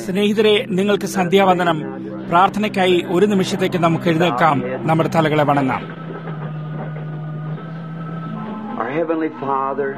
സ്നേഹിതരെ നിങ്ങൾക്ക് സന്ധ്യാവന്ദനം പ്രാർത്ഥനയ്ക്കായി ഒരു നിമിഷത്തേക്ക് നമുക്ക് എഴുന്നേൽക്കാം നമ്മുടെ തലകളെ വണങ്ങാം Our Heavenly Father,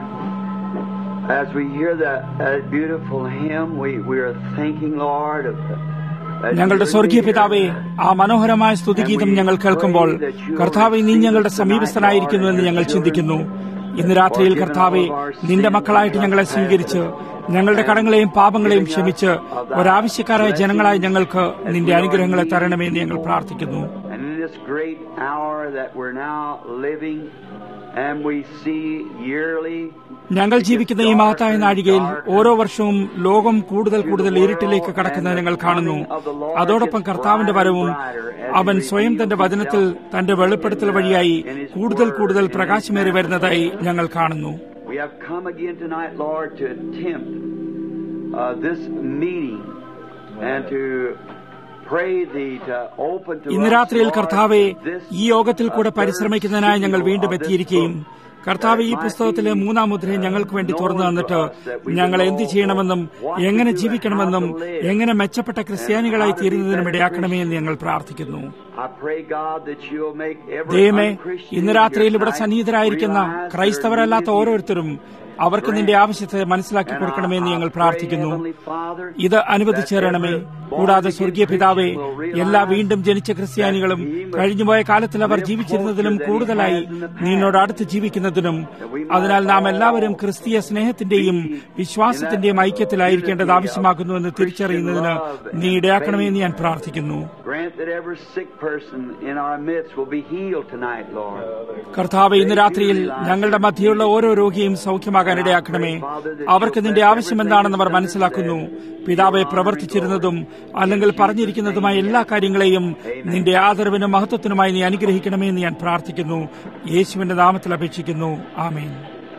as we hear that, that beautiful hymn, we, we are thinking, Lord, of that ഞങ്ങളുടെ you സ്വർഗീയ are പിതാവേ near. ആ മനോഹരമായ സ്തുതിഗീതം ഞങ്ങൾ കേൾക്കുമ്പോൾ കർത്താവെ നീ ഞങ്ങളുടെ സമീപസ്ഥനായിരിക്കുന്നു എന്ന് ഞങ്ങൾ ചിന്തിക്കുന്നു ഇന്ന് രാത്രിയിൽ കർത്താവെ നിന്റെ മക്കളായിട്ട് ഞങ്ങളെ സ്വീകരിച്ച് ഞങ്ങളുടെ കടങ്ങളെയും പാപങ്ങളെയും ക്ഷമിച്ച് ഒരാവശ്യക്കാരായ ജനങ്ങളായി ഞങ്ങൾക്ക് നിന്റെ അനുഗ്രഹങ്ങളെ തരണമേ എന്ന് ഞങ്ങൾ പ്രാർത്ഥിക്കുന്നു And in this great hour that we're now living, and we see yearly ഞങ്ങൾ ജീവിക്കുന്ന ഈ മഹത്തായ നാഴികയിൽ ഓരോ വർഷവും ലോകം കൂടുതൽ കൂടുതൽ ഇരുട്ടിലേക്ക് കടക്കുന്നത് ഞങ്ങൾ കാണുന്നു അതോടൊപ്പം കർത്താവിന്റെ വരവും അവൻ സ്വയം തന്റെ വചനത്തിൽ തന്റെ വെളിപ്പെടുത്തൽ വഴിയായി കൂടുതൽ കൂടുതൽ പ്രകാശമേറി വരുന്നതായി ഞങ്ങൾ കാണുന്നു We have come again tonight, Lord, to attempt uh, this meeting and to pray Thee to open to ഇന്ന് us, രാത്രിയിൽ Lord, കർത്താവെ this, ഈ യോഗത്തിൽ കൂടെ uh, third പരിശ്രമിക്കുന്നതിനായി ഞങ്ങൾ seal വീണ്ടും of this എത്തിയിരിക്കുകയും book. കർത്താവ് ഈ That it പുസ്തകത്തിലെ might be മൂന്നാം മുദ്രയെ ഞങ്ങൾക്ക് വേണ്ടി തുറന്നു known തന്നിട്ട് to us that we ഞങ്ങൾ will എന്ത് know ചെയ്യണമെന്നും what to എങ്ങനെ do and ജീവിക്കണമെന്നും how to live. എങ്ങനെ മെച്ചപ്പെട്ട ക്രിസ്ത്യാനികളായി And how to be തീരുന്നതിനും better ഇടയാക്കണമേ എന്ന് ഞങ്ങൾ പ്രാർത്ഥിക്കുന്നു I pray, God, that you'll make every ദൈവമേ unchristian ഇന്ന് in രാത്രിയിൽ your ഇവിടെ sight സന്നിഹിതരായിരിക്കുന്ന realize their ക്രൈസ്തവരല്ലാത്ത need of you. ഓരോരുത്തരും അവർക്ക് നിന്റെ ആവശ്യത്തെ മനസ്സിലാക്കി കൊടുക്കണമെന്ന് ഞങ്ങൾ പ്രാർത്ഥിക്കുന്നു ഇത് അനുവദിച്ചേരണമേ കൂടാതെ സ്വർഗീയ പിതാവേ എല്ലാ വീണ്ടും ജനിച്ച ക്രിസ്ത്യാനികളും കഴിഞ്ഞുപോയ കാലത്തിൽ അവർ ജീവിച്ചിരുന്നതിലും കൂടുതലായി നിന്നോട് അടുത്ത് ജീവിക്കുന്നതിനും അതിനാൽ നാം എല്ലാവരും ക്രിസ്തീയ സ്നേഹത്തിന്റെയും വിശ്വാസത്തിന്റെയും ഐക്യത്തിലായിരിക്കേണ്ടത് ആവശ്യമാകുന്നുവെന്ന് തിരിച്ചറിയുന്നതിന് നീ ഇടയാക്കണമേ എന്ന് ഞാൻ പ്രാർത്ഥിക്കുന്നു Grant that every sick person in our midst will be healed tonight, Lord. കർത്താവ് ഇന്ന് രാത്രിയിൽ ഞങ്ങളുടെ മധ്യയുള്ള ഓരോ രോഗിയും സൗഖ്യമാകാൻ ഇടയാക്കണമേ അവർക്ക് നിന്റെ ആവശ്യം എന്താണെന്ന് അവർ മനസ്സിലാക്കുന്നു പിതാവെ പ്രവർത്തിച്ചിരുന്നതും അല്ലെങ്കിൽ പറഞ്ഞിരിക്കുന്നതുമായ എല്ലാ കാര്യങ്ങളെയും നിന്റെ ആദരവിനും മഹത്വത്തിനുമായി നീ അനുഗ്രഹിക്കണമേ എന്ന് ഞാൻ പ്രാർത്ഥിക്കുന്നു യേശുവിന്റെ നാമത്തിൽ അപേക്ഷിക്കുന്നു ആമേൻ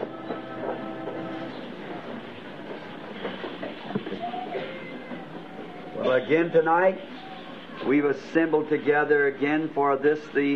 Well, again tonight, we've assembled together again for this, the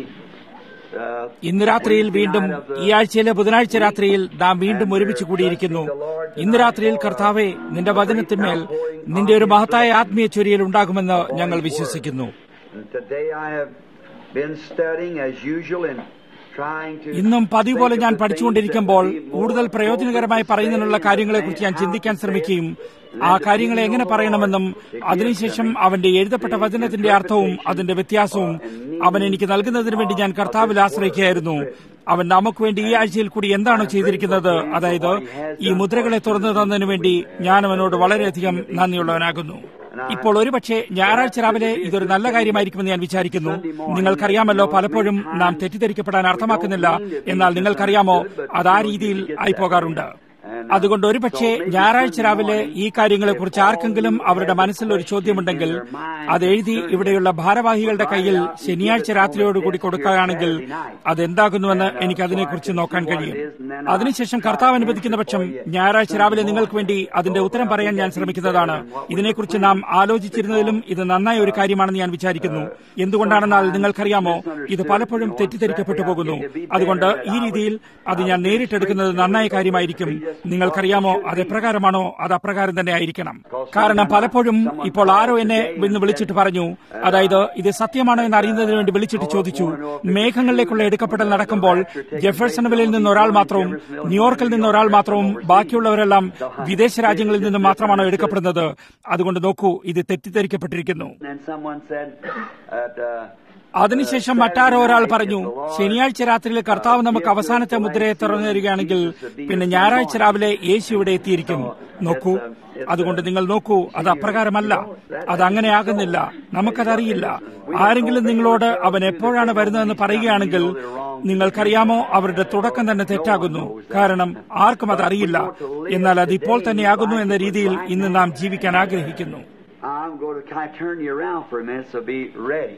uh, ഇന്ന് രാത്രിയിൽ Wednesday വീണ്ടും night of the ഈ ആഴ്ചയിലെ ബുധനാഴ്ച രാത്രിയിൽ നാം വീണ്ടും ഒരുമിച്ച് കൂടിയിരിക്കുന്നു ഇന്ന് രാത്രിയിൽ കർത്താവെ നിന്റെ വചനത്തിന്മേൽ നിന്റെ ഒരു മഹത്തായ ആത്മീയ ചൊരിയൽ ഉണ്ടാകുമെന്ന് ഞങ്ങൾ വിശ്വസിക്കുന്നു And today I have been studying as usual and trying to. ഇന്നും പതിവ് പോലെ think ഞാൻ of the പഠിച്ചുകൊണ്ടിരിക്കുമ്പോൾ things that would be more കൂടുതൽ പ്രയോജനകരമായി പറയുന്നതിനുള്ള കാര്യങ്ങളെക്കുറിച്ച് ഞാൻ ചിന്തിക്കാൻ ശ്രമിക്കുകയും ആ കാര്യങ്ങളെ എങ്ങനെ പറയണമെന്നും അതിനുശേഷം അവന്റെ എഴുതപ്പെട്ട വചനത്തിന്റെ അർത്ഥവും അതിന്റെ വ്യത്യാസവും അവൻ എനിക്ക് നൽകുന്നതിന് വേണ്ടി ഞാൻ കർത്താവിൽ ആശ്രയിക്കുകയായിരുന്നു അവൻ നമുക്ക് വേണ്ടി ഈ ആഴ്ചയിൽ കൂടി എന്താണോ ചെയ്തിരിക്കുന്നത് അതായത് ഈ മുദ്രകളെ തുറന്നു തന്നതിന് വേണ്ടി ഞാൻ അവനോട് വളരെയധികം നന്ദിയുള്ളവനാകുന്നു ഇപ്പോൾ ഒരുപക്ഷെ ഞായറാഴ്ച രാവിലെ ഇതൊരു നല്ല കാര്യമായിരിക്കുമെന്ന് ഞാൻ വിചാരിക്കുന്നു നിങ്ങൾക്കറിയാമല്ലോ പലപ്പോഴും നാം തെറ്റിദ്ധരിക്കപ്പെടാൻ അർത്ഥമാക്കുന്നില്ല എന്നാൽ നിങ്ങൾക്കറിയാമോ അത് ആ രീതിയിൽ ആയി പോകാറുണ്ട് അതുകൊണ്ട് ഒരുപക്ഷെ ഞായറാഴ്ച രാവിലെ ഈ കാര്യങ്ങളെക്കുറിച്ച് ആർക്കെങ്കിലും അവരുടെ മനസ്സിൽ ഒരു ചോദ്യമുണ്ടെങ്കിൽ അത് എഴുതി ഇവിടെയുള്ള ഭാരവാഹികളുടെ കയ്യിൽ ശനിയാഴ്ച രാത്രിയോടുകൂടി കൊടുക്കുകയാണെങ്കിൽ അതെന്താകുന്നുവെന്ന് എനിക്ക് അതിനെക്കുറിച്ച് നോക്കാൻ കഴിയും അതിനുശേഷം കർത്താവ് അനുവദിക്കുന്ന പക്ഷം ഞായറാഴ്ച രാവിലെ നിങ്ങൾക്ക് വേണ്ടി അതിന്റെ ഉത്തരം പറയാൻ ഞാൻ ശ്രമിക്കുന്നതാണ് ഇതിനെക്കുറിച്ച് നാം ആലോചിച്ചിരുന്നതിലും ഇത് നന്നായ ഒരു കാര്യമാണെന്ന് ഞാൻ വിചാരിക്കുന്നു എന്തുകൊണ്ടാണെന്നാൽ നിങ്ങൾക്കറിയാമോ ഇത് പലപ്പോഴും തെറ്റിദ്ധരിക്കപ്പെട്ടു പോകുന്നു അതുകൊണ്ട് ഈ രീതിയിൽ അത് ഞാൻ നേരിട്ടെടുക്കുന്നത് നന്നായ കാര്യമായിരിക്കും നിങ്ങൾക്കറിയാമോ അത് എപ്രകാരമാണോ അത് അപ്രകാരം തന്നെ ആയിരിക്കണം കാരണം പലപ്പോഴും ഇപ്പോൾ ആരോ എന്നെ ഇന്ന് വിളിച്ചിട്ട് പറഞ്ഞു അതായത് ഇത് സത്യമാണോ എന്ന് അറിയുന്നതിന് വേണ്ടി വിളിച്ചിട്ട് ചോദിച്ചു മേഘങ്ങളിലേക്കുള്ള എടുക്കപ്പെടൽ നടക്കുമ്പോൾ ജെഫേഴ്സണവിലിൽ നിന്ന് ഒരാൾ മാത്രവും ന്യൂയോർക്കിൽ നിന്ന് ഒരാൾ മാത്രവും ബാക്കിയുള്ളവരെല്ലാം വിദേശ രാജ്യങ്ങളിൽ നിന്ന് മാത്രമാണോ എടുക്കപ്പെടുന്നത് അതുകൊണ്ട് നോക്കൂ ഇത് തെറ്റിദ്ധരിക്കപ്പെട്ടിരിക്കുന്നു And someone said that. Uh, അതിനുശേഷം മറ്റാരോ ഒരാൾ പറഞ്ഞു ശനിയാഴ്ച രാത്രിയിൽ കർത്താവ് നമുക്ക് അവസാനത്തെ മുദ്രയെ തുറന്നു തരികയാണെങ്കിൽ പിന്നെ ഞായറാഴ്ച രാവിലെ യേശു ഇവിടെ എത്തിയിരിക്കും നോക്കൂ അതുകൊണ്ട് നിങ്ങൾ നോക്കൂ അത് അപ്രകാരമല്ല അത് അങ്ങനെയാകുന്നില്ല നമുക്കതറിയില്ല ആരെങ്കിലും നിങ്ങളോട് അവൻ എപ്പോഴാണ് വരുന്നതെന്ന് പറയുകയാണെങ്കിൽ നിങ്ങൾക്കറിയാമോ അവരുടെ തുടക്കം തന്നെ തെറ്റാകുന്നു കാരണം ആർക്കും അത് അറിയില്ല എന്നാൽ അത് ഇപ്പോൾ തന്നെയാകുന്നു എന്ന രീതിയിൽ ഇന്ന് നാം ജീവിക്കാൻ ആഗ്രഹിക്കുന്നു I'm going to kind of turn you around for a minute, so be ready.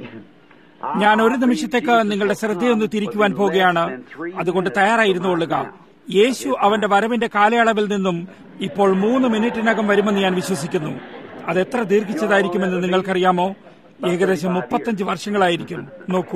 ഞാൻ ഒരു നിമിഷത്തേക്ക് നിങ്ങളുടെ ശ്രദ്ധയൊന്ന് തിരിക്കുവാൻ പോകുകയാണ് അതുകൊണ്ട് തയ്യാറായിരുന്നുകൊള്ളുക യേശു അവന്റെ വരവിന്റെ കാലയളവിൽ നിന്നും ഇപ്പോൾ മൂന്ന് മിനിറ്റിനകം വരുമെന്ന് ഞാൻ വിശ്വസിക്കുന്നു അത് എത്ര ദീർഘിച്ചതായിരിക്കുമെന്ന് നിങ്ങൾക്കറിയാമോ ഏകദേശം മുപ്പത്തഞ്ച് വർഷങ്ങളായിരിക്കും നോക്കൂ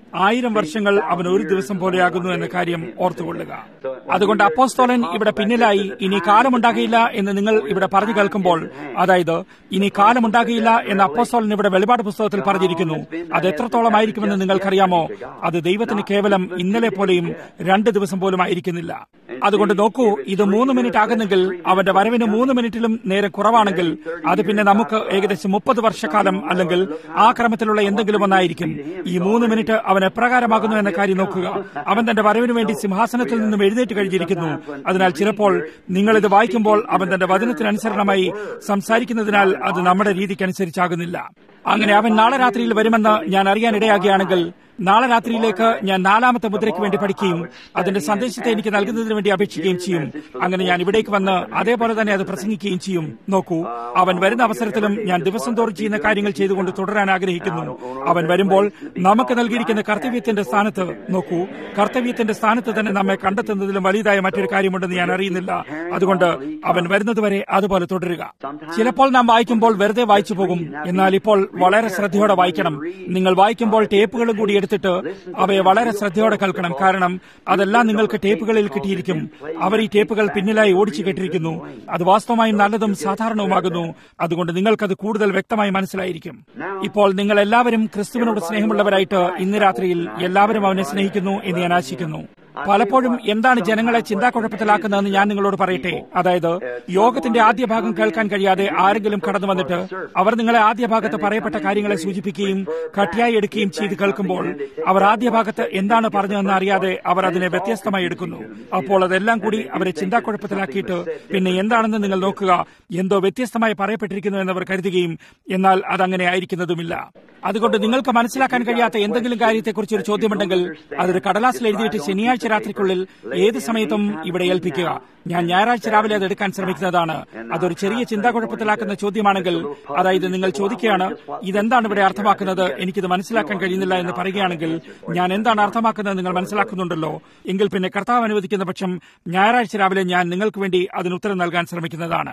ആയിരം വർഷങ്ങൾ അവൻ ഒരു ദിവസം പോലെയാകുന്നു എന്ന കാര്യം ഓർത്തുകൊള്ളുക അതുകൊണ്ട് അപ്പോസ്തോലൻ ഇവിടെ പിന്നിലായി ഇനി കാലമുണ്ടാകില്ല എന്ന് നിങ്ങൾ ഇവിടെ പറഞ്ഞു കേൾക്കുമ്പോൾ അതായത് ഇനി കാലമുണ്ടാകില്ല എന്ന് അപ്പോസ്തോലൻ ഇവിടെ വെളിപാട് പുസ്തകത്തിൽ പറഞ്ഞിരിക്കുന്നു അത് എത്രത്തോളമായിരിക്കുമെന്ന് നിങ്ങൾക്കറിയാമോ അത് ദൈവത്തിന് കേവലം ഇന്നലെ പോലെയും രണ്ട് ദിവസം പോലും ആയിരിക്കുന്നില്ല അതുകൊണ്ട് നോക്കൂ ഇത് മൂന്ന് മിനിറ്റ് ആകുന്നെങ്കിൽ അവന്റെ വരവിന് മൂന്ന് മിനിറ്റിലും നേരെ കുറവാണെങ്കിൽ അത് പിന്നെ നമുക്ക് ഏകദേശം മുപ്പത് വർഷക്കാലം അല്ലെങ്കിൽ ആ ക്രമത്തിലുള്ള എന്തെങ്കിലും ഒന്നായിരിക്കും ഈ മൂന്ന് മിനിറ്റ് അവൻ എപ്രകാരമാകുന്നു എന്ന കാര്യം നോക്കുക അവൻ തന്റെ വരവിന് വേണ്ടി സിംഹാസനത്തിൽ നിന്നും എഴുന്നേറ്റ് കഴിഞ്ഞിരിക്കുന്നു അതിനാൽ ചിലപ്പോൾ നിങ്ങൾ ഇത് വായിക്കുമ്പോൾ അവൻ തന്റെ വചനത്തിനനുസരണമായി സംസാരിക്കുന്നതിനാൽ അത് നമ്മുടെ രീതിക്കനുസരിച്ചാകുന്നില്ല അങ്ങനെ അവൻ നാളെ രാത്രിയിൽ വരുമെന്ന് ഞാൻ അറിയാൻ ഇടയാകുകയാണെങ്കിൽ നാളെ രാത്രിയിലേക്ക് ഞാൻ നാലാമത്തെ മുദ്രയ്ക്ക് വേണ്ടി പഠിക്കുകയും അതിന്റെ സന്ദേശത്തെ എനിക്ക് നൽകുന്നതിന് വേണ്ടി അപേക്ഷിക്കുകയും ചെയ്യും അങ്ങനെ ഞാൻ ഇവിടേക്ക് വന്ന് അതേപോലെ തന്നെ അത് പ്രസംഗിക്കുകയും ചെയ്യും നോക്കൂ അവൻ വരുന്ന അവസരത്തിലും ഞാൻ ദിവസം തോറും ചെയ്യുന്ന കാര്യങ്ങൾ ചെയ്തുകൊണ്ട് തുടരാൻ ആഗ്രഹിക്കുന്നു അവൻ വരുമ്പോൾ നമുക്ക് നൽകിയിരിക്കുന്ന കർത്തവ്യത്തിന്റെ സ്ഥാനത്ത് നോക്കൂ കർത്തവ്യത്തിന്റെ സ്ഥാനത്ത് തന്നെ നമ്മെ കണ്ടെത്തുന്നതിലും വലുതായ മറ്റൊരു കാര്യമുണ്ടെന്ന് ഞാൻ അറിയുന്നില്ല അതുകൊണ്ട് അവൻ വരുന്നതുവരെ അതുപോലെ തുടരുക ചിലപ്പോൾ നാം വായിക്കുമ്പോൾ വെറുതെ വായിച്ചു പോകും എന്നാൽ ഇപ്പോൾ വളരെ ശ്രദ്ധയോടെ വായിക്കണം നിങ്ങൾ വായിക്കുമ്പോൾ ടേപ്പുകളും കൂടി എടുത്തിട്ട് അവയെ വളരെ ശ്രദ്ധയോടെ കേൾക്കണം കാരണം അതെല്ലാം നിങ്ങൾക്ക് ടേപ്പുകളിൽ കിട്ടിയിരിക്കും അവർ ഈ ടേപ്പുകൾ പിന്നിലായി ഓടിച്ചു കേട്ടിരിക്കുന്നു അത് വാസ്തവമായും നല്ലതും സാധാരണവുമാകുന്നു അതുകൊണ്ട് നിങ്ങൾക്കത് കൂടുതൽ വ്യക്തമായി മനസ്സിലായിരിക്കും ഇപ്പോൾ നിങ്ങൾ എല്ലാവരും ക്രിസ്തുവിനോട് സ്നേഹമുള്ളവരായിട്ട് ഇന്ന് രാത്രിയിൽ എല്ലാവരും അവനെ സ്നേഹിക്കുന്നു എന്ന് ഞാൻ ആശിക്കുന്നു പലപ്പോഴും എന്താണ് ജനങ്ങളെ ചിന്താക്കുഴപ്പത്തിലാക്കുന്നതെന്ന് ഞാൻ നിങ്ങളോട് പറയട്ടെ അതായത് യോഗത്തിന്റെ ആദ്യ ഭാഗം കേൾക്കാൻ കഴിയാതെ ആരെങ്കിലും കടന്നു വന്നിട്ട് അവർ നിങ്ങളെ ആദ്യ ഭാഗത്ത് പറയപ്പെട്ട കാര്യങ്ങളെ സൂചിപ്പിക്കുകയും കട്ടിയായി എടുക്കുകയും ചെയ്ത് കേൾക്കുമ്പോൾ അവർ ആദ്യ ഭാഗത്ത് എന്താണ് പറഞ്ഞതെന്ന് അറിയാതെ അവർ അതിനെ വ്യത്യസ്തമായി എടുക്കുന്നു അപ്പോൾ അതെല്ലാം കൂടി അവരെ ചിന്താക്കുഴപ്പത്തിലാക്കിയിട്ട് പിന്നെ എന്താണെന്ന് നിങ്ങൾ നോക്കുക എന്തോ വ്യത്യസ്തമായി പറയപ്പെട്ടിരിക്കുന്നു എന്നവർ കരുതുകയും എന്നാൽ അതങ്ങനെ ആയിരിക്കുന്നതുമില്ല അതുകൊണ്ട് നിങ്ങൾക്ക് മനസ്സിലാക്കാൻ കഴിയാത്ത എന്തെങ്കിലും കാര്യത്തെക്കുറിച്ച് ഒരു ചോദ്യമുണ്ടെങ്കിൽ അതൊരു കടലാസിൽ എഴുതിയിട്ട് ശനിയാഴ്ച രാത്രിക്കുള്ളിൽ ഏത് സമയത്തും ഇവിടെ ഏൽപ്പിക്കുക ഞാൻ ഞായറാഴ്ച രാവിലെ അത് എടുക്കാൻ ശ്രമിക്കുന്നതാണ് അതൊരു ചെറിയ ചിന്താകുഴപ്പത്തിലാക്കുന്ന ചോദ്യമാണെങ്കിൽ അതായത് നിങ്ങൾ ചോദിക്കുകയാണ് ഇതെന്താണ് ഇവിടെ അർത്ഥമാക്കുന്നത് എനിക്കിത് മനസ്സിലാക്കാൻ കഴിയുന്നില്ല എന്ന് പറയുകയാണെങ്കിൽ ഞാൻ എന്താണ് അർത്ഥമാക്കുന്നത് നിങ്ങൾ മനസ്സിലാക്കുന്നുണ്ടല്ലോ എങ്കിൽ പിന്നെ കർത്താവ് അനുവദിക്കുന്ന പക്ഷം ഞായറാഴ്ച രാവിലെ ഞാൻ നിങ്ങൾക്ക് വേണ്ടി അതിന് ഉത്തരം നൽകാൻ ശ്രമിക്കുന്നതാണ്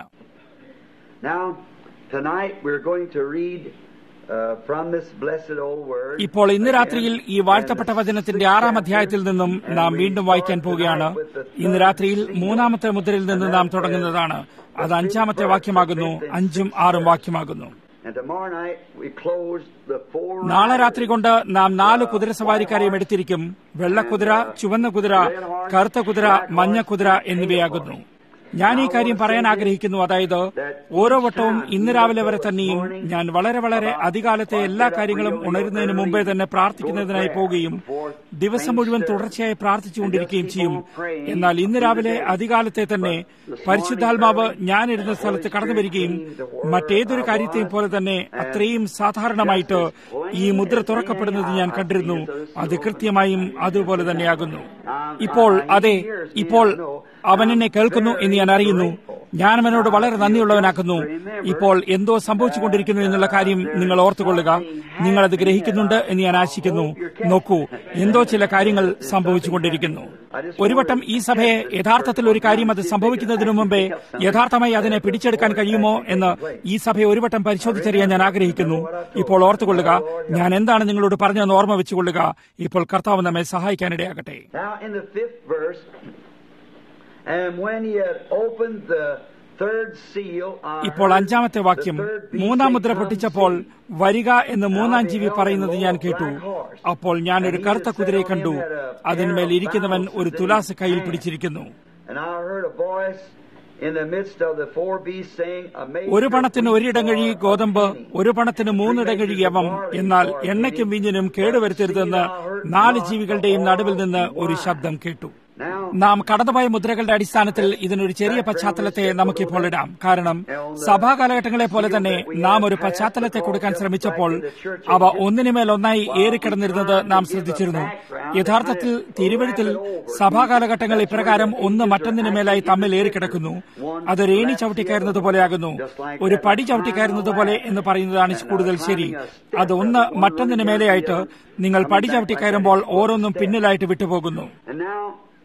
Now, tonight we're going to read uh, from this blessed old word. ഇപ്പോൾ ഇന്ന് രാത്രിയിൽ ഈ വാഴ്ത്തപ്പെട്ട വചനത്തിന്റെ ആറാം അധ്യായത്തിൽ നിന്നും നാം വീണ്ടും വായിക്കാൻ പോവുകയാണ് ഇന്ന് രാത്രിയിൽ മൂന്നാമത്തെ മുദ്രയിൽ നിന്ന് നാം തുടങ്ങുന്നതാണ് അത് അഞ്ചാമത്തെ വാക്യമാകുന്നു അഞ്ചും ആറും വാക്യമാകുന്നു And tomorrow night we close the four. നാളെ രാത്രി കൊണ്ട് നാം നാല് കുതിരസവാരിക്കാരെയും എടുത്തിരിക്കും വെള്ളക്കുതിര ചുവന്ന കുതിര കറുത്ത കുതിര മഞ്ഞ കുതിര എന്നിവയാകുന്നു ഞാൻ ഈ കാര്യം പറയാൻ ആഗ്രഹിക്കുന്നു അതായത് ഓരോ വട്ടവും ഇന്ന് രാവിലെ വരെ തന്നെയും ഞാൻ വളരെ വളരെ അധികാലത്തെ എല്ലാ കാര്യങ്ങളും ഉണരുന്നതിന് മുമ്പേ തന്നെ പ്രാർത്ഥിക്കുന്നതിനായി പോവുകയും ദിവസം മുഴുവൻ തുടർച്ചയായി പ്രാർത്ഥിച്ചുകൊണ്ടിരിക്കുകയും ചെയ്യും എന്നാൽ ഇന്ന് രാവിലെ അധികാലത്തെ തന്നെ പരിശുദ്ധാത്മാവ് ഞാൻ ഇരുന്ന സ്ഥലത്ത് കടന്നു വരികയും മറ്റേതൊരു കാര്യത്തെയും പോലെ തന്നെ അത്രയും സാധാരണമായിട്ട് ഈ മുദ്ര തുറക്കപ്പെടുന്നത് ഞാൻ കണ്ടിരുന്നു അത് കൃത്യമായും അതുപോലെ തന്നെയാകുന്നു ഇപ്പോൾ അതെ ഇപ്പോൾ അവൻ എന്നെ കേൾക്കുന്നു എന്ന് ഞാൻ അറിയുന്നു ഞാൻ അവനോട് വളരെ നന്ദിയുള്ളവനാക്കുന്നു ഇപ്പോൾ എന്തോ സംഭവിച്ചുകൊണ്ടിരിക്കുന്നു എന്നുള്ള കാര്യം നിങ്ങൾ ഓർത്തുകൊള്ളുക നിങ്ങൾ അത് ഗ്രഹിക്കുന്നുണ്ട് എന്ന് ഞാൻ ആശിക്കുന്നു നോക്കൂ എന്തോ ചില കാര്യങ്ങൾ സംഭവിച്ചുകൊണ്ടിരിക്കുന്നു ഒരു വട്ടം ഈ സഭയെ യഥാർത്ഥത്തിൽ ഒരു കാര്യം അത് സംഭവിക്കുന്നതിനു മുമ്പേ യഥാർത്ഥമായി അതിനെ പിടിച്ചെടുക്കാൻ കഴിയുമോ എന്ന് ഈ സഭയെ ഒരു വട്ടം പരിശോധിച്ചറിയാൻ ഞാൻ ആഗ്രഹിക്കുന്നു ഇപ്പോൾ ഓർത്തുകൊള്ളുക ഞാൻ എന്താണ് നിങ്ങളോട് പറഞ്ഞതെന്ന് ഓർമ്മ വെച്ചുകൊള്ളുക ഇപ്പോൾ കർത്താവ് നമ്മെ സഹായിക്കാനിടയാകട്ടെ Now, in the fifth verse, and when he had opened the third seal, I ഇപ്പോൾ heard അഞ്ചാമത്തെ the വാക്യം third beast മൂന്നാം say, മുദ്ര "Come പൊട്ടിച്ചപ്പോൾ see." വരിക എന്ന് മൂന്നാം ജീവി പറയുന്നത് ഞാൻ കേട്ടു അപ്പോൾ ഞാൻ ഒരു കറുത്ത കുതിരയെ കണ്ടു അതിന്മേൽ ഇരിക്കുന്നവൻ ഒരു തുലാസ് കയ്യിൽ പിടിച്ചിരിക്കുന്നു And I heard a voice in the midst of the four beasts saying, "Amazing ഒരു പണത്തിന് ഒരിടങ്ങഴി ഗോതമ്പ് ഒരു പണത്തിന് മൂന്നിടങ്ങഴി യവം എന്നാൽ എണ്ണയ്ക്കും വീഞ്ഞിനും കേടുവരുത്തരുതെന്ന് നാല് ജീവികളുടെയും നടുവിൽ നിന്ന് ഒരു ശബ്ദം കേട്ടു Now, നാം കടന്നുപോയ മുദ്രകളുടെ അടിസ്ഥാനത്തിൽ ഇതിനൊരു ചെറിയ പശ്ചാത്തലത്തെ നമുക്കിപ്പോൾ ഇടാം കാരണം സഭാ കാലഘട്ടങ്ങളെ പോലെ തന്നെ നാം ഒരു പശ്ചാത്തലത്തെ കൊടുക്കാൻ ശ്രമിച്ചപ്പോൾ അവ ഒന്നിനുമേൽ ഒന്നായി ഏറിക്കിടന്നിരുന്നത് നാം ശ്രദ്ധിച്ചിരുന്നു യഥാർത്ഥത്തിൽ തിരുവഴുത്തിൽ സഭാ കാലഘട്ടങ്ങൾ ഇപ്രകാരം ഒന്ന് മറ്റൊന്നിനു മേലായി തമ്മിൽ ഏറിക്കിടക്കുന്നു അത് രേണി ചവിട്ടിക്കയറുന്നത് പോലെയാകുന്നു ഒരു പടി ചവിട്ടിക്കയറുന്നത് പോലെ എന്ന് പറയുന്നതാണ് കൂടുതൽ ശരി അത് ഒന്ന് മറ്റൊന്നിനു മേലെയായിട്ട് നിങ്ങൾ പടി ചവിട്ടിക്കയറുമ്പോൾ ഓരോന്നും പിന്നിലായിട്ട് വിട്ടുപോകുന്നു and now,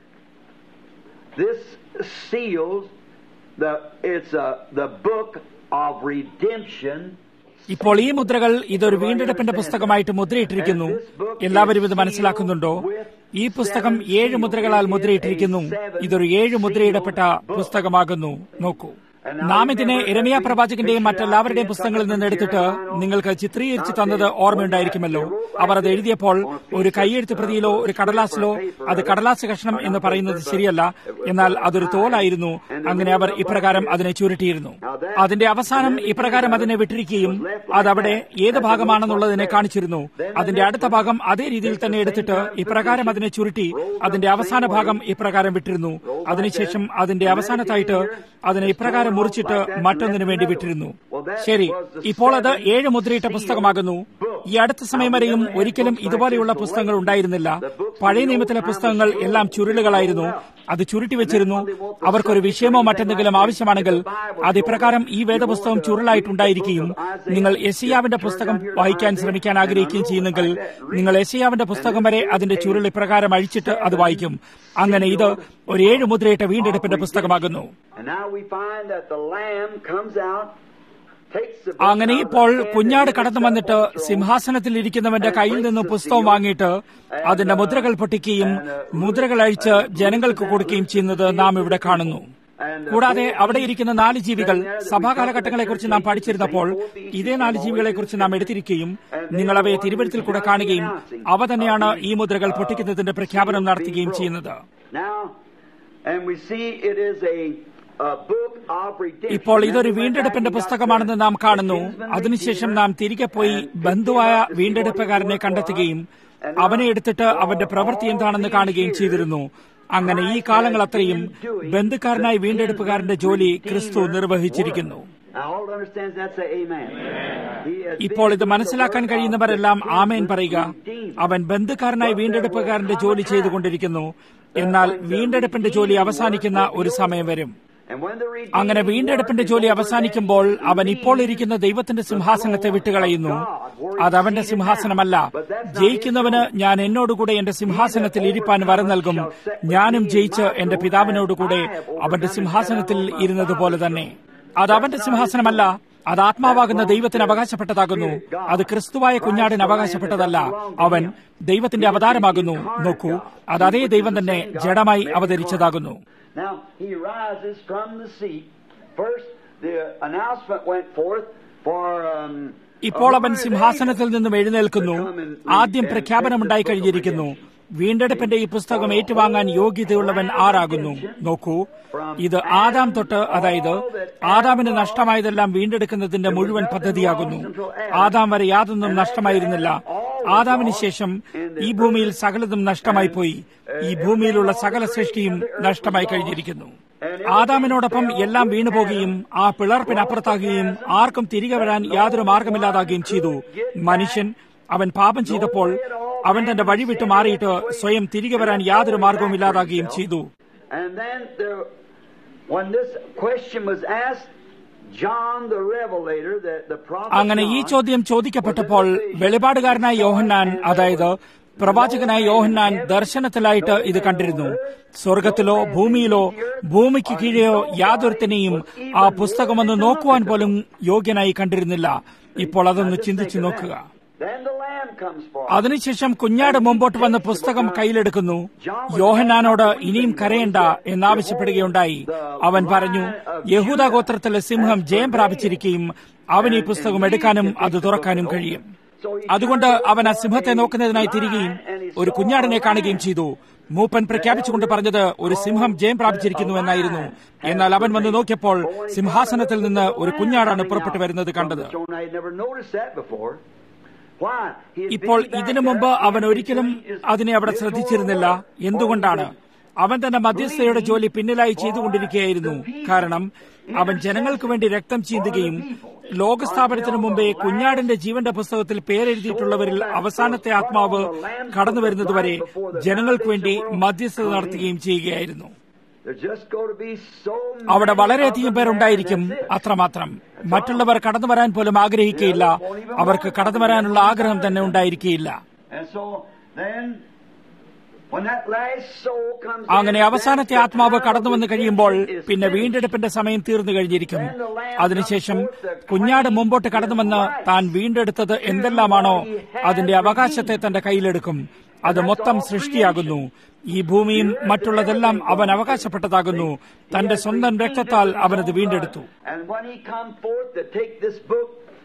this seals the it's a, the book of redemption ഇപ്പോൾ ഈ മുദ്രകൾ ഇതൊരു വീണ്ടെടുപ്പിന്റെ പുസ്തകമായിട്ട് മുദ്രയിട്ടിരിക്കുന്നു എല്ലാവരും ഇത് മനസ്സിലാക്കുന്നുണ്ടോ ഈ പുസ്തകം ഏഴ് മുദ്രകളാൽ മുദ്രയിട്ടിരിക്കുന്നു ഇതൊരു ഏഴ് മുദ്രയിടപ്പെട്ട പുസ്തകമാകുന്നു നോക്കൂ നാം ഇതിനെ ഇരമിയ പ്രവാചകന്റെയും മറ്റെല്ലാവരുടെയും പുസ്തകങ്ങളിൽ നിന്ന് എടുത്തിട്ട് നിങ്ങൾക്ക് ചിത്രീകരിച്ചു തന്നത് ഓർമ്മയുണ്ടായിരിക്കുമല്ലോ അവർ അത് എഴുതിയപ്പോൾ ഒരു കൈയെഴുത്ത് പ്രതിയിലോ ഒരു കടലാസിലോ അത് കടലാസ് കഷ്ണം എന്ന് പറയുന്നത് ശരിയല്ല എന്നാൽ അതൊരു തോലായിരുന്നു അങ്ങനെ അവർ ഇപ്രകാരം അതിനെ ചുരുട്ടിയിരുന്നു അതിന്റെ അവസാനം ഇപ്രകാരം അതിനെ വിട്ടിരിക്കുകയും അതവിടെ ഏത് ഭാഗമാണെന്നുള്ളതിനെ കാണിച്ചിരുന്നു അതിന്റെ അടുത്ത ഭാഗം അതേ രീതിയിൽ തന്നെ എടുത്തിട്ട് ഇപ്രകാരം അതിനെ ചുരുട്ടി അതിന്റെ അവസാന ഭാഗം ഇപ്രകാരം വിട്ടിരുന്നു അതിനുശേഷം അതിന്റെ അവസാനത്തായിട്ട് അതിനെ ഇപ്രകാരം മുറിച്ചിട്ട് മറ്റൊന്നിനു വേണ്ടി വിട്ടിരുന്നു ശരി ഇപ്പോൾ അത് ഏഴ് മുദ്രയിട്ട പുസ്തകമാകുന്നു ഈ അടുത്ത സമയം വരെയും ഒരിക്കലും ഇതുപോലെയുള്ള പുസ്തകങ്ങൾ ഉണ്ടായിരുന്നില്ല പഴയ നിയമത്തിലെ പുസ്തകങ്ങൾ എല്ലാം ചുരുളുകളായിരുന്നു അത് ചുരുട്ടി വെച്ചിരുന്നു അവർക്കൊരു വിഷയമോ മറ്റെന്തെങ്കിലും ആവശ്യമാണെങ്കിൽ അത് ഇപ്രകാരം ഈ വേദപുസ്തകം ചുരുളായിട്ടുണ്ടായിരിക്കുകയും നിങ്ങൾ എസിയാവിന്റെ പുസ്തകം വായിക്കാൻ ശ്രമിക്കാൻ ആഗ്രഹിക്കുകയും ചെയ്യുന്നെങ്കിൽ നിങ്ങൾ എസിയാവിന്റെ പുസ്തകം വരെ അതിന്റെ ചുരുൾ ഇപ്രകാരം അഴിച്ചിട്ട് അത് വായിക്കും അങ്ങനെ ഇത് ഒരു ഏഴ് മുദ്രയിട്ട വീണ്ടെടുപ്പിന്റെ പുസ്തകമാകുന്നു And now we find that the Lamb comes out, takes the book അങ്ങനെ out of ഇപ്പോൾ the hand കുഞ്ഞാട് and കടന്നു sets വന്നിട്ട് on the throne. സിംഹാസനത്തിൽ ഇരിക്കുന്നവന്റെ കയ്യിൽ നിന്ന് പുസ്തകം വാങ്ങിയിട്ട് അതിന്റെ മുദ്രകൾ പൊട്ടിക്കുകയും മുദ്രകൾ അഴിച്ച് ജനങ്ങൾക്ക് കൊടുക്കുകയും ചെയ്യുന്നത് നാം ഇവിടെ കാണുന്നു കൂടാതെ അവിടെ ഇരിക്കുന്ന നാല് ജീവികൾ സഭാകാലഘട്ടങ്ങളെക്കുറിച്ച് നാം പഠിച്ചിരുന്നപ്പോൾ ഇതേ നാല് ജീവികളെക്കുറിച്ച് നാം എടുത്തിരിക്കുകയും നിങ്ങൾ അവയെ തിരുവഴുത്തിൽ കൂടെ കാണുകയും അവ തന്നെയാണ് ഈ മുദ്രകൾ പൊട്ടിക്കുന്നതിന്റെ പ്രഖ്യാപനം നടത്തുകയും ചെയ്യുന്നത് Now, and we see it is a, a book of redemption. ഇപ്പോൾ ഇതൊരു വീണ്ടെടുപ്പിന്റെ പുസ്തകമാണെന്ന് നാം കാണുന്നു അതിനുശേഷം നാം തിരികെ പോയി ബന്ധുവായ വീണ്ടെടുപ്പുകാരനെ കണ്ടെത്തുകയും അവനെ എടുത്തിട്ട് അവന്റെ പ്രവൃത്തി എന്താണെന്ന് കാണുകയും ചെയ്തിരുന്നു അങ്ങനെ ഈ കാലങ്ങൾ അത്രയും ബന്ധുക്കാരനായി വീണ്ടെടുപ്പുകാരന്റെ ജോലി ക്രിസ്തു നിർവഹിച്ചിരിക്കുന്നു Now, all that understands that say amen. He has ഇപ്പോൾ ഇത് been മനസ്സിലാക്കാൻ കഴിയുന്നവരെല്ലാം ആമേൻ പറയുക അവൻ ബന്ധുക്കാരനായി വീണ്ടെടുപ്പുകാരന്റെ ജോലി ചെയ്തുകൊണ്ടിരിക്കുന്നു എന്നാൽ വീണ്ടെടുപ്പിന്റെ ജോലി അവസാനിക്കുന്ന ഒരു സമയം വരും And when the redeemed അങ്ങനെ വീണ്ടെടുപ്പിന്റെ ജോലി അവസാനിക്കുമ്പോൾ അവൻ ഇപ്പോൾ ഇരിക്കുന്ന ദൈവത്തിന്റെ സിംഹാസനത്തെ വിട്ടുകളയുന്നു അത് അവന്റെ സിംഹാസനമല്ല ജയിക്കുന്നവന് ഞാൻ എന്നോടുകൂടെ എന്റെ സിംഹാസനത്തിൽ ഇരിപ്പാൻ വരം നൽകും ഞാനും ജയിച്ച് എന്റെ പിതാവിനോടുകൂടെ അവന്റെ സിംഹാസനത്തിൽ ഇരുന്നതുപോലെ തന്നെ അത് അവന്റെ സിംഹാസനമല്ല അത് ആത്മാവാകുന്ന ദൈവത്തിന് അവകാശപ്പെട്ടതാകുന്നു അത് ക്രിസ്തുവായ കുഞ്ഞാടിന് അവകാശപ്പെട്ടതല്ല അവൻ ദൈവത്തിന്റെ അവതാരമാകുന്നു നോക്കൂ അത് അതേ ദൈവം തന്നെ ജഡമായി അവതരിച്ചതാകുന്നു Now, he rises from the seat. First, the announcement went forth for. Um, ഇപ്പോൾ അവൻ സിംഹാസനത്തിൽ നിന്നും എഴുന്നേൽക്കുന്നു ആദ്യം പ്രഖ്യാപനമുണ്ടായി കഴിഞ്ഞിരിക്കുന്നു വീണ്ടെടുപ്പിന്റെ ഈ പുസ്തകം ഏറ്റുവാങ്ങാൻ യോഗ്യതയുള്ളവൻ ആരാകുന്നു നോക്കൂ ഇത് ആദാം തൊട്ട് അതായത് ആദാമിന് നഷ്ടമായതെല്ലാം വീണ്ടെടുക്കുന്നതിന്റെ മുഴുവൻ പദ്ധതിയാകുന്നു ആദാം വരെ യാതൊന്നും നഷ്ടമായിരുന്നില്ല ആദാമിന് ശേഷം ഈ ഭൂമിയിൽ സകലതും നഷ്ടമായി പോയി ഈ ഭൂമിയിലുള്ള സകല സൃഷ്ടിയും നഷ്ടമായി കഴിഞ്ഞിരിക്കുന്നു ആദാമിനോടൊപ്പം എല്ലാം വീണുപോകുകയും ആ പിളർപ്പിനപ്പുറത്താകുകയും ആർക്കും തിരികെ വരാൻ യാതൊരു മാർഗമില്ലാതാകുകയും ചെയ്തു മനുഷ്യൻ അവൻ പാപം ചെയ്തപ്പോൾ അവൻ തന്റെ വഴി വിട്ടു മാറിയിട്ട് സ്വയം തിരികെ വരാൻ യാതൊരു മാർഗവും ഇല്ലാതാകുകയും ചെയ്തു And then, there, when this question was asked, John the Revelator, the, the prophet. അങ്ങനെ ഈ John, ചോദ്യം ചോദിക്കപ്പെട്ടപ്പോൾ വെളിപാടുകാരനായ യോഹന്നാൻ അതായത് പ്രവാചകനായ യോഹന്നാൻ ദർശനത്തിലായിട്ട് ഇത് കണ്ടിരുന്നു സ്വർഗത്തിലോ ഭൂമിയിലോ ഭൂമിക്ക് കീഴെയോ യാതൊരുത്തിനെയും ആ പുസ്തകമൊന്ന് നോക്കുവാൻ പോലും യോഗ്യനായി കണ്ടിരുന്നില്ല ഇപ്പോൾ അതൊന്ന് ചിന്തിച്ചു നോക്കുക Then the Lamb comes forth. അതിനുശേഷം കുഞ്ഞാട് മുമ്പോട്ട് വന്ന് പുസ്തകം കയ്യിലെടുക്കുന്നു യോഹന്നാനോട് ഇനിയും കരയണ്ട എന്നാവശ്യപ്പെടുകയുണ്ടായി അവൻ പറഞ്ഞു യഹൂദ ഗോത്രത്തിലെ സിംഹം ജയം പ്രാപിച്ചിരിക്കുകയും അവൻ ഈ പുസ്തകം എടുക്കാനും അത് തുറക്കാനും കഴിയും അതുകൊണ്ട് അവൻ ആ സിംഹത്തെ നോക്കുന്നതിനായി തിരികെയും ഒരു കുഞ്ഞാടിനെ കാണുകയും ചെയ്തു മൂപ്പൻ പ്രഖ്യാപിച്ചുകൊണ്ട് പറഞ്ഞത് ഒരു സിംഹം ജയം പ്രാപിച്ചിരിക്കുന്നു എന്നായിരുന്നു എന്നാൽ അവൻ വന്ന് നോക്കിയപ്പോൾ സിംഹാസനത്തിൽ നിന്ന് ഒരു കുഞ്ഞാടാണ് പുറപ്പെട്ടു വരുന്നത് കണ്ടത് John, I had never noticed that before. Why? He had ഇപ്പോൾ been back ഇതിനു മുമ്പ് there. അവൻ ഒരിക്കലും അതിനെ അവിടെ ശ്രദ്ധിച്ചിരുന്നില്ല എന്തുകൊണ്ടാണ് അവൻ തന്റെ മധ്യസ്ഥയുടെ ജോലി പിന്നിലായി ചെയ്തുകൊണ്ടിരിക്കുകയായിരുന്നു കാരണം അവൻ ജനങ്ങൾക്ക് വേണ്ടി രക്തം ചീന്തുകയും ലോകസ്ഥാപനത്തിനു മുമ്പേ കുഞ്ഞാടിന്റെ ജീവന്റെ പുസ്തകത്തിൽ പേരെഴുതിയിട്ടുള്ളവരിൽ അവസാനത്തെ ആത്മാവ് കടന്നു വരുന്നതുവരെ ജനങ്ങൾക്ക് വേണ്ടി മധ്യസ്ഥത നടത്തുകയും ചെയ്യുകയായിരുന്നു There's just going to be so അവിടെ many വളരെയധികം of പേർ them ഉണ്ടായിരിക്കും that's it. അത്രമാത്രം മറ്റുള്ളവർ കടന്നു വരാൻ പോലും ആഗ്രഹിക്കുകയില്ല അവർക്ക് കടന്നു വരാനുള്ള ആഗ്രഹം തന്നെ ഉണ്ടായിരിക്കുകയില്ല And so then When that last soul comes in, അങ്ങനെ അവസാനത്തെ then ആത്മാവ് the കടന്നു വന്ന് time of കഴിയുമ്പോൾ redemption is പിന്നെ finished. വീണ്ടെടുപ്പിന്റെ സമയം തീർന്നു കഴിഞ്ഞിരിക്കും അതിനുശേഷം കുഞ്ഞാട് മുമ്പോട്ട് കടന്നുവന്ന് താൻ വീണ്ടെടുത്തത് എന്തെല്ലാമാണോ അതിന്റെ അവകാശത്തെ തന്റെ കയ്യിലെടുക്കും അത് മൊത്തം സൃഷ്ടിയാകുന്നു ഈ ഭൂമിയും മറ്റുള്ളതെല്ലാം അവൻ അവകാശപ്പെട്ടതാകുന്നു തന്റെ സ്വന്തം രക്തത്താൽ അവനത് വീണ്ടെടുത്തു And when he come forth to take this book,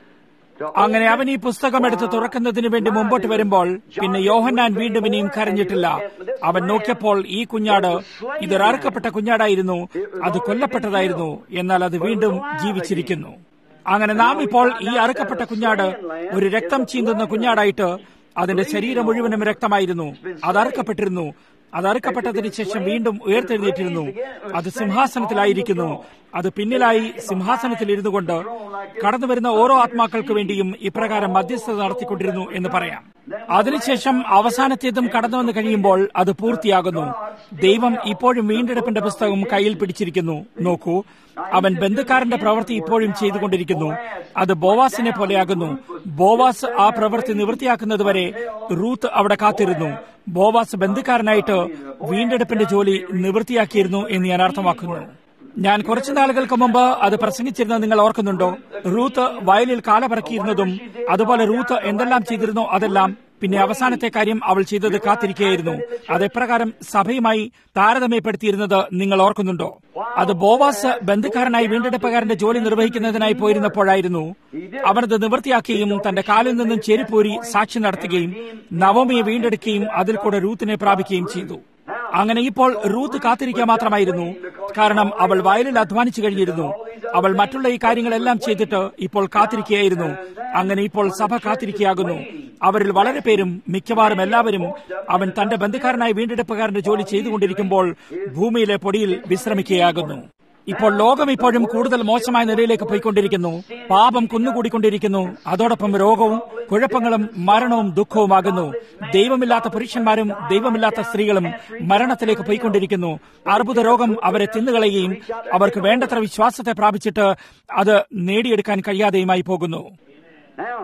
to അങ്ങനെ open അവൻ ഈ പുസ്തകം എടുത്ത് തുറക്കുന്നതിന് വേണ്ടി മുമ്പോട്ട് വരുമ്പോൾ പിന്നെ യോഹന്നാൻ വീണ്ടും ഇനിയും കരഞ്ഞിട്ടില്ല അവൻ നോക്കിയപ്പോൾ ഈ കുഞ്ഞാട് ഇതൊരു അറുക്കപ്പെട്ട കുഞ്ഞാടായിരുന്നു അത് കൊല്ലപ്പെട്ടതായിരുന്നു എന്നാൽ അത് വീണ്ടും ജീവിച്ചിരിക്കുന്നു അങ്ങനെ നാം ഇപ്പോൾ ഈ അറുക്കപ്പെട്ട കുഞ്ഞാട് ഒരു രക്തം ചീന്തുന്ന കുഞ്ഞാടായിട്ട് അതിന്റെ ശരീരം മുഴുവനും രക്തമായിരുന്നു അത് അറുക്കപ്പെട്ടിരുന്നു അത് അറുക്കപ്പെട്ടതിന് ശേഷം വീണ്ടും ഉയർത്തെഴുന്നേറ്റിരുന്നു അത് സിംഹാസനത്തിലായിരിക്കുന്നു അത് പിന്നിലായി സിംഹാസനത്തിൽ ഇരുന്നു കൊണ്ട് കടന്നു വരുന്ന ഓരോ ആത്മാക്കൾക്ക് വേണ്ടിയും ഇപ്രകാരം മധ്യസ്ഥത നടത്തിക്കൊണ്ടിരുന്നു എന്ന് പറയാം അതിനുശേഷം അവസാനത്തേതും കടന്നു വന്ന് കഴിയുമ്പോൾ അത് പൂർത്തിയാകുന്നു ദൈവം ഇപ്പോഴും വീണ്ടെടുപ്പിന്റെ പുസ്തകം കയ്യിൽ പിടിച്ചിരിക്കുന്നു നോക്കൂ അവൻ ബന്ധുക്കാരന്റെ പ്രവൃത്തി ഇപ്പോഴും ചെയ്തുകൊണ്ടിരിക്കുന്നു അത് ബോവാസിനെ പോലെയാകുന്നു ബോവാസ് ആ പ്രവൃത്തി നിവൃത്തിയാക്കുന്നതുവരെ റൂത്ത് അവിടെ കാത്തിരുന്നു ബോവാസ് ബന്ധുക്കാരനായിട്ട് വീണ്ടെടുപ്പിന്റെ ജോലി നിവൃത്തിയാക്കിയിരുന്നു എന്ന് ഞാൻ അർത്ഥമാക്കുന്നു ഞാൻ കുറച്ചു നാളുകൾക്ക് മുമ്പ് അത് പ്രസംഗിച്ചിരുന്നത് നിങ്ങൾ ഓർക്കുന്നുണ്ടോ റൂത്ത് വയലിൽ കാല പറക്കിയിരുന്നതും അതുപോലെ റൂത്ത് എന്തെല്ലാം ചെയ്തിരുന്നോ അതെല്ലാം പിന്നെ അവസാനത്തെ കാര്യം അവൾ ചെയ്തത് കാത്തിരിക്കുകയായിരുന്നു അത് എപ്രകാരം സഭയുമായി താരതമ്യപ്പെടുത്തിയിരുന്നത് നിങ്ങൾ ഓർക്കുന്നുണ്ടോ അത് ബോവാസ് ബന്ധുക്കാരനായി വീണ്ടെടുപ്പുകാരന്റെ ജോലി നിർവഹിക്കുന്നതിനായി പോയിരുന്നപ്പോഴായിരുന്നു അവനത് നിവൃത്തിയാക്കുകയും തന്റെ കാലിൽ നിന്നും ചെരുപ്പൂരി സാക്ഷി നടത്തുകയും നവമിയെ വീണ്ടെടുക്കുകയും അതിൽ കൂടെ റൂത്തിനെ പ്രാപിക്കുകയും ചെയ്തു അങ്ങനെ ഇപ്പോൾ റൂത്ത് കാത്തിരിക്കുക മാത്രമായിരുന്നു കാരണം അവൾ വയലിൽ അധ്വാനിച്ചു കഴിഞ്ഞിരുന്നു അവൾ മറ്റുള്ള ഈ കാര്യങ്ങളെല്ലാം ചെയ്തിട്ട് ഇപ്പോൾ കാത്തിരിക്കുകയായിരുന്നു അങ്ങനെ ഇപ്പോൾ സഭ കാത്തിരിക്കുകയാകുന്നു അവരിൽ വളരെ പേരും മിക്കവാറും എല്ലാവരും അവൻ തന്റെ ബന്ധുക്കാരനായി വീണ്ടെടുപ്പുകാരന്റെ ജോലി ചെയ്തുകൊണ്ടിരിക്കുമ്പോൾ ഭൂമിയിലെ പൊടിയിൽ വിശ്രമിക്കുകയാകുന്നു ഇപ്പോൾ ലോകം ഇപ്പോഴും കൂടുതൽ മോശമായ നിലയിലേക്ക് പോയിക്കൊണ്ടിരിക്കുന്നു പാപം കുന്നുകൂടിക്കൊണ്ടിരിക്കുന്നു അതോടൊപ്പം രോഗവും കുഴപ്പങ്ങളും മരണവും ദുഃഖവുമാകുന്നു ദൈവമില്ലാത്ത പുരുഷന്മാരും ദൈവമില്ലാത്ത സ്ത്രീകളും മരണത്തിലേക്ക് പോയിക്കൊണ്ടിരിക്കുന്നു അർബുദ രോഗം അവരെ തിന്നുകളയുകയും അവർക്ക് വേണ്ടത്ര വിശ്വാസത്തെ പ്രാപിച്ചിട്ട് അത് നേടിയെടുക്കാൻ കഴിയാതെയുമായി പോകുന്നു Now,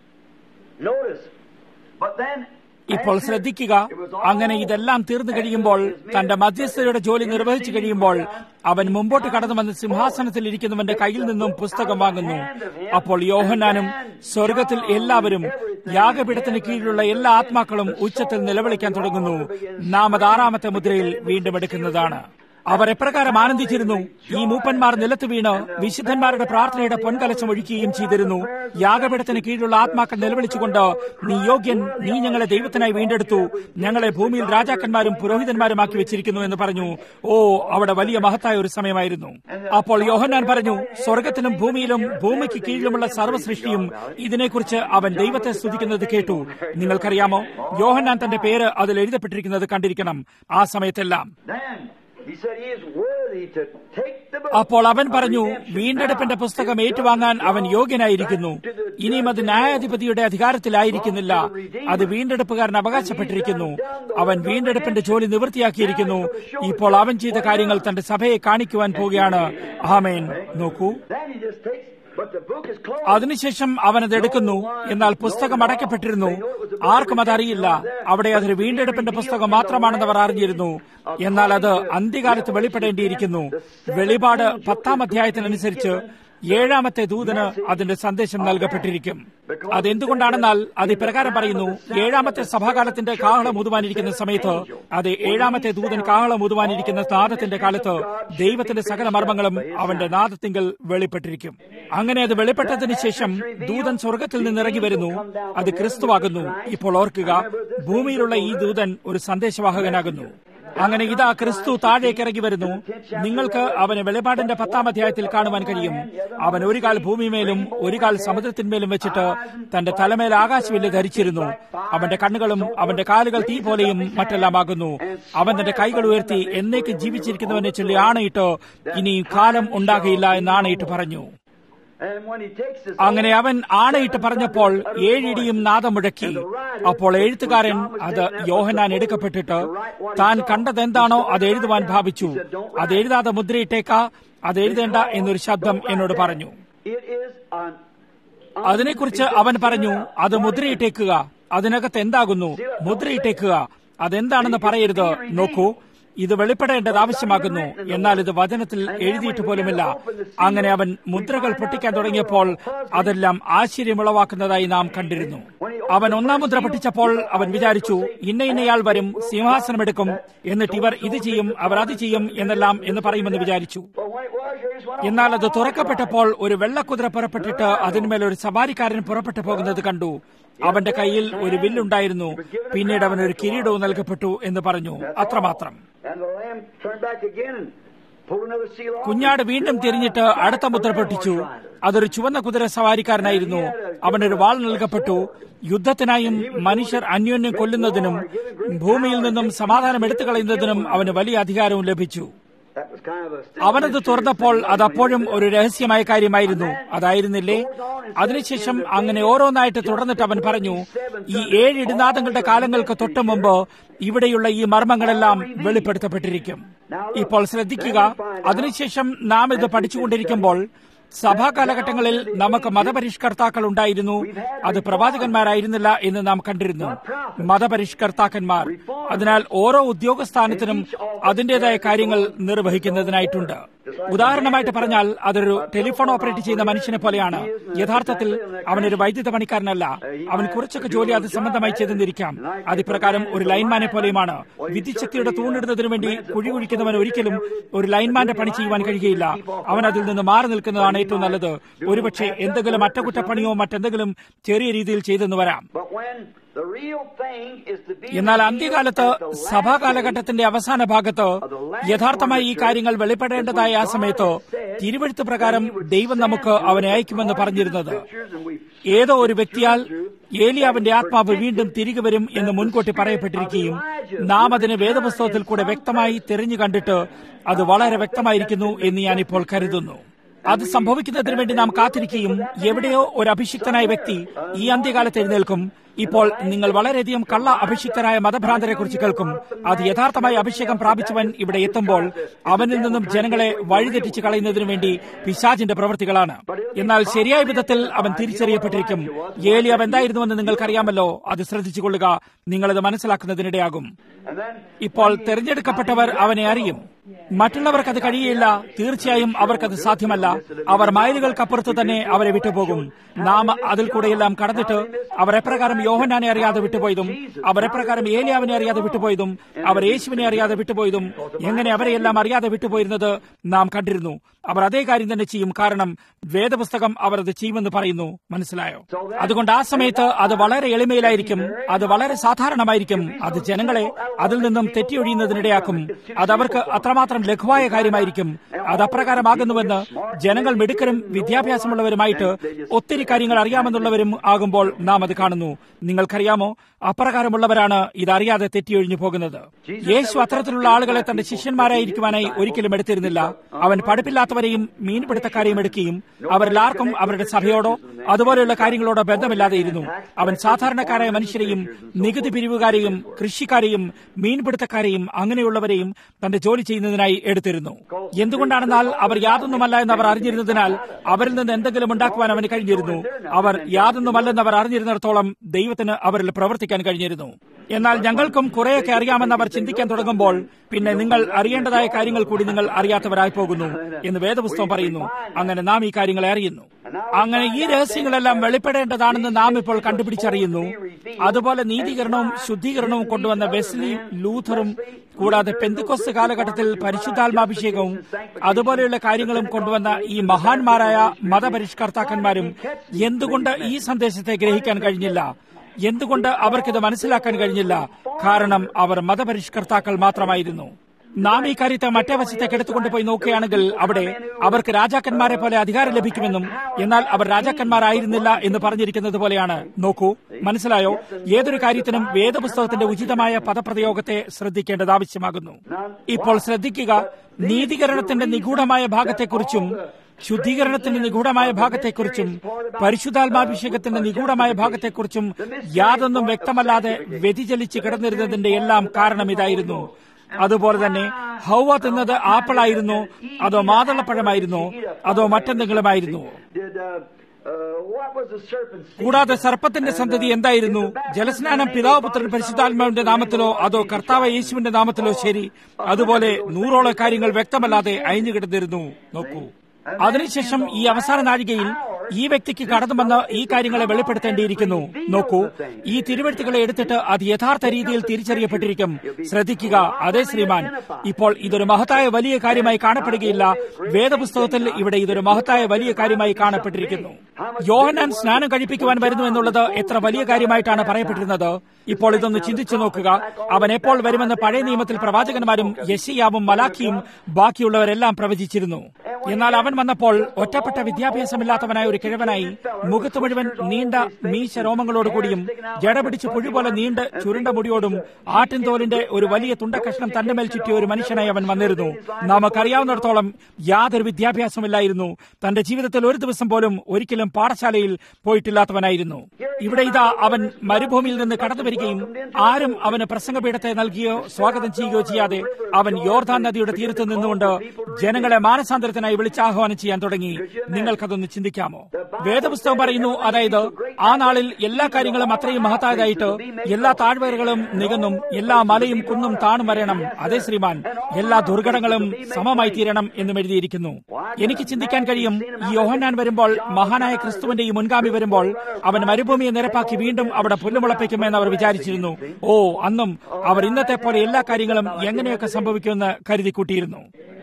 notice, but then ഇപ്പോൾ ശ്രദ്ധിക്കുക അങ്ങനെ ഇതെല്ലാം തീർന്നു കഴിയുമ്പോൾ തന്റെ മധ്യസ്ഥയുടെ ജോലി നിർവഹിച്ചു കഴിയുമ്പോൾ അവൻ മുമ്പോട്ട് കടന്നു വന്ന് സിംഹാസനത്തിൽ ഇരിക്കുന്നവന്റെ കയ്യിൽ നിന്നും പുസ്തകം വാങ്ങുന്നു അപ്പോൾ യോഹന്നാനും സ്വർഗത്തിൽ എല്ലാവരും യാഗപീഠത്തിന് കീഴിലുള്ള എല്ലാ ആത്മാക്കളും ഉച്ചത്തിൽ നിലവിളിക്കാൻ തുടങ്ങുന്നു നാം അത് ആറാമത്തെ മുദ്രയിൽ വീണ്ടും എടുക്കുന്നതാണ് അവർ എപ്രകാരം ആനന്ദിച്ചിരുന്നു ഈ മൂപ്പന്മാർ നിലത്ത് വീണ് വിശുദ്ധന്മാരുടെ പ്രാർത്ഥനയുടെ പൊൻകലശം ഒഴിക്കുകയും ചെയ്തിരുന്നു യാഗപീഠത്തിന് കീഴിലുള്ള ആത്മാക്കൾ നിലവിളിച്ചുകൊണ്ട് നീ യോഗ്യൻ നീ ഞങ്ങളെ ദൈവത്തിനായി വീണ്ടെടുത്തു ഞങ്ങളെ ഭൂമിയിൽ രാജാക്കന്മാരും പുരോഹിതന്മാരുമാക്കി വെച്ചിരിക്കുന്നു എന്ന് പറഞ്ഞു ഓ അവിടെ വലിയ മഹത്തായ ഒരു സമയമായിരുന്നു അപ്പോൾ യോഹന്നാൻ പറഞ്ഞു സ്വർഗത്തിലും ഭൂമിയിലും ഭൂമിക്ക് കീഴിലുമുള്ള സർവ്വസൃഷ്ടിയും ഇതിനെക്കുറിച്ച് അവൻ ദൈവത്തെ സ്തുതിക്കുന്നത് കേട്ടു നിങ്ങൾക്കറിയാമോ യോഹന്നാൻ തന്റെ പേര് അതിൽ എഴുതപ്പെട്ടിരിക്കുന്നത് കണ്ടിരിക്കണം ആ സമയത്തെല്ലാം Then he said he is worthy to take the book. അപ്പോൾ അവൻ പറഞ്ഞു വീണ്ടെടുപ്പിന്റെ പുസ്തകം ഏറ്റുവാങ്ങാൻ അവൻ യോഗ്യനായിരിക്കുന്നു ഇനിയും അത് ന്യായാധിപതിയുടെ അധികാരത്തിലായിരിക്കുന്നില്ല അത് വീണ്ടെടുപ്പുകാരൻ അവകാശപ്പെട്ടിരിക്കുന്നു അവൻ വീണ്ടെടുപ്പിന്റെ ജോലി നിവൃത്തിയാക്കിയിരിക്കുന്നു ഇപ്പോൾ അവൻ ചെയ്ത കാര്യങ്ങൾ തന്റെ സഭയെ കാണിക്കുവാൻ പോവുകയാണ് ആമേൻ നോക്കൂ Then he just takes, but the book is closed. അതിനുശേഷം അവൻ അത് എടുക്കുന്നു എന്നാൽ പുസ്തകം അടയ്ക്കപ്പെട്ടിരുന്നു ആർക്കും അതറിയില്ല അവിടെ അതൊരു വീണ്ടെടുപ്പിന്റെ പുസ്തകം മാത്രമാണെന്ന് അവർ അറിഞ്ഞിരുന്നു എന്നാൽ അത് അന്ത്യകാലത്ത് വെളിപ്പെടേണ്ടിയിരിക്കുന്നു വെളിപാട് പത്താം അധ്യായത്തിനനുസരിച്ച് ഏഴാമത്തെ ദൂതന് അതിന്റെ സന്ദേശം നൽകപ്പെട്ടിരിക്കും അതെന്തുകൊണ്ടാണെന്നാൽ അത് ഇപ്രകാരം പറയുന്നു ഏഴാമത്തെ സഭാകാലത്തിന്റെ കാഹളം ഊതുവാനിരിക്കുന്ന സമയത്ത് അത് ഏഴാമത്തെ ദൂതൻ കാഹളം ഊതുവാനിരിക്കുന്ന നാദത്തിന്റെ കാലത്ത് ദൈവത്തിന്റെ സകല മർമ്മങ്ങളും അവന്റെ നാദത്തിങ്കൽ വെളിപ്പെട്ടിരിക്കും അങ്ങനെ അത് വെളിപ്പെട്ടതിന് ശേഷം ദൂതൻ സ്വർഗത്തിൽ നിന്ന് ഇറങ്ങി വരുന്നു അത് ക്രിസ്തുവാകുന്നു ഇപ്പോൾ ഓർക്കുക ഭൂമിയിലുള്ള ഈ ദൂതൻ ഒരു സന്ദേശവാഹകനാകുന്നു അങ്ങനെ ഇതാ ക്രിസ്തു താഴേക്ക് ഇറങ്ങി വരുന്നു നിങ്ങൾക്ക് അവനെ വെളിപാടിന്റെ പത്താം അധ്യായത്തിൽ കാണുവാൻ കഴിയും അവൻ ഒരു കാൽ ഭൂമിമേലും ഒരു കാൽ സമുദ്രത്തിന്മേലും വെച്ചിട്ട് തന്റെ തലമേൽ ആകാശവില്ല് ധരിച്ചിരുന്നു അവന്റെ കണ്ണുകളും അവന്റെ കാലുകൾ തീ പോലെയും മറ്റെല്ലാമാകുന്നു അവൻ തന്റെ കൈകൾ ഉയർത്തി എന്നേക്ക് ജീവിച്ചിരിക്കുന്നവനെ ചൊല്ലി ആണയിട്ട് ഇനി കാലം ഉണ്ടാകയില്ല എന്ന് ആണയിട്ട് പറഞ്ഞു And when he takes this അങ്ങനെ അവൻ ആണയിട്ട് പറഞ്ഞപ്പോൾ ഏഴിടിയും നാദം മുഴക്കി അപ്പോൾ എഴുത്തുകാരൻ അത് യോഹനാൻ എടുക്കപ്പെട്ടിട്ട് താൻ കണ്ടതെന്താണോ അത് എഴുതുവാൻ ഭാവിച്ചു അത് എഴുതാതെ മുദ്രയിട്ടേക്ക അത് എഴുതേണ്ട എന്നൊരു ശബ്ദം എന്നോട് പറഞ്ഞു it is an അതിനെക്കുറിച്ച് അവൻ പറഞ്ഞു അത് മുദ്രയിട്ടേക്കുക അതിനകത്ത് എന്താകുന്നു മുദ്രയിട്ടേക്കുക അതെന്താണെന്ന് പറയരുത് നോക്കൂ ഇത് വെളിപ്പെടേണ്ടത് ആവശ്യമാകുന്നു എന്നാൽ ഇത് വചനത്തിൽ എഴുതിയിട്ട് പോലുമില്ല അങ്ങനെ അവൻ മുദ്രകൾ പൊട്ടിക്കാൻ തുടങ്ങിയപ്പോൾ അതെല്ലാം ആശ്ചര്യമുളവാക്കുന്നതായി നാം കണ്ടിരുന്നു അവൻ ഒന്നാം മുദ്ര പൊട്ടിച്ചപ്പോൾ അവൻ വിചാരിച്ചു ഇന്ന ഇന്നയാൾ വരും സിംഹാസനമെടുക്കും എന്നിട്ട് ഇവർ ഇത് ചെയ്യും അവർ അത് ചെയ്യും എന്നെല്ലാം എന്ന് പറയുമെന്ന് വിചാരിച്ചു എന്നാൽ അത് തുറക്കപ്പെട്ടപ്പോൾ ഒരു വെള്ളക്കുതിര പുറപ്പെട്ടിട്ട് അതിന്മേൽ ഒരു സവാരിക്കാരൻ പുറപ്പെട്ടു പോകുന്നത് കണ്ടു അവന്റെ കയ്യിൽ ഒരു വില്ലുണ്ടായിരുന്നു പിന്നീട് അവൻ ഒരു കിരീടവും നൽകപ്പെട്ടു എന്ന് പറഞ്ഞു അത്രമാത്രം കുഞ്ഞാട് വീണ്ടും തിരിഞ്ഞിട്ട് അടുത്ത മുദ്ര പൊട്ടിച്ചു അതൊരു ചുവന്ന കുതിര സവാരിക്കാരനായിരുന്നു അവനൊരു വാൾ നൽകപ്പെട്ടു യുദ്ധത്തിനായും മനുഷ്യർ അന്യോന്യം കൊല്ലുന്നതിനും ഭൂമിയിൽ നിന്നും സമാധാനം എടുത്തു കളയുന്നതിനും അവന് വലിയ അധികാരവും ലഭിച്ചു അവനത് തുറന്നപ്പോൾ അത് അപ്പോഴും ഒരു രഹസ്യമായ കാര്യമായിരുന്നു അതായിരുന്നില്ലേ അതിനുശേഷം അങ്ങനെ ഓരോന്നായിട്ട് തുടർന്നിട്ട് അവൻ പറഞ്ഞു ഈ ഏഴ് ഇടുനാദങ്ങളുടെ കാലങ്ങൾക്ക് തൊട്ടു മുമ്പ് ഇവിടെയുള്ള ഈ മർമ്മങ്ങളെല്ലാം വെളിപ്പെടുത്തപ്പെട്ടിരിക്കും ഇപ്പോൾ ശ്രദ്ധിക്കുക അതിനുശേഷം നാം ഇത് പഠിച്ചുകൊണ്ടിരിക്കുമ്പോൾ സഭാ കാലഘട്ടങ്ങളിൽ നമുക്ക് മതപരിഷ്കർത്താക്കൾ ഉണ്ടായിരുന്നു അത് പ്രവാചകന്മാരായിരുന്നില്ല എന്ന് നാം കണ്ടിരുന്നു മതപരിഷ്കർത്താക്കന്മാർ അതിനാൽ ഓരോ ഉദ്യോഗസ്ഥാനത്തിനും അതിന്റേതായ കാര്യങ്ങൾ നിർവഹിക്കുന്നതിനായിട്ടുണ്ട് ഉദാഹരണമായിട്ട് പറഞ്ഞാൽ അതൊരു ടെലിഫോൺ ഓപ്പറേറ്റ് ചെയ്യുന്ന മനുഷ്യനെ പോലെയാണ് യഥാർത്ഥത്തിൽ അവനൊരു വൈദ്യുത പണിക്കാരനല്ല അവൻ കുറച്ചൊക്കെ ജോലി അത് സംബന്ധമായി ചെയ്തെന്നിരിക്കാം അതിപ്രകാരം ഒരു ലൈൻമാനെ പോലെയുമാണ് വിദ്യുച്ഛക്തിയുടെ തൂണിടുന്നതിനു വേണ്ടി കുഴി കുഴിക്കുന്നവൻ ഒരിക്കലും ഒരു ലൈൻമാന്റെ പണി ചെയ്യുവാൻ കഴിയുകയില്ല അവൻ അതിൽ നിന്ന് മാറി നിൽക്കുന്നതാണ് ഏറ്റവും നല്ലത് ഒരുപക്ഷെ എന്തെങ്കിലും അറ്റകുറ്റപ്പണിയോ മറ്റെന്തെങ്കിലും ചെറിയ രീതിയിൽ ചെയ്തെന്ന് വരാം എന്നാൽ അന്ത്യകാലത്ത് സഭാ കാലഘട്ടത്തിന്റെ അവസാന ഭാഗത്ത് യഥാർത്ഥമായി ഈ കാര്യങ്ങൾ വെളിപ്പെടേണ്ടതായ ആ സമയത്ത് തിരുവഴുത്ത് പ്രകാരം ദൈവം നമുക്ക് അവനെ അയക്കുമെന്ന് പറഞ്ഞിരുന്നത് ഏതോ ഒരു വ്യക്തിയാൽ ഏലിയാവിന്റെ ആത്മാവ് വീണ്ടും തിരികെ വരും എന്ന് മുൻകൂട്ടി പറയപ്പെട്ടിരിക്കുകയും നാം അതിനെ വേദപുസ്തകത്തിൽ കൂടെ വ്യക്തമായി തിരഞ്ഞു കണ്ടിട്ട് അത് വളരെ വ്യക്തമായിരിക്കുന്നു എന്ന് ഞാനിപ്പോൾ കരുതുന്നു അത് സംഭവിക്കുന്നതിന് വേണ്ടി നാം കാത്തിരിക്കുകയും എവിടെയോ ഒരു അഭിഷിക്തനായ വ്യക്തി ഈ അന്ത്യകാലത്ത് എഴുന്നേൽക്കും ഇപ്പോൾ നിങ്ങൾ വളരെയധികം കള്ള അഭിഷിക്തരായ മതഭ്രാന്തരെ കുറിച്ച് കേൾക്കും അത് യഥാർത്ഥമായി അഭിഷേകം പ്രാപിച്ചവൻ ഇവിടെ എത്തുമ്പോൾ അവനിൽ നിന്നും ജനങ്ങളെ വഴിതെറ്റിച്ച് കളയുന്നതിനു വേണ്ടി പിശാചിന്റെ പ്രവൃത്തികളാണ് എന്നാൽ ശരിയായ വിധത്തിൽ അവൻ തിരിച്ചറിയപ്പെട്ടിരിക്കും ഏലിയാവ് എന്തായിരുന്നുവെന്ന് നിങ്ങൾക്കറിയാമല്ലോ അത് ശ്രദ്ധിച്ചുകൊള്ളുക നിങ്ങളത് മനസ്സിലാക്കുന്നതിനിടയാകും ഇപ്പോൾ തെരഞ്ഞെടുക്കപ്പെട്ടവർ അവനെ അറിയും മറ്റുള്ളവർക്ക് അത് കഴിയില്ല തീർച്ചയായും അവർക്കത് സാധ്യമല്ല അവർ മൈലുകൾക്കപ്പുറത്ത് തന്നെ അവരെ വിട്ടുപോകും നാം അതിൽ കൂടെയെല്ലാം കടന്നിട്ട് അവർ എപ്രകാരം യോഹനാനെ അറിയാതെ വിട്ടുപോയതും അവർ എപ്രകാരം ഏലിയാവിനെ അറിയാതെ വിട്ടുപോയതും അവർ യേശുവിനെ അറിയാതെ വിട്ടുപോയതും എങ്ങനെ അവരെയെല്ലാം അറിയാതെ വിട്ടുപോയിരുന്നത് നാം കണ്ടിരുന്നു അവർ അതേ കാര്യം തന്നെ ചെയ്യും കാരണം വേദപുസ്തകം അവർ അത് ചെയ്യുമെന്ന് പറയുന്നു മനസ്സിലായോ അതുകൊണ്ട് ആ സമയത്ത് അത് വളരെ എളിമയിലായിരിക്കും അത് വളരെ സാധാരണമായിരിക്കും അത് ജനങ്ങളെ അതിൽ നിന്നും തെറ്റിയൊഴിയുന്നതിനിടയാക്കും അത് അവർക്ക് അത്രമാത്രം ലഘുവായ കാര്യമായിരിക്കും അത് അപ്രകാരമാകുന്നുവെന്ന് ജനങ്ങൾ മിടുക്കരും വിദ്യാഭ്യാസമുള്ളവരുമായിട്ട് ഒത്തിരി കാര്യങ്ങൾ അറിയാമെന്നുള്ളവരും ആകുമ്പോൾ നാം അത് കാണുന്നു നിങ്ങൾക്കറിയാമോ അപ്രകാരമുള്ളവരാണ് ഇതറിയാതെ തെറ്റിയൊഴിഞ്ഞു പോകുന്നത് യേശു അത്തരത്തിലുള്ള ആളുകളെ തന്റെ ശിഷ്യന്മാരായിരിക്കുവാനായി ഒരിക്കലും എടുത്തിരുന്നില്ല അവൻ പഠിപ്പില്ലാത്തവരെയും മീൻപിടുത്തക്കാരെയും എടുക്കുകയും അവരിലാർക്കും അവരുടെ സഭയോടോ അതുപോലെയുള്ള കാര്യങ്ങളോടോ ബന്ധമില്ലാതെ ഇരുന്നു അവൻ സാധാരണക്കാരായ മനുഷ്യരെയും നികുതി പിരിവുകാരെയും കൃഷിക്കാരെയും മീൻപിടുത്തക്കാരെയും അങ്ങനെയുള്ളവരെയും തന്റെ ജോലി ചെയ്യുന്നതിനായി എടുത്തിരുന്നു എന്തുകൊണ്ടാണെന്നാൽ അവർ യാതൊന്നുമല്ല എന്ന് അവർ അറിഞ്ഞിരുന്നതിനാൽ അവരിൽ നിന്ന് എന്തെങ്കിലും ഉണ്ടാക്കുവാൻ അവന് കഴിഞ്ഞിരുന്നു അവർ യാതൊന്നുമല്ലെന്ന് അവർ അറിഞ്ഞിരുന്നിടത്തോളം ദൈവത്തിന് അവരിൽ പ്രവർത്തിക്കാൻ കഴിഞ്ഞിരുന്നു എന്നാൽ ഞങ്ങൾക്കും കുറെയൊക്കെ അറിയാമെന്ന് അവർ ചിന്തിക്കാൻ തുടങ്ങുമ്പോൾ പിന്നെ നിങ്ങൾ അറിയേണ്ടതായ കാര്യങ്ങൾ കൂടി നിങ്ങൾ അറിയാത്തവരായി പോകുന്നു എന്ന് വേദപുസ്തകം പറയുന്നു അങ്ങനെ നാം ഈ കാര്യങ്ങളെ അറിയുന്നു അങ്ങനെ ഈ രഹസ്യങ്ങളെല്ലാം വെളിപ്പെടേണ്ടതാണെന്ന് നാം ഇപ്പോൾ കണ്ടുപിടിച്ചറിയുന്നു അതുപോലെ നീതീകരണവും ശുദ്ധീകരണവും കൊണ്ടുവന്ന വെസ്ലി ലൂഥറും കൂടാതെ പെന്തുക്കൊസ് കാലഘട്ടത്തിൽ പരിശുദ്ധാത്മാഭിഷേകവും അതുപോലെയുള്ള കാര്യങ്ങളും കൊണ്ടുവന്ന ഈ മഹാന്മാരായ മതപരിഷ്കർത്താക്കന്മാരും എന്തുകൊണ്ട് ഈ സന്ദേശത്തെ ഗ്രഹിക്കാൻ കഴിഞ്ഞില്ല എന്തുകൊണ്ട് അവർക്കിത് മനസ്സിലാക്കാൻ കഴിഞ്ഞില്ല കാരണം അവർ മതപരിഷ്കർത്താക്കൾ മാത്രമായിരുന്നു നാം ഈ കാര്യത്തെ മറ്റേ വശത്തേക്ക് എടുത്തുകൊണ്ടുപോയി നോക്കുകയാണെങ്കിൽ അവിടെ അവർക്ക് രാജാക്കന്മാരെ പോലെ അധികാരം ലഭിക്കുമെന്നും എന്നാൽ അവർ രാജാക്കന്മാരായിരുന്നില്ല എന്ന് പറഞ്ഞിരിക്കുന്നത് പോലെയാണ് നോക്കൂ മനസ്സിലായോ ഏതൊരു കാര്യത്തിനും വേദപുസ്തകത്തിന്റെ ഉചിതമായ പദപ്രയോഗത്തെ ശ്രദ്ധിക്കേണ്ടത് ആവശ്യമാകുന്നു ഇപ്പോൾ ശ്രദ്ധിക്കുക നീതീകരണത്തിന്റെ നിഗൂഢമായ ഭാഗത്തെക്കുറിച്ചും ശുദ്ധീകരണത്തിന്റെ നിഗൂഢമായ ഭാഗത്തെക്കുറിച്ചും പരിശുദ്ധാത്മാഭിഷേകത്തിന്റെ നിഗൂഢമായ ഭാഗത്തെക്കുറിച്ചും യാതൊന്നും വ്യക്തമല്ലാതെ വ്യതിചലിച്ച് കിടന്നിരുന്നതിന്റെ എല്ലാം കാരണം ഇതായിരുന്നു അതുപോലെ തന്നെ ഹൗവ തിന്നത് ആപ്പിളായിരുന്നോ അതോ മാതളപ്പഴമായിരുന്നോ അതോ മറ്റെന്തെങ്കിലുമായിരുന്നോ what was the serpent's seed? കൂടാതെ സർപ്പത്തിന്റെ സന്തതി എന്തായിരുന്നു ജലസ്നാനം പിതാവ് പുത്രൻ പരിശുദ്ധാത്മാവിന്റെ നാമത്തിലോ അതോ കർത്താവ് യേശുവിന്റെ നാമത്തിലോ ശരി അതുപോലെ നൂറോളം കാര്യങ്ങൾ വ്യക്തമല്ലാതെ അയഞ്ഞുകിടന്നിരുന്നു നോക്കൂ അതിനുശേഷം ഈ അവസാന നാഴികയിൽ ഈ വ്യക്തിക്ക് കടന്നു വന്ന് ഈ കാര്യങ്ങളെ വെളിപ്പെടുത്തേണ്ടിയിരിക്കുന്നു നോക്കൂ ഈ തിരുവഴുത്തുകളെ എടുത്തിട്ട് അത് യഥാർത്ഥ രീതിയിൽ തിരിച്ചറിയപ്പെട്ടിരിക്കും ശ്രദ്ധിക്കുക അതേ ശ്രീമാൻ ഇപ്പോൾ ഇതൊരു മഹത്തായ വലിയ കാര്യമായി കാണപ്പെടുകയില്ല വേദപുസ്തകത്തിൽ ഇവിടെ ഇതൊരു മഹത്തായ വലിയ കാര്യമായി കാണപ്പെട്ടിരിക്കുന്നു യോഹനാൻ സ്നാനം കഴിപ്പിക്കുവാൻ വരുന്നു എന്നുള്ളത് എത്ര വലിയ കാര്യമായിട്ടാണ് പറയപ്പെട്ടിരുന്നത് ഇപ്പോൾ ഇതൊന്ന് ചിന്തിച്ചു നോക്കുക അവൻ എപ്പോൾ വരുമെന്ന് പഴയ നിയമത്തിൽ പ്രവാചകന്മാരും യശിയാവും മലാഖിയും ബാക്കിയുള്ളവരെല്ലാം പ്രവചിച്ചിരുന്നു എന്നാൽ അവൻ വന്നപ്പോൾ ഒറ്റപ്പെട്ട വിദ്യാഭ്യാസമില്ലാത്തവനായ ഒരു കിഴവനായി മുഖത്ത് മുഴുവൻ നീണ്ട മീശ രോമങ്ങളോടുകൂടിയും ജട പിടിച്ച് പുഴു പോലെ നീണ്ട് ചുരുണ്ട മുടിയോടും ആട്ടിൻതോലിന്റെ ഒരു വലിയ തുണ്ടക്കഷ്ണം തന്റെ മേൽ ചുറ്റിയ ഒരു മനുഷ്യനായി അവൻ വന്നിരുന്നു നമുക്കറിയാവുന്നിടത്തോളം യാതൊരു വിദ്യാഭ്യാസമില്ലായിരുന്നു തന്റെ ജീവിതത്തിൽ ഒരു ദിവസം പോലും ഒരിക്കലും പാഠശാലയിൽ പോയിട്ടില്ലാത്തവനായിരുന്നു ഇവിടെ ഇതാ അവൻ മരുഭൂമിയിൽ നിന്ന് കടന്നു വരികയും ആരും അവന് പ്രസംഗപീഠത്തെ നൽകിയോ സ്വാഗതം ചെയ്യുകയോ ചെയ്യാതെ അവൻ യോർദാൻ നദിയുടെ തീരത്ത് നിന്നുകൊണ്ട് ജനങ്ങളെ മാനസാന്തരത്തിനായി വിളിച്ചാഹ്വാനം ചെയ്യാൻ തുടങ്ങി നിങ്ങൾക്കതൊന്ന് ചിന്തിക്കാമോ വേദപുസ്തകം പറയുന്നു അതായത് ആ നാളിൽ എല്ലാ കാര്യങ്ങളും അത്രയും മഹത്തായതായിട്ട് എല്ലാ താഴ്വരകളും നികന്നും എല്ലാ മലയും കുന്നും താണും വരണം അതേ ശ്രീമാൻ എല്ലാ ദുർഘടങ്ങളും സമമായി തീരണം എന്നും എഴുതിയിരിക്കുന്നു എനിക്ക് ചിന്തിക്കാൻ കഴിയും ഈ യോഹന്നാൻ വരുമ്പോൾ മഹാനായ ക്രിസ്തുവിന്റെ ഈ മുൻഗാമി വരുമ്പോൾ അവൻ മരുഭൂമിയെ നിരപ്പാക്കി വീണ്ടും അവിടെ പുല്ലുമുളപ്പിക്കുമെന്ന് അവർ വിചാരിച്ചിരുന്നു ഓ അന്നും അവർ ഇന്നത്തെ പോലെ എല്ലാ കാര്യങ്ങളും എങ്ങനെയൊക്കെ സംഭവിക്കുമെന്ന് കരുതിക്കൂട്ടിയിരുന്നു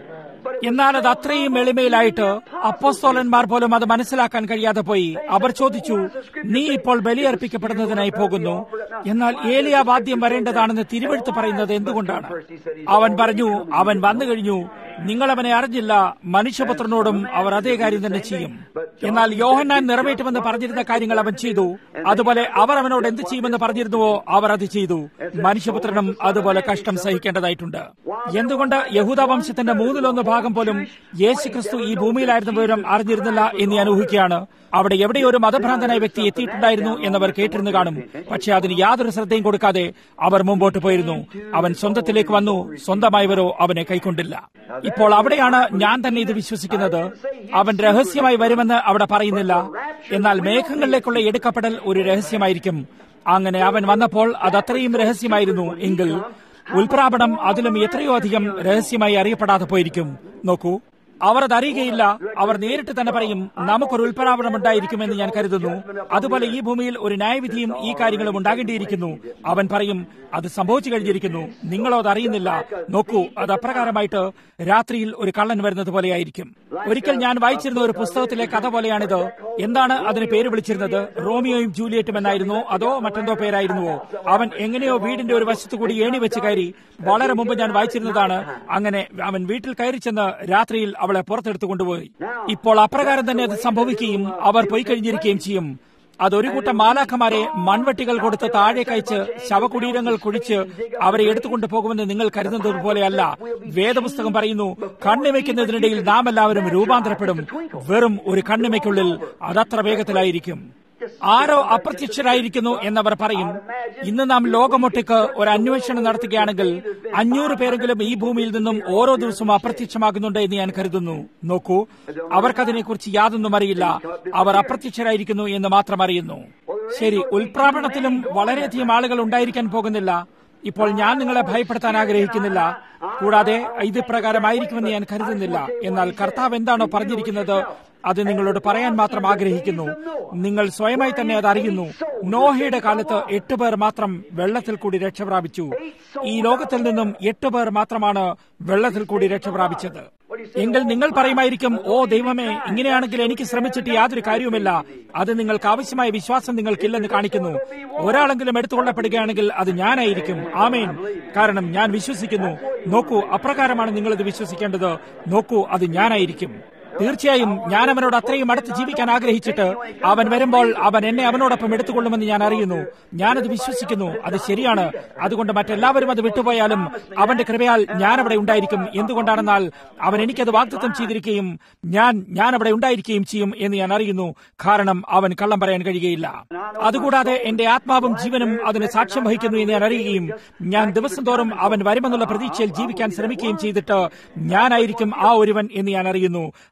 എന്നാൽ അത് അത്രയും എളിമയിലായിട്ട് അപ്പോസ്തോലന്മാർ പോലും അത് മനസ്സിലാക്കാൻ കഴിയാതെ പോയി അവർ ചോദിച്ചു നീ ഇപ്പോൾ ബലിയർപ്പിക്കപ്പെടുന്നതിനായി പോകുന്നു എന്നാൽ ഏലിയ വാദ്യം വരേണ്ടതാണെന്ന് തിരുവെടുത്ത് പറയുന്നത് എന്തുകൊണ്ടാണ് അവൻ പറഞ്ഞു അവൻ വന്നു കഴിഞ്ഞു നിങ്ങൾ അവനെ അറിഞ്ഞില്ല മനുഷ്യപുത്രനോടും അവർ അതേ കാര്യം തന്നെ ചെയ്യും എന്നാൽ യോഹന്നാൻ നിറവേറ്റുമെന്ന് പറഞ്ഞിരുന്ന കാര്യങ്ങൾ അവൻ ചെയ്തു അതുപോലെ അവർ അവനോട് എന്ത് ചെയ്യുമെന്ന് പറഞ്ഞിരുന്നുവോ അവർ അത് ചെയ്തു മനുഷ്യപുത്രനും അതുപോലെ കഷ്ടം സഹിക്കേണ്ടതായിട്ടുണ്ട് എന്തുകൊണ്ട് യഹൂദ വംശത്തിന്റെ മൂന്നിലൊന്ന് ഭാഗം പോലും യേശു ക്രിസ്തു ഈ ഭൂമിയിലായിരുന്ന വിവരം അറിഞ്ഞിരുന്നില്ല എന്ന് ഞാൻ ഊഹിക്കുകയാണ് അവിടെ എവിടെയോ ഒരു മതഭ്രാന്തനായ വ്യക്തി എത്തിയിട്ടുണ്ടായിരുന്നു എന്നവർ കേട്ടിരുന്നു കാണും പക്ഷെ അതിന് യാതൊരു ശ്രദ്ധയും കൊടുക്കാതെ അവർ മുമ്പോട്ട് പോയിരുന്നു അവൻ സ്വന്തത്തിലേക്ക് വന്നു സ്വന്തമായവരോ അവനെ കൈക്കൊണ്ടില്ല ഇപ്പോൾ അവിടെയാണ് ഞാൻ തന്നെ ഇത് വിശ്വസിക്കുന്നത് അവൻ രഹസ്യമായി വരുമെന്ന് അവിടെ പറയുന്നില്ല എന്നാൽ മേഘങ്ങളിലേക്കുള്ള എടുക്കപ്പെടൽ ഒരു രഹസ്യമായിരിക്കും അങ്ങനെ അവൻ വന്നപ്പോൾ അത് അത്രയും രഹസ്യമായിരുന്നു എങ്കിൽ ഉൽപ്രാപണം അതിലും എത്രയോ അധികം രഹസ്യമായി അറിയപ്പെടാതെ പോയിരിക്കും നോക്കൂ അവർ അത് അറിയുകയില്ല അവർ നേരിട്ട് തന്നെ പറയും നമുക്കൊരു ഉൽപ്പരാപണം ഉണ്ടായിരിക്കുമെന്ന് ഞാൻ കരുതുന്നു അതുപോലെ ഈ ഭൂമിയിൽ ഒരു ന്യായവിധിയും ഈ കാര്യങ്ങളും ഉണ്ടാകേണ്ടിയിരിക്കുന്നു അവൻ പറയും അത് സംഭവിച്ചു കഴിഞ്ഞിരിക്കുന്നു നിങ്ങളോ അത് അറിയുന്നില്ല നോക്കൂ അത് അപ്രകാരമായിട്ട് രാത്രിയിൽ ഒരു കള്ളൻ വരുന്നത് പോലെയായിരിക്കും ഒരിക്കൽ ഞാൻ വായിച്ചിരുന്ന ഒരു പുസ്തകത്തിലെ കഥ പോലെയാണിത് എന്താണ് അതിന് പേര് വിളിച്ചിരുന്നത് റോമിയോയും ജൂലിയറ്റും എന്നായിരുന്നോ അതോ മറ്റെന്തോ പേരായിരുന്നുവോ അവൻ എങ്ങനെയോ വീടിന്റെ ഒരു വശത്തു കൂടി ഏണി വെച്ച് കയറി വളരെ മുമ്പ് ഞാൻ വായിച്ചിരുന്നതാണ് അങ്ങനെ അവൻ വീട്ടിൽ കയറി ചെന്ന് രാത്രിയിൽ അവളെ പുറത്തെടുത്തു കൊണ്ടുപോയി ഇപ്പോൾ അപ്രകാരം തന്നെ അത് സംഭവിക്കുകയും അവർ പോയി കഴിഞ്ഞിരിക്കുകയും ചെയ്യും അതൊരു കൂട്ടം മാലാഖമാരെ മൺവെട്ടികൾ കൊടുത്ത് താഴെ കഴിച്ച് ശവകുടീരങ്ങൾ കുഴിച്ച് അവരെ എടുത്തുകൊണ്ട് പോകുമെന്ന് നിങ്ങൾ കരുതുന്നത് പോലെയല്ല വേദപുസ്തകം പറയുന്നു കണ്ണിമയ്ക്കുന്നതിനിടയിൽ നാം എല്ലാവരും രൂപാന്തരപ്പെടും വെറും ഒരു കണ്ണിമയ്ക്കുള്ളിൽ അതത്ര വേഗത്തിലായിരിക്കും ആരോ അപ്രത്യക്ഷരായിരിക്കുന്നു എന്നവർ പറയും ഇന്ന് നാം ലോകമൊട്ടിക്ക് ഒരു അന്വേഷണം നടത്തുകയാണെങ്കിൽ അഞ്ഞൂറ് പേരെങ്കിലും ഈ ഭൂമിയിൽ നിന്നും ഓരോ ദിവസവും അപ്രത്യക്ഷമാകുന്നുണ്ട് എന്ന് ഞാൻ കരുതുന്നു നോക്കൂ അവർക്കതിനെക്കുറിച്ച് യാതൊന്നും അറിയില്ല അവർ അപ്രത്യക്ഷരായിരിക്കുന്നു എന്ന് മാത്രം അറിയുന്നു ശരി ഉൽപ്രാപണത്തിലും വളരെയധികം ആളുകൾ ഉണ്ടായിരിക്കാൻ പോകുന്നില്ല ഇപ്പോൾ ഞാൻ നിങ്ങളെ ഭയപ്പെടുത്താൻ ആഗ്രഹിക്കുന്നില്ല കൂടാതെ ഇത് പ്രകാരമായിരിക്കുമെന്ന് ഞാൻ കരുതുന്നില്ല എന്നാൽ കർത്താവ് എന്താണോ പറഞ്ഞിരിക്കുന്നത് അത് നിങ്ങളോട് പറയാൻ മാത്രം ആഗ്രഹിക്കുന്നു നിങ്ങൾ സ്വയമായി തന്നെ അത് അറിയുന്നു നോഹയുടെ കാലത്ത് എട്ട് പേർ മാത്രം വെള്ളത്തിൽ കൂടി രക്ഷപ്രാപിച്ചു ഈ ലോകത്തിൽ നിന്നും എട്ട് പേർ മാത്രമാണ് വെള്ളത്തിൽ കൂടി രക്ഷപ്രാപിച്ചത് എങ്കിൽ നിങ്ങൾ പറയുമായിരിക്കും ഓ ദൈവമേ ഇങ്ങനെയാണെങ്കിൽ എനിക്ക് ശ്രമിച്ചിട്ട് യാതൊരു കാര്യവുമില്ല അത് നിങ്ങൾക്ക് ആവശ്യമായ വിശ്വാസം നിങ്ങൾക്കില്ലെന്ന് കാണിക്കുന്നു ഒരാളെങ്കിലും എടുത്തുകൊള്ളപ്പെടുകയാണെങ്കിൽ അത് ഞാനായിരിക്കും ആമേൻ കാരണം ഞാൻ വിശ്വസിക്കുന്നു നോക്കൂ അപ്രകാരമാണ് നിങ്ങളിത് വിശ്വസിക്കേണ്ടത് നോക്കൂ അത് ഞാനായിരിക്കും തീർച്ചയായും ഞാൻ അവനോട് അത്രയും അടുത്ത് ജീവിക്കാൻ ആഗ്രഹിച്ചിട്ട് അവൻ വരുമ്പോൾ അവൻ എന്നെ അവനോടൊപ്പം എടുത്തുകൊള്ളുമെന്ന് ഞാൻ അറിയുന്നു ഞാനത് വിശ്വസിക്കുന്നു അത് ശരിയാണ് അതുകൊണ്ട് മറ്റെല്ലാവരും അത് വിട്ടുപോയാലും അവന്റെ കൃപയാൽ ഞാൻ അവിടെ ഉണ്ടായിരിക്കും എന്തുകൊണ്ടാണെന്നാൽ അവൻ എനിക്കത് വാഗ്ദത്തം ചെയ്തിരിക്കുകയും ഞാൻ ഞാൻ അവിടെ ഉണ്ടായിരിക്കുകയും ചെയ്യും എന്ന് ഞാൻ അറിയുന്നു കാരണം അവൻ കള്ളം പറയാൻ കഴിയുകയില്ല അതുകൂടാതെ എന്റെ ആത്മാവും ജീവനും അതിന് സാക്ഷ്യം വഹിക്കുന്നു എന്ന് ഞാൻ അറിയുകയും ഞാൻ ദിവസം തോറും അവൻ വരുമെന്നുള്ള പ്രതീക്ഷയിൽ ജീവിക്കാൻ ശ്രമിക്കുകയും ചെയ്തിട്ട് ഞാനായിരിക്കും ആ ഒരുവൻ എന്ന് ഞാൻ അറിയുന്നു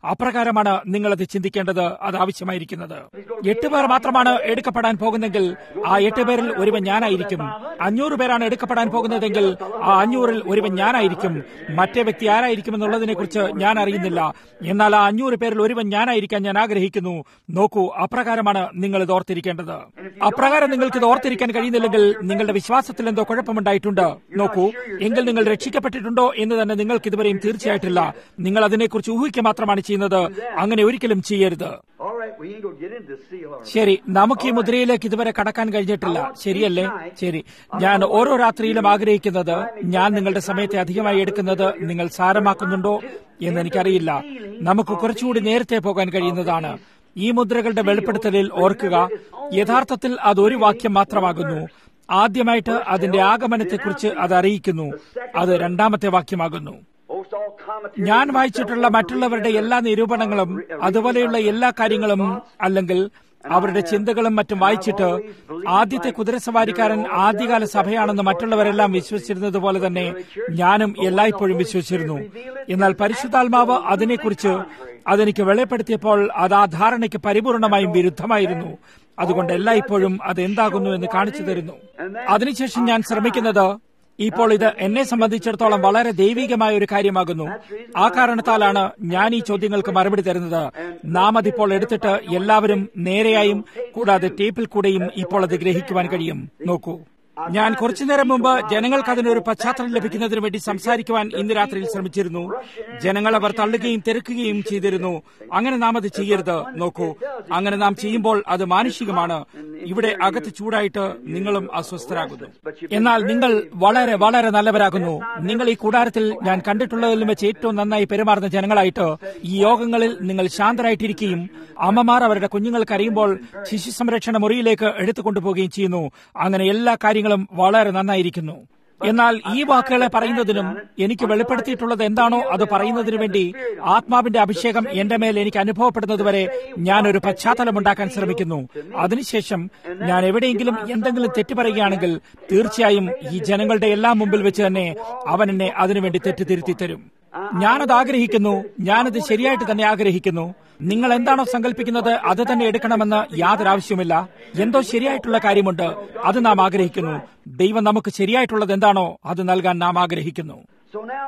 അപ്രകാരമാണ് നിങ്ങളത് ചിന്തിക്കേണ്ടത് അത് ആവശ്യമായിരിക്കുന്നത് എട്ട് പേർ മാത്രമാണ് എടുക്കപ്പെടാൻ പോകുന്നെങ്കിൽ ആ എട്ട് പേരിൽ ഒരുവൻ ഞാനായിരിക്കും അഞ്ഞൂറ് പേരാണ് എടുക്കപ്പെടാൻ പോകുന്നതെങ്കിൽ ആ അഞ്ഞൂറിൽ ഒരുവൻ ഞാനായിരിക്കും മറ്റേ വ്യക്തി ആരായിരിക്കും എന്നുള്ളതിനെ കുറിച്ച് ഞാൻ അറിയുന്നില്ല എന്നാൽ ആ അഞ്ഞൂറ് പേരിൽ ഒരുവൻ ഞാനായിരിക്കാൻ ഞാൻ ആഗ്രഹിക്കുന്നു നോക്കൂ അപ്രകാരമാണ് നിങ്ങൾ ഇത് ഓർത്തിരിക്കേണ്ടത് അപ്രകാരം നിങ്ങൾക്ക് ഇത് ഓർത്തിരിക്കാൻ കഴിയുന്നില്ലെങ്കിൽ നിങ്ങളുടെ വിശ്വാസത്തിൽ എന്തോ കുഴപ്പമുണ്ടായിട്ടുണ്ട് നോക്കൂ എങ്കിൽ നിങ്ങൾ രക്ഷിക്കപ്പെട്ടിട്ടുണ്ടോ എന്ന് തന്നെ നിങ്ങൾക്ക് ഇതുവരെയും തീർച്ചയായിട്ടില്ല നിങ്ങൾ അതിനെക്കുറിച്ച് ഊഹിക്കുക മാത്രമാണ് ചെയ്യുന്നത് അങ്ങനെ ഒരിക്കലും ചെയ്യരുത് All right, we ain't gonna get into the seal. All right. ശരി നമുക്ക് ഈ മുദ്രയിലേക്ക് ഇതുവരെ കടക്കാൻ കഴിഞ്ഞിട്ടില്ല ശരിയല്ലേ ശരി ഞാൻ ഓരോ രാത്രിയിലും ആഗ്രഹിക്കുന്നത് ഞാൻ നിങ്ങളുടെ സമയത്തെ അധികമായി എടുക്കുന്നത് നിങ്ങൾ സാരമാക്കുന്നുണ്ടോ എന്ന് എനിക്കറിയില്ല നമുക്ക് കുറച്ചുകൂടി നേരത്തെ പോകാൻ കഴിയുന്നതാണ് ഈ മുദ്രകളുടെ വെളിപ്പെടുത്തലിൽ ഓർക്കുക യഥാർത്ഥത്തിൽ അത് ഒരു വാക്യം മാത്രമാകുന്നു ആദ്യമായിട്ട് അതിന്റെ ആഗമനത്തെക്കുറിച്ച് അത് അറിയിക്കുന്നു അത് രണ്ടാമത്തെ വാക്യമാകുന്നു Most all commentaries ഞാൻ വായിച്ചിട്ടുള്ള മറ്റുള്ളവരുടെ എല്ലാ നിരൂപണങ്ങളും അതുപോലെയുള്ള എല്ലാ കാര്യങ്ങളും അല്ലെങ്കിൽ അവരുടെ ചിന്തകളും മറ്റും വായിച്ചിട്ട് ആദ്യത്തെ കുതിരസവാരിക്കാരൻ ആദ്യകാല സഭയാണെന്ന് മറ്റുള്ളവരെല്ലാം വിശ്വസിച്ചിരുന്നത് പോലെ തന്നെ ഞാനും എല്ലായ്പ്പോഴും വിശ്വസിച്ചിരുന്നു എന്നാൽ പരിശുദ്ധാത്മാവ് അതിനെക്കുറിച്ച് അതെനിക്ക് വെളിപ്പെടുത്തിയപ്പോൾ അത് ആ ധാരണയ്ക്ക് പരിപൂർണമായും വിരുദ്ധമായിരുന്നു അതുകൊണ്ട് എല്ലായ്പ്പോഴും അത് എന്താകുന്നു എന്ന് കാണിച്ചു തരുന്നു അതിനുശേഷം ഞാൻ ശ്രമിക്കുന്നത് ഇപ്പോൾ ഇത് എന്നെ സംബന്ധിച്ചിടത്തോളം വളരെ ദൈവികമായ ഒരു കാര്യമാകുന്നു ആ കാരണത്താലാണ് ഞാൻ ഈ ചോദ്യങ്ങൾക്ക് മറുപടി തരുന്നത് നാം അതിപ്പോൾ എടുത്തിട്ട് എല്ലാവരും നേരെയായും കൂടാതെ ടേപ്പിൽ കൂടെയും ഇപ്പോൾ അത് ഗ്രഹിക്കുവാൻ കഴിയും നോക്കൂ ഞാൻ കുറച്ചു നേരം മുമ്പ് ജനങ്ങൾക്ക് അതിനൊരു പശ്ചാത്തലം ലഭിക്കുന്നതിന് വേണ്ടി സംസാരിക്കുവാൻ ഇന്ന് രാത്രിയിൽ ശ്രമിച്ചിരുന്നു ജനങ്ങൾ അവർ തള്ളുകയും തിരക്കുകയും ചെയ്തിരുന്നു അങ്ങനെ നാം അത് ചെയ്യരുത് നോക്കൂ അങ്ങനെ നാം ചെയ്യുമ്പോൾ അത് മാനുഷികമാണ് ഇവിടെ അകത്ത് ചൂടായിട്ട് നിങ്ങളും അസ്വസ്ഥരാകുന്നു എന്നാൽ നിങ്ങൾ വളരെ വളരെ നല്ലവരാകുന്നു നിങ്ങൾ ഈ കൂടാരത്തിൽ ഞാൻ കണ്ടിട്ടുള്ളതിലും വെച്ച് ഏറ്റവും നന്നായി പെരുമാറുന്ന ജനങ്ങളായിട്ട് ഈ യോഗങ്ങളിൽ നിങ്ങൾ ശാന്തരായിട്ടിരിക്കുകയും അമ്മമാർ അവരുടെ കുഞ്ഞുങ്ങൾ കരയുമ്പോൾ ശിശു സംരക്ഷണ മുറിയിലേക്ക് എടുത്തുകൊണ്ടുപോവുകയും ചെയ്യുന്നു അങ്ങനെ എല്ലാ കാര്യങ്ങളും വളരെ നന്നായിരിക്കുന്നു എന്നാൽ ഈ വാക്കുകളെ പറയുന്നതിനും എനിക്ക് വെളിപ്പെടുത്തിയിട്ടുള്ളത് എന്താണോ അത് പറയുന്നതിനു വേണ്ടി ആത്മാവിന്റെ അഭിഷേകം എന്റെ മേൽ എനിക്ക് അനുഭവപ്പെടുന്നതുവരെ ഞാൻ ഒരു പശ്ചാത്തലം ഉണ്ടാക്കാൻ ശ്രമിക്കുന്നു അതിനുശേഷം ഞാൻ എവിടെയെങ്കിലും എന്തെങ്കിലും തെറ്റ് പറയുകയാണെങ്കിൽ തീർച്ചയായും ഈ ജനങ്ങളുടെ എല്ലാം മുമ്പിൽ വെച്ച് തന്നെ അവൻ എന്നെ അതിനുവേണ്ടി തെറ്റ് തിരുത്തി തരും ഞാനത് ആഗ്രഹിക്കുന്നു ഞാനത് ശരിയായിട്ട് തന്നെ ആഗ്രഹിക്കുന്നു നിങ്ങൾ എന്താണോ സങ്കല്പിക്കുന്നത് അത് തന്നെ എടുക്കണമെന്ന് യാതൊരു ആവശ്യമില്ല എന്തോ ശരിയായിട്ടുള്ള കാര്യമുണ്ട് അത് നാം ആഗ്രഹിക്കുന്നു ദൈവം നമുക്ക് ശരിയായിട്ടുള്ളത് എന്താണോ അത് നൽകാൻ നാം ആഗ്രഹിക്കുന്നു So now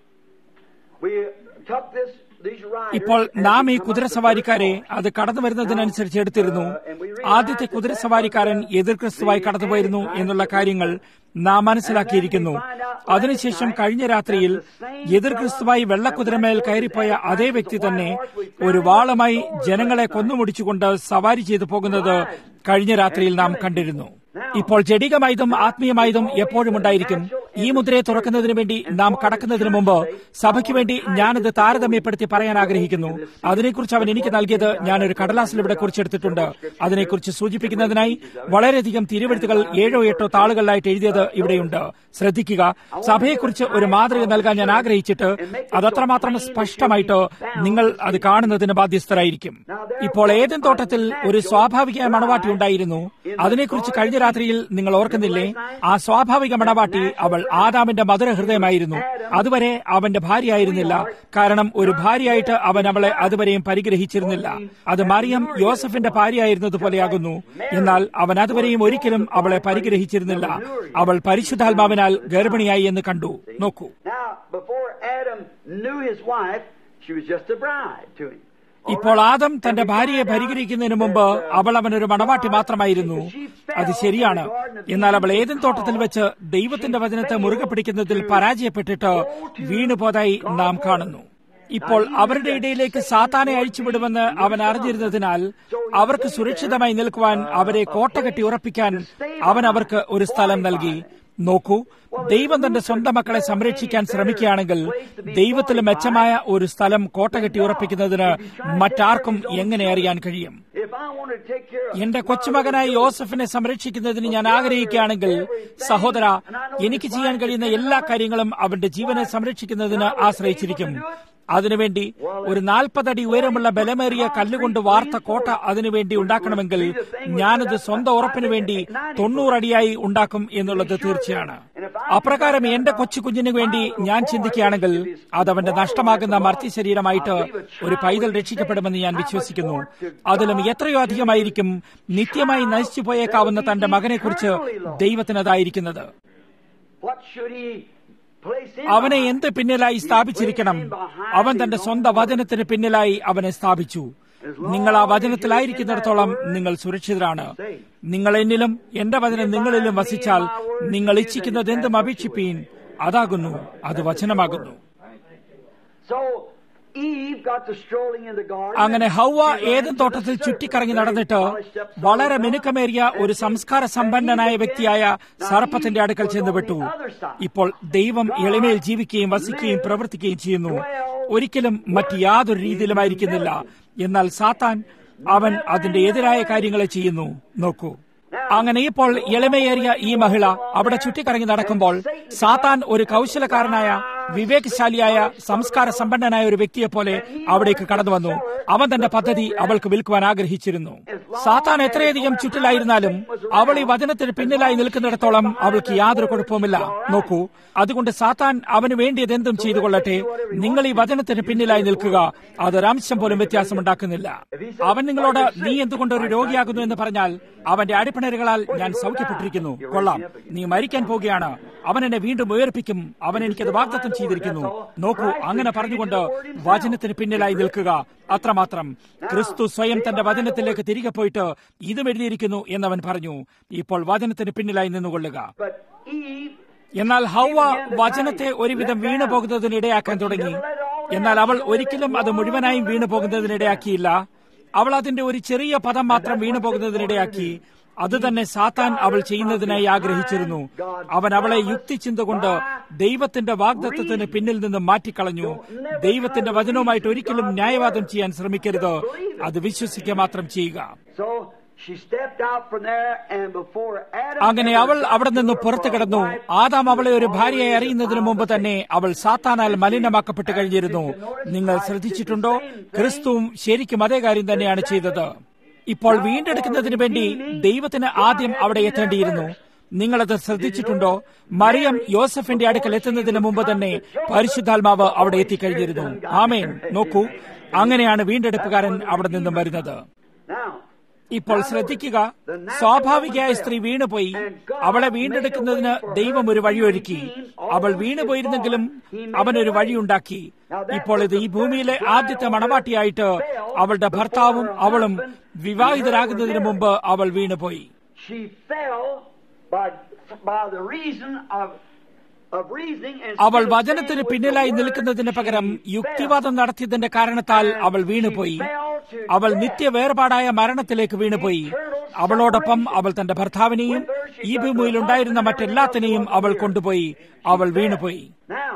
we took this these riders. ഇപ്പോൾ നാം ഈ കുതിരസവാരിക്കാരെ അത് കടന്നു വരുന്നതിനനുസരിച്ച് എടുത്തിരുന്നു ആദ്യത്തെ കുതിരസവാരിക്കാരൻ എതിർ ക്രിസ്തുവായി കടന്നുപോയിരുന്നു എന്നുള്ള കാര്യങ്ങൾ നാം മനസ്സിലാക്കിയിരിക്കുന്നു അതിനുശേഷം കഴിഞ്ഞ രാത്രിയിൽ എതിർ ക്രിസ്തുവായി വെള്ളക്കുതിരമേൽ കയറിപ്പോയ അതേ വ്യക്തി തന്നെ ഒരു വാളുമായി ജനങ്ങളെ കൊന്നുമുടിച്ചുകൊണ്ട് സവാരി ചെയ്തു പോകുന്നത് കഴിഞ്ഞ രാത്രിയിൽ നാം കണ്ടിരുന്നു ഇപ്പോൾ ജഡികമായതും ആത്മീയമായതും എപ്പോഴും ഉണ്ടായിരിക്കും ഈ മുദ്രയെ തുറക്കുന്നതിന് വേണ്ടി നാം കടക്കുന്നതിന് മുമ്പ് സഭയ്ക്ക് വേണ്ടി ഞാനത് താരതമ്യപ്പെടുത്തി പറയാൻ ആഗ്രഹിക്കുന്നു അതിനെക്കുറിച്ച് അവൻ എനിക്ക് നൽകിയത് ഞാൻ ഒരു കടലാസിൽ ഇവിടെ കുറിച്ചെടുത്തിട്ടുണ്ട് അതിനെക്കുറിച്ച് സൂചിപ്പിക്കുന്നതിനായി വളരെയധികം തിരുവെഴുത്തുകൾ ഏഴോ എട്ടോ താളുകളിലായിട്ട് എഴുതിയത് ഇവിടെയുണ്ട് ശ്രദ്ധിക്കുക സഭയെക്കുറിച്ച് ഒരു മാതൃക നൽകാൻ ഞാൻ ആഗ്രഹിച്ചിട്ട് അതത്രമാത്രം സ്പഷ്ടമായിട്ട് നിങ്ങൾ അത് കാണുന്നതിന് ബാധ്യസ്ഥരായിരിക്കും ഇപ്പോൾ ഏതൻ തോട്ടത്തിൽ ഒരു സ്വാഭാവിക മണവാട്ടി ഉണ്ടായിരുന്നു അതിനെക്കുറിച്ച് കഴിഞ്ഞ രാത്രിയിൽ നിങ്ങൾ ഓർക്കുന്നില്ലേ ആ സ്വാഭാവിക മണവാട്ടി അവൾ ആദാമിന്റെ മധുര ഹൃദയമായിരുന്നു അതുവരെ അവന്റെ ഭാര്യയായിരുന്നില്ല കാരണം ഒരു ഭാര്യയായിട്ട് അവൻ അവളെ അതുവരെയും പരിഗ്രഹിച്ചിരുന്നില്ല അത് മറിയം യോസഫിന്റെ ഭാര്യയായിരുന്നതുപോലെയാകുന്നു എന്നാൽ അവൻ അതുവരെയും ഒരിക്കലും അവളെ പരിഗ്രഹിച്ചിരുന്നില്ല അവൾ പരിശുദ്ധാത്മാവിനാൽ ഗർഭിണിയായി എന്ന് കണ്ടു നോക്കൂ Now, before Adam knew his wife, she was just a bride to him. ഇപ്പോൾ ആദം തന്റെ ഭാര്യയെ പരിഹരിക്കുന്നതിന് മുമ്പ് അവൾ അവനൊരു മണവാട്ടി മാത്രമായിരുന്നു അത് ശരിയാണ് എന്നാൽ അവൾ ഏതൻ തോട്ടത്തിൽ വെച്ച് ദൈവത്തിന്റെ വചനത്തെ മുറുകെ പിടിക്കുന്നതിൽ പരാജയപ്പെട്ടിട്ട് വീണുപോതായി നാം കാണുന്നു ഇപ്പോൾ അവരുടെ ഇടയിലേക്ക് സാത്താനെ അഴിച്ചുവിടുമെന്ന് അവൻ അറിഞ്ഞിരുന്നതിനാൽ അവർക്ക് സുരക്ഷിതമായി നിൽക്കുവാൻ അവരെ കോട്ട കെട്ടി ഉറപ്പിക്കാൻ അവൻ അവർക്ക് ഒരു സ്ഥലം നൽകി നോക്കൂ ദൈവം തന്റെ സ്വന്തം മക്കളെ സംരക്ഷിക്കാൻ ശ്രമിക്കുകയാണെങ്കിൽ ദൈവത്തിൽ മെച്ചമായ ഒരു സ്ഥലം കോട്ട കെട്ടി ഉറപ്പിക്കുന്നതിന് മറ്റാർക്കും എങ്ങനെ അറിയാൻ കഴിയും If I wanted to take care of എന്റെ കൊച്ചുമകനായ യോസഫിനെ സംരക്ഷിക്കുന്നതിന് ഞാൻ ആഗ്രഹിക്കുകയാണെങ്കിൽ സഹോദര എനിക്ക് ചെയ്യാൻ കഴിയുന്ന എല്ലാ കാര്യങ്ങളും അവന്റെ ജീവനെ സംരക്ഷിക്കുന്നതിന് ആശ്രയിച്ചിരിക്കും അതിനുവേണ്ടി ഒരു നാൽപ്പതടി ഉയരമുള്ള ബലമേറിയ കല്ലുകൊണ്ട് വാർത്ത കോട്ട അതിനുവേണ്ടി ഉണ്ടാക്കണമെങ്കിൽ ഞാനത് സ്വന്തം ഉറപ്പിനു വേണ്ടി തൊണ്ണൂറടിയായി ഉണ്ടാക്കും എന്നുള്ളത് തീർച്ചയാണ് അപ്രകാരം എന്റെ കൊച്ചു കുഞ്ഞിനു വേണ്ടി ഞാൻ ചിന്തിക്കുകയാണെങ്കിൽ അത് അവന്റെ നഷ്ടമാകുന്ന മർത്തി ശരീരമായിട്ട് ഒരു പൈതൽ രക്ഷിക്കപ്പെടുമെന്ന് ഞാൻ വിശ്വസിക്കുന്നു അതിലും എത്രയോ അധികമായിരിക്കും നിത്യമായി നശിച്ചു പോയേക്കാവുന്ന തന്റെ മകനെക്കുറിച്ച് ദൈവത്തിനതായിരിക്കുന്നത് What should he place him അവനെ behind? എന്ത് പിന്നിലായി സ്ഥാപിച്ചിരിക്കണം അവൻ തന്റെ സ്വന്തം വചനത്തിന് പിന്നിലായി അവനെ സ്ഥാപിച്ചു നിങ്ങൾ ആ വചനത്തിലായിരിക്കുന്നിടത്തോളം നിങ്ങൾ സുരക്ഷിതരാണ് നിങ്ങൾ എന്നിലും എന്റെ വചനം നിങ്ങളിലും വസിച്ചാൽ നിങ്ങൾ ഇച്ഛിക്കുന്നത് എന്തും അപേക്ഷിപ്പീൻ അതാകുന്നു അത് വചനമാകുന്നു So Eve got to strolling in the garden. അങ്ങനെ ഹൗവ ഏതൻ തോട്ടത്തിൽ ചുറ്റിക്കറങ്ങി നടന്നിട്ട് വളരെ മിനുക്കമേറിയ ഒരു സംസ്കാര സമ്പന്നനായ വ്യക്തിയായ സർപ്പത്തിന്റെ അടുക്കൽ ചെന്നുപെട്ടു ഇപ്പോൾ ദൈവം എളിമയിൽ ജീവിക്കുകയും വസിക്കുകയും പ്രവർത്തിക്കുകയും ചെയ്യുന്നു ഒരിക്കലും മറ്റ് യാതൊരു രീതിയിലുമായിരിക്കുന്നില്ല എന്നാൽ സാത്താൻ അവൻ അതിന്റെ എതിരായ കാര്യങ്ങളെ ചെയ്യുന്നു നോക്കൂ അങ്ങനെ ഇപ്പോൾ എളിമയേറിയ ഈ മഹിള അവിടെ ചുറ്റിക്കറങ്ങി നടക്കുമ്പോൾ സാത്താൻ ഒരു കൗശലക്കാരനായ വിവേകശാലിയായ സംസ്കാര സമ്പന്നനായ ഒരു വ്യക്തിയെ പോലെ അവിടേക്ക് കടന്നു വന്നു അവൻ തന്റെ പദ്ധതി അവൾക്ക് വിൽക്കുവാൻ ആഗ്രഹിച്ചിരുന്നു സാത്താൻ എത്രയധികം ചുറ്റിലായിരുന്നാലും അവൾ ഈ വചനത്തിന് പിന്നിലായി നിൽക്കുന്നിടത്തോളം അവൾക്ക് യാതൊരു കുഴപ്പവുമില്ല നോക്കൂ അതുകൊണ്ട് സാത്താൻ അവന് വേണ്ടിയത് എന്തും ചെയ്തു കൊള്ളട്ടെ നിങ്ങൾ ഈ വചനത്തിന് പിന്നിലായി നിൽക്കുക അതൊരംശം പോലും വ്യത്യാസമുണ്ടാക്കുന്നില്ല അവൻ നിങ്ങളോട് നീ എന്തുകൊണ്ട് ഒരു രോഗിയാകുന്നു എന്ന് പറഞ്ഞാൽ അവന്റെ അടിപ്പിണരുകളാൽ ഞാൻ സൗഖ്യപ്പെട്ടിരിക്കുന്നു കൊള്ളാം നീ മരിക്കാൻ പോകുകയാണ് അവൻ എന്നെ വീണ്ടും ഉയർപ്പിക്കും അവൻ എനിക്കത് വാഗ്ദത്തം ചെയ്തിരിക്കുന്നു നോക്കൂ അങ്ങനെ പറഞ്ഞുകൊണ്ട് വചനത്തിന് പിന്നിലായി നിൽക്കുക അത്രമാത്രം ക്രിസ്തു സ്വയം തന്റെ വചനത്തിലേക്ക് തിരികെ പോയിട്ട് ഇതും എഴുതിയിരിക്കുന്നു എന്നവൻ പറഞ്ഞു ഇപ്പോൾ വചനത്തിന് പിന്നിലായി നിന്നുകൊള്ളുക But Eve എന്നാൽ ഹൗവ വചനത്തെ ഒരുവിധം വീണു പോകുന്നതിന് ഇടയാക്കാൻ തുടങ്ങി എന്നാൽ അവൾ ഒരിക്കലും അത് മുഴുവനായും വീണു പോകുന്നതിനിടയാക്കിയില്ല അവൾ അതിന്റെ ഒരു ചെറിയ പദം മാത്രം വീണു പോകുന്നതിനിടയാക്കി അത് തന്നെ സാത്താൻ അവൾ ചെയ്യുന്നതിനായി ആഗ്രഹിച്ചിരുന്നു അവൻ അവളെ യുക്തിചിന്ത കൊണ്ട് ദൈവത്തിന്റെ വാഗ്ദത്വത്തിന് പിന്നിൽ നിന്ന് മാറ്റിക്കളഞ്ഞു ദൈവത്തിന്റെ വചനവുമായിട്ട് ഒരിക്കലും ന്യായവാദം ചെയ്യാൻ ശ്രമിക്കരുത് അത് വിശ്വസിക്കുക മാത്രം ചെയ്യുക So she stepped out from there, and before Adam അങ്ങനെ ever അവൾ got അവിടെ to നിന്ന് her പുറത്തു for a കിടന്നു wife, ആദാം അവളെ ഒരു ഭാര്യയായി already അറിയുന്നതിന് defiled മുമ്പ് the തന്നെ അവൾ സാത്താനാൽ മലിനമാക്കപ്പെട്ട് കഴിഞ്ഞിരുന്നു നിങ്ങൾ ശ്രദ്ധിച്ചിട്ടുണ്ടോ ക്രിസ്തുവും ശരിക്കും അതേ കാര്യം തന്നെയാണ് ചെയ്തത് ഇപ്പോൾ വീണ്ടെടുക്കുന്നതിന് വേണ്ടി ദൈവത്തിന് ആദ്യം അവിടെ എത്തേണ്ടിയിരുന്നു നിങ്ങളത് ശ്രദ്ധിച്ചിട്ടുണ്ടോ മറിയം യോസഫിന്റെ അടുക്കൽ എത്തുന്നതിന് മുമ്പ് തന്നെ പരിശുദ്ധാത്മാവ് അവിടെ എത്തിക്കഴിഞ്ഞിരുന്നു ആമേൻ നോക്കൂ അങ്ങനെയാണ് വീണ്ടെടുപ്പുകാരൻ അവിടെ നിന്നും വരുന്നത് Now, ഇപ്പോൾ ശ്രദ്ധിക്കുക സ്വാഭാവികയായ സ്ത്രീ വീണുപോയി അവളെ വീണ്ടെടുക്കുന്നതിന് ദൈവം ഒരു വഴിയൊരുക്കി അവൾ വീണുപോയിരുന്നെങ്കിലും അവനൊരു വഴിയുണ്ടാക്കി ഇപ്പോൾ ഇത് ഈ ഭൂമിയിലെ ആദ്യത്തെ മണവാട്ടിയായിട്ട് അവളുടെ ഭർത്താവും അവളും വിവാഹിതരാകുന്നതിന് മുമ്പ് അവൾ വീണുപോയി she fell by, by the reason of, of reasoning and അവൾ instead of വചനത്തിന് staying with പിന്നിലായി the word, നിൽക്കുന്നതിന് പകരം she യുക്തിവാദം നടത്തിയതിന്റെ കാരണത്താൽ അവൾ വീണുപോയി അവൾ നിത്യ വേർപാടായ മരണത്തിലേക്ക് വീണുപോയി അവളോടൊപ്പം അവൾ തന്റെ ഭർത്താവിനെയും ഈ ഭൂമിയിൽ ഉണ്ടായിരുന്ന മറ്റെല്ലാത്തിനെയും അവൾ കൊണ്ടുപോയി അവൾ വീണുപോയി Now,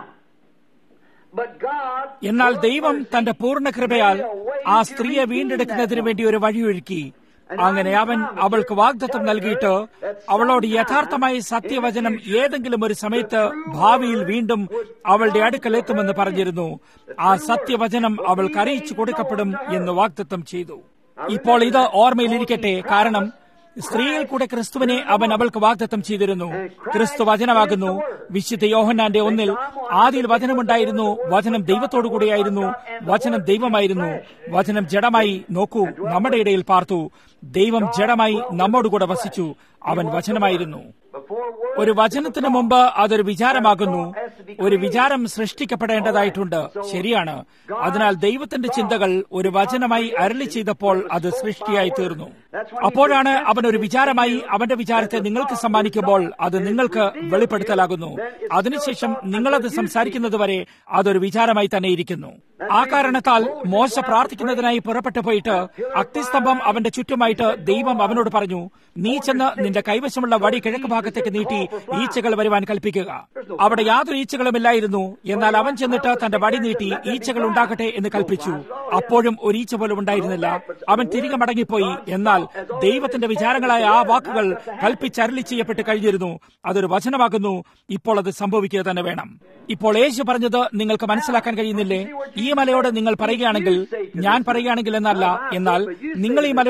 but God എന്നാൽ ദൈവം തന്റെ പൂർണ്ണ കൃപയാൽ ആ സ്ത്രീയെ വീണ്ടെടുക്കുന്നതിന് വേണ്ടി ഒരു വഴിയൊരുക്കി അങ്ങനെ അവൻ അവൾക്ക് വാഗ്ദത്തം നൽകിയിട്ട് അവളോട് യഥാർത്ഥമായ സത്യവചനം ഏതെങ്കിലും ഒരു സമയത്ത് ഭാവിയിൽ വീണ്ടും അവളുടെ അടുക്കൽ എത്തുമെന്ന് പറഞ്ഞിരുന്നു ആ സത്യവചനം അവൾക്ക് അറിയിച്ചു കൊടുക്കപ്പെടും എന്ന് വാഗ്ദത്തം ചെയ്തു ഇപ്പോൾ ഇത് ഓർമ്മയിലിരിക്കട്ടെ കാരണം സ്ത്രീയിൽ കൂടെ ക്രിസ്തുവിനെ അവൻ അവൾക്ക് വാഗ്ദത്തം ചെയ്തിരുന്നു ക്രിസ്തു വചനമാകുന്നു വിശുദ്ധ യോഹന്നാന്റെ ഒന്നിൽ ആദിയിൽ വചനമുണ്ടായിരുന്നു വചനം ദൈവത്തോടു കൂടിയായിരുന്നു വചനം ദൈവമായിരുന്നു വചനം ജഡമായി നോക്കൂ നമ്മുടെ ഇടയിൽ പാർത്തു ദൈവം ജഡമായി നമ്മോടുകൂടെ വസിച്ചു അവൻ വചനമായിരുന്നു before word ഒരു വചനത്തിന് മുമ്പ് അതൊരു വിചാരമാകുന്നു ഒരു വിചാരം സൃഷ്ടിക്കപ്പെടേണ്ടതായിട്ടുണ്ട് ശരിയാണ് അതിനാൽ ദൈവത്തിന്റെ ചിന്തകൾ ഒരു വചനമായി അരളി ചെയ്തപ്പോൾ അത് സൃഷ്ടിയായി തീർന്നു അപ്പോഴാണ് അവൻ ഒരു വിചാരമായി അവന്റെ വിചാരത്തെ നിങ്ങൾക്ക് സമ്മാനിക്കുമ്പോൾ അത് നിങ്ങൾക്ക് വെളിപ്പെടുത്തലാകുന്നു അതിനുശേഷം നിങ്ങളത് സംസാരിക്കുന്നത് വരെ അതൊരു വിചാരമായി തന്നെ ഇരിക്കുന്നു ആ കാരണത്താൽ മോശ പ്രാർത്ഥിക്കുന്നതിനായി പുറപ്പെട്ടു പോയിട്ട് അഗ്നിസ്തംഭം അവന്റെ ചുറ്റുമായിട്ട് ദൈവം അവനോട് പറഞ്ഞു നീ ചെന്ന് നിന്റെ കൈവശമുള്ള വടി കിഴക്ക് ഭാഗത്തേക്ക് നീട്ടി ഈച്ചകൾ വരുവാൻ കൽപ്പിക്കുക അവിടെ യാതൊരു ഈച്ചകളുമില്ലായിരുന്നു എന്നാൽ അവൻ ചെന്നിട്ട് തന്റെ വടി നീട്ടി ഈച്ചകൾ ഉണ്ടാകട്ടെ എന്ന് കൽപ്പിച്ചു അപ്പോഴും ഒരു ഈച്ച പോലും ഉണ്ടായിരുന്നില്ല അവൻ തിരികെ മടങ്ങിപ്പോയി എന്നാൽ ദൈവത്തിന്റെ വിചാരങ്ങളായ ആ വാക്കുകൾ കൽപ്പിച്ചരളി ചെയ്യപ്പെട്ട് കഴിഞ്ഞിരുന്നു അതൊരു വചനമാകുന്നു ഇപ്പോൾ അത് സംഭവിക്കുക തന്നെ വേണം ഇപ്പോൾ യേശു പറഞ്ഞത് നിങ്ങൾക്ക് മനസ്സിലാക്കാൻ കഴിയുന്നില്ലേ ഈ മലയോട് നിങ്ങൾ പറയുകയാണെങ്കിൽ ഞാൻ പറയുകയാണെങ്കിൽ എന്നല്ല എന്നാൽ നിങ്ങൾ ഈ മലയോട് നീ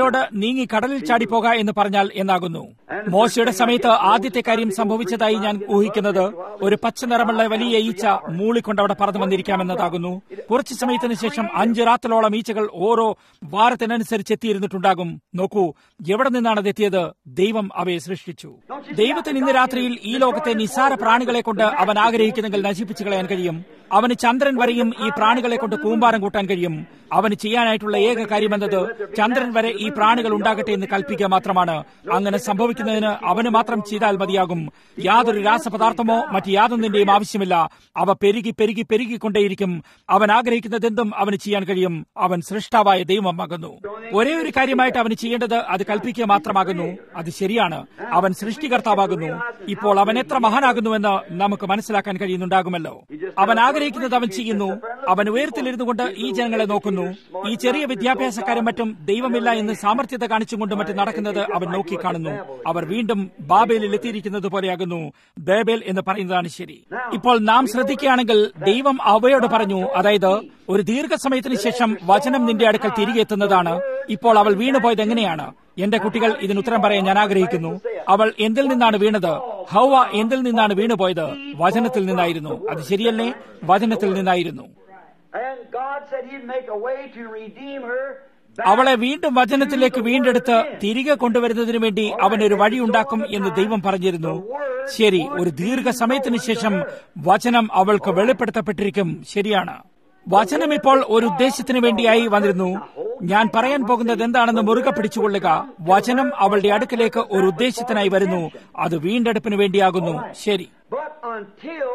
നീങ്ങി കടലിൽ ചാടിപ്പോക എന്ന് പറഞ്ഞാൽ എന്നാകുന്നു മോശയുടെ സമയത്ത് ആദ്യത്തെ കാര്യം സംഭവിച്ചതായി ഞാൻ ഊഹിക്കുന്നത് ഒരു പച്ച നിറമുള്ള വലിയ ഈച്ച മൂളിക്കൊണ്ട് അവിടെ പറന്നു വന്നിരിക്കാമെന്നതാകുന്നു കുറച്ചു സമയത്തിന് ശേഷം അഞ്ച് രാത്രിയോളം ഈച്ചകൾ ഓരോ വാരത്തിനനുസരിച്ച് എത്തിയിരുന്നിട്ടുണ്ടാകും നോക്കൂ എവിടെ നിന്നാണ് അത് എത്തിയത് ദൈവം അവയെ സൃഷ്ടിച്ചു ദൈവത്തിന് ഇന്ന് രാത്രിയിൽ ഈ ലോകത്തെ നിസ്സാര പ്രാണികളെ കൊണ്ട് അവൻ ആഗ്രഹിക്കുന്നെങ്കിൽ നശിപ്പിച്ചു കളയാൻ കഴിയും അവന് ചന്ദ്രൻ വരെയും ഈ പ്രാണികളെ കൊണ്ട് കൂമ്പാരം കൂട്ടാൻ കഴിയും അവന് ചെയ്യാനായിട്ടുള്ള ഏക കാര്യമെന്നത് ചന്ദ്രൻ വരെ ഈ പ്രാണികൾ ഉണ്ടാകട്ടെ എന്ന് കൽപ്പിക്കുക മാത്രമാണ് അങ്ങനെ സംഭവിക്കുന്നതിന് അവന് മാത്രം ചെയ്താൽ മതിയാകും യാതൊരു രാസപദാർത്ഥമോ മറ്റ് യാതൊന്നിന്റെയും ആവശ്യമില്ല അവ പെരുകി പെരുകി പെരുകിക്കൊണ്ടേയിരിക്കും അവൻ ആഗ്രഹിക്കുന്നതെന്തും അവന് ചെയ്യാൻ കഴിയും അവൻ സൃഷ്ടാവായ ദൈവമാകുന്നു ഒരേ ഒരു കാര്യമായിട്ട് അവന് ചെയ്യേണ്ടത് അത് കൽപ്പിക്കുക മാത്രമാകുന്നു അത് ശരിയാണ് അവൻ സൃഷ്ടികർത്താവാകുന്നു ഇപ്പോൾ അവൻ എത്ര മഹാനാകുന്നുവെന്ന് നമുക്ക് മനസ്സിലാക്കാൻ കഴിയുന്നുണ്ടാകുമല്ലോ അവൻ ആഗ്രഹിക്കുന്നത് അവൻ ചെയ്യുന്നു അവൻ ഉയരത്തിലിരുന്നു കൊണ്ട് ഈ ജനങ്ങളെ നോക്കുന്നു ഈ ചെറിയ വിദ്യാഭ്യാസക്കാരും മറ്റും ദൈവമില്ല എന്ന് സാമർത്ഥ്യത കാണിച്ചുകൊണ്ട് മറ്റും നടക്കുന്നത് അവൻ നോക്കിക്കാണുന്നു അവർ വീണ്ടും ബാബേലിൽ എത്തിയിരിക്കുന്നത് പോലെയാകുന്നു ബേബേൽ എന്ന് പറയുന്നതാണ് ശരി ഇപ്പോൾ നാം ശ്രദ്ധിക്കുകയാണെങ്കിൽ ദൈവം അവയോട് പറഞ്ഞു അതായത് ഒരു ദീർഘസമയത്തിന് ശേഷം വചനം നിന്റെ അടുക്കൽ തിരികെ എത്തുന്നതാണ് ഇപ്പോൾ അവൾ വീണുപോയത് എങ്ങനെയാണ് എന്റെ കുട്ടികൾ ഇതിന് ഉത്തരം പറയാൻ ഞാൻ ആഗ്രഹിക്കുന്നു അവൾ എന്തിൽ നിന്നാണ് വീണത് ഹൗവ എന്തിൽ നിന്നാണ് വീണുപോയത് വചനത്തിൽ നിന്നായിരുന്നു അത് ശരിയല്ലേ വചനത്തിൽ നിന്നായിരുന്നു And God said He'd make a way to redeem her. back അവളെ വീണ്ടും വചനത്തിലേക്ക് to the വീണ്ടെടുത്ത് Word again. തിരികെ കൊണ്ടുവരുന്നതിന് വേണ്ടി അവൻ ഒരു വഴിയുണ്ടാക്കും എന്ന് ദൈവം പറഞ്ഞിരുന്നു ശരി ഒരു ദീർഘസമയത്തിന് ശേഷം വചനം അവൾക്ക് വെളിപ്പെടുത്തപ്പെട്ടിരിക്കും ശരിയാണ് വചനം ഇപ്പോൾ ഒരു ഉദ്ദേശത്തിന് വേണ്ടിയായി വന്നിരുന്നു ഞാൻ പറയാൻ പോകുന്നത് എന്താണെന്ന് മുറുകെ പിടിച്ചുകൊള്ളുക വചനം അവളുടെ അടുക്കലേക്ക് ഒരു ഉദ്ദേശത്തിനായി വരുന്നു അത് വീണ്ടെടുപ്പിന് വേണ്ടിയാകുന്നു ശരി But until,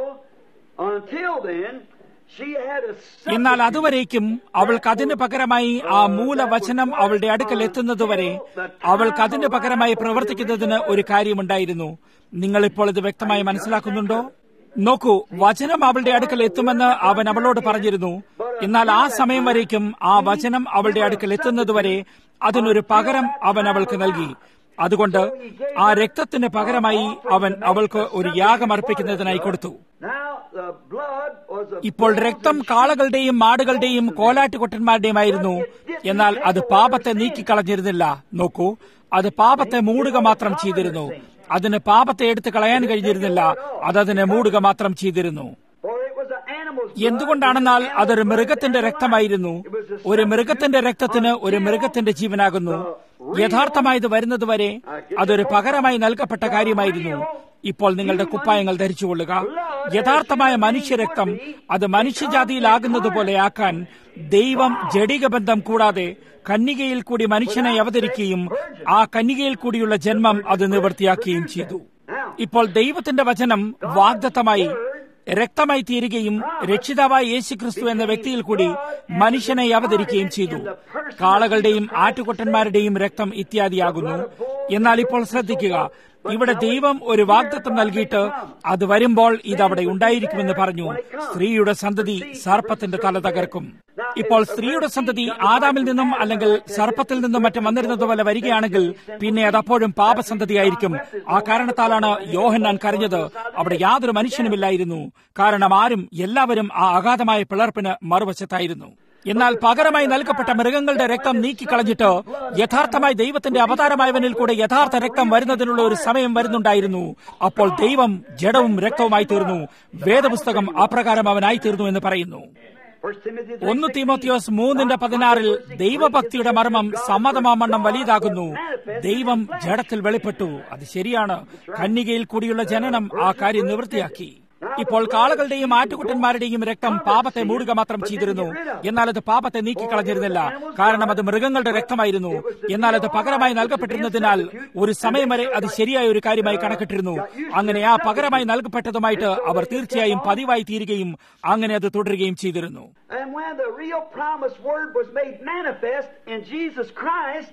until then, she had a എന്നാൽ അതുവരേക്കും അവൾക്ക് അതിന് പകരമായി ആ മൂലവചനം അവളുടെ അടുക്കൽ എത്തുന്നതുവരെ അവൾക്ക് അതിന് പകരമായി പ്രവർത്തിക്കുന്നതിന് ഒരു കാര്യമുണ്ടായിരുന്നു നിങ്ങൾ ഇപ്പോൾ ഇത് വ്യക്തമായി മനസ്സിലാക്കുന്നുണ്ടോ നോക്കൂ വചനം അവളുടെ അടുക്കൽ എത്തുമെന്ന് അവൻ അവളോട് പറഞ്ഞിരുന്നു എന്നാൽ ആ സമയം വരേക്കും ആ വചനം അവളുടെ അടുക്കൽ എത്തുന്നതുവരെ അതിനൊരു പകരം അവൻ അവൾക്ക് നൽകി അതുകൊണ്ട് ആ രക്തത്തിന് പകരമായി അവൻ അവൾക്ക് ഒരു യാഗം അർപ്പിക്കുന്നതിനായി കൊടുത്തു Now the blood was a ഇപ്പോൾ രക്തം കാളകളുടെയും മാടുകളുടെയും കോലാട്ടുകൊട്ടന്മാരുടെയുമായിരുന്നു എന്നാൽ അത് പാപത്തെ നീക്കിക്കളഞ്ഞിരുന്നില്ല നോക്കൂ അത് പാപത്തെ മൂടുക മാത്രം ചെയ്തിരുന്നു അതിന് പാപത്തെ എടുത്തു കളയാൻ കഴിഞ്ഞിരുന്നില്ല അതതിനെ മൂടുക മാത്രം ചെയ്തിരുന്നു for it was an animal's എന്തുകൊണ്ടാണെന്നാൽ അതൊരു മൃഗത്തിന്റെ രക്തമായിരുന്നു ഒരു മൃഗത്തിന്റെ രക്തത്തിന് ഒരു മൃഗത്തിന്റെ ജീവനാകുന്നു യഥാർത്ഥമായത് വരുന്നതുവരെ അതൊരു പകരമായി നൽകപ്പെട്ട കാര്യമായിരുന്നു ഇപ്പോൾ നിങ്ങളുടെ കുപ്പായങ്ങൾ ധരിച്ചുകൊള്ളുക യഥാർത്ഥമായ മനുഷ്യരക്തം അത് മനുഷ്യജാതിയിലാകുന്നത് പോലെയാക്കാൻ ദൈവം ജഡിക ബന്ധം കൂടാതെ കന്യകയിൽ കൂടി മനുഷ്യനെ അവതരിക്കുകയും ആ കന്യകയിൽ കൂടിയുള്ള ജന്മം അത് നിവൃത്തിയാക്കുകയും ചെയ്തു ഇപ്പോൾ ദൈവത്തിന്റെ വചനം വാഗ്ദത്തമായി രക്തമായി തീരുകയും രക്ഷിതാവായ യേശുക്രിസ്തു എന്ന വ്യക്തിയിൽ കൂടി മനുഷ്യനെ അവതരിക്കുകയും ചെയ്തു കാളകളുടെയും ആറ്റുകൊട്ടന്മാരുടെയും രക്തം ഇത്യാദിയാകുന്നു എന്നാൽ ഇപ്പോൾ ശ്രദ്ധിക്കുക ഇവിടെ ദൈവം ഒരു വാഗ്ദത്വം നൽകിയിട്ട് അത് വരുമ്പോൾ ഇത് അവിടെ ഉണ്ടായിരിക്കുമെന്ന് പറഞ്ഞു സ്ത്രീയുടെ സന്തതി സർപ്പത്തിന്റെ തല തകർക്കും ഇപ്പോൾ സ്ത്രീയുടെ സന്തതി ആദാമിൽ നിന്നും അല്ലെങ്കിൽ സർപ്പത്തിൽ നിന്നും മറ്റും വന്നിരുന്നത് പോലെ വരികയാണെങ്കിൽ പിന്നെ അത് അപ്പോഴും പാപസന്തതിയായിരിക്കും ആ കാരണത്താലാണ് യോഹന്നാൻ കരഞ്ഞത് അവിടെ യാതൊരു മനുഷ്യനുമില്ലായിരുന്നു കാരണം ആരും എല്ലാവരും ആ അഗാധമായ പിളർപ്പിന് മറുവശത്തായിരുന്നു എന്നാൽ പകരമായി നൽകപ്പെട്ട മൃഗങ്ങളുടെ രക്തം നീക്കിക്കളഞ്ഞിട്ട് യഥാർത്ഥമായി ദൈവത്തിന്റെ അവതാരമായവനിൽ കൂടെ യഥാർത്ഥ രക്തം വരുന്നതിനുള്ള ഒരു സമയം വരുന്നുണ്ടായിരുന്നു അപ്പോൾ ദൈവം ജഡവും രക്തവുമായി തീർന്നു വേദപുസ്തകം അപ്രകാരം അവനായി തീർന്നു എന്ന് പറയുന്നു First Timothy ഒന്ന് തീമോത്തിയോസ് മൂന്നിന്റെ പതിനാറിൽ ദൈവഭക്തിയുടെ മർമ്മം സമ്മതമാമണ്ണം വലിയതാകുന്നു ദൈവം ജഡത്തിൽ വെളിപ്പെട്ടു അത് ശരിയാണ് കന്യകയിൽ കൂടിയുള്ള ജനനം ആ കാര്യം നിവൃത്തിയാക്കി ഇപ്പോൾ കാളകളുടെയും ആറ്റുകുട്ടന്മാരുടെയും രക്തം പാപത്തെ മൂടുക മാത്രം ചെയ്തിരുന്നു എന്നാൽ അത് പാപത്തെ നീക്കിക്കളഞ്ഞിരുന്നില്ല കാരണം അത് മൃഗങ്ങളുടെ രക്തമായിരുന്നു എന്നാൽ അത് പകരമായി നൽകപ്പെട്ടിരുന്നതിനാൽ ഒരു സമയം വരെ അത് ശരിയായ ഒരു കാര്യമായി കണക്കിട്ടിരുന്നു അങ്ങനെ ആ പകരമായി നൽകപ്പെട്ടതുമായിട്ട് അവർ തീർച്ചയായും പതിവായി തീരുകയും അങ്ങനെ അത് തുടരുകയും ചെയ്തിരുന്നു And when the real promised word was made manifest in Jesus Christ,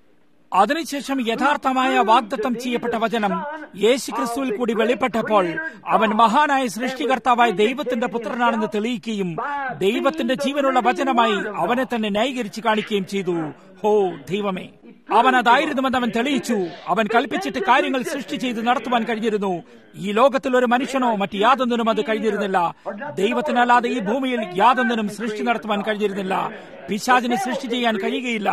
അതിനുശേഷം യഥാർത്ഥമായ വാഗ്ദത്തം ചെയ്യപ്പെട്ട വചനം യേശുക്രിസ്തുവിൽ കൂടി വെളിപ്പെട്ടപ്പോൾ അവൻ മഹാനായ സൃഷ്ടികർത്താവായ ദൈവത്തിന്റെ പുത്രനാണെന്ന് തെളിയിക്കുകയും ദൈവത്തിന്റെ ജീവനുള്ള വചനമായി അവനെ തന്നെ ന്യായീകരിച്ച് കാണിക്കുകയും ചെയ്തു ഹോ ദൈവമേ അവൻ അതായിരുന്നുവെന്ന് അവൻ തെളിയിച്ചു അവൻ കൽപ്പിച്ചിട്ട് കാര്യങ്ങൾ സൃഷ്ടി ചെയ്ത് നടത്തുവാൻ കഴിഞ്ഞിരുന്നു ഈ ലോകത്തിൽ ഒരു മനുഷ്യനോ മറ്റ് യാതൊന്നിനും അത് കഴിഞ്ഞിരുന്നില്ല ദൈവത്തിനല്ലാതെ ഈ ഭൂമിയിൽ യാതൊന്നിനും സൃഷ്ടി നടത്തുവാൻ കഴിഞ്ഞിരുന്നില്ല പിശാചിനെ സൃഷ്ടി ചെയ്യാൻ കഴിയുകയില്ല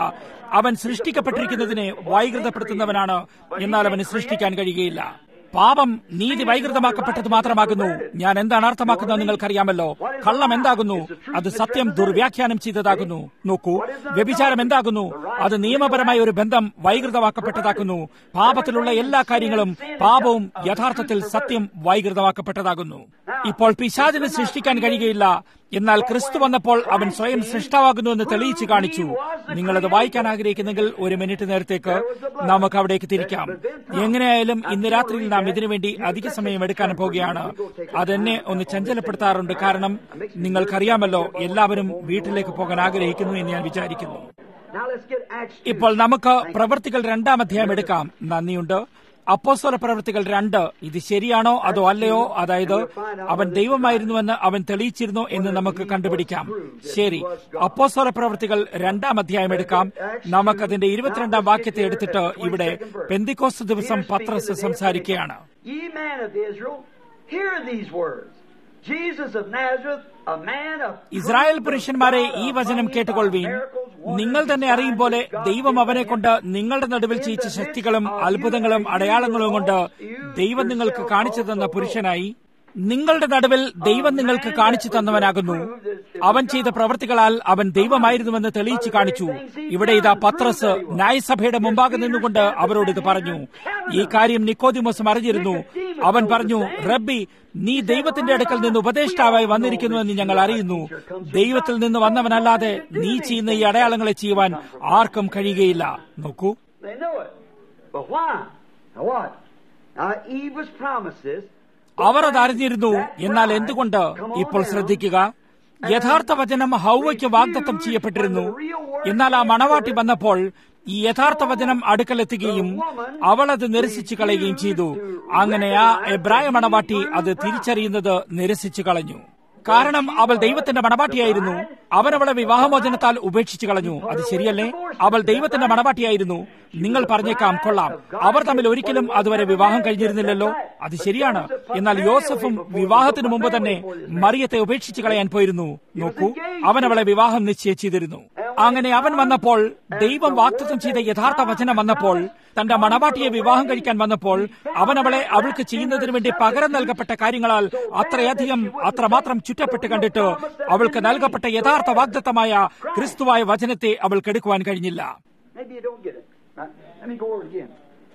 അവൻ സൃഷ്ടിക്കപ്പെട്ടിരിക്കുന്നതിനെ വൈകൃതപ്പെടുത്തുന്നവനാണ് എന്നാൽ അവന് സൃഷ്ടിക്കാൻ കഴിയുകയില്ല പാപം നീതി വൈകൃതമാക്കപ്പെട്ടത് മാത്രമാകുന്നു ഞാൻ എന്താണ് അർത്ഥമാക്കുന്നത് നിങ്ങൾക്കറിയാമല്ലോ കള്ളം എന്താകുന്നു അത് സത്യം ദുർവ്യാഖ്യാനം ചെയ്തതാകുന്നു നോക്കൂ വ്യഭിചാരം എന്താകുന്നു അത് നിയമപരമായ ഒരു ബന്ധം വൈകൃതമാക്കപ്പെട്ടതാക്കുന്നു പാപത്തിലുള്ള എല്ലാ കാര്യങ്ങളും പാപവും യഥാർത്ഥത്തിൽ സത്യം വൈകൃതമാക്കപ്പെട്ടതാകുന്നു ഇപ്പോൾ പിശാചിനെ സൃഷ്ടിക്കാൻ കഴിയുകയില്ല എന്നാൽ ക്രിസ്തു വന്നപ്പോൾ അവൻ സ്വയം സൃഷ്ടാവാകുന്നു എന്ന് തെളിയിച്ചു കാണിച്ചു നിങ്ങളത് വായിക്കാൻ ആഗ്രഹിക്കുന്നെങ്കിൽ ഒരു മിനിറ്റ് നേരത്തേക്ക് നമുക്ക് അവിടേക്ക് തിരിക്കാം എങ്ങനെയായാലും ഇന്ന് രാത്രിയിൽ നാം ഇതിനുവേണ്ടി അധിക സമയം എടുക്കാൻ പോവുകയാണ് അതെന്നെ ഒന്ന് ചഞ്ചലപ്പെടുത്താറുണ്ട് കാരണം നിങ്ങൾക്കറിയാമല്ലോ എല്ലാവരും വീട്ടിലേക്ക് പോകാൻ ആഗ്രഹിക്കുന്നു എന്ന് ഞാൻ വിചാരിക്കുന്നു Now let's get Acts 2. ഇപ്പോൾ നമുക്ക് പ്രവൃത്തികൾ രണ്ടാം അധ്യായം എടുക്കാം നന്ദിയുണ്ട് അപ്പോസ്തല പ്രവൃത്തികൾ രണ്ട് ഇത് ശരിയാണോ അതോ അല്ലയോ അതായത് അവൻ ദൈവമായിരുന്നുവെന്ന് അവൻ തെളിയിച്ചിരുന്നു എന്ന് നമുക്ക് കണ്ടുപിടിക്കാം ശരി അപ്പോസ്തല പ്രവൃത്തികൾ രണ്ടാം അധ്യായം എടുക്കാം നമുക്കതിന്റെ ഇരുപത്തിരണ്ടാം വാക്യത്തെ എടുത്തിട്ട് ഇവിടെ പെന്തിക്കോസ് ദിവസം പത്രസ് സംസാരിക്കുകയാണ് Ye men of Israel, hear these words. Jesus of Nazareth, a man of Israel പുരുഷന്മാരെ ഈ വചനം കേട്ടുകൊള്ളുവീൻ നിങ്ങൾ തന്നെ അറിയും പോലെ ദൈവം അവനെ കൊണ്ട് നിങ്ങളുടെ നടുവിൽ ചെയ്യിച്ച ശക്തികളും അത്ഭുതങ്ങളും അടയാളങ്ങളും കൊണ്ട് ദൈവം നിങ്ങൾക്ക് കാണിച്ചു തന്ന പുരുഷനായി നിങ്ങളുടെ നടുവിൽ ദൈവം നിങ്ങൾക്ക് കാണിച്ചു തന്നവനാകുന്നു അവൻ ചെയ്ത പ്രവർത്തികളാൽ അവൻ ദൈവമായിരുന്നുവെന്ന് തെളിയിച്ചു കാണിച്ചു ഇവിടെ ഇതാ പത്രസ് ന്യായസഭയുടെ മുമ്പാകെ നിന്നുകൊണ്ട് അവരോട് ഇത് പറഞ്ഞു ഈ കാര്യം നിക്കോദിമോസ് അറിഞ്ഞിരുന്നു അവൻ പറഞ്ഞു റബ്ബി നീ ദൈവത്തിന്റെ അടുക്കൽ നിന്ന് ഉപദേഷ്ടാവായി വന്നിരിക്കുന്നുവെന്ന് ഞങ്ങൾ അറിയുന്നു ദൈവത്തിൽ നിന്ന് വന്നവനല്ലാതെ നീ ചെയ്യുന്ന ഈ അടയാളങ്ങളെ ചെയ്യുവാൻ ആർക്കും കഴിയുകയില്ല നോക്കൂ They know it. But why? Now what? Now Eve was promised this. അവർ അത് അറിഞ്ഞിരുന്നു എന്നാൽ എന്തുകൊണ്ട് ഇപ്പോൾ ശ്രദ്ധിക്കുക യഥാർത്ഥ വചനം ഹൗവയ്ക്ക് വാഗ്ദത്തം ചെയ്യപ്പെട്ടിരുന്നു എന്നാൽ ആ മണവാട്ടി വന്നപ്പോൾ ഈ യഥാർത്ഥ വചനം അടുക്കലെത്തുകയും അവൾ അത് നിരസിച്ചു കളയുകയും ചെയ്തു അങ്ങനെ ആ എബ്രായ മണവാട്ടി അത് തിരിച്ചറിയുന്നത് നിരസിച്ചു കളഞ്ഞു കാരണം അവൾ ദൈവത്തിന്റെ മണവാട്ടിയായിരുന്നു അവൻ അവളെ വിവാഹമോചനത്താൽ ഉപേക്ഷിച്ചു കളഞ്ഞു അത് ശരിയല്ലേ അവൾ ദൈവത്തിന്റെ മണവാട്ടിയായിരുന്നു നിങ്ങൾ പറഞ്ഞേക്കാം കൊള്ളാം അവർ തമ്മിൽ ഒരിക്കലും അതുവരെ വിവാഹം കഴിഞ്ഞിരുന്നില്ലല്ലോ അത് ശരിയാണ് എന്നാൽ യോസഫും വിവാഹത്തിന് മുമ്പ് തന്നെ മറിയത്തെ ഉപേക്ഷിച്ചു കളയാൻ പോയിരുന്നു നോക്കൂ അവൻ അവളെ വിവാഹം നിശ്ചയിച്ചിരുന്നു അങ്ങനെ അവൻ വന്നപ്പോൾ ദൈവം വാക്തത്വം ചെയ്ത യഥാർത്ഥ വചനം വന്നപ്പോൾ തന്റെ മണവാട്ടിയെ വിവാഹം കഴിക്കാൻ വന്നപ്പോൾ അവൻ അവളെ അവൾക്ക് ചെയ്യുന്നതിന് വേണ്ടി പകരം നൽകപ്പെട്ട കാര്യങ്ങളാൽ അത്രയധികം അത്രമാത്രം ചുറ്റപ്പെട്ട് കണ്ടിട്ട് അവൾക്ക് നൽകപ്പെട്ട യഥാർത്ഥ വാഗ്ദത്തമായ ക്രിസ്തുവായ വചനത്തെ അവൾക്ക് എടുക്കുവാൻ കഴിഞ്ഞില്ല Maybe you don't get it. Right? Let me go over it again.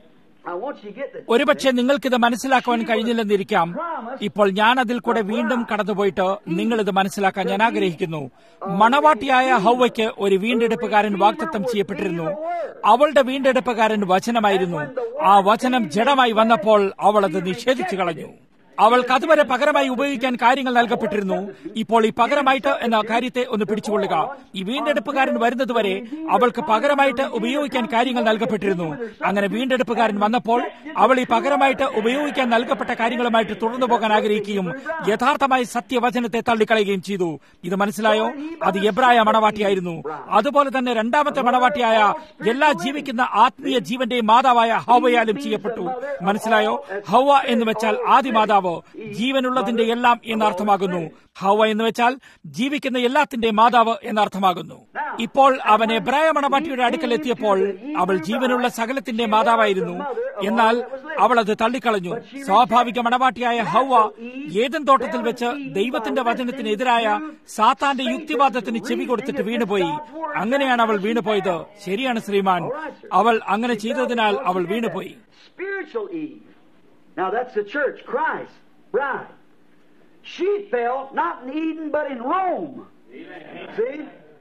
I want you to get this. ഒരുപക്ഷെ നിങ്ങൾക്കിത് മനസ്സിലാക്കുവാൻ കഴിഞ്ഞില്ലെന്നിരിക്കാം ഇപ്പോൾ ഞാൻ അതിൽ കൂടെ വീണ്ടും കടന്നുപോയിട്ട് നിങ്ങൾ ഇത് മനസ്സിലാക്കാൻ ഞാൻ ആഗ്രഹിക്കുന്നു മണവാട്ടിയായ ഹൗവയ്ക്ക് ഒരു വീണ്ടെടുപ്പുകാരൻ വാക്തത്വം ചെയ്യപ്പെട്ടിരുന്നു അവളുടെ വീണ്ടെടുപ്പുകാരൻ വചനമായിരുന്നു ആ വചനം ജഡമായി വന്നപ്പോൾ അവൾ അത് നിഷേധിച്ചു കളഞ്ഞു അവൾക്ക് അതുവരെ പകരമായി ഉപയോഗിക്കാൻ കാര്യങ്ങൾ നൽകപ്പെട്ടിരുന്നു ഇപ്പോൾ ഈ പകരമായിട്ട് എന്ന കാര്യത്തെ ഒന്ന് പിടിച്ചുകൊള്ളുക ഈ വീണ്ടെടുപ്പുകാരൻ വരുന്നതുവരെ അവൾക്ക് പകരമായിട്ട് ഉപയോഗിക്കാൻ കാര്യങ്ങൾ നൽകപ്പെട്ടിരുന്നു അങ്ങനെ വീണ്ടെടുപ്പുകാരൻ വന്നപ്പോൾ അവൾ ഈ പകരമായിട്ട് ഉപയോഗിക്കാൻ നൽകപ്പെട്ട കാര്യങ്ങളുമായിട്ട് തുടർന്നു പോകാൻ ആഗ്രഹിക്കുകയും യഥാർത്ഥമായി സത്യവചനത്തെ തള്ളിക്കളയുകയും ചെയ്തു ഇത് മനസ്സിലായോ അത് എബ്രായ മണവാട്ടിയായിരുന്നു അതുപോലെ തന്നെ രണ്ടാമത്തെ മണവാട്ടിയായ എല്ലാ ജീവിക്കുന്ന ആത്മീയ ജീവന്റെയും മാതാവായ ഹൗവയാലും ചെയ്യപ്പെട്ടു മനസ്സിലായോ ഹൗവ എന്ന് വെച്ചാൽ ആദി മാതാവ് ജീവനുള്ളതിന്റെ എല്ലാം എന്നർത്ഥമാകുന്നു ഹൗവ എന്ന് വെച്ചാൽ ജീവിക്കുന്ന എല്ലാത്തിന്റെ മാതാവ് എന്നർത്ഥമാകുന്നു ഇപ്പോൾ അവൻ എബ്രായ മണവാട്ടിയുടെ അടുക്കൽ എത്തിയപ്പോൾ അവൾ ജീവനുള്ള സകലത്തിന്റെ മാതാവായിരുന്നു എന്നാൽ അവൾ അത് തള്ളിക്കളഞ്ഞു സ്വാഭാവിക മണവാട്ടിയായ ഹൗവ ഏതൻ തോട്ടത്തിൽ വെച്ച് ദൈവത്തിന്റെ വചനത്തിനെതിരായ സാത്താന്റെ യുക്തിവാദത്തിന് ചെവി കൊടുത്തിട്ട് വീണുപോയി അങ്ങനെയാണ് അവൾ വീണുപോയത് ശരിയാണ് ശ്രീമാൻ അവൾ അങ്ങനെ ചെയ്തതിനാൽ അവൾ വീണുപോയി Spiritual Eve. Now that's the church, Christ, bride. She fell not in Eden but in Rome. See?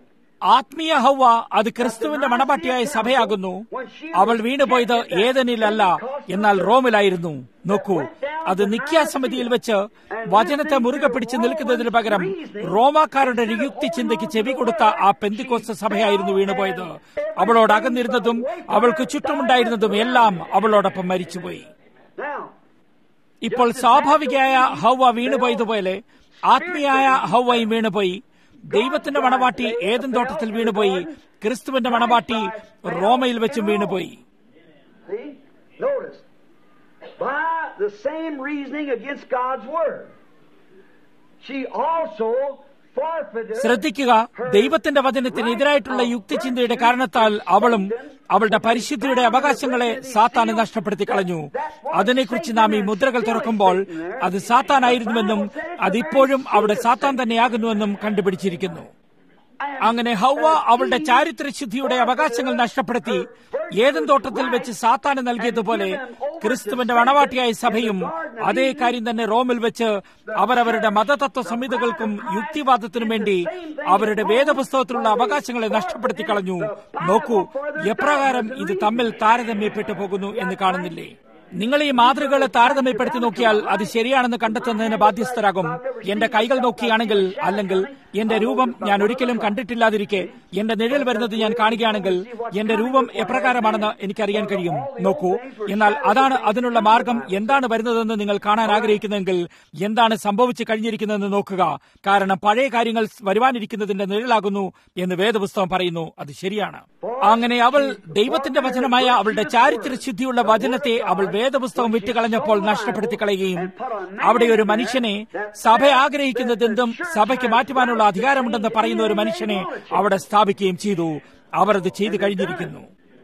ആത്മീയ ഹൗവ അത് ക്രിസ്തുവിന്റെ മണവാട്ടിയായ സഭയാകുന്നു അവൾ വീണുപോയത് ഏതനിലല്ല എന്നാൽ റോമിലായിരുന്നു നോക്കൂ അത് നിത്യാസമിതിയിൽ വെച്ച് വചനത്തെ മുറുകെ പിടിച്ച് നിൽക്കുന്നതിന് പകരം റോമാക്കാരുടെ ഒരു യുക്തി ചിന്തയ്ക്ക് ചെവി കൊടുത്ത ആ പെന്തിക്കോസ്ത സഭയായിരുന്നു വീണുപോയത് അവളോട് അകന്നിരുന്നതും അവൾക്ക് ചുറ്റുമുണ്ടായിരുന്നതും എല്ലാം അവളോടൊപ്പം മരിച്ചുപോയി Now, ഇപ്പോൾ സ്വാഭാവികയായ ഹൗവ വീണുപോയതുപോലെ ആത്മീയായ ഹൗവയും വീണുപോയി ദൈവത്തിന്റെ മണവാട്ടി ഏതും തോട്ടത്തിൽ വീണുപോയി ക്രിസ്തുവിന്റെ മണവാട്ടി റോമയിൽ വെച്ചും വീണുപോയി see? Notice. By the same reasoning against God's Word. She also ശ്രദ്ധിക്കുക ദൈവത്തിന്റെ വചനത്തിന് എതിരായിട്ടുള്ള യുക്തിചിന്തയുടെ കാരണത്താൽ അവളും അവളുടെ പരിശുദ്ധിയുടെ അവകാശങ്ങളെ സാത്താന് നഷ്ടപ്പെടുത്തി കളഞ്ഞു അതിനെക്കുറിച്ച് നാം ഈ മുദ്രകൾ തുറക്കുമ്പോൾ അത് സാത്താനായിരുന്നുവെന്നും അതിപ്പോഴും അവിടെ സാത്താൻ തന്നെയാകുന്നുവെന്നും കണ്ടുപിടിച്ചിരിക്കുന്നു അങ്ങനെ ഹൗവ അവളുടെ ചാരിത്രശുദ്ധിയുടെ അവകാശങ്ങൾ നഷ്ടപ്പെടുത്തി ഏതും തോട്ടത്തിൽ വെച്ച് സാത്താന് നൽകിയതുപോലെ ക്രിസ്തുവിന്റെ വണവാട്ടിയായ സഭയും അതേ കാര്യം തന്നെ റോമിൽ വെച്ച് അവരവരുടെ മതതത്വ സംഹിതകൾക്കും യുക്തിവാദത്തിനും വേണ്ടി അവരുടെ വേദപുസ്തകത്തിലുള്ള അവകാശങ്ങളെ നഷ്ടപ്പെടുത്തി കളഞ്ഞു നോക്കൂ എപ്രകാരം ഇത് തമ്മിൽ താരതമ്യപ്പെട്ടു പോകുന്നു എന്ന് കാണുന്നില്ലേ നിങ്ങൾ ഈ മാതൃകകളെ താരതമ്യപ്പെടുത്തി നോക്കിയാൽ അത് ശരിയാണെന്ന് കണ്ടെത്തുന്നതിന് ബാധ്യസ്ഥരാകും എന്റെ കൈകൾ നോക്കിയാണെങ്കിൽ അല്ലെങ്കിൽ എന്റെ രൂപം ഞാൻ ഒരിക്കലും കണ്ടിട്ടില്ലാതിരിക്കെ എന്റെ നിഴൽ വരുന്നത് ഞാൻ കാണുകയാണെങ്കിൽ എന്റെ രൂപം എപ്രകാരമാണെന്ന് എനിക്കറിയാൻ കഴിയും നോക്കൂ എന്നാൽ അതാണ് അതിനുള്ള മാർഗം എന്താണ് വരുന്നതെന്ന് നിങ്ങൾ കാണാൻ ആഗ്രഹിക്കുന്നെങ്കിൽ എന്താണ് സംഭവിച്ചു കഴിഞ്ഞിരിക്കുന്നതെന്ന് നോക്കുക കാരണം പഴയ കാര്യങ്ങൾ വരുവാനിരിക്കുന്നതിന്റെ നിഴലാകുന്നു എന്ന് വേദപുസ്തകം പറയുന്നു അത് ശരിയാണ് അങ്ങനെ അവൾ ദൈവത്തിന്റെ വചനമായ അവളുടെ ചാരിത്രശുദ്ധിയുള്ള വചനത്തെ അവൾ വേദപുസ്തകം വിറ്റുകളഞ്ഞപ്പോൾ നഷ്ടപ്പെടുത്തി കളയുകയും അവിടെ ഒരു മനുഷ്യനെ സഭ ആഗ്രഹിക്കുന്നതെന്തും സഭയ്ക്ക് മാറ്റുവാനുള്ള അധികാരമുണ്ടെന്ന് പറയുന്ന ഒരു മനുഷ്യനെ അവിടെ സ്ഥാപിക്കുകയും ചെയ്തു അവർ അത് ചെയ്തു കഴിഞ്ഞിരിക്കുന്നു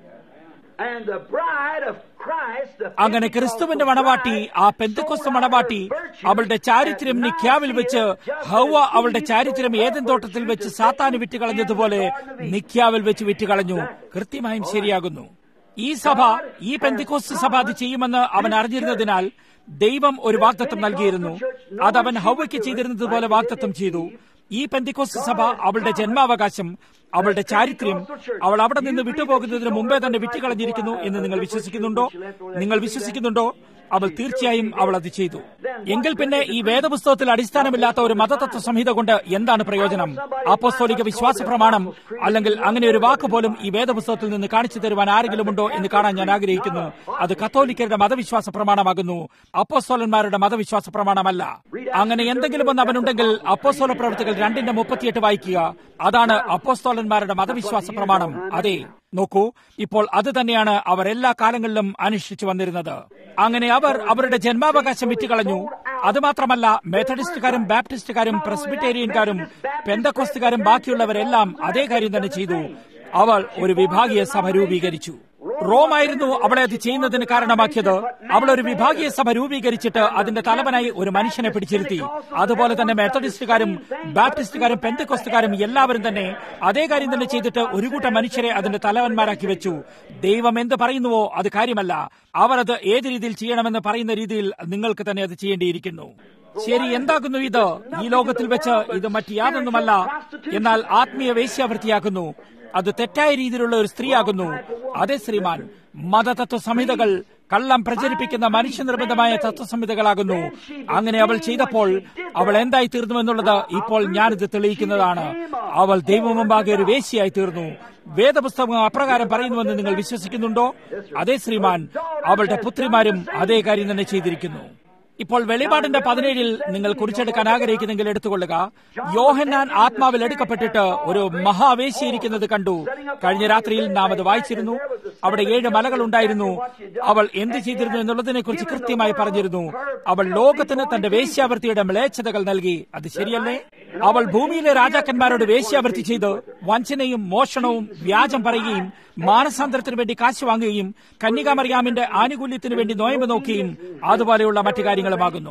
അങ്ങനെ ക്രിസ്തുവിന്റെ മണവാട്ടി ആ പെന്തക്കൊസ്ത മണവാട്ടി അവളുടെ ചാരിത്രം നിഖ്യാവിൽ വെച്ച് ഹൗവ അവളുടെ ചാരിത്രം ഏതൻ തോട്ടത്തിൽ വെച്ച് സാത്താന് വിറ്റുകളഞ്ഞതുപോലെ നിഖ്യാവിൽ വെച്ച് വിറ്റുകളഞ്ഞു കൃത്യമായും ശരിയാകുന്നു ഈ സഭ ഈ പെന്തിക്കോസ് സഭ അത് ചെയ്യുമെന്ന് അവൻ അറിഞ്ഞിരുന്നതിനാൽ ദൈവം ഒരു വാക്തത്വം നൽകിയിരുന്നു അത് അവൻ ഹൗവയ്ക്ക് ചെയ്തിരുന്നതുപോലെ വാക്തത്വം ചെയ്തു ഈ പെന്തിക്കോസ് സഭ അവളുടെ ജന്മാവകാശം അവളുടെ ചാരിത്രം അവൾ അവിടെ നിന്ന് വിട്ടുപോകുന്നതിന് മുമ്പേ തന്നെ വിറ്റുകളഞ്ഞിരിക്കുന്നു എന്ന് നിങ്ങൾ വിശ്വസിക്കുന്നുണ്ടോ നിങ്ങൾ വിശ്വസിക്കുന്നുണ്ടോ അവൾ തീർച്ചയായും അവൾ അത് ചെയ്തു എങ്കിൽ പിന്നെ ഈ വേദപുസ്തകത്തിൽ അടിസ്ഥാനമില്ലാത്ത ഒരു മതതത്വ സംഹിത കൊണ്ട് എന്താണ് പ്രയോജനം അപ്പോസ്തോലിക വിശ്വാസ പ്രമാണം അല്ലെങ്കിൽ അങ്ങനെ ഒരു വാക്ക് പോലും ഈ വേദപുസ്തകത്തിൽ നിന്ന് കാണിച്ചു തരുവാൻ ആരെങ്കിലും ഉണ്ടോ എന്ന് കാണാൻ ഞാൻ ആഗ്രഹിക്കുന്നു അത് കത്തോലിക്കരുടെ മതവിശ്വാസ പ്രമാണമാകുന്നു അപ്പോസ്തോലന്മാരുടെ മതവിശ്വാസ പ്രമാണമല്ല അങ്ങനെ എന്തെങ്കിലും ഒന്ന് അവനുണ്ടെങ്കിൽ അപ്പോസ്തോല പ്രവർത്തികൾ രണ്ടിന്റെ മുപ്പത്തിയെട്ട് വായിക്കുക അതാണ് അപ്പോസ്തോലന്മാരുടെ മതവിശ്വാസ പ്രമാണം അതെ നോക്കൂ ഇപ്പോൾ അത് തന്നെയാണ് അവർ എല്ലാ കാലങ്ങളിലും അനുഷ്ഠിച്ചു വന്നിരുന്നത് അങ്ങനെ അവർ അവരുടെ ജന്മാവകാശം വിറ്റുകളഞ്ഞു അതുമാത്രമല്ല മെത്തഡിസ്റ്റുകാരും ബാപ്റ്റിസ്റ്റുകാരും പ്രസ്ബിറ്റേറിയൻകാരും പെന്തക്കോസ്റ്റുകാരും ബാക്കിയുള്ളവരെല്ലാം അതേ കാര്യം തന്നെ ചെയ്തു അവൾ ഒരു വിഭാഗീയ സഭ രൂപീകരിച്ചു റോമായിരുന്നു അവളെ അത് ചെയ്യുന്നതിന് കാരണമാക്കിയത് അവൾ ഒരു വിഭാഗീയ സഭ രൂപീകരിച്ചിട്ട് അതിന്റെ തലവനായി ഒരു മനുഷ്യനെ പിടിച്ചിരുത്തി അതുപോലെ തന്നെ മെത്തഡിസ്റ്റുകാരും ബാപ്റ്റിസ്റ്റുകാരും പെന്തക്കൊസ്റ്റുകാരും എല്ലാവരും തന്നെ അതേ കാര്യം തന്നെ ചെയ്തിട്ട് ഒരു കൂട്ടം മനുഷ്യരെ അതിന്റെ തലവന്മാരാക്കി വെച്ചു ദൈവം എന്ത് പറയുന്നുവോ അത് കാര്യമല്ല അവർ അത് ഏത് രീതിയിൽ ചെയ്യണമെന്ന് പറയുന്ന രീതിയിൽ നിങ്ങൾക്ക് തന്നെ അത് ചെയ്യേണ്ടിയിരിക്കുന്നു ശരി എന്താകുന്നു ഇത് ഈ ലോകത്തിൽ വെച്ച് ഇത് മറ്റ് യാതൊന്നുമല്ല എന്നാൽ ആത്മീയ വേശ്യാവൃത്തിയാക്കുന്നു അത് തെറ്റായ രീതിയിലുള്ള ഒരു സ്ത്രീയാകുന്നു അതെ ശ്രീമാൻ മതതത്വ സംഹിതകൾ കള്ളം പ്രചരിപ്പിക്കുന്ന മനുഷ്യനിർബന്ധമായ തത്വസംഹിതകളാകുന്നു അങ്ങനെ അവൾ ചെയ്തപ്പോൾ അവൾ എന്തായി തീർന്നു എന്നുള്ളത് ഇപ്പോൾ ഞാനിത് തെളിയിക്കുന്നതാണ് അവൾ ദൈവമുമ്പാകെ ഒരു വേശിയായി തീർന്നു വേദപുസ്തകം അപ്രകാരം പറയുന്നുവെന്ന് നിങ്ങൾ വിശ്വസിക്കുന്നുണ്ടോ അതെ ശ്രീമാൻ അവളുടെ പുത്രിമാരും അതേ കാര്യം തന്നെ ചെയ്തിരിക്കുന്നു ഇപ്പോൾ വെളിപാടിന്റെ പതിനേഴിൽ നിങ്ങൾ കുറിച്ചെടുക്കാൻ ആഗ്രഹിക്കുന്നെങ്കിൽ എടുത്തുകൊള്ളുക യോഹന്നാൻ ആത്മാവിൽ എടുക്കപ്പെട്ടിട്ട് ഒരു മഹാവേശിയിരിക്കുന്നത് കണ്ടു കഴിഞ്ഞ രാത്രിയിൽ നാം അത് വായിച്ചിരുന്നു അവിടെ ഏഴ് മലകൾ ഉണ്ടായിരുന്നു അവൾ എന്ത് ചെയ്തിരുന്നു എന്നുള്ളതിനെ കുറിച്ച് കൃത്യമായി പറഞ്ഞിരുന്നു അവൾ ലോകത്തിന് തന്റെ വേശ്യാവൃത്തിയുടെ മ്ലേച്ഛതകൾ നൽകി അത് ശരിയല്ലേ അവൾ ഭൂമിയിലെ രാജാക്കന്മാരോട് വേശ്യാവൃത്തി ചെയ്ത് വഞ്ചനയും മോഷണവും വ്യാജം പറയുകയും മാനസാന്തരത്തിന് വേണ്ടി കാശ് വാങ്ങുകയും കന്യകാമറിയാമിന്റെ ആനുകൂല്യത്തിന് വേണ്ടി നോയമ്പ് നോക്കുകയും അതുപോലെയുള്ള മറ്റു കാര്യങ്ങളുമാകുന്നു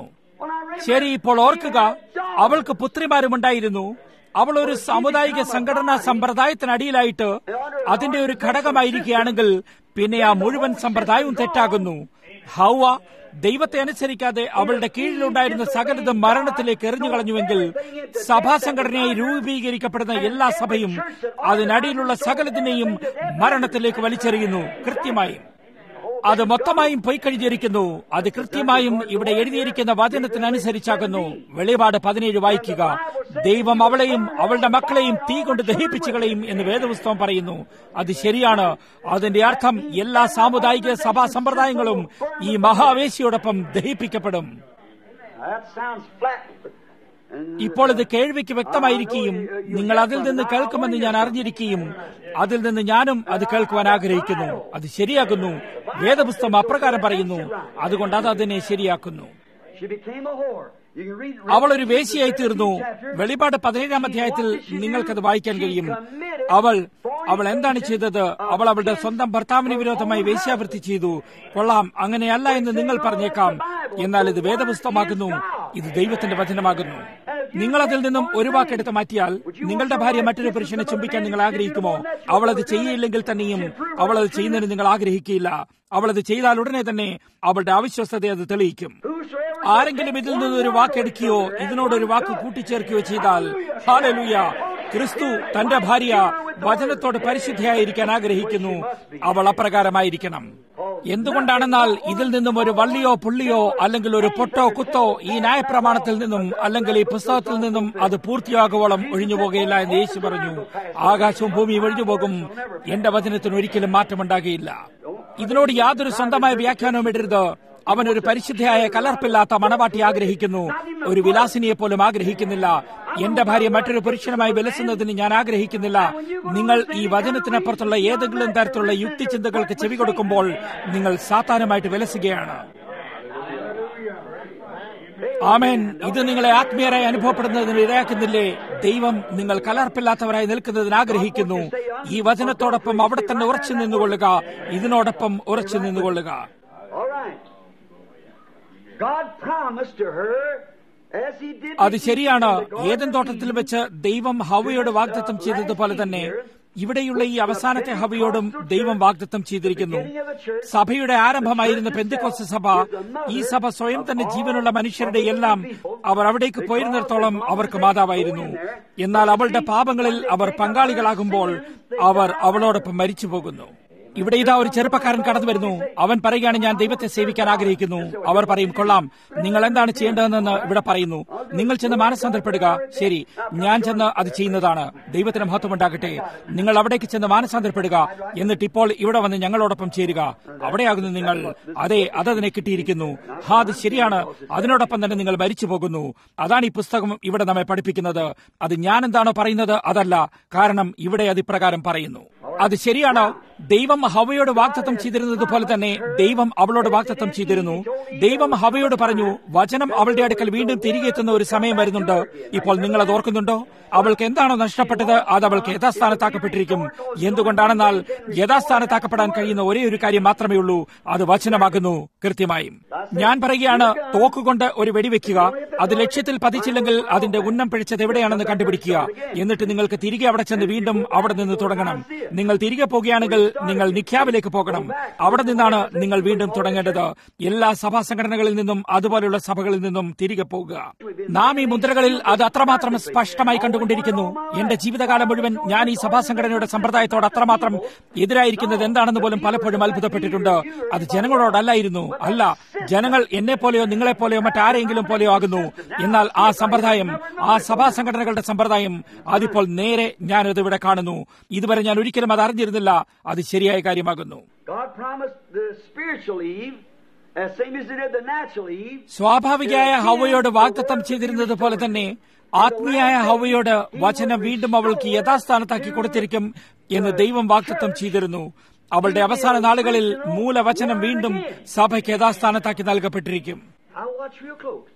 ശരി ഇപ്പോൾ ഓർക്കുക അവൾക്ക് പുത്രിമാരുമുണ്ടായിരുന്നു അവൾ ഒരു സാമുദായിക സംഘടനാ സമ്പ്രദായത്തിനടിയിലായിട്ട് അതിന്റെ ഒരു ഘടകമായിരിക്കുകയാണെങ്കിൽ പിന്നെ ആ മുഴുവൻ സമ്പ്രദായവും തെറ്റാകുന്നു ഹൗവ ദൈവത്തെ അനുസരിക്കാതെ അവളുടെ കീഴിലുണ്ടായിരുന്ന സകലതും മരണത്തിലേക്ക് എറിഞ്ഞു കളഞ്ഞുവെങ്കിൽ സഭാ സംഘടനയായി രൂപീകരിക്കപ്പെടുന്ന എല്ലാ സഭയും അതിനടിയിലുള്ള സകലത്തിനെയും മരണത്തിലേക്ക് വലിച്ചെറിയുന്നു കൃത്യമായും അത് മൊത്തമായും പോയി കഴിഞ്ഞിരിക്കുന്നു അത് കൃത്യമായും ഇവിടെ എഴുതിയിരിക്കുന്ന വചനത്തിനനുസരിച്ചാകുന്നു വെളിപാട് പതിനേഴ് വായിക്കുക ദൈവം അവളെയും അവളുടെ മക്കളെയും തീ കൊണ്ട് ദഹിപ്പിച്ചു കളയും എന്ന് വേദപുസ്തകം പറയുന്നു അത് ശരിയാണ് അതിന്റെ അർത്ഥം എല്ലാ സാമുദായിക സഭാ സമ്പ്രദായങ്ങളും ഈ മഹാവേശിയോടൊപ്പം ദഹിപ്പിക്കപ്പെടും ഇപ്പോൾ ഇത് കേൾവിക്ക് വ്യക്തമായിരിക്കുകയും നിങ്ങൾ അതിൽ നിന്ന് കേൾക്കുമെന്ന് ഞാൻ അറിഞ്ഞിരിക്കുകയും അതിൽ നിന്ന് ഞാനും അത് കേൾക്കുവാൻ ആഗ്രഹിക്കുന്നു അത് ശരിയാക്കുന്നു വേദപുസ്തകം അപ്രകാരം പറയുന്നു അതുകൊണ്ട് അത് അതിനെ ശരിയാക്കുന്നു She became a whore. You can read അവൾ ഒരു വേശിയായി തീർന്നു വെളിപാട് പതിനേഴാം അധ്യായത്തിൽ നിങ്ങൾക്കത് വായിക്കാൻ കഴിയും അവൾ അവൾ എന്താണ് ചെയ്തത് അവൾ അവളുടെ സ്വന്തം ഭർത്താവിന് വിരോധമായി വേശ്യാവൃത്തി ചെയ്തു കൊള്ളാം അങ്ങനെയല്ല എന്ന് നിങ്ങൾ പറഞ്ഞേക്കാം എന്നാൽ ഇത് വേദപുസ്തകമാകുന്നു ഇത് ദൈവത്തിന്റെ വചനമാകുന്നു നിങ്ങൾ അതിൽ നിന്നും ഒരു വാക്കെടുത്ത് മാറ്റിയാൽ നിങ്ങളുടെ ഭാര്യ മറ്റൊരു പുരുഷനെ ചുംബിക്കാൻ നിങ്ങൾ ആഗ്രഹിക്കുമോ അവൾ അത് ചെയ്യില്ലെങ്കിൽ തന്നെയും അവൾ അത് ചെയ്യുന്നതിന് നിങ്ങൾ ആഗ്രഹിക്കില്ല അവൾ അത് ചെയ്താൽ ഉടനെ തന്നെ അവളുടെ അവിശ്വസ്തത അത് തെളിയിക്കും ആരെങ്കിലും ഇതിൽ നിന്ന് ഒരു വാക്കെടുക്കുകയോ ഇതിനോടൊരു വാക്ക് കൂട്ടിച്ചേർക്കുകയോ ചെയ്താൽ ഹാലലുയ ക്രിസ്തു തന്റെ ഭാര്യ വചനത്തോട് പരിശുദ്ധയായിരിക്കാൻ ആഗ്രഹിക്കുന്നു അവൾ അപ്രകാരമായിരിക്കണം എന്തുകൊണ്ടാണെന്നാൽ ഇതിൽ നിന്നും ഒരു വള്ളിയോ പുള്ളിയോ അല്ലെങ്കിൽ ഒരു പൊട്ടോ കുത്തോ ഈ ന്യായപ്രമാണത്തിൽ നിന്നും അല്ലെങ്കിൽ ഈ പുസ്തകത്തിൽ നിന്നും അത് പൂർത്തിയാകുവോളം ഒഴിഞ്ഞു പോകുകയില്ല എന്ന് യേശു പറഞ്ഞു ആകാശവും ഭൂമിയും ഒഴിഞ്ഞു പോകും എന്റെ വചനത്തിന് ഒരിക്കലും മാറ്റമുണ്ടാകുകയില്ല ഇതിനോട് യാതൊരു സ്വന്തമായ വ്യാഖ്യാനവും ഇടരുത് അവൻ ഒരു പരിശുദ്ധയായ കലർപ്പില്ലാത്ത മണവാട്ടി ആഗ്രഹിക്കുന്നു ഒരു വിലാസിനിയെ പോലും ആഗ്രഹിക്കുന്നില്ല എന്റെ ഭാര്യ മറ്റൊരു പുരുഷനുമായി വിലസുന്നതിന് ഞാൻ ആഗ്രഹിക്കുന്നില്ല നിങ്ങൾ ഈ വചനത്തിനപ്പുറത്തുള്ള ഏതെങ്കിലും തരത്തിലുള്ള യുക്തിചിന്തകൾക്ക് ചെവി കൊടുക്കുമ്പോൾ നിങ്ങൾ സാത്താനുമായിട്ട് വിലസുകയാണ് ആമേൻ ഇത് നിങ്ങളെ ആത്മീയരായി അനുഭവപ്പെടുന്നതിന് ഇടയാക്കുന്നില്ലേ ദൈവം നിങ്ങൾ കലർപ്പില്ലാത്തവരായി നിൽക്കുന്നതിന് ആഗ്രഹിക്കുന്നു ഈ വചനത്തോടൊപ്പം അവിടെ തന്നെ ഉറച്ചു നിന്നുകൊള്ളുക ഇതിനോടൊപ്പം ഉറച്ചു നിന്നുകൊള്ളുക All right. God promised to her as he did അത് ശരിയാണ് ഏതൻ തോട്ടത്തിൽ വെച്ച് ദൈവം ഹവയോട് വാഗ്ദത്തം ചെയ്തതുപോലെ തന്നെ ഇവിടെയുള്ള ഈ അവസാനത്തെ ഹവയോടും ദൈവം വാഗ്ദത്തം ചെയ്തിരിക്കുന്നു സഭയുടെ ആരംഭമായിരുന്ന പെന്തിക്കോസ് സഭ ഈ സഭ സ്വയം തന്നെ ജീവനുള്ള മനുഷ്യരുടെ എല്ലാം അവർ അവിടേക്ക് പോയിരുന്നിടത്തോളം അവർക്ക് മാതാവായിരുന്നു എന്നാൽ അവളുടെ പാപങ്ങളിൽ അവർ പങ്കാളികളാകുമ്പോൾ അവർ അവളോടൊപ്പം മരിച്ചു പോകുന്നു ഇവിടെ ഇതാ ഒരു ചെറുപ്പക്കാരൻ കടന്നു വരുന്നു അവൻ പറയുകയാണ് ഞാൻ ദൈവത്തെ സേവിക്കാൻ ആഗ്രഹിക്കുന്നു അവർ പറയും കൊള്ളാം നിങ്ങൾ എന്താണ് ചെയ്യേണ്ടതെന്ന് ഇവിടെ പറയുന്നു നിങ്ങൾ ചെന്ന് മാനസാന്തരപ്പെടുക ശരി ഞാൻ ചെന്ന് അത് ചെയ്യുന്നതാണ് ദൈവത്തിന് മഹത്വമുണ്ടാകട്ടെ നിങ്ങൾ അവിടേക്ക് ചെന്ന് മാനസാന്തരപ്പെടുക എന്നിട്ട് ഇപ്പോൾ ഇവിടെ വന്ന് ഞങ്ങളോടൊപ്പം ചേരുക അവിടെയാകുന്നു നിങ്ങൾ അതെ അതതിനെ കിട്ടിയിരിക്കുന്നു ഹാ അത് ശരിയാണ് അതിനോടൊപ്പം തന്നെ നിങ്ങൾ മരിച്ചു പോകുന്നു അതാണ് ഈ പുസ്തകം ഇവിടെ നമ്മെ പഠിപ്പിക്കുന്നത് അത് ഞാൻ എന്താണോ പറയുന്നത് അതല്ല കാരണം ഇവിടെ അത് ഇപ്രകാരം പറയുന്നു അത് ശരിയാണോ ദൈവം ഹവയോട് വാഗ്ദത്തം ചെയ്തിരുന്നത് പോലെ തന്നെ ദൈവം അവളോട് വാഗ്ദത്തം ചെയ്തിരുന്നു ദൈവം ഹവയോട് പറഞ്ഞു വചനം അവളുടെ അടുക്കൽ വീണ്ടും തിരികെ എത്തുന്ന ഒരു സമയം വരുന്നുണ്ട് ഇപ്പോൾ നിങ്ങൾ അത് ഓർക്കുന്നുണ്ടോ അവൾക്ക് എന്താണോ നഷ്ടപ്പെട്ടത് അത് അവൾക്ക് യഥാസ്ഥാനത്താക്കപ്പെട്ടിരിക്കും എന്തുകൊണ്ടാണെന്നാൽ യഥാസ്ഥാനത്താക്കപ്പെടാൻ കഴിയുന്ന ഒരേ ഒരു കാര്യം മാത്രമേ ഉള്ളൂ അത് വചനമാകുന്നു കൃത്യമായും ഞാൻ പറയുകയാണ് തോക്കുകൊണ്ട് ഒരു വെടിവെക്കുക അത് ലക്ഷ്യത്തിൽ പതിച്ചില്ലെങ്കിൽ അതിന്റെ ഉന്നം പിഴച്ചത് എവിടെയാണെന്ന് കണ്ടുപിടിക്കുക എന്നിട്ട് നിങ്ങൾക്ക് തിരികെ അവിടെ ചെന്ന് വീണ്ടും അവിടെ നിന്ന് തുടങ്ങണം നിങ്ങൾ തിരികെ പോകുകയാണെങ്കിൽ നിങ്ങൾ നിഖ്യാവിലേക്ക് പോകണം അവിടെ നിന്നാണ് നിങ്ങൾ വീണ്ടും തുടങ്ങേണ്ടത് എല്ലാ സഭാ സംഘടനകളിൽ നിന്നും അതുപോലെയുള്ള സഭകളിൽ നിന്നും തിരികെ പോകുക നാം ഈ മുദ്രകളിൽ അത് അത്രമാത്രം സ്പഷ്ടമായി കണ്ടുകൊണ്ടിരിക്കുന്നു എന്റെ ജീവിതകാലം മുഴുവൻ ഞാൻ ഈ സഭാ സംഘടനയുടെ സമ്പ്രദായത്തോട് അത്രമാത്രം എതിരായിരിക്കുന്നത് എന്താണെന്ന് പോലും പലപ്പോഴും അത്ഭുതപ്പെട്ടിട്ടുണ്ട് അത് ജനങ്ങളോടല്ലായിരുന്നു അല്ല ജനങ്ങൾ എന്നെ പോലെയോ നിങ്ങളെ പോലെയോ മറ്റാരെങ്കിലും പോലെയോ ആകുന്നു എന്നാൽ ആ സമ്പ്രദായം ആ സഭാ സംഘടനകളുടെ സമ്പ്രദായം അതിപ്പോൾ നേരെ ഞാനത് ഇവിടെ കാണുന്നു ഇതുവരെ ഞാൻ ഒരിക്കലും അത് അറിഞ്ഞിരുന്നില്ല അത് ശരിയായ കാര്യമാകുന്നു God promised the spiritual Eve, as same as he did the natural Eve. സ്വാഭാവികയായ ഹവയോട് വാഗ്ദത്തം ചെയ്തിരുന്നത് പോലെ തന്നെ ആത്മീയായ ഹവയോട് വചനം വീണ്ടും അവൾക്ക് യഥാസ്ഥാനത്താക്കി കൊടുത്തിരിക്കും എന്ന് ദൈവം വാഗ്ദത്തം ചെയ്തിരുന്നു അവളുടെ അവസാന നാളുകളിൽ മൂലവചനം വീണ്ടും സഭയ്ക്ക് യഥാസ്ഥാനത്താക്കി നൽകപ്പെട്ടിരിക്കും I watch real close.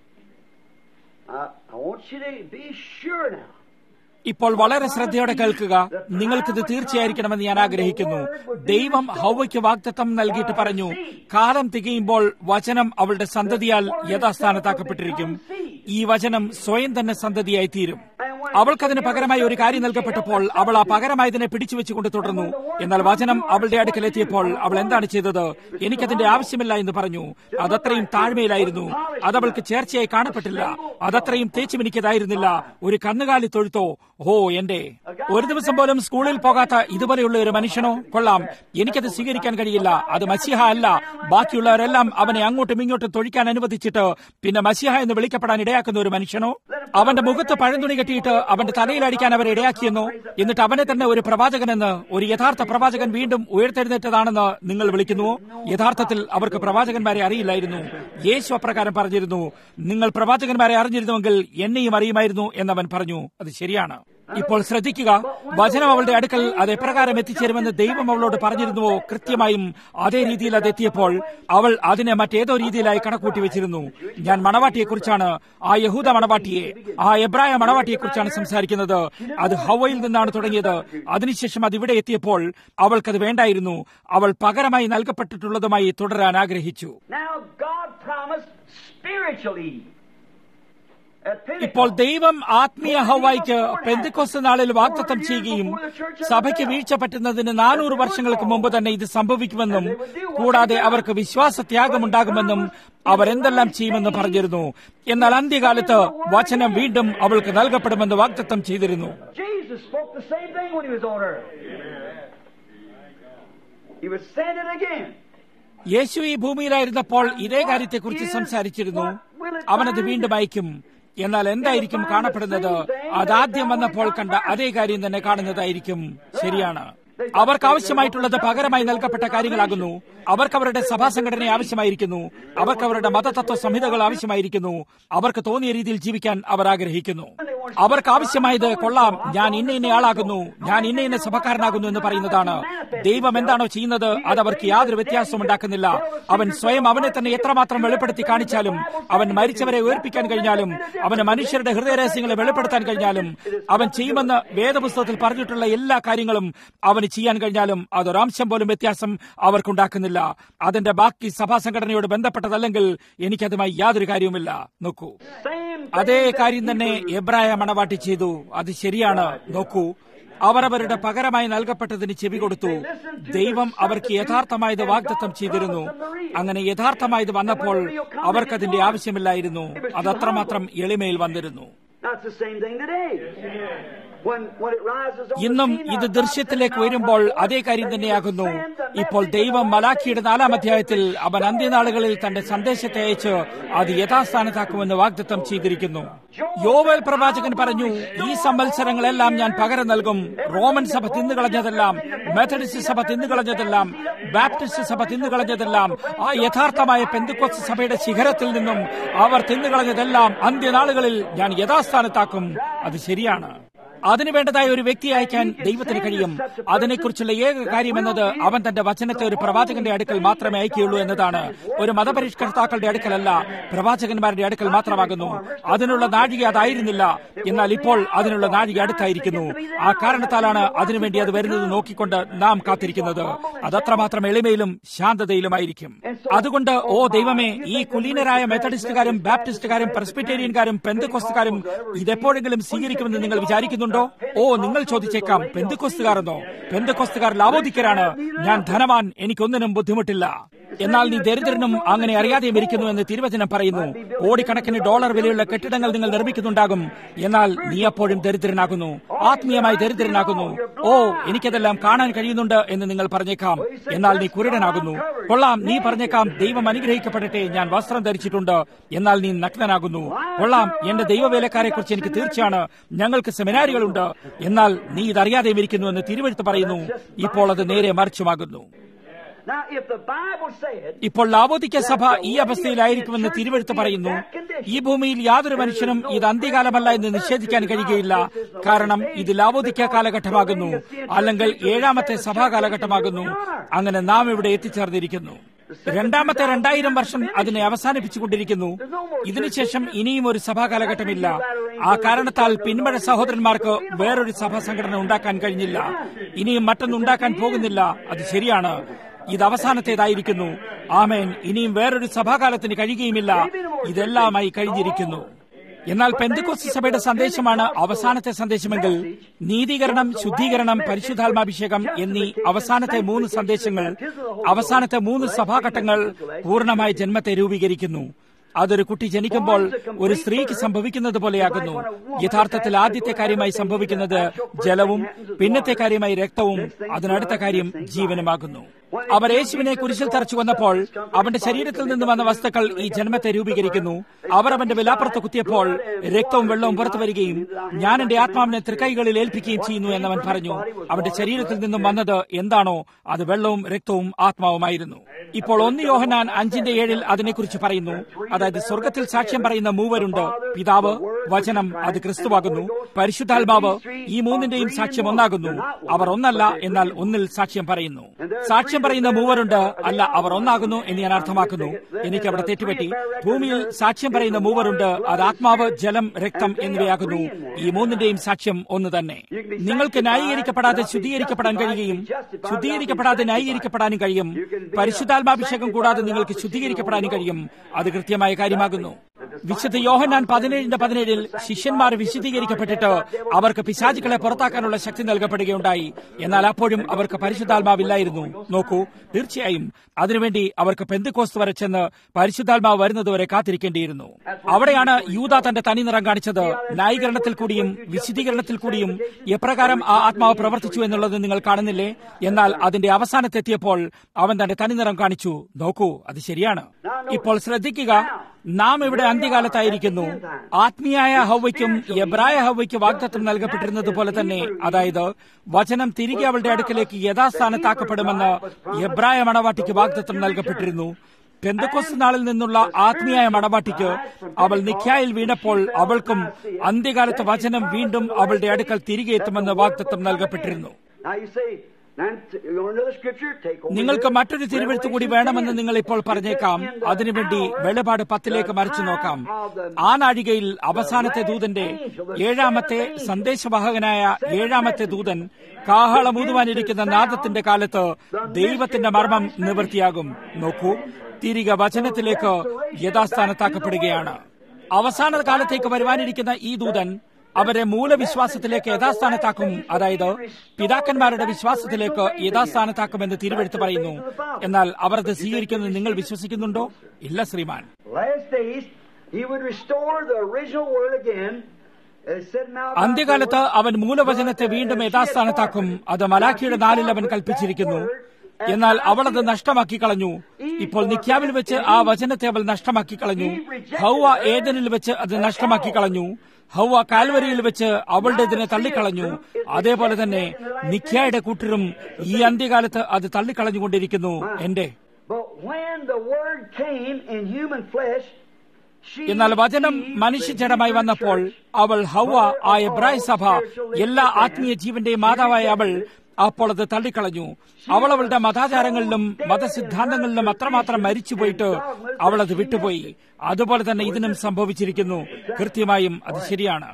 I, I want you to be sure now. ഇപ്പോൾ വളരെ ശ്രദ്ധയോടെ കേൾക്കുക നിങ്ങൾക്കിത് തീർച്ചയായിരിക്കണമെന്ന് ഞാൻ ആഗ്രഹിക്കുന്നു ദൈവം ഹൗവയ്ക്ക് വാഗ്ദത്തം നൽകിയിട്ട് പറഞ്ഞു കാലം തികയുമ്പോൾ വചനം അവളുടെ സന്തതിയാൽ യഥാസ്ഥാനത്താക്കപ്പെട്ടിരിക്കും ഈ വചനം സ്വയം തന്നെ സന്തതിയായി തീരും അവൾക്കതിന് പകരമായി ഒരു കാര്യം നൽകപ്പെട്ടപ്പോൾ അവൾ ആ പകരമായതിനെ പിടിച്ചു വെച്ചുകൊണ്ട് തുടർന്നു എന്നാൽ വചനം അവളുടെ അടുക്കലെത്തിയപ്പോൾ അവൾ എന്താണ് ചെയ്തത് എനിക്കതിന്റെ ആവശ്യമില്ല എന്ന് പറഞ്ഞു അതത്രയും താഴ്മയിലായിരുന്നു അതവൾക്ക് ചേർച്ചയായി കാണപ്പെട്ടില്ല അതത്രയും തേച്ചുമിനിക്കതായിരുന്നില്ല ഒരു കന്നുകാലി തൊഴുത്തോ ഓ എന്റെ ഒരു ദിവസം പോലും സ്കൂളിൽ പോകാത്ത ഇതുപോലെയുള്ള ഒരു മനുഷ്യനോ കൊള്ളാം എനിക്കത് സ്വീകരിക്കാൻ കഴിയില്ല അത് മസിഹ അല്ല ബാക്കിയുള്ളവരെല്ലാം അവനെ അങ്ങോട്ടും ഇങ്ങോട്ടും തൊഴിക്കാൻ അനുവദിച്ചിട്ട് പിന്നെ മസിഹ എന്ന് വിളിക്കപ്പെടാൻ ഇടയാക്കുന്ന ഒരു മനുഷ്യനോ അവന്റെ മുഖത്ത് പഴന്തുണി കെട്ടിയിട്ട് അവന്റെ തലയിൽ അടിക്കാൻ അവരെ ഇടയാക്കിയെന്നോ എന്നിട്ട് അവനെ തന്നെ ഒരു പ്രവാചകനെന്ന് ഒരു യഥാർത്ഥ പ്രവാചകൻ വീണ്ടും ഉയർത്തെഴുന്നേറ്റതാണെന്ന് നിങ്ങൾ വിളിക്കുന്നുവോ യഥാർത്ഥത്തിൽ അവർക്ക് പ്രവാചകന്മാരെ അറിയില്ലായിരുന്നു യേശു അപ്രകാരം പറഞ്ഞിരുന്നു നിങ്ങൾ പ്രവാചകന്മാരെ അറിഞ്ഞിരുന്നുവെങ്കിൽ എന്നെയും അറിയുമായിരുന്നു എന്നവൻ പറഞ്ഞു അത് ശരിയാണ് ഇപ്പോൾ ശ്രദ്ധിക്കുക വചനം അവളുടെ അടുക്കൽ അത് എപ്രകാരം എത്തിച്ചേരുമെന്ന് ദൈവം അവളോട് പറഞ്ഞിരുന്നുവോ കൃത്യമായും അതേ രീതിയിൽ അത് എത്തിയപ്പോൾ അവൾ അതിനെ മറ്റേതോ രീതിയിലായി കണക്കൂട്ടി വെച്ചിരുന്നു ഞാൻ മണവാട്ടിയെക്കുറിച്ചാണ് ആ യഹൂദ മണവാട്ടിയെ ആ എബ്രായ മണവാട്ടിയെക്കുറിച്ചാണ് സംസാരിക്കുന്നത് അത് ഹവയിൽ നിന്നാണ് തുടങ്ങിയത് അതിനുശേഷം അത് ഇവിടെ എത്തിയപ്പോൾ അവൾക്കത് വേണ്ടായിരുന്നു അവൾ പകരമായി നൽകപ്പെട്ടിട്ടുള്ളതുമായി തുടരാൻ ആഗ്രഹിച്ചു Now God promised spiritual Eve. At Pentecost. ഇപ്പോൾ ദൈവം ആത്മീയ ഹവായിക്ക് പെന്തിക്കോസ് നാളിൽ വാഗ്ദത്തം ചെയ്യുകയും സഭയ്ക്ക് വീഴ്ച പറ്റുന്നതിന് നാനൂറ് വർഷങ്ങൾക്ക് മുമ്പ് തന്നെ ഇത് സംഭവിക്കുമെന്നും കൂടാതെ അവർക്ക് വിശ്വാസത്യാഗമുണ്ടാകുമെന്നും അവരെന്തെല്ലാം ചെയ്യുമെന്ന് പറഞ്ഞിരുന്നു എന്നാൽ അന്ത്യകാലത്ത് വചനം വീണ്ടും അവൾക്ക് നൽകപ്പെടുമെന്ന് വാഗ്ദത്തം ചെയ്തിരുന്നു Jesus spoke the same thing when he was on earth. He was saying it again. യേശു ഈ ഭൂമിയിലായിരുന്നപ്പോൾ ഇതേ കാര്യത്തെക്കുറിച്ച് സംസാരിച്ചിരുന്നു അവനത് വീണ്ടും അയക്കും എന്നാൽ എന്തായിരിക്കും കാണപ്പെടുന്നത് അതാദ്യം വന്നപ്പോൾ കണ്ട അതേ കാര്യം തന്നെ കാണുന്നതായിരിക്കും ശരിയാണ് അവർക്ക് ആവശ്യമായിട്ടുള്ളത് പകരമായി നൽകപ്പെട്ട കാര്യങ്ങളാകുന്നു അവർക്ക് അവരുടെ സഭാ സംഘടന ആവശ്യമായിരിക്കുന്നു അവർക്ക് അവരുടെ മതതത്വ സംഹിതകൾ ആവശ്യമായിരിക്കുന്നു അവർക്ക് തോന്നിയ രീതിയിൽ ജീവിക്കാൻ അവർ ആഗ്രഹിക്കുന്നു അവർക്ക് ആവശ്യമായത് കൊള്ളാം ഞാൻ ഇന്ന ഇന്ന ആളാകുന്നു ഞാൻ ഇന്ന ഇന്ന സഭക്കാരനാകുന്നു എന്ന് പറയുന്നതാണ് ദൈവം എന്താണോ ചെയ്യുന്നത് അത് അവർക്ക് യാതൊരു വ്യത്യാസവും ഉണ്ടാക്കുന്നില്ല അവൻ സ്വയം അവനെ തന്നെ എത്രമാത്രം വെളിപ്പെടുത്തി കാണിച്ചാലും അവൻ മരിച്ചവരെ ഉയർപ്പിക്കാൻ കഴിഞ്ഞാലും അവന് മനുഷ്യരുടെ ഹൃദയരഹസ്യങ്ങളെ വെളിപ്പെടുത്താൻ കഴിഞ്ഞാലും അവൻ ചെയ്യുമെന്ന് വേദപുസ്തകത്തിൽ പറഞ്ഞിട്ടുള്ള എല്ലാ കാര്യങ്ങളും അവന് ചെയ്യാൻ കഴിഞ്ഞാലും അതൊരംശം പോലും വ്യത്യാസം അവർക്കുണ്ടാക്കുന്നില്ല അതിന്റെ ബാക്കി സഭാ സംഘടനയോട് ബന്ധപ്പെട്ടതല്ലെങ്കിൽ എനിക്കതുമായി യാതൊരു കാര്യവുമില്ല നോക്കൂ Same അതേ കാര്യം തന്നെ എബ്രായ മണവാട്ടി ചെയ്തു അത് ശരിയാണ് നോക്കൂ അവർ അവരുടെ പകരമായി നൽകപ്പെട്ടതിന് ചെവി കൊടുത്തു ദൈവം അവർക്ക് യഥാർത്ഥമായത് വാഗ്ദത്തം ചെയ്തിരുന്നു അങ്ങനെ യഥാർത്ഥമായത് വന്നപ്പോൾ അവർക്കതിന്റെ ആവശ്യമില്ലായിരുന്നു അത് അത്രമാത്രം എളിമയിൽ വന്നിരുന്നു That's the same thing today. When, when it rises on ഇന്നും the scene, ഇത് now God ദൃശ്യത്തിലേക്ക് said, വരുമ്പോൾ "Now, അതേ കാര്യം that he തന്നെയാകുന്നു will send the ഇപ്പോൾ message ദൈവം of മലാഖിയുടെ God നാലാം അധ്യായത്തിൽ അവൻ അന്ത്യനാളുകളിൽ തന്റെ സന്ദേശത്തെ അയച്ച് അത് യഥാസ്ഥാനത്താക്കുമെന്ന് വാഗ്ദത്തം ചെയ്തിരിക്കുന്നു യോവൽ പ്രവാചകൻ പറഞ്ഞു ഈ സംവത്സരങ്ങളെല്ലാം ഞാൻ പകരം നൽകും റോമൻ സഭ തിന്നുകളഞ്ഞതെല്ലാം മെത്തഡിസ്റ്റ് സഭ തിന്നുകളഞ്ഞതെല്ലാം ബാപ്റ്റിസ്റ്റ് സഭ തിന്നുകളഞ്ഞതെല്ലാം ആ യഥാർത്ഥമായ പെന്തുക്കൊസ് സഭയുടെ ശിഖരത്തിൽ നിന്നും അവർ തിന്നുകളഞ്ഞതെല്ലാം അന്ത്യനാളുകളിൽ ഞാൻ യഥാസ്ഥാനത്താക്കും അത് ശരിയാണ് അതിനു വേണ്ടതായ ഒരു വ്യക്തി അയക്കാൻ ദൈവത്തിന് കഴിയും അതിനെക്കുറിച്ചുള്ള ഏക കാര്യം എന്നത് അവൻ തന്റെ വചനത്തെ ഒരു പ്രവാചകന്റെ അടുക്കൽ മാത്രമേ അയക്കുകയുള്ളൂ എന്നതാണ് ഒരു മതപരിഷ്കർത്താക്കളുടെ അടുക്കലല്ല പ്രവാചകന്മാരുടെ അടുക്കൽ മാത്രമാകുന്നു അതിനുള്ള നാഴിക അതായിരുന്നില്ല എന്നാൽ ഇപ്പോൾ അതിനുള്ള നാഴിക അടുത്തായിരിക്കുന്നു ആ കാരണത്താലാണ് അതിനുവേണ്ടി അത് വരുന്നത് നോക്കിക്കൊണ്ട് നാം കാത്തിരിക്കുന്നത് അതത്രമാത്രം എളിമയിലും ശാന്തതയിലുമായിരിക്കും അതുകൊണ്ട് ഓ ദൈവമേ ഈ കുലീനരായ മെത്തഡിസ്റ്റുകാരും ബാപ്റ്റിസ്റ്റുകാരും പ്രസ്ബിറ്റേറിയൻകാരും പെന്തക്കോസ്തുകാരും ഇതെപ്പോഴെങ്കിലും സ്വീകരിക്കുമെന്ന് നിങ്ങൾ വിചാരിക്കുന്നുണ്ടോ ഓ നിങ്ങൾ ചോദിച്ചേക്കാം പെന്തക്കോസ്തുകാരെന്നോ പെന്തക്കോസ്തുകാർ ലാവോദിക്കരാണ് ഞാൻ ധനവാൻ എനിക്കൊന്നിനും ബുദ്ധിമുട്ടില്ല എന്നാൽ നീ ദരിദ്രനും അങ്ങനെ അറിയാതെയും ഇരിക്കുന്നു എന്ന് തിരുവചനം പറയുന്നു കോടിക്കണക്കിന് ഡോളർ വിലയുള്ള കെട്ടിടങ്ങൾ നിങ്ങൾ നിർമ്മിക്കുന്നുണ്ടാകും എന്നാൽ നീ അപ്പോഴും ദരിദ്രനാകുന്നു ആത്മീയമായി ദരിദ്രനാകുന്നു ഓ എനിക്കതെല്ലാം കാണാൻ കഴിയുന്നുണ്ട് എന്ന് നിങ്ങൾ പറഞ്ഞേക്കാം എന്നാൽ നീ കുരുടനാകുന്നു കൊള്ളാം നീ പറഞ്ഞേക്കാം ദൈവം അനുഗ്രഹിക്കപ്പെടട്ടെ ഞാൻ വസ്ത്രം ധരിച്ചിട്ടുണ്ട് എന്നാൽ നീ നഗ്നനാകുന്നു കൊള്ളാം എന്റെ ദൈവവേലക്കാരെ കുറിച്ച് എനിക്ക് തീർച്ചയാണ് ഞങ്ങൾക്ക് സെമിനാരികളുണ്ട് എന്നാൽ നീ ഇതറിയാതെയും ഇരിക്കുന്നു എന്ന് തിരുവഴുത്ത് പറയുന്നു ഇപ്പോൾ അത് നേരെ മറിച്ചുമാകുന്നു Now, if the Bible said, ഇപ്പോൾ ലാവോദിക്ക സഭ ഈ അവസ്ഥയിലായിരിക്കുമെന്ന് തിരുവഴുത്ത് പറയുന്നു ഈ ഭൂമിയിൽ യാതൊരു മനുഷ്യനും ഇത് അന്ത്യകാലമല്ല എന്ന് നിഷേധിക്കാൻ കഴിയുകയില്ല കാരണം ഇത് ലാവോദിക്ക കാലഘട്ടമാകുന്നു അല്ലെങ്കിൽ ഏഴാമത്തെ സഭാ കാലഘട്ടമാകുന്നു അങ്ങനെ നാം ഇവിടെ എത്തിച്ചേർന്നിരിക്കുന്നു രണ്ടാമത്തെ രണ്ടായിരം വർഷം അതിനെ അവസാനിപ്പിച്ചുകൊണ്ടിരിക്കുന്നു ഇതിനുശേഷം ഇനിയും ഒരു സഭാ കാലഘട്ടമില്ല ആ കാരണത്താൽ പിന്മഴ സഹോദരന്മാർക്ക് വേറൊരു സഭാ സംഘടന ഉണ്ടാക്കാൻ കഴിഞ്ഞില്ല ഇനിയും മറ്റൊന്നും ഉണ്ടാക്കാൻ പോകുന്നില്ല അത് ശരിയാണ് ഇത് അവസാനത്തേതായിരിക്കുന്നു ആമേൻ ഇനിയും വേറൊരു സഭാകാലത്തിന് കഴിയുകയുമില്ല ഇതെല്ലാമായി കഴിഞ്ഞിരിക്കുന്നു എന്നാൽ പെന്തക്കോസ് സഭയുടെ സന്ദേശമാണ് അവസാനത്തെ സന്ദേശമെങ്കിൽ നീതീകരണം ശുദ്ധീകരണം പരിശുദ്ധാത്മാഭിഷേകം എന്നീ അവസാനത്തെ മൂന്ന് സന്ദേശങ്ങൾ അവസാനത്തെ മൂന്ന് സഭാഘട്ടങ്ങൾ പൂർണ്ണമായ ജന്മത്തെ രൂപീകരിക്കുന്നു അതൊരു കുട്ടി ജനിക്കുമ്പോൾ ഒരു സ്ത്രീക്ക് സംഭവിക്കുന്നത് പോലെയാകുന്നു യഥാർത്ഥത്തിൽ ആദ്യത്തെ കാര്യമായി സംഭവിക്കുന്നത് ജലവും പിന്നത്തെ കാര്യമായി രക്തവും അതിനടുത്ത കാര്യം ജീവനുമാകുന്നു അവർ യേശുവിനെ കുരിശിൽ തറച്ചു വന്നപ്പോൾ അവന്റെ ശരീരത്തിൽ നിന്ന് വന്ന വസ്തുക്കൾ ഈ ജന്മത്തെ രൂപീകരിക്കുന്നു അവർ അവന്റെ വിലാപ്പുറത്ത് കുത്തിയപ്പോൾ രക്തവും വെള്ളവും പുറത്തു വരികയും ഞാൻ എന്റെ ആത്മാവിനെ തൃക്കൈകളിൽ ഏൽപ്പിക്കുകയും ചെയ്യുന്നു എന്നവൻ പറഞ്ഞു അവന്റെ ശരീരത്തിൽ നിന്നും വന്നത് എന്താണോ അത് വെള്ളവും രക്തവും ആത്മാവുമായിരുന്നു ഇപ്പോൾ ഒന്ന് യോഹനാൻ അഞ്ചിന്റെ ഏഴിൽ അതിനെക്കുറിച്ച് പറയുന്നു അതായത് സ്വർഗത്തിൽ സാക്ഷ്യം പറയുന്ന മൂവരുണ്ട് പിതാവ് വചനം അത് ക്രിസ്തുവാകുന്നു പരിശുദ്ധാത്മാവ് ഈ മൂന്നിന്റെയും സാക്ഷ്യം ഒന്നാകുന്നു അവർ ഒന്നല്ല എന്നാൽ ഒന്നിൽ സാക്ഷ്യം പറയുന്നു സാക്ഷ്യം പറയുന്ന മൂവരുണ്ട് അല്ല അവർ ഒന്നാകുന്നു എന്ന് ഞാൻ അർത്ഥമാക്കുന്നു എനിക്ക് അവിടെ തെറ്റുപറ്റി ഭൂമിയിൽ സാക്ഷ്യം പറയുന്ന മൂവരുണ്ട് അത് ആത്മാവ് ജലം രക്തം എന്നിവയാകുന്നു ഈ മൂന്നിന്റെയും സാക്ഷ്യം ഒന്ന് തന്നെ നിങ്ങൾക്ക് ന്യായീകരിക്കപ്പെടാതെ ശുദ്ധീകരിക്കപ്പെടാൻ കഴിയുകയും ശുദ്ധീകരിക്കപ്പെടാതെ ന്യായീകരിക്കപ്പെടാനും കഴിയും പരിശുദ്ധാത്മാഭിഷേകം കൂടാതെ നിങ്ങൾക്ക് ശുദ്ധീകരിക്കപ്പെടാനും കഴിയും അത് കൃത്യമായ കാര്യമാകുന്നു വിശുദ്ധ യോഹന്നാൻ പതിനേഴിന്റെ പതിനേഴിൽ ശിഷ്യന്മാർ വിശുദ്ധീകരിക്കപ്പെട്ടിട്ട് അവർക്ക് പിശാചുക്കളെ പുറത്താക്കാനുള്ള ശക്തി നൽകപ്പെടുകയുണ്ടായി എന്നാൽ അപ്പോഴും അവർക്ക് പരിശുദ്ധാത്മാവില്ലായിരുന്നു നോക്കൂ തീർച്ചയായും അതിനുവേണ്ടി അവർക്ക് പെന്തുകോസ്ത് വരെ ചെന്ന് പരിശുദ്ധാത്മാവ് വരുന്നതുവരെ കാത്തിരിക്കേണ്ടിയിരുന്നു അവിടെയാണ് യൂത തന്റെ തനി നിറം കാണിച്ചത് ന്യായീകരണത്തിൽ കൂടിയും വിശുദ്ധീകരണത്തിൽ കൂടിയും എപ്രകാരം ആ ആത്മാവ് പ്രവർത്തിച്ചു എന്നുള്ളത് നിങ്ങൾ കാണുന്നില്ലേ എന്നാൽ അതിന്റെ അവസാനത്തെത്തിയപ്പോൾ അവൻ തന്റെ തനിനിറം കാണിച്ചു നോക്കൂ അത് ശരിയാണ് ഇപ്പോൾ ശ്രദ്ധിക്കുക നാം ഇവിടെ അന്ത്യകാലത്തായിരിക്കുന്നു ആത്മീയായ ഹൗവയ്ക്കും എബ്രായ ഹൗവയ്ക്ക് വാഗ്ദത്വം നൽകപ്പെട്ടിരുന്നത് പോലെ തന്നെ അതായത് വചനം തിരികെ അവളുടെ അടുക്കലേക്ക് യഥാസ്ഥാനത്താക്കപ്പെടുമെന്ന് എബ്രായ മണവാട്ടിക്ക് വാഗ്ദത്വം നൽകപ്പെട്ടിരുന്നു പെന്തക്കോസ് നാളിൽ നിന്നുള്ള ആത്മീയായ മണവാട്ടിക്ക് അവൾ നിഖ്യായിൽ വീണപ്പോൾ അവൾക്കും അന്ത്യകാലത്ത് വചനം വീണ്ടും അവളുടെ അടുക്കൽ തിരികെ എത്തുമെന്ന് വാഗ്ദത്വം നൽകപ്പെട്ടിരുന്നു നിങ്ങൾക്ക് മറ്റൊരു തിരുവെഴുത്ത് കൂടി വേണമെന്ന് നിങ്ങൾ ഇപ്പോൾ പറഞ്ഞേക്കാം അതിനുവേണ്ടി വെളിപാട് പത്തിലേക്ക് മറിച്ചു നോക്കാം ആ നാഴികയിൽ അവസാനത്തെ ദൂതന്റെ ഏഴാമത്തെ സന്ദേശവാഹകനായ ഏഴാമത്തെ ദൂതൻ കാഹളമൂതുവാനിരിക്കുന്ന നാദത്തിന്റെ കാലത്ത് ദൈവത്തിന്റെ മർമ്മം നിവൃത്തിയാകും നോക്കൂ തിരികെ വചനത്തിലേക്ക് യഥാസ്ഥാനത്താക്കപ്പെടുകയാണ് അവസാന കാലത്തേക്ക് വരുവാനിരിക്കുന്ന ഈ ദൂതൻ അവരെ മൂലവിശ്വാസത്തിലേക്ക് യഥാസ്ഥാനത്താക്കും അതായത് പിതാക്കന്മാരുടെ വിശ്വാസത്തിലേക്ക് യഥാസ്ഥാനത്താക്കുമെന്ന് തിരുവെടുത്ത് പറയുന്നു എന്നാൽ അവർ അത് സ്വീകരിക്കുന്നത് നിങ്ങൾ വിശ്വസിക്കുന്നുണ്ടോ ഇല്ല ശ്രീമാൻ അന്ത്യകാലത്ത് അവൻ മൂലവചനത്തെ വീണ്ടും യഥാസ്ഥാനത്താക്കും അത് മലാഖിയുടെ നാലിൽ അവൻ കൽപ്പിച്ചിരിക്കുന്നു എന്നാൽ അവൾ അത് നഷ്ടമാക്കി കളഞ്ഞു ഇപ്പോൾ നിഖ്യാവിൽ വെച്ച് ആ വചനത്തെ അവൾ നഷ്ടമാക്കി കളഞ്ഞു ഹൗവ ഏതനിൽ വെച്ച് അത് നഷ്ടമാക്കി കളഞ്ഞു ഹൗവ കാൽവരിയിൽ വെച്ച് അവളുടേതിനെ തള്ളിക്കളഞ്ഞു അതേപോലെ തന്നെ നിഖ്യായുടെ കൂട്ടരും ഈ അന്ത്യകാലത്ത് അത് തള്ളിക്കളഞ്ഞുകൊണ്ടിരിക്കുന്നു എന്റെ എന്നാൽ വചനം മനുഷ്യജടമായി വന്നപ്പോൾ അവൾ ഹൗവ ആ എബ്രായ സഭ എല്ലാ ആത്മീയ ജീവന്റെയും മാതാവായ അവൾ അപ്പോൾ അത് തള്ളിക്കളഞ്ഞു അവൾ അവളുടെ മതാചാരങ്ങളിലും മതസിദ്ധാന്തങ്ങളിലും അത്രമാത്രം മരിച്ചുപോയിട്ട് അവൾ അത് വിട്ടുപോയി അതുപോലെ തന്നെ ഇതിനും സംഭവിച്ചിരിക്കുന്നു കൃത്യമായും അത് ശരിയാണ്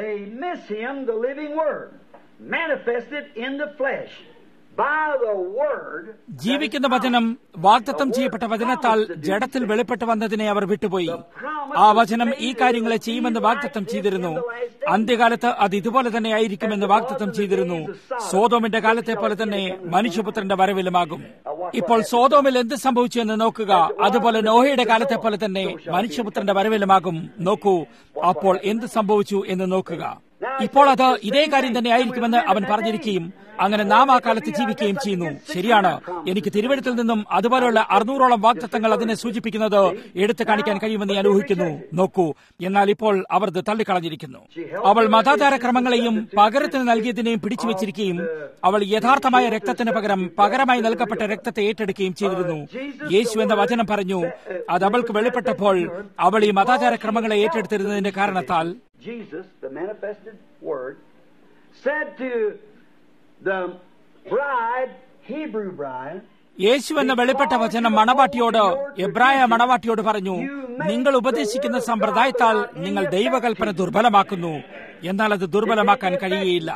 ജീവിക്കുന്ന വചനം വാഗ്ദത്തം ചെയ്യപ്പെട്ട വചനത്താൽ ജഡത്തിൽ വെളിപ്പെട്ട് വന്നതിനെ അവർ വിട്ടുപോയി ആ വചനം ഈ കാര്യങ്ങളെ ചെയ്യുമെന്ന് വാഗ്ദത്തം ചെയ്തിരുന്നു അന്ത്യകാലത്ത് അത് ഇതുപോലെ തന്നെ ആയിരിക്കുമെന്ന് വാഗ്ദത്തം ചെയ്തിരുന്നു സോതോമിന്റെ കാലത്തെ പോലെ തന്നെ മനുഷ്യപുത്രന്റെ വരവിലുമാകും ഇപ്പോൾ സോതോമിൽ എന്ത് സംഭവിച്ചു എന്ന് നോക്കുക അതുപോലെ നോഹയുടെ കാലത്തെ പോലെ തന്നെ മനുഷ്യപുത്രന്റെ വരവിലുമാകും നോക്കൂ അപ്പോൾ എന്ത് സംഭവിച്ചു എന്ന് നോക്കുക ഇപ്പോൾ അത് ഇതേ കാര്യം തന്നെ ആയിരിക്കുമെന്ന് അവൻ പറഞ്ഞിരിക്കുകയും അങ്ങനെ നാം ആ കാലത്ത് ജീവിക്കുകയും ചെയ്യുന്നു ശരിയാണ് എനിക്ക് തിരുവഴുത്തിൽ നിന്നും അതുപോലെയുള്ള അറുന്നൂറോളം വാഗ്ദത്തങ്ങൾ അതിനെ സൂചിപ്പിക്കുന്നത് എടുത്തു കാണിക്കാൻ കഴിയുമെന്ന് ഞാൻ ഊഹിക്കുന്നു നോക്കൂ എന്നാൽ ഇപ്പോൾ അവർ ഇത് തള്ളിക്കളഞ്ഞിരിക്കുന്നു അവൾ മതാചാര ക്രമങ്ങളെയും പകരത്തിന് നൽകിയതിനെയും പിടിച്ചു വെച്ചിരിക്കുകയും അവൾ യഥാർത്ഥമായ രക്തത്തിന് പകരം പകരമായി നൽകപ്പെട്ട രക്തത്തെ ഏറ്റെടുക്കുകയും ചെയ്തിരുന്നു യേശു എന്ന വചനം പറഞ്ഞു അത് അവൾക്ക് വെളിപ്പെട്ടപ്പോൾ അവൾ ഈ മതാചാര ക്രമങ്ങളെ ഏറ്റെടുത്തിരുന്നതിന്റെ കാരണത്താൽ Jesus, the manifested Word, said to the bride, Hebrew bride, യേശു എന്ന വെളിപ്പെട്ട വചനം മണവാട്ടിയോട് എബ്രായ മണവാട്ടിയോട് പറഞ്ഞു നിങ്ങൾ ഉപദേശിക്കുന്ന സമ്പ്രദായത്താൽ നിങ്ങൾ ദൈവകൽപ്പന ദുർബലമാക്കുന്നു എന്നാൽ അത് ദുർബലമാക്കാൻ കഴിയുകയില്ല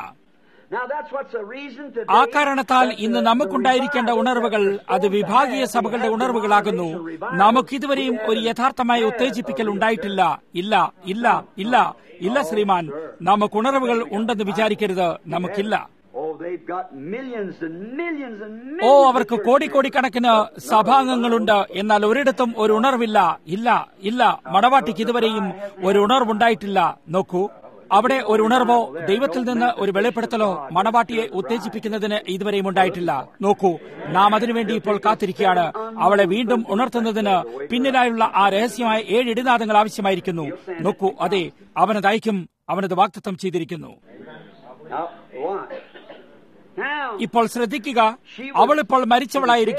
ആ കാരണത്താൽ ഇന്ന് നമുക്കുണ്ടായിരിക്കേണ്ട ഉണർവുകൾ അത് വിഭാഗീയ സഭകളുടെ ഉണർവുകളാകുന്നു നമുക്കിതുവരെയും ഒരു യഥാർത്ഥമായ ഉത്തേജിപ്പിക്കൽ ഉണ്ടായിട്ടില്ല ഇല്ല ഇല്ല ഇല്ല ഇല്ല ശ്രീമാൻ നമുക്ക് ഉണർവുകൾ ഉണ്ടെന്ന് വിചാരിക്കരുത് നമുക്കില്ല ഓ അവർക്ക് കോടിക്കോടിക്കണക്കിന് സഭാംഗങ്ങളുണ്ട് എന്നാൽ ഒരിടത്തും ഒരു ഉണർവില്ല ഇല്ല ഇല്ല മടവാട്ടിക്ക് ഇതുവരെയും ഒരു ഉണർവുണ്ടായിട്ടില്ല നോക്കൂ അവിടെ ഒരു ഉണർവോ ദൈവത്തിൽ നിന്ന് ഒരു വെളിപ്പെടുത്തലോ മണവാട്ടിയെ ഉത്തേജിപ്പിക്കുന്നതിന് ഇതുവരെയും ഉണ്ടായിട്ടില്ല നോക്കൂ നാം അതിനുവേണ്ടി ഇപ്പോൾ കാത്തിരിക്കുകയാണ് അവളെ വീണ്ടും ഉണർത്തുന്നതിന് പിന്നിലായുള്ള ആ രഹസ്യമായ ഏഴ് ഇടിനാദങ്ങൾ ആവശ്യമായിരിക്കുന്നു നോക്കൂ അതെ അവനത് അയക്കും അവനത് വാക്തത്വം ചെയ്തിരിക്കുന്നു ഇപ്പോൾ ശ്രദ്ധിക്കുക അവൾ ഇപ്പോൾ മരിച്ചവളായിരിക്കുന്നു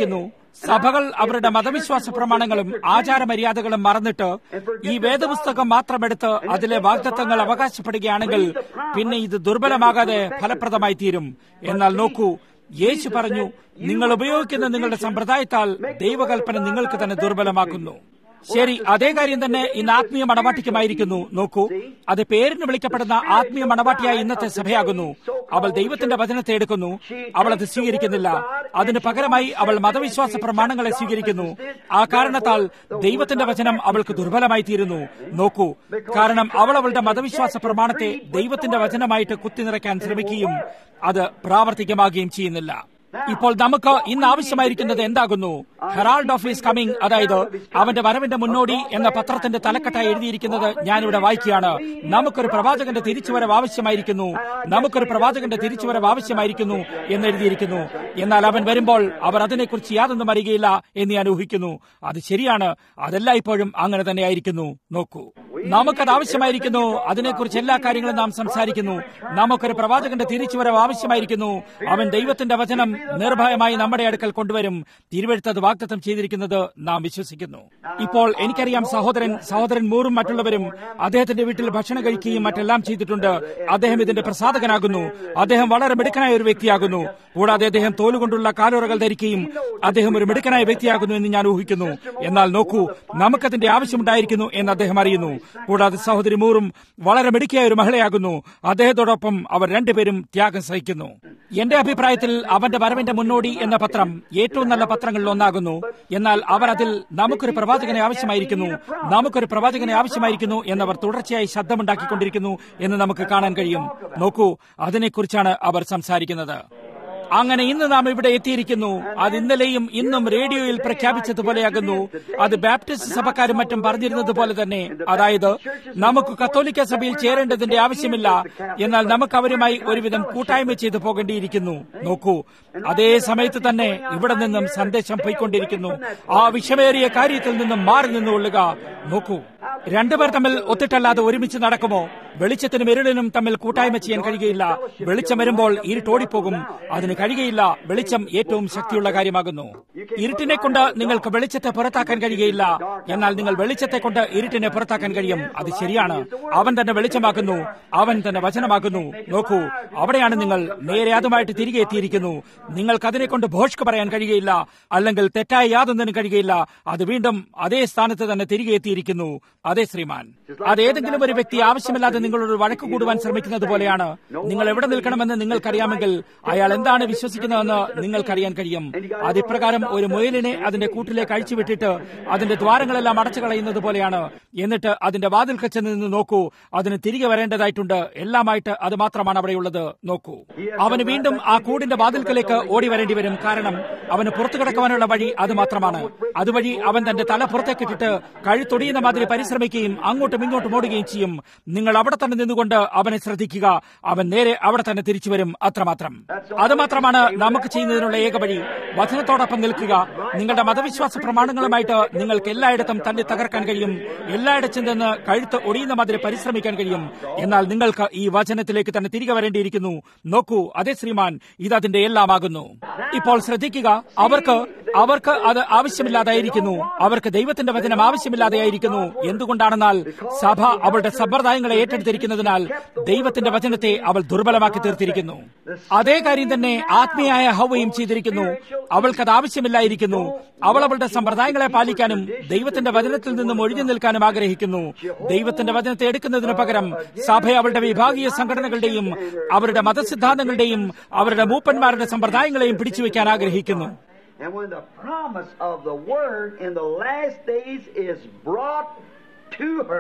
സഭകൾ അവരുടെ മതവിശ്വാസ പ്രമാണങ്ങളും ആചാരമര്യാദകളും മറന്നിട്ട് ഈ വേദപുസ്തകം മാത്രമെടുത്ത് അതിലെ വാഗ്ദത്തങ്ങൾ അവകാശപ്പെടുകയാണെങ്കിൽ പിന്നെ ഇത് ദുർബലമാകാതെ ഫലപ്രദമായി തീരും എന്നാൽ നോക്കൂ യേശു പറഞ്ഞു നിങ്ങൾ ഉപയോഗിക്കുന്ന നിങ്ങളുടെ സമ്പ്രദായത്താൽ ദൈവകൽപ്പന നിങ്ങൾക്ക് തന്നെ ദുർബലമാക്കുന്നു ശരി അതേ കാര്യം തന്നെ ഇന്ന് ആത്മീയ മണവാട്ടിക്കുമായിരിക്കുന്നു നോക്കൂ അത് പേരിന് വിളിക്കപ്പെടുന്ന ആത്മീയ മണവാട്ടിയായ ഇന്നത്തെ സഭയാകുന്നു അവൾ ദൈവത്തിന്റെ വചനത്തെ എടുക്കുന്നു അവൾ അത് സ്വീകരിക്കുന്നില്ല അതിന് പകരമായി അവൾ മതവിശ്വാസ പ്രമാണങ്ങളെ സ്വീകരിക്കുന്നു ആ കാരണത്താൽ ദൈവത്തിന്റെ വചനം അവൾക്ക് ദുർബലമായി തീരുന്നു നോക്കൂ കാരണം അവൾ അവളുടെ മതവിശ്വാസ പ്രമാണത്തെ ദൈവത്തിന്റെ വചനമായിട്ട് കുത്തിനിറയ്ക്കാൻ ശ്രമിക്കുകയും അത് പ്രാവർത്തികമാകുകയും ചെയ്യുന്നില്ല ഇപ്പോൾ നമുക്ക് ഇന്ന് ആവശ്യമായിരിക്കുന്നത് എന്താകുന്നു ഹെറാൾഡ് ഓഫ് ഈസ് കമ്മിങ് അതായത് അവന്റെ വരവിന്റെ മുന്നോടി എന്ന പത്രത്തിന്റെ തലക്കെട്ടായി എഴുതിയിരിക്കുന്നത് ഞാനിവിടെ വായിക്കുകയാണ് നമുക്കൊരു പ്രവാചകന്റെ തിരിച്ചുവരവ് ആവശ്യമായിരിക്കുന്നു നമുക്കൊരു പ്രവാചകന്റെ തിരിച്ചുവരവ് ആവശ്യമായിരിക്കുന്നു എന്ന് എഴുതിയിരിക്കുന്നു എന്നാൽ അവൻ വരുമ്പോൾ അവർ അതിനെക്കുറിച്ച് യാതൊന്നും അറിയുകയില്ല എന്ന് ഞാൻ ഊഹിക്കുന്നു അത് ശരിയാണ് അതെല്ലാം ഇപ്പോഴും അങ്ങനെ തന്നെ ആയിരിക്കുന്നു നോക്കൂ നമുക്കത് ആവശ്യമായിരിക്കുന്നു അതിനെക്കുറിച്ച് എല്ലാ കാര്യങ്ങളും നാം സംസാരിക്കുന്നു നമുക്കൊരു പ്രവാചകന്റെ തിരിച്ചുവരവ് ആവശ്യമായിരിക്കുന്നു അവൻ ദൈവത്തിന്റെ വചനം നിർഭയമായി നമ്മുടെ അടുക്കൽ കൊണ്ടുവരും തിരുവഴുത്തത് വാഗ്ദത്തം ചെയ്തിരിക്കുന്നത് നാം വിശ്വസിക്കുന്നു ഇപ്പോൾ എനിക്കറിയാം സഹോദരൻ സഹോദരൻ മൂറും മറ്റുള്ളവരും അദ്ദേഹത്തിന്റെ വീട്ടിൽ ഭക്ഷണം കഴിക്കുകയും മറ്റെല്ലാം ചെയ്തിട്ടുണ്ട് അദ്ദേഹം ഇതിന്റെ പ്രസാധകനാകുന്നു അദ്ദേഹം വളരെ മിടുക്കനായ ഒരു വ്യക്തിയാകുന്നു കൂടാതെ അദ്ദേഹം തോലുകൊണ്ടുള്ള കാലുറകൾ ധരിക്കുകയും അദ്ദേഹം ഒരു മിടുക്കനായ വ്യക്തിയാകുന്നു എന്ന് ഞാൻ ഊഹിക്കുന്നു എന്നാൽ നോക്കൂ നമുക്കതിന്റെ ആവശ്യമുണ്ടായിരിക്കുന്നു എന്ന് അദ്ദേഹം അറിയുന്നു കൂടാതെ സഹോദരി മൂറും വളരെ മിടുക്കിയായ ഒരു മഹിളയാകുന്നു അദ്ദേഹത്തോടൊപ്പം അവർ രണ്ടുപേരും ത്യാഗം സഹിക്കുന്നു എന്റെ അഭിപ്രായത്തിൽ അവന്റെ വരവിന്റെ മുന്നോടി എന്ന പത്രം ഏറ്റവും നല്ല പത്രങ്ങളിൽ ഒന്നാകുന്നു എന്നാൽ അവർ അതിൽ നമുക്കൊരു പ്രവാചകനെ ആവശ്യമായിരിക്കുന്നു നമുക്കൊരു പ്രവാചകനെ ആവശ്യമായിരിക്കുന്നു എന്നവർ തുടർച്ചയായി ശബ്ദമുണ്ടാക്കിക്കൊണ്ടിരിക്കുന്നു എന്ന് നമുക്ക് കാണാൻ കഴിയും നോക്കൂ അതിനെക്കുറിച്ചാണ് അവർ സംസാരിക്കുന്നത് അങ്ങനെ ഇന്ന് നാം ഇവിടെ എത്തിയിരിക്കുന്നു അത് ഇന്നലെയും ഇന്നും റേഡിയോയിൽ പ്രഖ്യാപിച്ചതുപോലെയാകുന്നു അത് ബാപ്റ്റിസ്റ്റ് സഭക്കാരും മറ്റും പറഞ്ഞിരുന്നത് പോലെ തന്നെ അതായത് നമുക്ക് കത്തോലിക്ക സഭയിൽ ചേരേണ്ടതിന്റെ ആവശ്യമില്ല എന്നാൽ നമുക്ക് അവരുമായി ഒരുവിധം കൂട്ടായ്മ ചെയ്തു പോകേണ്ടിയിരിക്കുന്നു നോക്കൂ അതേ സമയത്ത് തന്നെ ഇവിടെ നിന്നും സന്ദേശം പോയിക്കൊണ്ടിരിക്കുന്നു ആ വിഷമേറിയ കാര്യത്തിൽ നിന്നും മാറി നിന്നുകൊള്ളുക നോക്കൂ രണ്ടുപേർ തമ്മിൽ ഒത്തിട്ടല്ലാതെ ഒരുമിച്ച് നടക്കുമോ വെളിച്ചത്തിനും ഇരുളിനും തമ്മിൽ കൂട്ടായ്മ ചെയ്യാൻ കഴിയുകയില്ല വെളിച്ചം വരുമ്പോൾ ഇരുട്ടോടിപ്പോകും അതിന് കഴിയുകയില്ല വെളിച്ചം ഏറ്റവും ശക്തിയുള്ള കാര്യമാകുന്നു ഇരുട്ടിനെ കൊണ്ട് നിങ്ങൾക്ക് വെളിച്ചത്തെ പുറത്താക്കാൻ കഴിയുകയില്ല എന്നാൽ നിങ്ങൾ വെളിച്ചത്തെ കൊണ്ട് ഇരുട്ടിനെ പുറത്താക്കാൻ കഴിയും അത് ശരിയാണ് അവൻ തന്നെ വെളിച്ചമാക്കുന്നു അവൻ തന്നെ വചനമാക്കുന്നു നോക്കൂ അവിടെയാണ് നിങ്ങൾ നേരെ അതുമായിട്ട് തിരികെ എത്തിയിരിക്കുന്നു നിങ്ങൾക്ക് അതിനെ കൊണ്ട് ഭോഷ്ക്ക് പറയാൻ കഴിയുകയില്ല അല്ലെങ്കിൽ തെറ്റായ യാതൊന്നിനും കഴിയുകയില്ല അത് വീണ്ടും അതേ സ്ഥാനത്ത് തന്നെ തിരികെ എത്തിയിരിക്കുന്നു അതെ ശ്രീമാൻ അത് ഏതെങ്കിലും ഒരു വ്യക്തി ആവശ്യമില്ലാതെ നിങ്ങളോട് വഴക്ക് കൂടുവാൻ ശ്രമിക്കുന്നത് പോലെയാണ് നിങ്ങൾ എവിടെ നിൽക്കണമെന്ന് നിങ്ങൾക്കറിയാമെങ്കിൽ അയാൾ എന്താണ് വിശ്വസിക്കുന്നതെന്ന് നിങ്ങൾക്കറിയാൻ കഴിയും അത് ഇപ്രകാരം ഒരു മുയലിനെ അതിന്റെ കൂട്ടിലേക്ക് അഴിച്ചുവിട്ടിട്ട് അതിന്റെ ദ്വാരങ്ങളെല്ലാം അടച്ചു കളയുന്നത് പോലെയാണ് എന്നിട്ട് അതിന്റെ വാതിൽക്കൽ ചെന്ന് നിന്ന് നോക്കൂ അതിന് തിരികെ വരേണ്ടതായിട്ടുണ്ട് എല്ലാമായിട്ട് അത് മാത്രമാണ് അവിടെയുള്ളത് നോക്കൂ അവന് വീണ്ടും ആ കൂടിന്റെ വാതിൽക്കലേക്ക് ഓടി വരേണ്ടി വരും കാരണം അവന് പുറത്തു കിടക്കുവാനുള്ള വഴി അത് മാത്രമാണ് അതുവഴി അവൻ തന്റെ തല പുറത്തേക്കിട്ടിട്ട് കഴുത്തൊടിയുന്ന മാതിരി പരിശ്രമിക്കുകയും അങ്ങോട്ടും ഇങ്ങോട്ടും ഓടുകയും ചെയ്യും നിങ്ങൾ അവിടെ തന്നെ നിന്നുകൊണ്ട് അവനെ ശ്രദ്ധിക്കുക അവൻ നേരെ അവിടെ തന്നെ തിരിച്ചു വരും അത്രമാത്രം അത് മാത്രമാണ് നമുക്ക് ചെയ്യുന്നതിനുള്ള ഏക വഴി വചനത്തോടൊപ്പം നിൽക്കുക നിങ്ങളുടെ മതവിശ്വാസ പ്രമാണങ്ങളുമായിട്ട് നിങ്ങൾക്ക് എല്ലായിടത്തും തല്ലി തകർക്കാൻ കഴിയും എല്ലായിടത്തും നിന്ന് കഴുത്ത് ഒടിയുന്ന മാതിരി പരിശ്രമിക്കാൻ കഴിയും എന്നാൽ നിങ്ങൾക്ക് ഈ വചനത്തിലേക്ക് തന്നെ തിരികെ വരേണ്ടിയിരിക്കുന്നു നോക്കൂ അതെ ശ്രീമാൻ ഇത് അതിന്റെ എല്ലാമാകുന്നു ഇപ്പോൾ ശ്രദ്ധിക്കുക അവർക്ക് അവർക്ക് അത് ആവശ്യമില്ലാതായിരിക്കുന്നു അവർക്ക് ദൈവത്തിന്റെ വചനം ആവശ്യമില്ലാതെയായിരിക്കുന്നു എന്തുകൊണ്ടാണെന്നാൽ സഭ അവളുടെ സമ്പ്രദായങ്ങളെ ഏറ്റെടുത്തിരിക്കുന്നതിനാൽ ദൈവത്തിന്റെ വചനത്തെ അവൾ ദുർബലമാക്കി തീർത്തിരിക്കുന്നു അതേ കാര്യം തന്നെ ആത്മീയായ ഹൗവയും ചെയ്തിരിക്കുന്നു അവൾക്കത് ആവശ്യമില്ലായിരിക്കുന്നു അവൾ അവളുടെ സമ്പ്രദായങ്ങളെ പാലിക്കാനും ദൈവത്തിന്റെ വചനത്തിൽ നിന്നും ഒഴിഞ്ഞു നിൽക്കാനും ആഗ്രഹിക്കുന്നു ദൈവത്തിന്റെ വചനത്തെ എടുക്കുന്നതിന് പകരം സഭ അവളുടെ വിഭാഗീയ സംഘടനകളുടെയും അവരുടെ മതസിദ്ധാന്തങ്ങളുടെയും അവരുടെ മൂപ്പന്മാരുടെ സമ്പ്രദായങ്ങളെയും പിടിച്ചുവെക്കാൻ ആഗ്രഹിക്കുന്നു And when the promise of the Word in the last days is brought to her,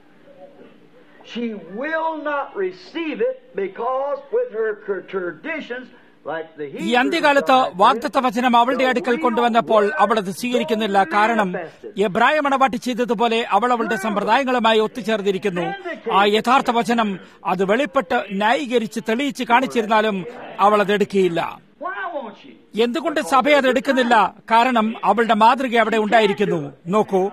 she will not receive it because with her traditions, like the ഈ അന്ത്യകാലത്ത് വാഗ്ദത്ത വചനം അവളുടെ അടുക്കൽ കൊണ്ടുവന്നപ്പോൾ അവൾ അത് സ്വീകരിക്കുന്നില്ല കാരണം എബ്രായ മണവാട്ടി ചെയ്തതുപോലെ അവൾ അവളുടെ സമ്പ്രദായങ്ങളുമായി ഒത്തുചേർന്നിരിക്കുന്നു ആ യഥാർത്ഥ വചനം അത് വെളിപ്പെട്ട് ന്യായീകരിച്ച് തെളിയിച്ച് കാണിച്ചിരുന്നാലും അവൾ അത് എടുക്കുകയില്ല Why won't she? എന്തുകൊണ്ട് സഭ അത് എടുക്കുന്നില്ല കാരണം അവളുടെ മാതൃക അവിടെ ഉണ്ടായിരിക്കുന്നു നോക്കൂ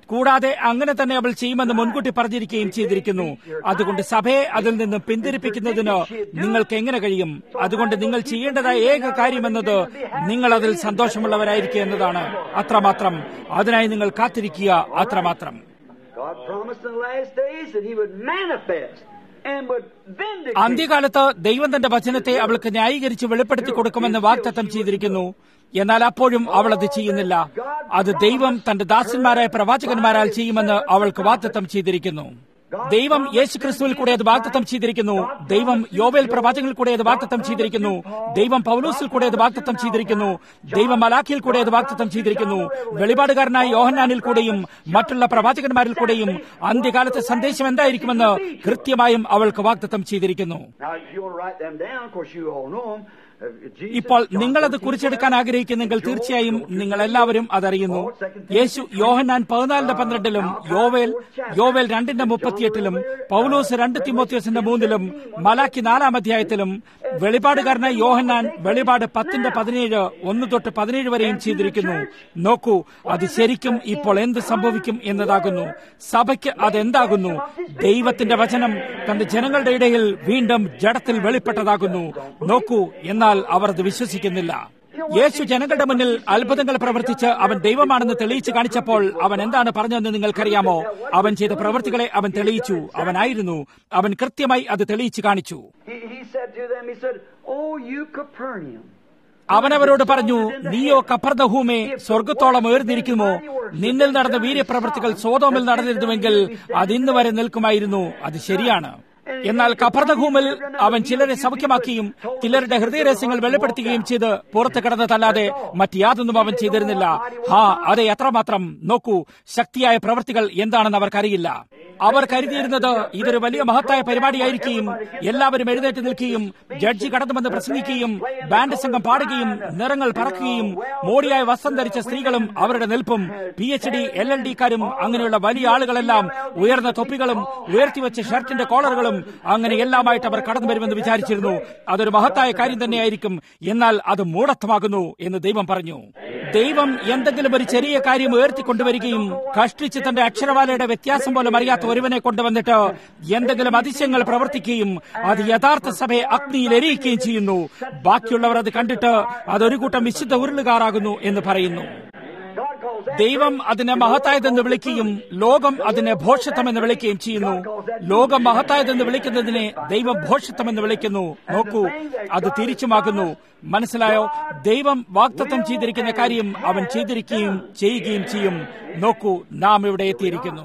കൂടാതെ അങ്ങനെ തന്നെ അവൾ ചെയ്യുമെന്ന് മുൻകൂട്ടി പറഞ്ഞിരിക്കുകയും ചെയ്തിരിക്കുന്നു അതുകൊണ്ട് സഭയെ അതിൽ നിന്ന് പിന്തിരിപ്പിക്കുന്നതിന് നിങ്ങൾക്ക് എങ്ങനെ കഴിയും അതുകൊണ്ട് നിങ്ങൾ ചെയ്യേണ്ടതായ ഏക കാര്യമെന്നത് നിങ്ങൾ അതിൽ സന്തോഷമുള്ളവരായിരിക്കുക എന്നതാണ് അത്രമാത്രം അതിനായി നിങ്ങൾ കാത്തിരിക്കുക അത്രമാത്രം God promised in the last days that He would manifest and would vindicate. അന്ത്യകാലത്ത് ദൈവം തന്റെ വചനത്തെ അവൾക്ക് ന്യായീകരിച്ച് വെളിപ്പെടുത്തി കൊടുക്കുമെന്ന് വാഗ്ദത്തം ചെയ്തിരിക്കുന്നു എന്നാൽ അപ്പോഴും അവൾ അത് ചെയ്യുന്നില്ല അത് ദൈവം തന്റെ ദാസന്മാരായ പ്രവാചകന്മാരാൽ ചെയ്യുമെന്ന് അവൾക്ക് വാഗ്ദത്തം ചെയ്തിരിക്കുന്നു ദൈവം യേശുക്രിസ്തുവിൽ കൂടെ അത് വാഗ്ദത്തം ചെയ്തിരിക്കുന്നു ദൈവം യോവേൽ പ്രവാചകനിൽ കൂടെ അത് വാഗ്ദത്തം ചെയ്തിരിക്കുന്നു ദൈവം പൗലൂസിൽ കൂടെ അത് വാഗ്ദത്തം ചെയ്തിരിക്കുന്നു ദൈവം മലാഖിയിൽ കൂടെ അത് വാഗ്ദത്തം ചെയ്തിരിക്കുന്നു വെളിപാടുകാരനായ യോഹന്നാനിൽ കൂടെയും മറ്റുള്ള പ്രവാചകന്മാരിൽ കൂടെയും അന്ത്യകാലത്തെ സന്ദേശം എന്തായിരിക്കുമെന്ന് കൃത്യമായും അവൾക്ക് വാഗ്ദത്തം ചെയ്തിരിക്കുന്നു Now, if you want to write them down, of course, you all know them. Uh, Jesus, ഇപ്പോൾ John നിങ്ങളത് 14, കുറിച്ചെടുക്കാൻ ആഗ്രഹിക്കുന്നെങ്കിൽ തീർച്ചയായും നിങ്ങൾ എല്ലാവരും അതറിയുന്നു യേശു യോഹന്നാൻ പതിനാലിന്റെ പന്ത്രണ്ടിലും യോവേൽ യോവേൽ രണ്ടിന്റെ മുപ്പത്തിയെട്ടിലും പൗലോസ് രണ്ട് തിമോത്യോസിന്റെ മൂന്നിലും മലാക്കി നാലാം അധ്യായത്തിലും വെളിപാടുകാരനായ യോഹന്നാൻ വെളിപാട് പത്തിന്റെ പതിനേഴ് ഒന്ന് തൊട്ട് പതിനേഴ് വരെയും ചെയ്തിരിക്കുന്നു നോക്കൂ അത് ശരിക്കും ഇപ്പോൾ എന്ത് സംഭവിക്കും എന്നതാകുന്നു സഭയ്ക്ക് അതെന്താകുന്നു ദൈവത്തിന്റെ വചനം തന്റെ ജനങ്ങളുടെ ഇടയിൽ വീണ്ടും ജഡത്തിൽ വെളിപ്പെട്ടതാകുന്നു നോക്കൂ എന്നാൽ അവർ അത് വിശ്വസിക്കുന്നില്ല യേശു ജനങ്ങളുടെ മുന്നിൽ അത്ഭുതങ്ങൾ പ്രവർത്തിച്ച് അവൻ ദൈവമാണെന്ന് തെളിയിച്ചു കാണിച്ചപ്പോൾ അവൻ എന്താണ് പറഞ്ഞതെന്ന് നിങ്ങൾക്കറിയാമോ അവൻ ചെയ്ത പ്രവൃത്തികളെ അവൻ തെളിയിച്ചു അവനായിരുന്നു അവൻ കൃത്യമായി അത് തെളിയിച്ചു കാണിച്ചു He, he said to them, He said, Oh, you Capernaum. അവനവരോട് പറഞ്ഞു നീയോ കപ്പർദഹൂമേ സ്വർഗത്തോളം ഉയർന്നിരിക്കുമോ നിന്നിൽ നടന്ന വീര്യപ്രവർത്തികൾ സോതോമിൽ നടന്നിരുന്നുവെങ്കിൽ അത് ഇന്ന് വരെ നിൽക്കുമായിരുന്നു അത് ശരിയാണ് എന്നാൽ കപ്പർദഹൂമിൽ അവൻ ചിലരെ സൗഖ്യമാക്കിയും ചിലരുടെ ഹൃദയരഹസ്യങ്ങൾ വെളിപ്പെടുത്തുകയും ചെയ്ത് പുറത്തു കിടന്നതല്ലാതെ മറ്റ് യാതൊന്നും അവൻ ചെയ്തിരുന്നില്ല ഹാ അതെ എത്രമാത്രം നോക്കൂ ശക്തിയായ പ്രവൃത്തികൾ എന്താണെന്ന് അവർക്കറിയില്ല അവർ കരുതിയിരുന്നത് ഇതൊരു വലിയ മഹത്തായ പരിപാടിയായിരിക്കുകയും എല്ലാവരും എഴുന്നേറ്റ് നിൽക്കുകയും ജഡ്ജി കടന്നുവന്ന് പ്രസംഗിക്കുകയും ബാൻഡ് സംഘം പാടുകയും നിറങ്ങൾ പറക്കുകയും മോടിയായ വസ്ത്രം ധരിച്ച സ്ത്രീകളും അവരുടെ നിൽപ്പും P H D L L ഡിക്കാരും അങ്ങനെയുള്ള വലിയ ആളുകളെല്ലാം ഉയർന്ന തൊപ്പികളും ഉയർത്തിവെച്ച ഷർട്ടിന്റെ കോളറുകളും അങ്ങനെ എല്ലാമായിട്ട് അവർ കടന്നു വരുമെന്ന് വിചാരിച്ചിരുന്നു അതൊരു മഹത്തായ കാര്യം തന്നെയായിരിക്കും എന്നാൽ അത് മൂഢത്വമാകുന്നു എന്ന് ദൈവം പറഞ്ഞു ദൈവം എന്തെങ്കിലും ഒരു ചെറിയ കാര്യം ഉയർത്തിക്കൊണ്ടുവരികയും കഷ്ടിച്ച് തന്റെ അക്ഷരമാലയുടെ വ്യത്യാസം പോലും അറിയാത്ത ഒരുവനെ കൊണ്ടുവന്നിട്ട് എന്തെങ്കിലും അതിശയങ്ങൾ പ്രവർത്തിക്കുകയും അത് യഥാർത്ഥ സഭയെ അഗ്നിയിൽ എരിയിക്കുകയും ചെയ്യുന്നു ബാക്കിയുള്ളവർ അത് കണ്ടിട്ട് അതൊരു കൂട്ടം വിശുദ്ധ ഉരുളുകാറാകുന്നു എന്ന് പറയുന്നു God calls that ദൈവം അതിനെ മഹത്തായതെന്ന് വിളിക്കുകയും ലോകം അതിനെ ഭോഷത്വമെന്ന് വിളിക്കുകയും ചെയ്യുന്നു ലോകം മഹത്തായതെന്ന് വിളിക്കുന്നതിനെ ദൈവം ഭോഷത്വമെന്ന് വിളിക്കുന്നു നോക്കൂ അത് തിരിച്ചുമാകുന്നു മനസ്സിലായോ ദൈവം വാക്തത്വം ചെയ്തിരിക്കുന്ന കാര്യം അവൻ ചെയ്തിരിക്കുകയും ചെയ്യുകയും ചെയ്യും നോക്കൂ നാം ഇവിടെ എത്തിയിരിക്കുന്നു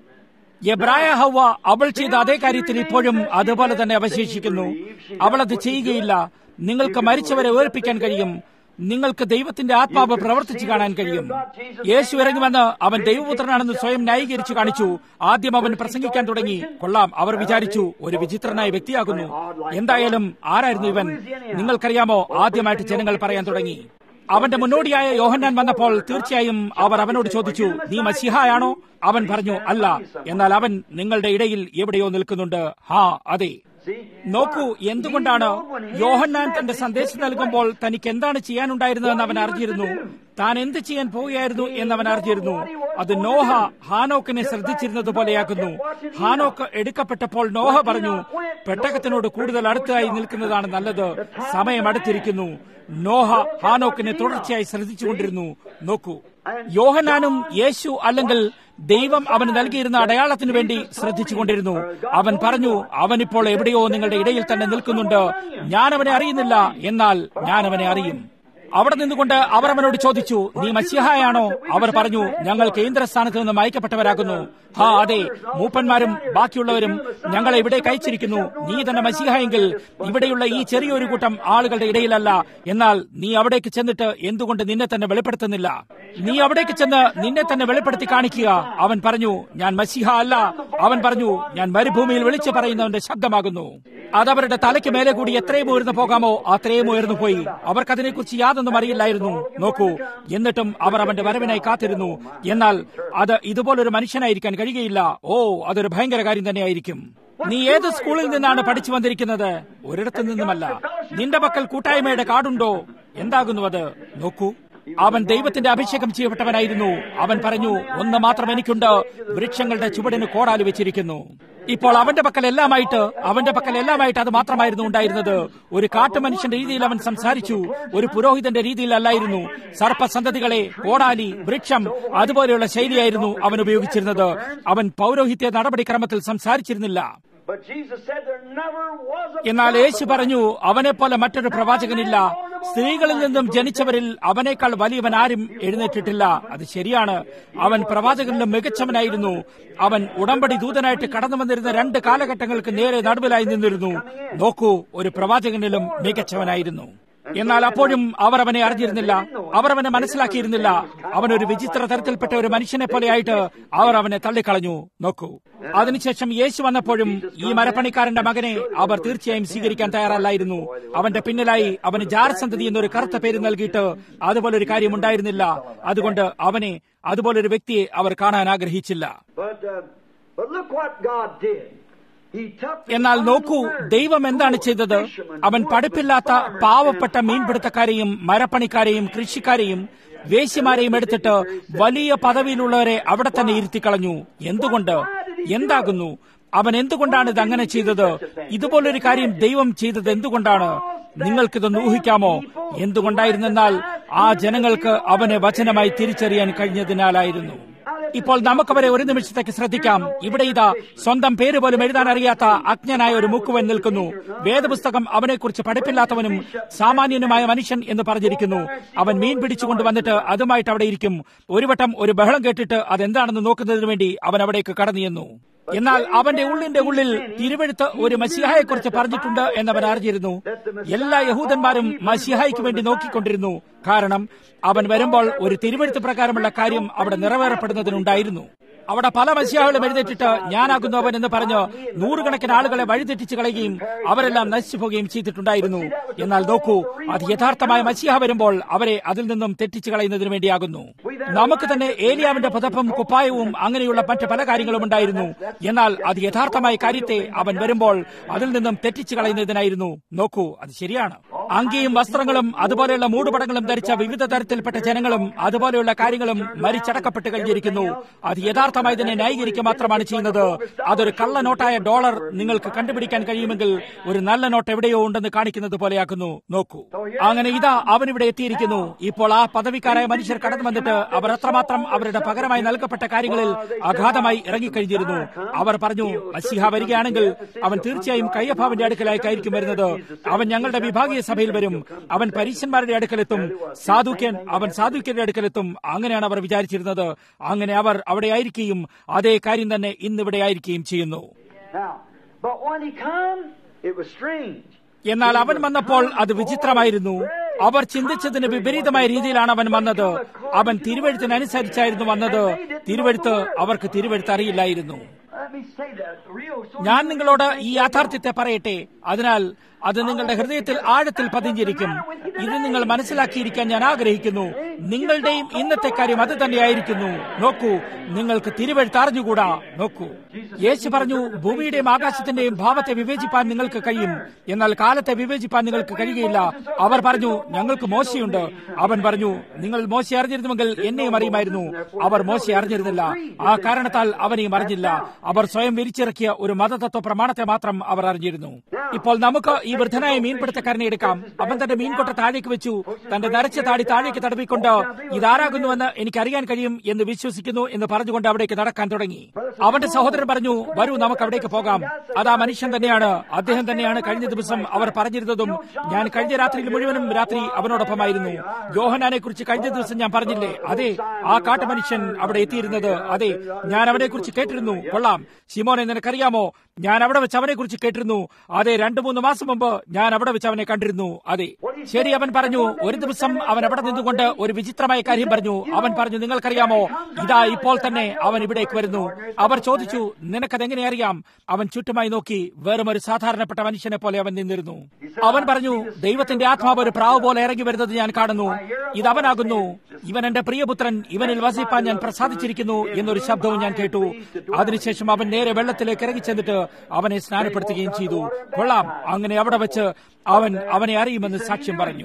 എബ്രായ ഹവ അവൾ ചെയ്ത അതേ കാര്യത്തിൽ ഇപ്പോഴും അതുപോലെ തന്നെ അവശേഷിക്കുന്നു അവൾ അത് ചെയ്യുകയില്ല നിങ്ങൾക്ക് മരിച്ചവരെ ഉയർപ്പിക്കാൻ കഴിയും നിങ്ങൾക്ക് ദൈവത്തിന്റെ ആത്മാവ് പ്രവർത്തിച്ചു കാണാൻ കഴിയും യേശു ഇറങ്ങുമെന്ന് അവൻ ദൈവപുത്രനാണെന്ന് സ്വയം ന്യായീകരിച്ചു കാണിച്ചു ആദ്യം അവൻ പ്രസംഗിക്കാൻ തുടങ്ങി കൊള്ളാം അവർ വിചാരിച്ചു ഒരു വിചിത്രനായ വ്യക്തിയാകുന്നു എന്തായാലും ആരായിരുന്നു ഇവൻ നിങ്ങൾക്കറിയാമോ ആദ്യമായിട്ട് ജനങ്ങൾ പറയാൻ തുടങ്ങി അവന്റെ മുന്നോടിയായ യോഹന്നാൻ വന്നപ്പോൾ തീർച്ചയായും അവർ അവനോട് ചോദിച്ചു നീ മസിഹായാണോ അവൻ പറഞ്ഞു അല്ല എന്നാൽ അവൻ നിങ്ങളുടെ ഇടയിൽ എവിടെയോ നിൽക്കുന്നുണ്ട് ഹാ അതെ See? നോക്കൂ എന്തുകൊണ്ടാണ് യോഹന്നാൻ തന്റെ സന്ദേശം നൽകുമ്പോൾ തനിക്ക് എന്താണ് ചെയ്യാനുണ്ടായിരുന്നതെന്ന് അവൻ അറിഞ്ഞിരുന്നു താൻ എന്ത് ചെയ്യാൻ പോവുകയായിരുന്നു എന്ന് അവൻ അറിഞ്ഞിരുന്നു അത് നോഹ ഹാനോക്കിനെ ശ്രദ്ധിച്ചിരുന്നത് പോലെയാക്കുന്നു ഹാനോക്ക് എടുക്കപ്പെട്ടപ്പോൾ നോഹ പറഞ്ഞു പെട്ടകത്തിനോട് കൂടുതൽ അടുത്തായി നിൽക്കുന്നതാണ് നല്ലത് സമയം അടുത്തിരിക്കുന്നു നോഹ ഹാനോക്കിനെ തുടർച്ചയായി ശ്രദ്ധിച്ചുകൊണ്ടിരുന്നു നോക്കൂ യോഹനാനും യേശു അല്ലെങ്കിൽ ദൈവം അവന് നൽകിയിരുന്ന അടയാളത്തിനു വേണ്ടി ശ്രദ്ധിച്ചുകൊണ്ടിരുന്നു അവൻ പറഞ്ഞു അവനിപ്പോൾ എവിടെയോ നിങ്ങളുടെ ഇടയിൽ തന്നെ നിൽക്കുന്നുണ്ട് ഞാൻ അവനെ അറിയുന്നില്ല എന്നാൽ ഞാൻ അവനെ അറിയും അവിടെ നിന്നുകൊണ്ട് അവർ അവനോട് ചോദിച്ചു നീ മസ്യഹായാണോ അവർ പറഞ്ഞു ഞങ്ങൾ കേന്ദ്രസ്ഥാനത്ത് നിന്നും അയക്കപ്പെട്ടവരാകുന്നു ഹാ അതെ മൂപ്പന്മാരും ബാക്കിയുള്ളവരും ഞങ്ങളെ ഇവിടെ അയച്ചിരിക്കുന്നു നീ തന്നെ മസിഹായെങ്കിൽ ഇവിടെയുള്ള ഈ ചെറിയൊരു കൂട്ടം ആളുകളുടെ ഇടയിലല്ല എന്നാൽ നീ അവിടേക്ക് ചെന്നിട്ട് എന്തുകൊണ്ട് നിന്നെ തന്നെ വെളിപ്പെടുത്തുന്നില്ല നീ അവിടേക്ക് ചെന്ന് നിന്നെ തന്നെ വെളിപ്പെടുത്തി കാണിക്കുക അവൻ പറഞ്ഞു ഞാൻ മസിഹ അല്ല അവൻ പറഞ്ഞു ഞാൻ മരുഭൂമിയിൽ വിളിച്ചു പറയുന്നവന്റെ ശബ്ദമാകുന്നു അതവരുടെ തലയ്ക്ക് മേലെ കൂടി എത്രയും ഉയർന്നു പോകാമോ അത്രയും ഉയർന്നു പോയി അവർക്കതിനെക്കുറിച്ച് യാതൊന്നും അറിയില്ലായിരുന്നു നോക്കൂ എന്നിട്ടും അവർ അവന്റെ വരവിനായി കാത്തിരുന്നു എന്നാൽ അത് ഇതുപോലൊരു മനുഷ്യനായിരിക്കാൻ കഴിയുകയില്ല ഓ അതൊരു ഭയങ്കര കാര്യം തന്നെയായിരിക്കും നീ ഏത് സ്കൂളിൽ നിന്നാണ് പഠിച്ചു വന്നിരിക്കുന്നത് ഒരിടത്തു നിന്നുമല്ല നിന്റെ പക്കൽ കൂട്ടായ്മയുടെ കാർഡുണ്ടോ എന്താകുന്നു അത് നോക്കൂ അവൻ ദൈവത്തിന്റെ അഭിഷേകം ചെയ്യപ്പെട്ടവനായിരുന്നു അവൻ പറഞ്ഞു ഒന്ന് മാത്രം എനിക്കുണ്ട് വൃക്ഷങ്ങളുടെ ചുവടിന് കോടാലി വെച്ചിരിക്കുന്നു ഇപ്പോൾ അവന്റെ പക്കൽ എല്ലാമായിട്ട് അവന്റെ പക്കൽ എല്ലാമായിട്ട് അത് മാത്രമായിരുന്നു ഉണ്ടായിരുന്നത് ഒരു കാട്ടുമനുഷ്യന്റെ രീതിയിൽ അവൻ സംസാരിച്ചു ഒരു പുരോഹിതന്റെ രീതിയിൽ അല്ലായിരുന്നു സർപ്പസന്തതികളെ കോടാലി വൃക്ഷം അതുപോലെയുള്ള ശൈലിയായിരുന്നു അവൻ ഉപയോഗിച്ചിരുന്നത് അവൻ പൗരോഹിത്യ നടപടിക്രമത്തിൽ സംസാരിച്ചിരുന്നില്ല But Jesus said there never was a എന്നാൽ യേശു പറഞ്ഞു അവനെപ്പോലെ മറ്റൊരു പ്രവാചകനില്ല സ്ത്രീകളിൽ നിന്നും ജനിച്ചവരിൽ അവനേക്കാൾ വലിയവൻ ആരും എഴുന്നേറ്റിട്ടില്ല അത് ശരിയാണ് അവൻ പ്രവാചകനിലും മികച്ചവനായിരുന്നു അവൻ ഉടമ്പടി ദൂതനായിട്ട് കടന്നു വന്നിരുന്ന രണ്ട് കാലഘട്ടങ്ങൾക്ക് നേരെ നടുവിലായി നിന്നിരുന്നു നോക്കൂ ഒരു പ്രവാചകനിലും മികച്ചവനായിരുന്നു എന്നാൽ അപ്പോഴും അവർ അവനെ അറിഞ്ഞിരുന്നില്ല അവർ അവനെ മനസ്സിലാക്കിയിരുന്നില്ല അവനൊരു വിചിത്ര തരത്തിൽപ്പെട്ട ഒരു മനുഷ്യനെ പോലെയായിട്ട് അവർ അവനെ തള്ളിക്കളഞ്ഞു നോക്കൂ അതിനുശേഷം യേശു വന്നപ്പോഴും ഈ മരപ്പണിക്കാരന്റെ മകനെ അവർ തീർച്ചയായും സ്വീകരിക്കാൻ തയ്യാറല്ലായിരുന്നു അവന്റെ പിന്നിലായി അവന് ജാരസന്തതി എന്നൊരു കറുത്ത പേര് നൽകിയിട്ട് അതുപോലൊരു കാര്യം ഉണ്ടായിരുന്നില്ല അതുകൊണ്ട് അവനെ അതുപോലൊരു വ്യക്തിയെ അവർ കാണാൻ ആഗ്രഹിച്ചില്ല But, uh, but look what God did. He took the എന്നാൽ നോക്കൂ ദൈവം എന്താണ് ചെയ്തത് അവൻ പഠിപ്പില്ലാത്ത പാവപ്പെട്ട മീൻപിടുത്തക്കാരെയും മരപ്പണിക്കാരെയും കൃഷിക്കാരെയും വേശ്യമാരെയും എടുത്തിട്ട് വലിയ പദവിയിലുള്ളവരെ അവിടെ തന്നെ ഇരുത്തിക്കളഞ്ഞു എന്തുകൊണ്ട് എന്താകുന്നു അവൻ എന്തുകൊണ്ടാണ് ഇത് അങ്ങനെ ചെയ്തത് ഇതുപോലൊരു കാര്യം ദൈവം ചെയ്തത് എന്തുകൊണ്ടാണ് നിങ്ങൾക്കിതൊന്ന് ഊഹിക്കാമോ എന്തുകൊണ്ടായിരുന്നെന്നാൽ ആ ജനങ്ങൾക്ക് അവനെ വചനമായി തിരിച്ചറിയാൻ കഴിഞ്ഞതിനാലായിരുന്നു ഇപ്പോൾ നമുക്കവരെ ഒരു നിമിഷത്തേക്ക് ശ്രദ്ധിക്കാം ഇവിടെ ഇതാ സ്വന്തം പേര് പോലും എഴുതാൻ അറിയാത്ത അജ്ഞനായ ഒരു മുക്കുവൻ നിൽക്കുന്നു വേദപുസ്തകം അവനെക്കുറിച്ച് പഠിപ്പില്ലാത്തവനും സാമാന്യനുമായ മനുഷ്യൻ എന്ന് പറഞ്ഞിരിക്കുന്നു അവൻ മീൻ പിടിച്ചുകൊണ്ട് വന്നിട്ട് അതുമായിട്ട് അവിടെ ഇരിക്കും ഒരു വട്ടം ഒരു ബഹളം കേട്ടിട്ട് അതെന്താണെന്ന് നോക്കുന്നതിന് വേണ്ടി അവൻ അവിടേക്ക് കടന്നു ചെന്നു എന്നാൽ അവന്റെ ഉള്ളിന്റെ ഉള്ളിൽ തിരുവെഴുത്ത് ഒരു മസിഹായെക്കുറിച്ച് പറഞ്ഞിട്ടുണ്ട് എന്നവൻ അറിഞ്ഞിരുന്നു എല്ലാ യഹൂദന്മാരും മസിഹായ്ക്ക് വേണ്ടി നോക്കിക്കൊണ്ടിരുന്നു കാരണം അവൻ വരുമ്പോൾ ഒരു തിരുവെഴുത്ത് പ്രകാരമുള്ള കാര്യം അവിടെ നിറവേറപ്പെടുന്നതിനുണ്ടായിരുന്നു അവിടെ പല മസിയാകളും എഴുന്നേറ്റിട്ട് ഞാനാകുന്നു അവൻ എന്ന് പറഞ്ഞ് നൂറുകണക്കിന് ആളുകളെ വഴിതെറ്റിച്ച് കളയുകയും അവരെല്ലാം നശിച്ചു പോവുകയും ചെയ്തിട്ടുണ്ടായിരുന്നു എന്നാൽ നോക്കൂ അത് യഥാർത്ഥമായ മസിഹ വരുമ്പോൾ അവരെ അതിൽ നിന്നും തെറ്റിച്ചു കളയുന്നതിന് വേണ്ടിയാകുന്നു നമുക്ക് തന്നെ ഏലിയാവിന്റെ പുതപ്പും കുപ്പായവും അങ്ങനെയുള്ള മറ്റ് പല കാര്യങ്ങളും ഉണ്ടായിരുന്നു എന്നാൽ അത് യഥാർത്ഥമായ കാര്യത്തെ അവൻ വരുമ്പോൾ അതിൽ നിന്നും തെറ്റിച്ചു കളയുന്നതിനായിരുന്നു നോക്കൂ അത് ശരിയാണ് അങ്കിയും വസ്ത്രങ്ങളും അതുപോലെയുള്ള മൂടുപടങ്ങളും ധരിച്ച വിവിധ തരത്തിൽപ്പെട്ട ജനങ്ങളും അതുപോലെയുള്ള കാര്യങ്ങളും മരിച്ചടക്കപ്പെട്ട് കഴിഞ്ഞിരിക്കുന്നു അത് യഥാർത്ഥമായതിനെ ന്യായീകരിക്കുക മാത്രമാണ് ചെയ്യുന്നത് അതൊരു കള്ള നോട്ടായ ഡോളർ നിങ്ങൾക്ക് കണ്ടുപിടിക്കാൻ കഴിയുമെങ്കിൽ ഒരു നല്ല നോട്ട് എവിടെയോ ഉണ്ടെന്ന് കാണിക്കുന്നത് പോലെയാക്കുന്നു നോക്കൂ അങ്ങനെ ഇതാ അവൻ ഇവിടെ എത്തിയിരിക്കുന്നു ഇപ്പോൾ ആ പദവിക്കാരായ മനുഷ്യർ കടന്നു വന്നിട്ട് അവർ അത്രമാത്രം അവരുടെ പകരമായി നൽകപ്പെട്ട കാര്യങ്ങളിൽ അഗാധമായി ഇറങ്ങിക്കഴിഞ്ഞിരുന്നു അവർ പറഞ്ഞു മസിഹ വരികയാണെങ്കിൽ അവൻ തീർച്ചയായും കയ്യഭാവിന്റെ അടുക്കലായിരിക്കും വരുന്നത് അവൻ ഞങ്ങളുടെ വിഭാഗീയ സഭയിൽ വരും അവൻ പരീശന്മാരുടെ അടുക്കലെത്തും സാധുക്യൻ അവൻ സാധുക്യന്റെ അടുക്കലെത്തും അങ്ങനെയാണ് അവർ വിചാരിച്ചിരുന്നത് അങ്ങനെ അവർ അവിടെ ആയിരിക്കുകയും അതേ കാര്യം തന്നെ ഇന്നിവിടെ ആയിരിക്കുകയും ചെയ്യുന്നു Now, but when he come, it was strange. എന്നാൽ അവൻ വന്നപ്പോൾ അത് വിചിത്രമായിരുന്നു അവർ ചിന്തിച്ചതിന് വിപരീതമായ രീതിയിലാണ് അവൻ വന്നത് അവൻ തിരുവഴുത്തിനനുസരിച്ചായിരുന്നു വന്നത് തിരുവഴുത്ത് അവർക്ക് തിരുവഴുത്ത് അറിയില്ലായിരുന്നു Let me say that real. So ഞാൻ നിങ്ങളോട് ഈ യാഥാർത്ഥ്യത്തെ പറയട്ടെ അതിനാൽ അത് നിങ്ങളുടെ ഹൃദയത്തിൽ ആഴത്തിൽ പതിഞ്ഞിരിക്കും ഇത് നിങ്ങൾ മനസ്സിലാക്കിയിരിക്കാൻ ഞാൻ ആഗ്രഹിക്കുന്നു നിങ്ങളുടെയും ഇന്നത്തെ കാര്യം അത് തന്നെയായിരിക്കുന്നു നോക്കൂ നിങ്ങൾക്ക് തിരുവഴുത്ത് അറിഞ്ഞുകൂടാ നോക്കൂ യേശു പറഞ്ഞു ഭൂമിയുടെയും ആകാശത്തിന്റെയും ഭാവത്തെ വിവേചിപ്പാൻ നിങ്ങൾക്ക് കഴിയും എന്നാൽ കാലത്തെ വിവേചിപ്പാൻ നിങ്ങൾക്ക് കഴിയുകയില്ല അവർ പറഞ്ഞു ഞങ്ങൾക്ക് മോശയുണ്ട് അവൻ പറഞ്ഞു നിങ്ങൾ മോശ അറിഞ്ഞിരുന്നുവെങ്കിൽ എന്നെയും അറിയുമായിരുന്നു അവർ മോശ അറിഞ്ഞിരുന്നില്ല ആ കാരണത്താൽ അവനെയും അറിഞ്ഞില്ല അവർ സ്വയം വിരിച്ചിറക്കിയ ഒരു മതതത്വ പ്രമാണത്തെ മാത്രം അവർ അറിഞ്ഞിരുന്നു ഇപ്പോൾ നമുക്ക് ഈ വൃദ്ധനായ മീൻപിടുത്തക്കാരനെ എടുക്കാം അവൻ തന്റെ മീൻകൊട്ട താഴേക്ക് വെച്ചു തന്റെ നരച്ച താടി താഴേക്ക് തടവിക്കൊണ്ട് ഇതാരാകുന്നുവെന്ന് എനിക്ക് അറിയാൻ കഴിയും എന്ന് വിശ്വസിക്കുന്നു എന്ന് പറഞ്ഞുകൊണ്ട് അവിടേക്ക് നടക്കാൻ തുടങ്ങി അവന്റെ സഹോദരൻ പറഞ്ഞു വരൂ നമുക്ക് അവിടേക്ക് പോകാം അത് ആ മനുഷ്യൻ തന്നെയാണ് അദ്ദേഹം തന്നെയാണ് കഴിഞ്ഞ ദിവസം അവർ പറഞ്ഞിരുന്നതും ഞാൻ കഴിഞ്ഞ രാത്രിയിൽ മുഴുവനും രാത്രി അവനോടൊപ്പമായിരുന്നു യോഹനാനെ കുറിച്ച് കഴിഞ്ഞ ദിവസം ഞാൻ പറഞ്ഞില്ലേ അതെ ആ കാട്ടുമനുഷ്യൻ അവിടെ എത്തിയിരുന്നത് അതെ ഞാൻ അവനെ കുറിച്ച് കേട്ടിരുന്നു കൊള്ളാം ശിമോനെ നിനക്കറിയാമോ ഞാൻ അവിടെ വെച്ച് അവനെ കുറിച്ച് കേട്ടിരുന്നു അതെ രണ്ടു മൂന്ന് മാസം മുമ്പ് ഞാൻ അവിടെ വെച്ച് അവനെ കണ്ടിരുന്നു അതെ ശരി അവൻ പറഞ്ഞു ഒരു ദിവസം അവൻ അവിടെ നിന്നുകൊണ്ട് ഒരു വിചിത്രമായ കാര്യം പറഞ്ഞു അവൻ പറഞ്ഞു നിങ്ങൾക്കറിയാമോ ഇതാ ഇപ്പോൾ തന്നെ അവൻ ഇവിടേക്ക് വരുന്നു അവർ ചോദിച്ചു നിനക്കതെങ്ങനെ അറിയാം അവൻ ചുറ്റുമായി നോക്കി വെറും ഒരു സാധാരണപ്പെട്ട മനുഷ്യനെ പോലെ അവൻ നിന്നിരുന്നു അവൻ പറഞ്ഞു ദൈവത്തിന്റെ ആത്മാവ് ഒരു പ്രാവ് പോലെ ഇറങ്ങി വരുന്നത് ഞാൻ കാണുന്നു ഇതവനാകുന്നു ഇവൻ എന്റെ പ്രിയപുത്രൻ ഇവനിൽ വസിപ്പാൻ ഞാൻ പ്രസാദിച്ചിരിക്കുന്നു എന്നൊരു ശബ്ദവും ഞാൻ കേട്ടു അതിനുശേഷം അവൻ നേരെ വെള്ളത്തിലേക്ക് ഇറങ്ങി ചെന്നിട്ട് അവനെ സ്നാനപ്പെടുത്തുകയും ചെയ്തു കൊള്ളാം അങ്ങനെ അവിടെ വെച്ച് അവൻ അവനെ അറിയുമെന്ന് സാക്ഷ്യം പറഞ്ഞു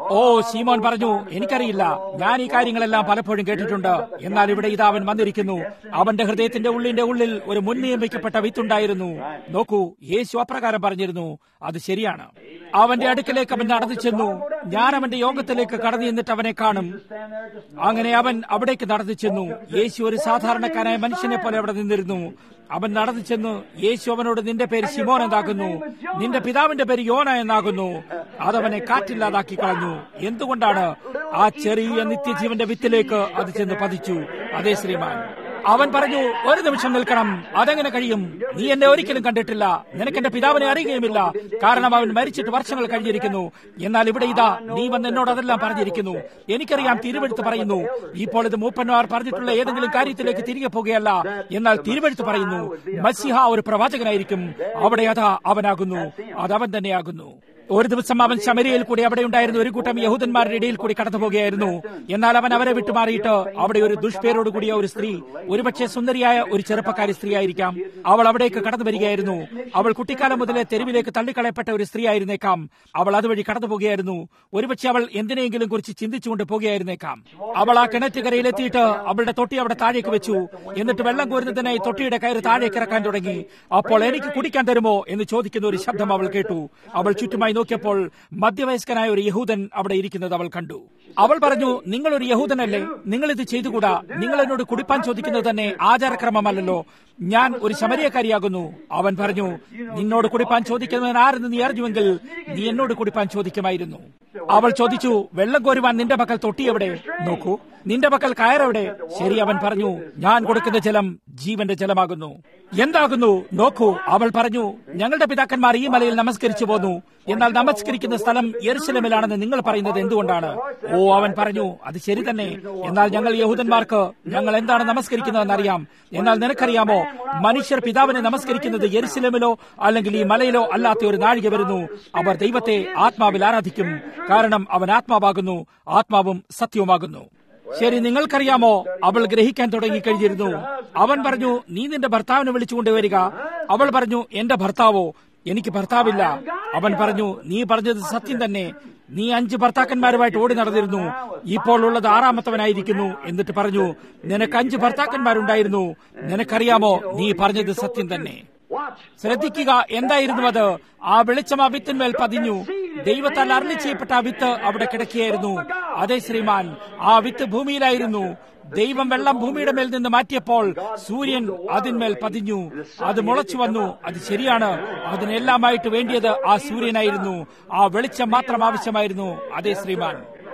ഓ ശീമോൻ പറഞ്ഞു എനിക്കറിയില്ല ഞാൻ ഈ കാര്യങ്ങളെല്ലാം പലപ്പോഴും കേട്ടിട്ടുണ്ട് എന്നാൽ ഇവിടെ ഇതാ അവൻ വന്നിരിക്കുന്നു അവന്റെ ഹൃദയത്തിന്റെ ഉള്ളിന്റെ ഉള്ളിൽ ഒരു മുൻനിയമിക്കപ്പെട്ട വിത്തുണ്ടായിരുന്നു നോക്കൂ യേശു അപ്രകാരം പറഞ്ഞിരുന്നു അത് ശരിയാണ് അവന്റെ അടുക്കലേക്ക് അവൻ നടന്നു ചെന്നു ഞാൻ അവന്റെ യോഗത്തിലേക്ക് കടന്നു ചെന്നിട്ട് അവനെ കാണും അങ്ങനെ അവൻ അവിടേക്ക് നടന്നു ചെന്നു യേശു ഒരു സാധാരണക്കാരായ മനുഷ്യനെ പോലെ അവിടെ നിന്നിരുന്നു അവൻ നടന്നു ചെന്നു യേശു അവനോട് നിന്റെ പേര് ശിമോൻ എന്നാകുന്നു നിന്റെ പിതാവിന്റെ പേര് യോന എന്നാകുന്നു അതവനെ കാറ്റില്ലാതാക്കി കളഞ്ഞു എന്തുകൊണ്ടാണ് ആ ചെറിയ നിത്യജീവന്റെ വിത്തിലേക്ക് അത് ചെന്ന് പതിച്ചു അതേ ശ്രീമാൻ അവൻ പറഞ്ഞു ഒരു നിമിഷം നിൽക്കണം അതെങ്ങനെ കഴിയും നീ എന്നെ ഒരിക്കലും കണ്ടിട്ടില്ല നിനക്ക് എന്റെ പിതാവിനെ അറിയുകയുമില്ല കാരണം അവൻ മരിച്ചിട്ട് വർഷങ്ങൾ കഴിഞ്ഞിരിക്കുന്നു എന്നാൽ ഇവിടെ ഇതാ നീ വന്ന് എന്നോട് അതെല്ലാം പറഞ്ഞിരിക്കുന്നു എനിക്കറിയാം തിരുവെടുത്ത് പറയുന്നു ഇപ്പോൾ ഇത് മൂപ്പന്മാർ പറഞ്ഞിട്ടുള്ള ഏതെങ്കിലും കാര്യത്തിലേക്ക് തിരികെ പോകുകയല്ല എന്നാൽ തിരുവെടുത്ത് പറയുന്നു മസിഹ ഒരു പ്രവാചകനായിരിക്കും അവിടെ അതാ അവനാകുന്നു അതവൻ തന്നെയാകുന്നു ഒരു ദിവസം അവൻ ശമരിയയിൽ കൂടി അവിടെ ഉണ്ടായിരുന്ന ഒരു കൂട്ടം യഹൂദന്മാരുടെ ഇടയിൽ കൂടി കടന്നു പോകുകയായിരുന്നു എന്നാൽ അവൻ അവരെ വിട്ടുമാറിയിട്ട് അവിടെ ഒരു ദുഷ്പേരോട് കൂടിയ ഒരു സ്ത്രീ ഒരുപക്ഷെ സുന്ദരിയായ ഒരു ചെറുപ്പക്കാരി സ്ത്രീ ആയിരിക്കാം അവൾ അവിടേക്ക് കടന്നു വരികയായിരുന്നു അവൾ കുട്ടിക്കാലം മുതലേ തെരുവിലേക്ക് തള്ളിക്കളയപ്പെട്ട ഒരു സ്ത്രീ ആയിരുന്നേക്കാം അവൾ അതുവഴി കടന്നു പോകുകയായിരുന്നു ഒരുപക്ഷെ അവൾ എന്തിനെങ്കിലും കുറിച്ച് ചിന്തിച്ചുകൊണ്ട് പോകുകയായിരുന്നേക്കാം അവൾ ആ കിണറ്റുകരയിലെത്തിയിട്ട് അവളുടെ തൊട്ടി അവിടെ താഴേക്ക് വെച്ചു എന്നിട്ട് വെള്ളം കോരുന്നതിനായി തൊട്ടിയുടെ കയറ് താഴേക്ക് ഇറക്കാൻ തുടങ്ങി അപ്പോൾ എനിക്ക് കുടിക്കാൻ തരുമോ എന്ന് ചോദിക്കുന്ന ഒരു ശബ്ദം അവൾ കേട്ടു അവൾ ചുറ്റുമായി നോക്കിയപ്പോൾ മധ്യവയസ്കനായ ഒരു യഹൂദൻ അവിടെ ഇരിക്കുന്നത് അവൾ കണ്ടു അവൾ പറഞ്ഞു നിങ്ങൾ ഒരു യഹൂദനല്ലേ നിങ്ങൾ ഇത് ചെയ്തുകൂടാ നിങ്ങൾ എന്നോട് കുടിപ്പാൻ ചോദിക്കുന്നത് തന്നെ ആചാരക്രമമല്ലല്ലോ ഞാൻ ഒരു ശമരിയക്കാരിയാകുന്നു അവൻ പറഞ്ഞു നിന്നോട് കുടിപ്പാൻ ചോദിക്കുന്നവൻ ആരെന്ന് നീ അറിഞ്ഞുവെങ്കിൽ നീ എന്നോട് കുടിപ്പാൻ ചോദിക്കുമായിരുന്നു അവൾ ചോദിച്ചു വെള്ളം കോരുവാൻ നിന്റെ മക്കൾ തൊട്ടി എവിടെ നോക്കൂ നിന്റെ മക്കൾ കയറെവിടെ ശരി അവൻ പറഞ്ഞു ഞാൻ കൊടുക്കുന്ന ജലം ജീവന്റെ ജലമാകുന്നു എന്താകുന്നു നോക്കൂ അവൾ പറഞ്ഞു ഞങ്ങളുടെ പിതാക്കന്മാർ ഈ മലയിൽ നമസ്കരിച്ചു പോന്നു എന്നാൽ നമസ്കരിക്കുന്ന സ്ഥലം യെരുശലമിലാണെന്ന് നിങ്ങൾ പറയുന്നത് എന്തുകൊണ്ടാണ് ഓ അവൻ പറഞ്ഞു അത് ശരി തന്നെ എന്നാൽ ഞങ്ങൾ യഹൂദന്മാർക്ക് ഞങ്ങൾ എന്താണ് നമസ്കരിക്കുന്നതെന്ന് അറിയാം എന്നാൽ നിനക്കറിയാമോ മനുഷ്യർ പിതാവിനെ നമസ്കരിക്കുന്നത് യെരുശലമിലോ അല്ലെങ്കിൽ ഈ മലയിലോ അല്ലാത്ത ഒരു നാഴിക വരുന്നു അവർ ദൈവത്തെ ആത്മാവിൽ ആരാധിക്കും കാരണം അവൻ ആത്മാവാകുന്നു ആത്മാവും സത്യവുമാകുന്നു ശരി നിങ്ങൾക്കറിയാമോ അവൾ ഗ്രഹിക്കാൻ തുടങ്ങിക്കഴിഞ്ഞിരുന്നു അവൻ പറഞ്ഞു നീ നിന്റെ ഭർത്താവിനെ വിളിച്ചുകൊണ്ടുവരിക അവൾ പറഞ്ഞു എന്റെ ഭർത്താവോ എനിക്ക് ഭർത്താവില്ല അവൻ പറഞ്ഞു നീ പറഞ്ഞത് സത്യം തന്നെ നീ അഞ്ച് ഭർത്താക്കന്മാരുമായിട്ട് ഓടി നടന്നിരുന്നു ഇപ്പോൾ ഉള്ളത് ആറാമത്തവനായിരിക്കുന്നു എന്നിട്ട് പറഞ്ഞു നിനക്ക് അഞ്ച് ഭർത്താക്കന്മാരുണ്ടായിരുന്നു നിനക്കറിയാമോ നീ പറഞ്ഞത് സത്യം തന്നെ ശ്രദ്ധിക്കുക എന്തായിരുന്നു അത് ആ വെളിച്ചം ആ വിത്തിന്മേൽ പതിഞ്ഞു ദൈവത്താൽ അരളി ചെയ്യപ്പെട്ട ആ വിത്ത് അവിടെ കിടക്കുകയായിരുന്നു അതെ ശ്രീമാൻ ആ വിത്ത് ഭൂമിയിലായിരുന്നു ദൈവം വെള്ളം ഭൂമിയുടെ മേൽ നിന്ന് മാറ്റിയപ്പോൾ സൂര്യൻ അതിന്മേൽ പതിഞ്ഞു അത് മുളച്ചു വന്നു അത് ശരിയാണ് അതിനെല്ലാമായിട്ട് വേണ്ടിയത് ആ സൂര്യനായിരുന്നു ആ വെളിച്ചം മാത്രം ആവശ്യമായിരുന്നു അതെ ശ്രീമാൻ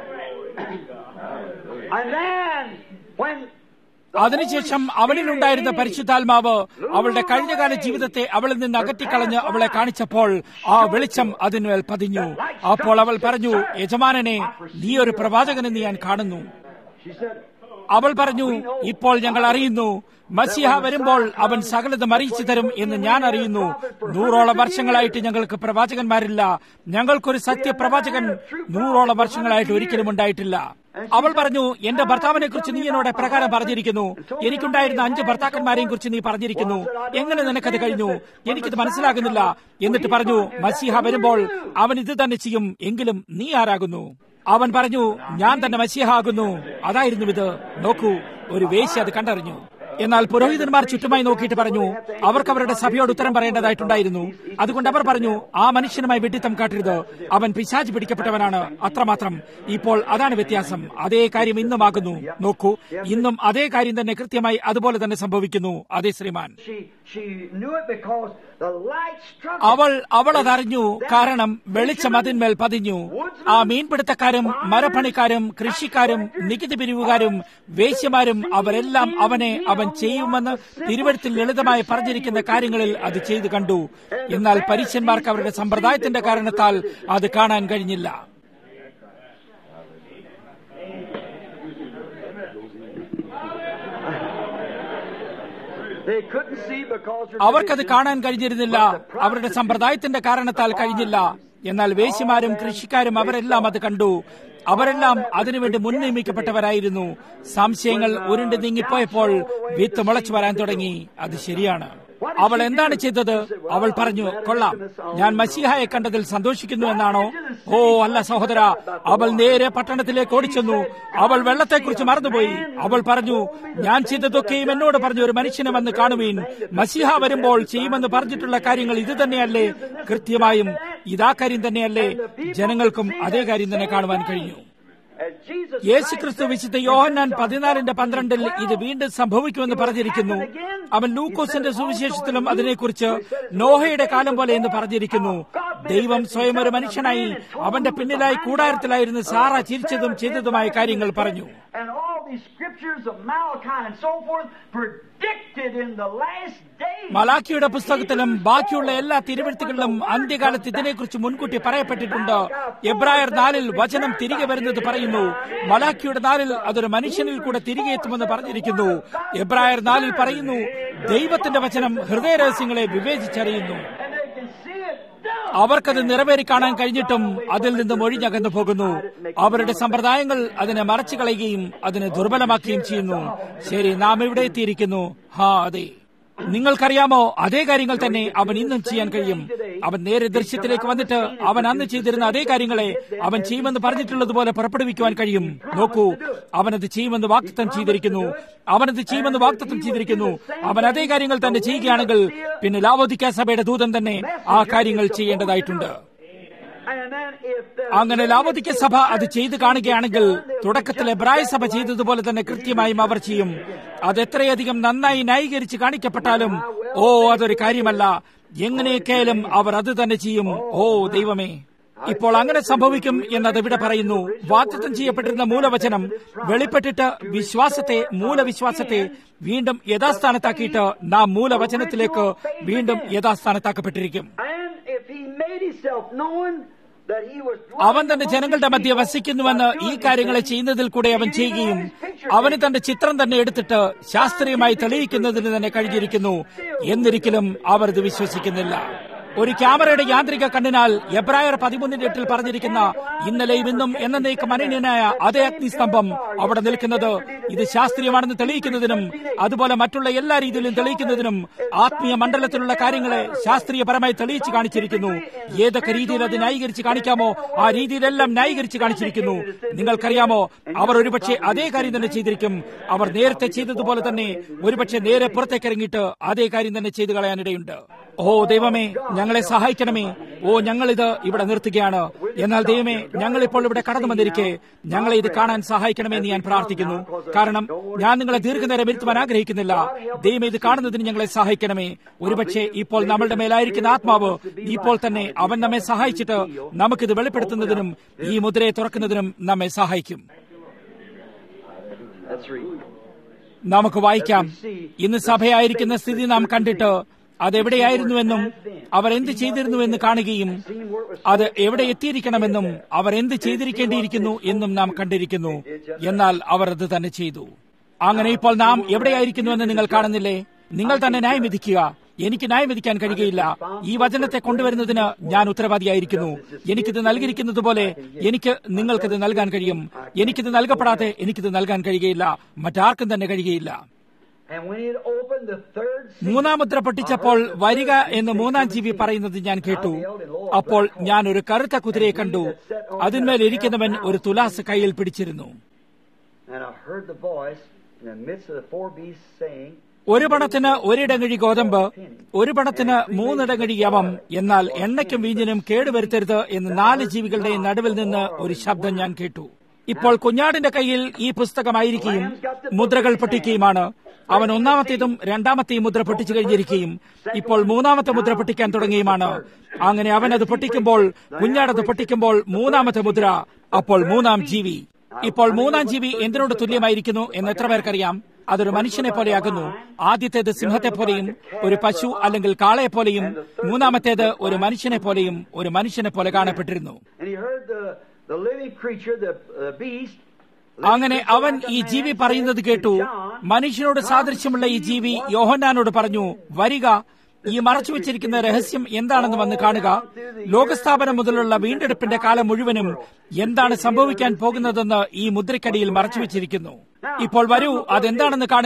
അതിനുശേഷം അവനിലുണ്ടായിരുന്ന പരിശുദ്ധാത്മാവ് അവളുടെ കഴിഞ്ഞകാല ജീവിതത്തെ അവളിൽ നിന്ന് അകറ്റിക്കളഞ്ഞ് അവളെ കാണിച്ചപ്പോൾ ആ വെളിച്ചം അതിന്മേൽ പതിഞ്ഞു അപ്പോൾ അവൾ പറഞ്ഞു യജമാനനെ നീ ഒരു പ്രവാചകനെന്ന് ഞാൻ കാണുന്നു അവൾ പറഞ്ഞു ഇപ്പോൾ ഞങ്ങൾ അറിയുന്നു മസിഹ വരുമ്പോൾ അവൻ സകലതും അറിയിച്ചു തരും എന്ന് ഞാൻ അറിയുന്നു നൂറോളം വർഷങ്ങളായിട്ട് ഞങ്ങൾക്ക് പ്രവാചകന്മാരില്ല ഞങ്ങൾക്കൊരു സത്യപ്രവാചകൻ നൂറോളം വർഷങ്ങളായിട്ട് ഒരിക്കലും ഉണ്ടായിട്ടില്ല അവൾ പറഞ്ഞു എന്റെ ഭർത്താവിനെ കുറിച്ച് നീ എന്നോട് പ്രകാരം പറഞ്ഞിരിക്കുന്നു എനിക്കുണ്ടായിരുന്ന അഞ്ച് ഭർത്താക്കന്മാരെയും കുറിച്ച് നീ പറഞ്ഞിരിക്കുന്നു എങ്ങനെ നിനക്കത് കഴിഞ്ഞു എനിക്കിത് മനസ്സിലാകുന്നില്ല എന്നിട്ട് പറഞ്ഞു മസിഹ വരുമ്പോൾ അവൻ ഇത് തന്നെ ചെയ്യും എങ്കിലും നീ ആരാകുന്നു അവൻ പറഞ്ഞു ഞാൻ തന്നെ മസിഹ ആകുന്നു അതായിരുന്നു ഇത് നോക്കൂ ഒരു വേശ്യ അത് കണ്ടറിഞ്ഞു എന്നാൽ പുരോഹിതന്മാർ ചുറ്റുമായി നോക്കിയിട്ട് പറഞ്ഞു അവർക്ക് അവരുടെ സഭയോട് ഉത്തരം പറയേണ്ടതായിട്ടുണ്ടായിരുന്നു അതുകൊണ്ട് അവർ പറഞ്ഞു ആ മനുഷ്യനുമായി വെട്ടിത്തം കാട്ടരുത് അവൻ പിശാജ് പിടിക്കപ്പെട്ടവനാണ് അത്രമാത്രം ഇപ്പോൾ അതാണ് വ്യത്യാസം അതേ കാര്യം ഇന്നുമാകുന്നു നോക്കൂ ഇന്നും അതേ കാര്യം തന്നെ കൃത്യമായി അതുപോലെ തന്നെ സംഭവിക്കുന്നു അതേ ശ്രീമാൻ അവൾ അവൾ അതറിഞ്ഞു കാരണം വെളിച്ചം അതിന്മേൽ പതിഞ്ഞു ആ മീൻപിടുത്തക്കാരും മരപ്പണിക്കാരും കൃഷിക്കാരും നികുതി പിരിവുകാരും വേശ്യമാരും അവരെല്ലാം അവനെ അവൻ ചെയ്യുമെന്ന് തിരുവഴുത്തിൽ ലളിതമായി പറഞ്ഞിരിക്കുന്ന കാര്യങ്ങളിൽ അത് ചെയ്തു കണ്ടു എന്നാൽ പരീക്ഷന്മാർക്ക് അവരുടെ സമ്പ്രദായത്തിന്റെ കാരണത്താൽ അത് കാണാൻ കഴിഞ്ഞില്ല അവർക്കത് കാണാൻ കഴിഞ്ഞിരുന്നില്ല അവരുടെ സമ്പ്രദായത്തിന്റെ കാരണത്താൽ കഴിഞ്ഞില്ല എന്നാൽ വേശ്യമാരും കൃഷിക്കാരും അവരെല്ലാം അത് കണ്ടു അവരെല്ലാം അതിനുവേണ്ടി മുൻനിയമിക്കപ്പെട്ടവരായിരുന്നു സംശയങ്ങൾ ഉരുണ്ട് നീങ്ങിപ്പോയപ്പോൾ വിത്ത് മുളച്ചു വരാൻ തുടങ്ങി അത് ശരിയാണ് അവൾ എന്താണ് ചെയ്തത് അവൾ പറഞ്ഞു കൊള്ളാം ഞാൻ മസിഹായെ കണ്ടതിൽ സന്തോഷിക്കുന്നു എന്നാണോ ഓ അല്ല സഹോദര അവൾ നേരെ പട്ടണത്തിലേക്ക് ഓടിച്ചെന്നു അവൾ വെള്ളത്തെക്കുറിച്ച് മറന്നുപോയി അവൾ പറഞ്ഞു ഞാൻ ചെയ്തതൊക്കെയും എന്നോട് പറഞ്ഞു ഒരു മനുഷ്യനെ വന്ന് കാണുവീൻ മസിഹ വരുമ്പോൾ ചെയ്യുമെന്ന് പറഞ്ഞിട്ടുള്ള കാര്യങ്ങൾ ഇത് തന്നെയല്ലേ കൃത്യമായും ഇതാ കാര്യം തന്നെയല്ലേ ജനങ്ങൾക്കും അതേ കാര്യം തന്നെ കാണുവാൻ കഴിഞ്ഞു യേശുക്രിസ്തു വിശുദ്ധ യോഹന്നാൻ പതിനാലിന്റെ പന്ത്രണ്ടിൽ ഇത് വീണ്ടും സംഭവിക്കുമെന്ന് പറഞ്ഞിരിക്കുന്നു അവൻ ലൂക്കോസിന്റെ സുവിശേഷത്തിലും അതിനെക്കുറിച്ച് നോഹയുടെ കാലം പോലെ എന്ന് പറഞ്ഞിരിക്കുന്നു ദൈവം സ്വയം ഒരു മനുഷ്യനായി അവന്റെ പിന്നിലായി കൂടാരത്തിലായിരുന്നു സാറ ചിരിച്ചതും ചെയ്തതുമായ കാര്യങ്ങൾ പറഞ്ഞു And all these scriptures of Malachi and so forth predicted in the last days. മലാക്കിയുടെ പുസ്തകത്തിലും ബാക്കിയുള്ള എല്ലാ തിരുവഴുത്തുകളിലും അന്ത്യകാലത്ത് ഇതിനെക്കുറിച്ച് മുൻകൂട്ടി പറയപ്പെട്ടിട്ടുണ്ട് എബ്രായർ നാലിൽ വചനം തിരികെ വരുന്നത് പറയുന്നു മലാക്കിയുടെ നാലിൽ അതൊരു മനുഷ്യനിൽ കൂടെ തിരികെ എത്തുമെന്ന് പറഞ്ഞിരിക്കുന്നു എബ്രായർ നാലിൽ പറയുന്നു ദൈവത്തിന്റെ വചനം ഹൃദയരഹസ്യങ്ങളെ വിവേചിച്ചറിയുന്നു And they can see it done. അവർക്കത് നിറവേറി കാണാൻ കഴിഞ്ഞിട്ടും അതിൽ നിന്നും ഒഴിഞ്ഞകന്നു പോകുന്നു അവരുടെ സമ്പ്രദായങ്ങൾ അതിനെ മറച്ചു കളയുകയും അതിനെ ദുർബലമാക്കുകയും ചെയ്യുന്നു ശരി നാം ഇവിടെ എത്തിയിരിക്കുന്നു ഹാ അതെ നിങ്ങൾക്കറിയാമോ അതേ കാര്യങ്ങൾ തന്നെ അവൻ ഇന്നും ചെയ്യാൻ കഴിയും അവൻ നേരെ ദൃശ്യത്തിലേക്ക് വന്നിട്ട് അവൻ അന്ന് ചെയ്തിരുന്ന അതേ കാര്യങ്ങളെ അവൻ ചെയ്യുമെന്ന് പറഞ്ഞിട്ടുള്ളതുപോലെ പുറപ്പെടുവിക്കുവാൻ കഴിയും നോക്കൂ അവനത് ചെയ്യുമെന്ന് വാക്തത്വം ചെയ്തിരിക്കുന്നു അവനത് ചെയ്യുമെന്ന് വാക്തത്വം ചെയ്തിരിക്കുന്നു അവൻ അതേ കാര്യങ്ങൾ തന്നെ ചെയ്യുകയാണെങ്കിൽ പിന്നെ ലാവോദിക്ക സഭയുടെ ദൂതൻ തന്നെ ആ കാര്യങ്ങൾ ചെയ്യേണ്ടതായിട്ടുണ്ട് And then if the അങ്ങനെ ലാവോദിക്ക സഭ അത് ചെയ്തു കാണുകയാണെങ്കിൽ തുടക്കത്തിൽ എബ്രായ സഭ ചെയ്തതുപോലെ തന്നെ കൃത്യമായും അവർ ചെയ്യും അത് എത്രയധികം നന്നായി ന്യായീകരിച്ച് കാണിക്കപ്പെട്ടാലും ഓ അതൊരു കാര്യമല്ല എങ്ങനെയൊക്കെയാലും അവർ അത് തന്നെ ചെയ്യും ഓ ദൈവമേ ഇപ്പോൾ അങ്ങനെ സംഭവിക്കും എന്നത് ഇവിടെ പറയുന്നു വാഗ്ദത്തം ചെയ്യപ്പെട്ടിരുന്ന മൂലവചനം വെളിപ്പെട്ടിട്ട് വിശ്വാസത്തെ മൂലവിശ്വാസത്തെ വീണ്ടും യഥാസ്ഥാനത്താക്കിയിട്ട് നാം മൂലവചനത്തിലേക്ക് വീണ്ടും യഥാസ്ഥാനത്താക്കപ്പെട്ടിരിക്കും and if he made himself known that he was അവൻ തന്റെ ജനങ്ങളുടെ മധ്യ വസിക്കുന്നുവെന്ന് ഈ കാര്യങ്ങളെ ചെയ്യുന്നതിൽ കൂടെ അവൻ ചെയ്യുകയും അവന് തന്റെ ചിത്രം തന്നെ എടുത്തിട്ട് ശാസ്ത്രീയമായി തെളിയിക്കുന്നതിന് തന്നെ കഴിഞ്ഞിരിക്കുന്നു എന്നിരിക്കലും അവർ ഇത് വിശ്വസിക്കുന്നില്ല ഒരു ക്യാമറയുടെ യാന്ത്രിക കണ്ണിനാൽ എബ്രായർ പതിമൂന്നിന്റെ എട്ടിൽ പറഞ്ഞിരിക്കുന്ന ഇന്നലെയും ഇന്നും എന്നേക്കും അനന്യനായ അതേ അഗ്നിസ്തംഭം അവിടെ നിൽക്കുന്നത് ഇത് ശാസ്ത്രീയമാണെന്ന് തെളിയിക്കുന്നതിനും അതുപോലെ മറ്റുള്ള എല്ലാ രീതിയിലും തെളിയിക്കുന്നതിനും ആത്മീയ മണ്ഡലത്തിലുള്ള കാര്യങ്ങളെ ശാസ്ത്രീയപരമായി തെളിയിച്ചു കാണിച്ചിരിക്കുന്നു ഏതൊക്കെ രീതിയിൽ അത് ന്യായീകരിച്ച് കാണിക്കാമോ ആ രീതിയിലെല്ലാം ന്യായീകരിച്ച് കാണിച്ചിരിക്കുന്നു നിങ്ങൾക്കറിയാമോ അവർ ഒരുപക്ഷെ അതേ കാര്യം തന്നെ ചെയ്തിരിക്കും അവർ നേരത്തെ ചെയ്തതുപോലെ തന്നെ ഒരുപക്ഷെ നേരെ പുറത്തേക്ക് ഇറങ്ങിയിട്ട് അതേ കാര്യം തന്നെ ചെയ്തു കളയാനിടയുണ്ട് ഓ ദൈവമേ ഞങ്ങളെ സഹായിക്കണമേ ഓ ഞങ്ങൾ ഇത് ഇവിടെ നിർത്തുകയാണ് എന്നാൽ ദൈവമേ ഞങ്ങൾ ഇപ്പോൾ ഇവിടെ കടന്നു വന്നിരിക്കെ ഞങ്ങളെ ഇത് കാണാൻ സഹായിക്കണമേ എന്ന് ഞാൻ പ്രാർത്ഥിക്കുന്നു കാരണം ഞാൻ നിങ്ങളെ ദീർഘനേരം ഇരുത്തുവാൻ ആഗ്രഹിക്കുന്നില്ല ദൈവം ഇത് കാണുന്നതിന് ഞങ്ങളെ സഹായിക്കണമേ ഒരുപക്ഷെ ഇപ്പോൾ നമ്മളുടെ മേലായിരിക്കുന്ന ആത്മാവ് ഇപ്പോൾ തന്നെ അവൻ നമ്മെ സഹായിച്ചിട്ട് നമുക്കിത് വെളിപ്പെടുത്തുന്നതിനും ഈ മുദ്രയെ തുറക്കുന്നതിനും നമ്മെ സഹായിക്കും Let's read. നമുക്ക് വായിക്കാം ഇന്ന് സഭയായിരിക്കുന്ന സ്ഥിതി നാം കണ്ടിട്ട് അതെവിടെയായിരുന്നുവെന്നും അവർ എന്ത് ചെയ്തിരുന്നുവെന്ന് കാണുകയും അത് എവിടെ എത്തിയിരിക്കണമെന്നും അവർ എന്ത് ചെയ്തിരിക്കേണ്ടിയിരിക്കുന്നു എന്നും നാം കണ്ടിരിക്കുന്നു എന്നാൽ അവർ അത് തന്നെ ചെയ്തു അങ്ങനെ ഇപ്പോൾ നാം എവിടെയായിരിക്കുന്നുവെന്ന് നിങ്ങൾ കാണുന്നില്ലേ നിങ്ങൾ തന്നെ ന്യായം വിധിക്കുക എനിക്ക് ന്യായം വിധിക്കാൻ കഴിയുകയില്ല ഈ വചനത്തെ കൊണ്ടുവരുന്നതിന് ഞാൻ ഉത്തരവാദിയായിരിക്കുന്നു എനിക്കിത് നൽകിയിരിക്കുന്നത് പോലെ എനിക്ക് നിങ്ങൾക്കിത് നൽകാൻ കഴിയും എനിക്കിത് നൽകപ്പെടാതെ എനിക്കിത് നൽകാൻ കഴിയുകയില്ല മറ്റാർക്കും തന്നെ കഴിയുകയില്ല And when he had opened the third seal, മൂന്നാം മുദ്ര പൊട്ടിച്ചപ്പോൾ വരിക എന്ന് മൂന്നാം ജീവി പറയുന്നത് ഞാൻ കേട്ടു അപ്പോൾ ഞാൻ ഒരു കറുത്ത കുതിരയെ കണ്ടു അതിന്മേൽ ഇരിക്കുന്നവൻ ഒരു തുലാസ് കയ്യിൽ പിടിച്ചിരുന്നു and I heard the voice in the midst of the four beasts saying, ഒരു പണത്തിന് ഒരിടങ്ങഴി ഗോതമ്പ് ഒരു പണത്തിന് മൂന്നിടങ്ങഴി യവം എന്നാൽ എണ്ണയ്ക്കും വീഞ്ഞിനും കേടുവരുത്തരുത് എന്ന് നാല് ജീവികളുടെ നടുവിൽ നിന്ന് ഒരു ശബ്ദം ഞാൻ കേട്ടു ഇപ്പോൾ കുഞ്ഞാടിന്റെ കയ്യിൽ ഈ പുസ്തകമായിരിക്കുകയും മുദ്രകൾ പൊട്ടിക്കുകയുമാണ് അവൻ ഒന്നാമത്തേതും രണ്ടാമത്തെയും മുദ്ര പൊട്ടിച്ചു കഴിഞ്ഞിരിക്കുകയും ഇപ്പോൾ മൂന്നാമത്തെ മുദ്ര പൊട്ടിക്കാൻ തുടങ്ങിയുമാണ് അങ്ങനെ അവൻ അത് പൊട്ടിക്കുമ്പോൾ കുഞ്ഞാടത് പൊട്ടിക്കുമ്പോൾ മൂന്നാമത്തെ മുദ്ര അപ്പോൾ മൂന്നാം ജീവി ഇപ്പോൾ മൂന്നാം ജീവി എന്തിനോട് തുല്യമായിരിക്കുന്നു എന്ന് എത്ര പേർക്കറിയാം അതൊരു മനുഷ്യനെ പോലെയാകുന്നു ആദ്യത്തേത് സിംഹത്തെ പോലെയും ഒരു പശു അല്ലെങ്കിൽ കാളയെ പോലെയും മൂന്നാമത്തേത് ഒരു മനുഷ്യനെ പോലെയും ഒരു മനുഷ്യനെ പോലെ കാണപ്പെട്ടിരുന്നു and he heard the, the living creature, the uh, beast, അങ്ങനെ അവൻ ഈ ജീവി പറയുന്നത് കേട്ടു മനുഷ്യനോട് സാദൃശ്യമുള്ള ഈ ജീവി യോഹന്നാനോട് പറഞ്ഞു വരിക ഈ മറച്ചു വെച്ചിരിക്കുന്ന രഹസ്യം എന്താണെന്ന് വന്ന് കാണുക ലോകസ്ഥാപനം മുതലുള്ള വീണ്ടെടുപ്പിന്റെ കാലം മുഴുവനും എന്താണ് സംഭവിക്കാൻ പോകുന്നതെന്ന് ഈ മുദ്രക്കടിയിൽ മറച്ചു വെച്ചിരിക്കുന്നു ഇപ്പോൾ വരൂ അതെന്താണെന്ന് കാണുക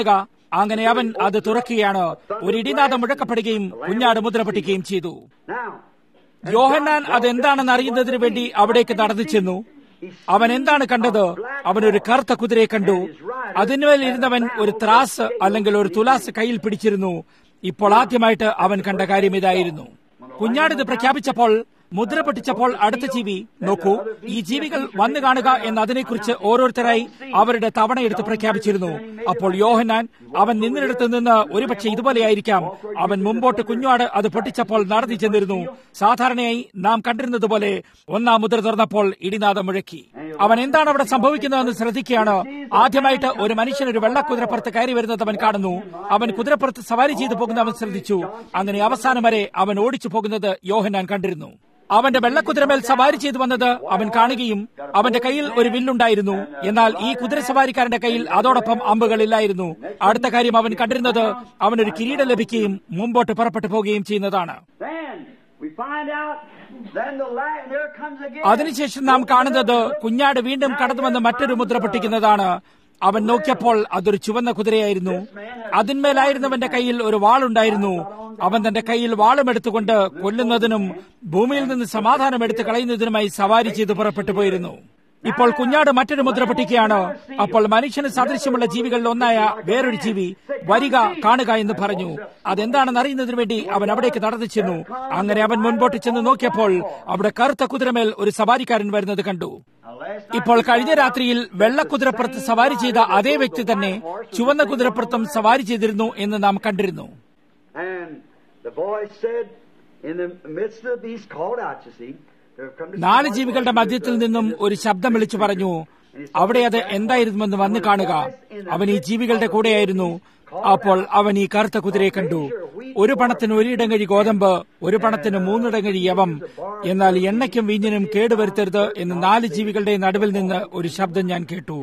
അങ്ങനെ അവൻ അത് തുറക്കുകയാണ് ഒരു ഇടിനാഥം മുഴക്കപ്പെടുകയും കുഞ്ഞാട് മുദ്ര പൊട്ടിക്കുകയും ചെയ്തു Now, യോഹന്നാൻ അതെന്താണെന്ന് അറിയുന്നതിന് വേണ്ടി അവിടേക്ക് നടന്നു ചെന്നു അവൻ എന്താണ് കണ്ടത് അവൻ ഒരു കറുത്ത കുതിരയെ കണ്ടു അതിന്മേൽ ഇരുന്നവൻ ഒരു ത്രാസ് അല്ലെങ്കിൽ ഒരു തുലാസ് കയ്യിൽ പിടിച്ചിരുന്നു ഇപ്പോൾ ആദ്യമായിട്ട് അവൻ കണ്ട കാര്യം ഇതായിരുന്നു കുഞ്ഞാടിത് പ്രഖ്യാപിച്ചപ്പോൾ മുദ്ര പൊട്ടിച്ചപ്പോൾ അടുത്ത ജീവി നോക്കൂ ഈ ജീവികൾ വന്നു കാണുക എന്ന് അതിനെക്കുറിച്ച് ഓരോരുത്തരായി അവരുടെ തവണ എടുത്ത് പ്രഖ്യാപിച്ചിരുന്നു അപ്പോൾ യോഹനാൻ അവൻ നിന്നിടത്ത് നിന്ന് ഒരുപക്ഷെ ഇതുപോലെയായിരിക്കാം അവൻ മുമ്പോട്ട് കുഞ്ഞാട് അത് പൊട്ടിച്ചപ്പോൾ നടന്നു ചെന്നിരുന്നു സാധാരണയായി നാം കണ്ടിരുന്നത് പോലെ ഒന്നാം മുദ്ര തുറന്നപ്പോൾ ഇടിനാഥം മുഴക്കി അവൻ എന്താണ് അവിടെ സംഭവിക്കുന്നതെന്ന് ശ്രദ്ധിക്കുകയാണ് ആദ്യമായിട്ട് ഒരു മനുഷ്യൻ ഒരു വെള്ളക്കുതിരപ്പുറത്ത് കയറി വരുന്നത് അവൻ കാണുന്നു അവൻ കുതിരപ്പുറത്ത് സവാരി ചെയ്തു പോകുന്ന അവൻ ശ്രദ്ധിച്ചു അങ്ങനെ അവസാനം വരെ അവൻ ഓടിച്ചു പോകുന്നത് യോഹനാൻ കണ്ടിരുന്നു അവന്റെ വെള്ളക്കുതിരമേൽ സവാരി ചെയ്തു വന്നത് അവൻ കാണുകയും അവന്റെ കയ്യിൽ ഒരു വില്ലുണ്ടായിരുന്നു എന്നാൽ ഈ കുതിരസവാരിക്കാരന്റെ കയ്യിൽ അതോടൊപ്പം അമ്പുകളില്ലായിരുന്നു അടുത്ത കാര്യം അവൻ കണ്ടിരുന്നത് അവനൊരു കിരീടം ലഭിക്കുകയും മുമ്പോട്ട് പുറപ്പെട്ടു പോവുകയും ചെയ്യുന്നതാണ് then we find out, then the light, there comes again. അതിനുശേഷം നാം കാണുന്നത് കുഞ്ഞാട് വീണ്ടും കടന്നു വന്ന് മറ്റൊരു മുദ്ര പൊട്ടിക്കുന്നതാണ് അവൻ നോക്കിയപ്പോൾ അതൊരു ചുവന്ന കുതിരയായിരുന്നു അതിന്മേലായിരുന്നവന്റെ കയ്യിൽ ഒരു വാളുണ്ടായിരുന്നു അവൻ തന്റെ കയ്യിൽ വാളും എടുത്തുകൊണ്ട് കൊല്ലുന്നതിനും ഭൂമിയിൽ നിന്ന് സമാധാനം എടുത്ത് കളയുന്നതിനുമായി സവാരി ചെയ്ത് പുറപ്പെട്ടു പോയിരുന്നു ഇപ്പോൾ കുഞ്ഞാട് മറ്റൊരു മുദ്ര പൊട്ടിക്കുകയാണ് അപ്പോൾ മനുഷ്യന് സദൃശ്യമുള്ള ജീവികളിൽ ഒന്നായ വേറൊരു ജീവി വരിക കാണുക എന്ന് പറഞ്ഞു അതെന്താണെന്ന് അറിയുന്നതിന് വേണ്ടി അവൻ അവിടേക്ക് നടന്നു ചെന്നു അങ്ങനെ അവൻ മുൻപോട്ട് ചെന്ന് നോക്കിയപ്പോൾ അവിടെ കറുത്ത കുതിരമേൽ ഒരു സവാരിക്കാരൻ വരുന്നത് കണ്ടു Now, last night, ഇപ്പോൾ കഴിഞ്ഞ രാത്രിയിൽ വെള്ളക്കുതിരപ്പുറത്ത് സവാരി ചെയ്ത അതേ വ്യക്തി തന്നെ ചുവന്ന കുതിരപ്പുറത്തും സവാരി ചെയ്തിരുന്നു എന്ന് നാം കണ്ടിരുന്നു and the voice said, in the midst of these called out, you see, there have come to നാല് ജീവികളുടെ മധ്യത്തിൽ നിന്നും ഒരു ശബ്ദം വിളിച്ചു പറഞ്ഞു അവിടെ അത് എന്തായിരുന്നുവെന്ന് വന്ന് കാണുക അവൻ ഈ ജീവികളുടെ കൂടെയായിരുന്നു അപ്പോൾ അവൻ ഈ കറുത്ത കുതിരയെ കണ്ടു ഒരു പണത്തിന് ഒരിടങ്ങഴി ഗോതമ്പ് ഒരു പണത്തിന് മൂന്നിടങ്ങഴി യവം എന്നാൽ എണ്ണയ്ക്കും വീഞ്ഞിനും കേടുവരുത്തരുത് എന്ന് നാല് ജീവികളുടെ നടുവിൽ നിന്ന് ഒരു ശബ്ദം ഞാൻ കേട്ടു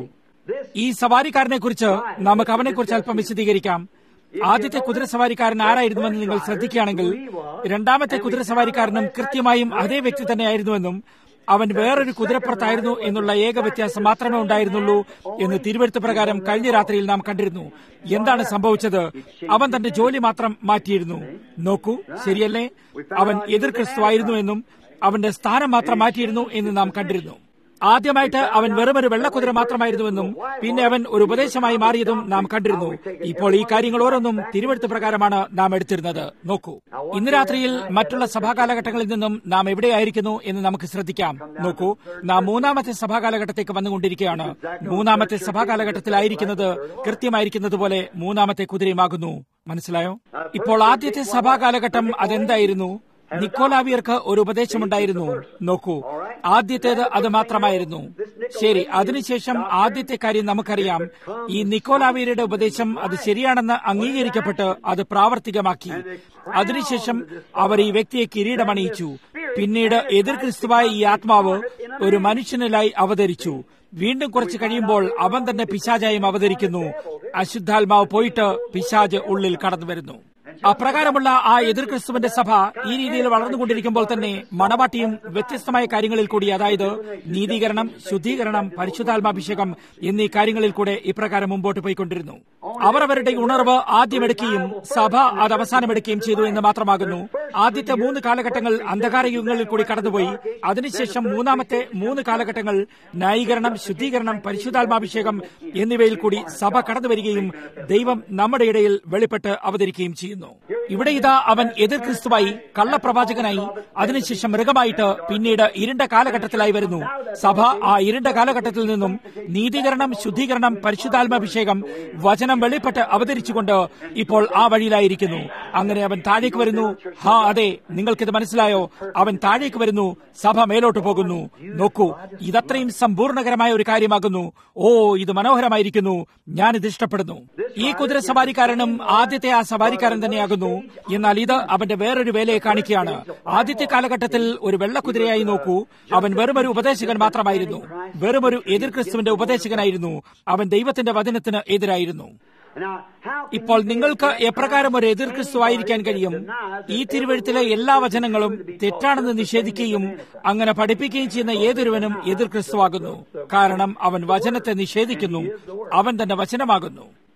ഈ സവാരിക്കാരനെ കുറിച്ച് നമുക്ക് അവനെ കുറിച്ച് അല്പം വിശദീകരിക്കാം ആദ്യത്തെ കുതിരസവാരിക്കാരൻ ആരായിരുന്നുവെന്ന് നിങ്ങൾ ശ്രദ്ധിക്കുകയാണെങ്കിൽ രണ്ടാമത്തെ കുതിരസവാരിക്കാരനും കൃത്യമായും അതേ വ്യക്തി തന്നെയായിരുന്നുവെന്നും അവൻ വേറൊരു കുതിരപ്പുറത്തായിരുന്നു എന്നുള്ള ഏക വ്യത്യാസം മാത്രമേ ഉണ്ടായിരുന്നുള്ളൂ എന്ന് തിരുവഴുത്ത് പ്രകാരം കഴിഞ്ഞ രാത്രിയിൽ നാം കണ്ടിരുന്നു എന്താണ് സംഭവിച്ചത് അവൻ തന്റെ ജോലി മാത്രം മാറ്റിയിരുന്നു നോക്കൂ ശരിയല്ലേ അവൻ എതിർ ക്രിസ്തുവായിരുന്നു എന്നും അവന്റെ സ്ഥാനം മാത്രം മാറ്റിയിരുന്നു എന്ന് നാം കണ്ടിരുന്നു ആദ്യമായിട്ട് അവൻ വെറുമൊരു വെള്ളക്കുതിര മാത്രമായിരുന്നുവെന്നും പിന്നെ അവൻ ഒരു ഉപദേശമായി മാറിയതും നാം കണ്ടിരുന്നു ഇപ്പോൾ ഈ കാര്യങ്ങൾ ഓരോന്നും തിരുവഴുത്ത് പ്രകാരമാണ് നാം എടുത്തിരുന്നത് നോക്കൂ ഇന്ന് രാത്രിയിൽ മറ്റുള്ള സഭാകാലഘട്ടങ്ങളിൽ നിന്നും നാം എവിടെയായിരിക്കുന്നു എന്ന് നമുക്ക് ശ്രദ്ധിക്കാം നോക്കൂ നാം മൂന്നാമത്തെ സഭാകാലഘട്ടത്തേക്ക് വന്നുകൊണ്ടിരിക്കുകയാണ് മൂന്നാമത്തെ സഭാകാലഘട്ടത്തിലായിരിക്കുന്നത് കൃത്യമായിരിക്കുന്നത് പോലെ മൂന്നാമത്തെ കുതിരയുമാകുന്നു മനസ്സിലായോ ഇപ്പോൾ ആദ്യത്തെ സഭാകാലഘട്ടം അതെന്തായിരുന്നു നിക്കോലാവിയർക്ക് ഒരു ഉപദേശമുണ്ടായിരുന്നു നോക്കൂ ആദ്യത്തേത് അത് മാത്രമായിരുന്നു ശരി അതിനുശേഷം ആദ്യത്തെ കാര്യം നമുക്കറിയാം ഈ നിക്കോലാവിയരുടെ ഉപദേശം അത് ശരിയാണെന്ന് അംഗീകരിക്കപ്പെട്ട് അത് പ്രാവർത്തികമാക്കി അതിനുശേഷം അവർ ഈ വ്യക്തിയെ കിരീടമണിയിച്ചു പിന്നീട് എതിർ ക്രിസ്തുവായ ഈ ആത്മാവ് ഒരു മനുഷ്യനിലായി അവതരിച്ചു വീണ്ടും കുറച്ച് കഴിയുമ്പോൾ അവൻ തന്നെ പിശാചായും അവതരിക്കുന്നു അശുദ്ധാത്മാവ് പോയിട്ട് പിശാജ് ഉള്ളിൽ കടന്നു വരുന്നു അപ്രകാരമുള്ള ആ എതിർ ക്രിസ്തുവിന്റെ സഭ ഈ രീതിയിൽ വളർന്നുകൊണ്ടിരിക്കുമ്പോൾ തന്നെ മണവാട്ടിയും വ്യത്യസ്തമായ കാര്യങ്ങളിൽ കൂടി അതായത് നീതീകരണം ശുദ്ധീകരണം പരിശുദ്ധാത്മാഭിഷേകം എന്നീ കാര്യങ്ങളിൽ കൂടെ ഇപ്രകാരം മുമ്പോട്ട് പോയിക്കൊണ്ടിരുന്നു അവർ അവരുടെ ഉണർവ് ആദ്യമെടുക്കുകയും സഭ അത് അവസാനമെടുക്കുകയും ചെയ്തു എന്ന് മാത്രമാകുന്നു ആദ്യത്തെ മൂന്ന് കാലഘട്ടങ്ങൾ അന്ധകാര യുഗങ്ങളിൽ കൂടി കടന്നുപോയി അതിനുശേഷം മൂന്നാമത്തെ മൂന്ന് കാലഘട്ടങ്ങൾ ന്യായീകരണം ശുദ്ധീകരണം പരിശുദ്ധാത്മാഭിഷേകം എന്നിവയിൽ കൂടി സഭ കടന്നു വരികയും ദൈവം നമ്മുടെ ഇടയിൽ വെളിപ്പെട്ട് അവതരിക്കുകയും ചെയ്യുന്നു ഇവിടെ ഇതാ അവൻ എതിർ ക്രിസ്തുവായി കള്ളപ്രവാചകനായി അതിനുശേഷം മൃഗമായിട്ട് പിന്നീട് ഇരുണ്ട കാലഘട്ടത്തിലായി വരുന്നു സഭ ആ ഇരുണ്ട കാലഘട്ടത്തിൽ നിന്നും നീതീകരണം ശുദ്ധീകരണം പരിശുദ്ധാത്മാഭിഷേകം വചനം വെളിപ്പെട്ട് അവതരിച്ചുകൊണ്ട് ഇപ്പോൾ ആ വഴിയിലായിരിക്കുന്നു അങ്ങനെ അവൻ താഴേക്ക് വരുന്നു ഹാ അതെ നിങ്ങൾക്കിത് മനസ്സിലായോ അവൻ താഴേക്ക് വരുന്നു സഭ മേലോട്ട് പോകുന്നു നോക്കൂ ഇതത്രയും സമ്പൂർണകരമായ ഒരു കാര്യമാകുന്നു ഓ ഇത് മനോഹരമായിരിക്കുന്നു ഞാനിത് ഇഷ്ടപ്പെടുന്നു ഈ കുതിര സവാരിക്കാരനും ആദ്യത്തെ ആ സവാരിക്കാരൻ തന്നെയാകുന്നു എന്നാൽ ഇത് അവന്റെ വേറൊരു വേലയെ കാണിക്കുകയാണ് ആദ്യത്തെ കാലഘട്ടത്തിൽ ഒരു വെള്ളക്കുതിരയായി നോക്കൂ അവൻ വെറുമൊരു ഉപദേശകൻ മാത്രമായിരുന്നു വെറുമൊരു എതിർ ക്രിസ്തുവിന്റെ ഉപദേശകനായിരുന്നു അവൻ ദൈവത്തിന്റെ വചനത്തിന് എതിരായിരുന്നു Now, how can ഇപ്പോൾ you be നിങ്ങൾക്ക് a എപ്രകാരം ഒരു എതിർ ക്രിസ്തു ആയിരിക്കാൻ കഴിയും ഈ തിരുവഴുത്തിലെ എല്ലാ വചനങ്ങളും തെറ്റാണെന്ന് നിഷേധിക്കുകയും അങ്ങനെ പഠിപ്പിക്കുകയും ചെയ്യുന്ന ഏതൊരുവനും എതിർ ക്രിസ്തുവാകുന്നു കാരണം അവൻ വചനത്തെ നിഷേധിക്കുന്നു അവൻ തന്റെ വചനമാകുന്നു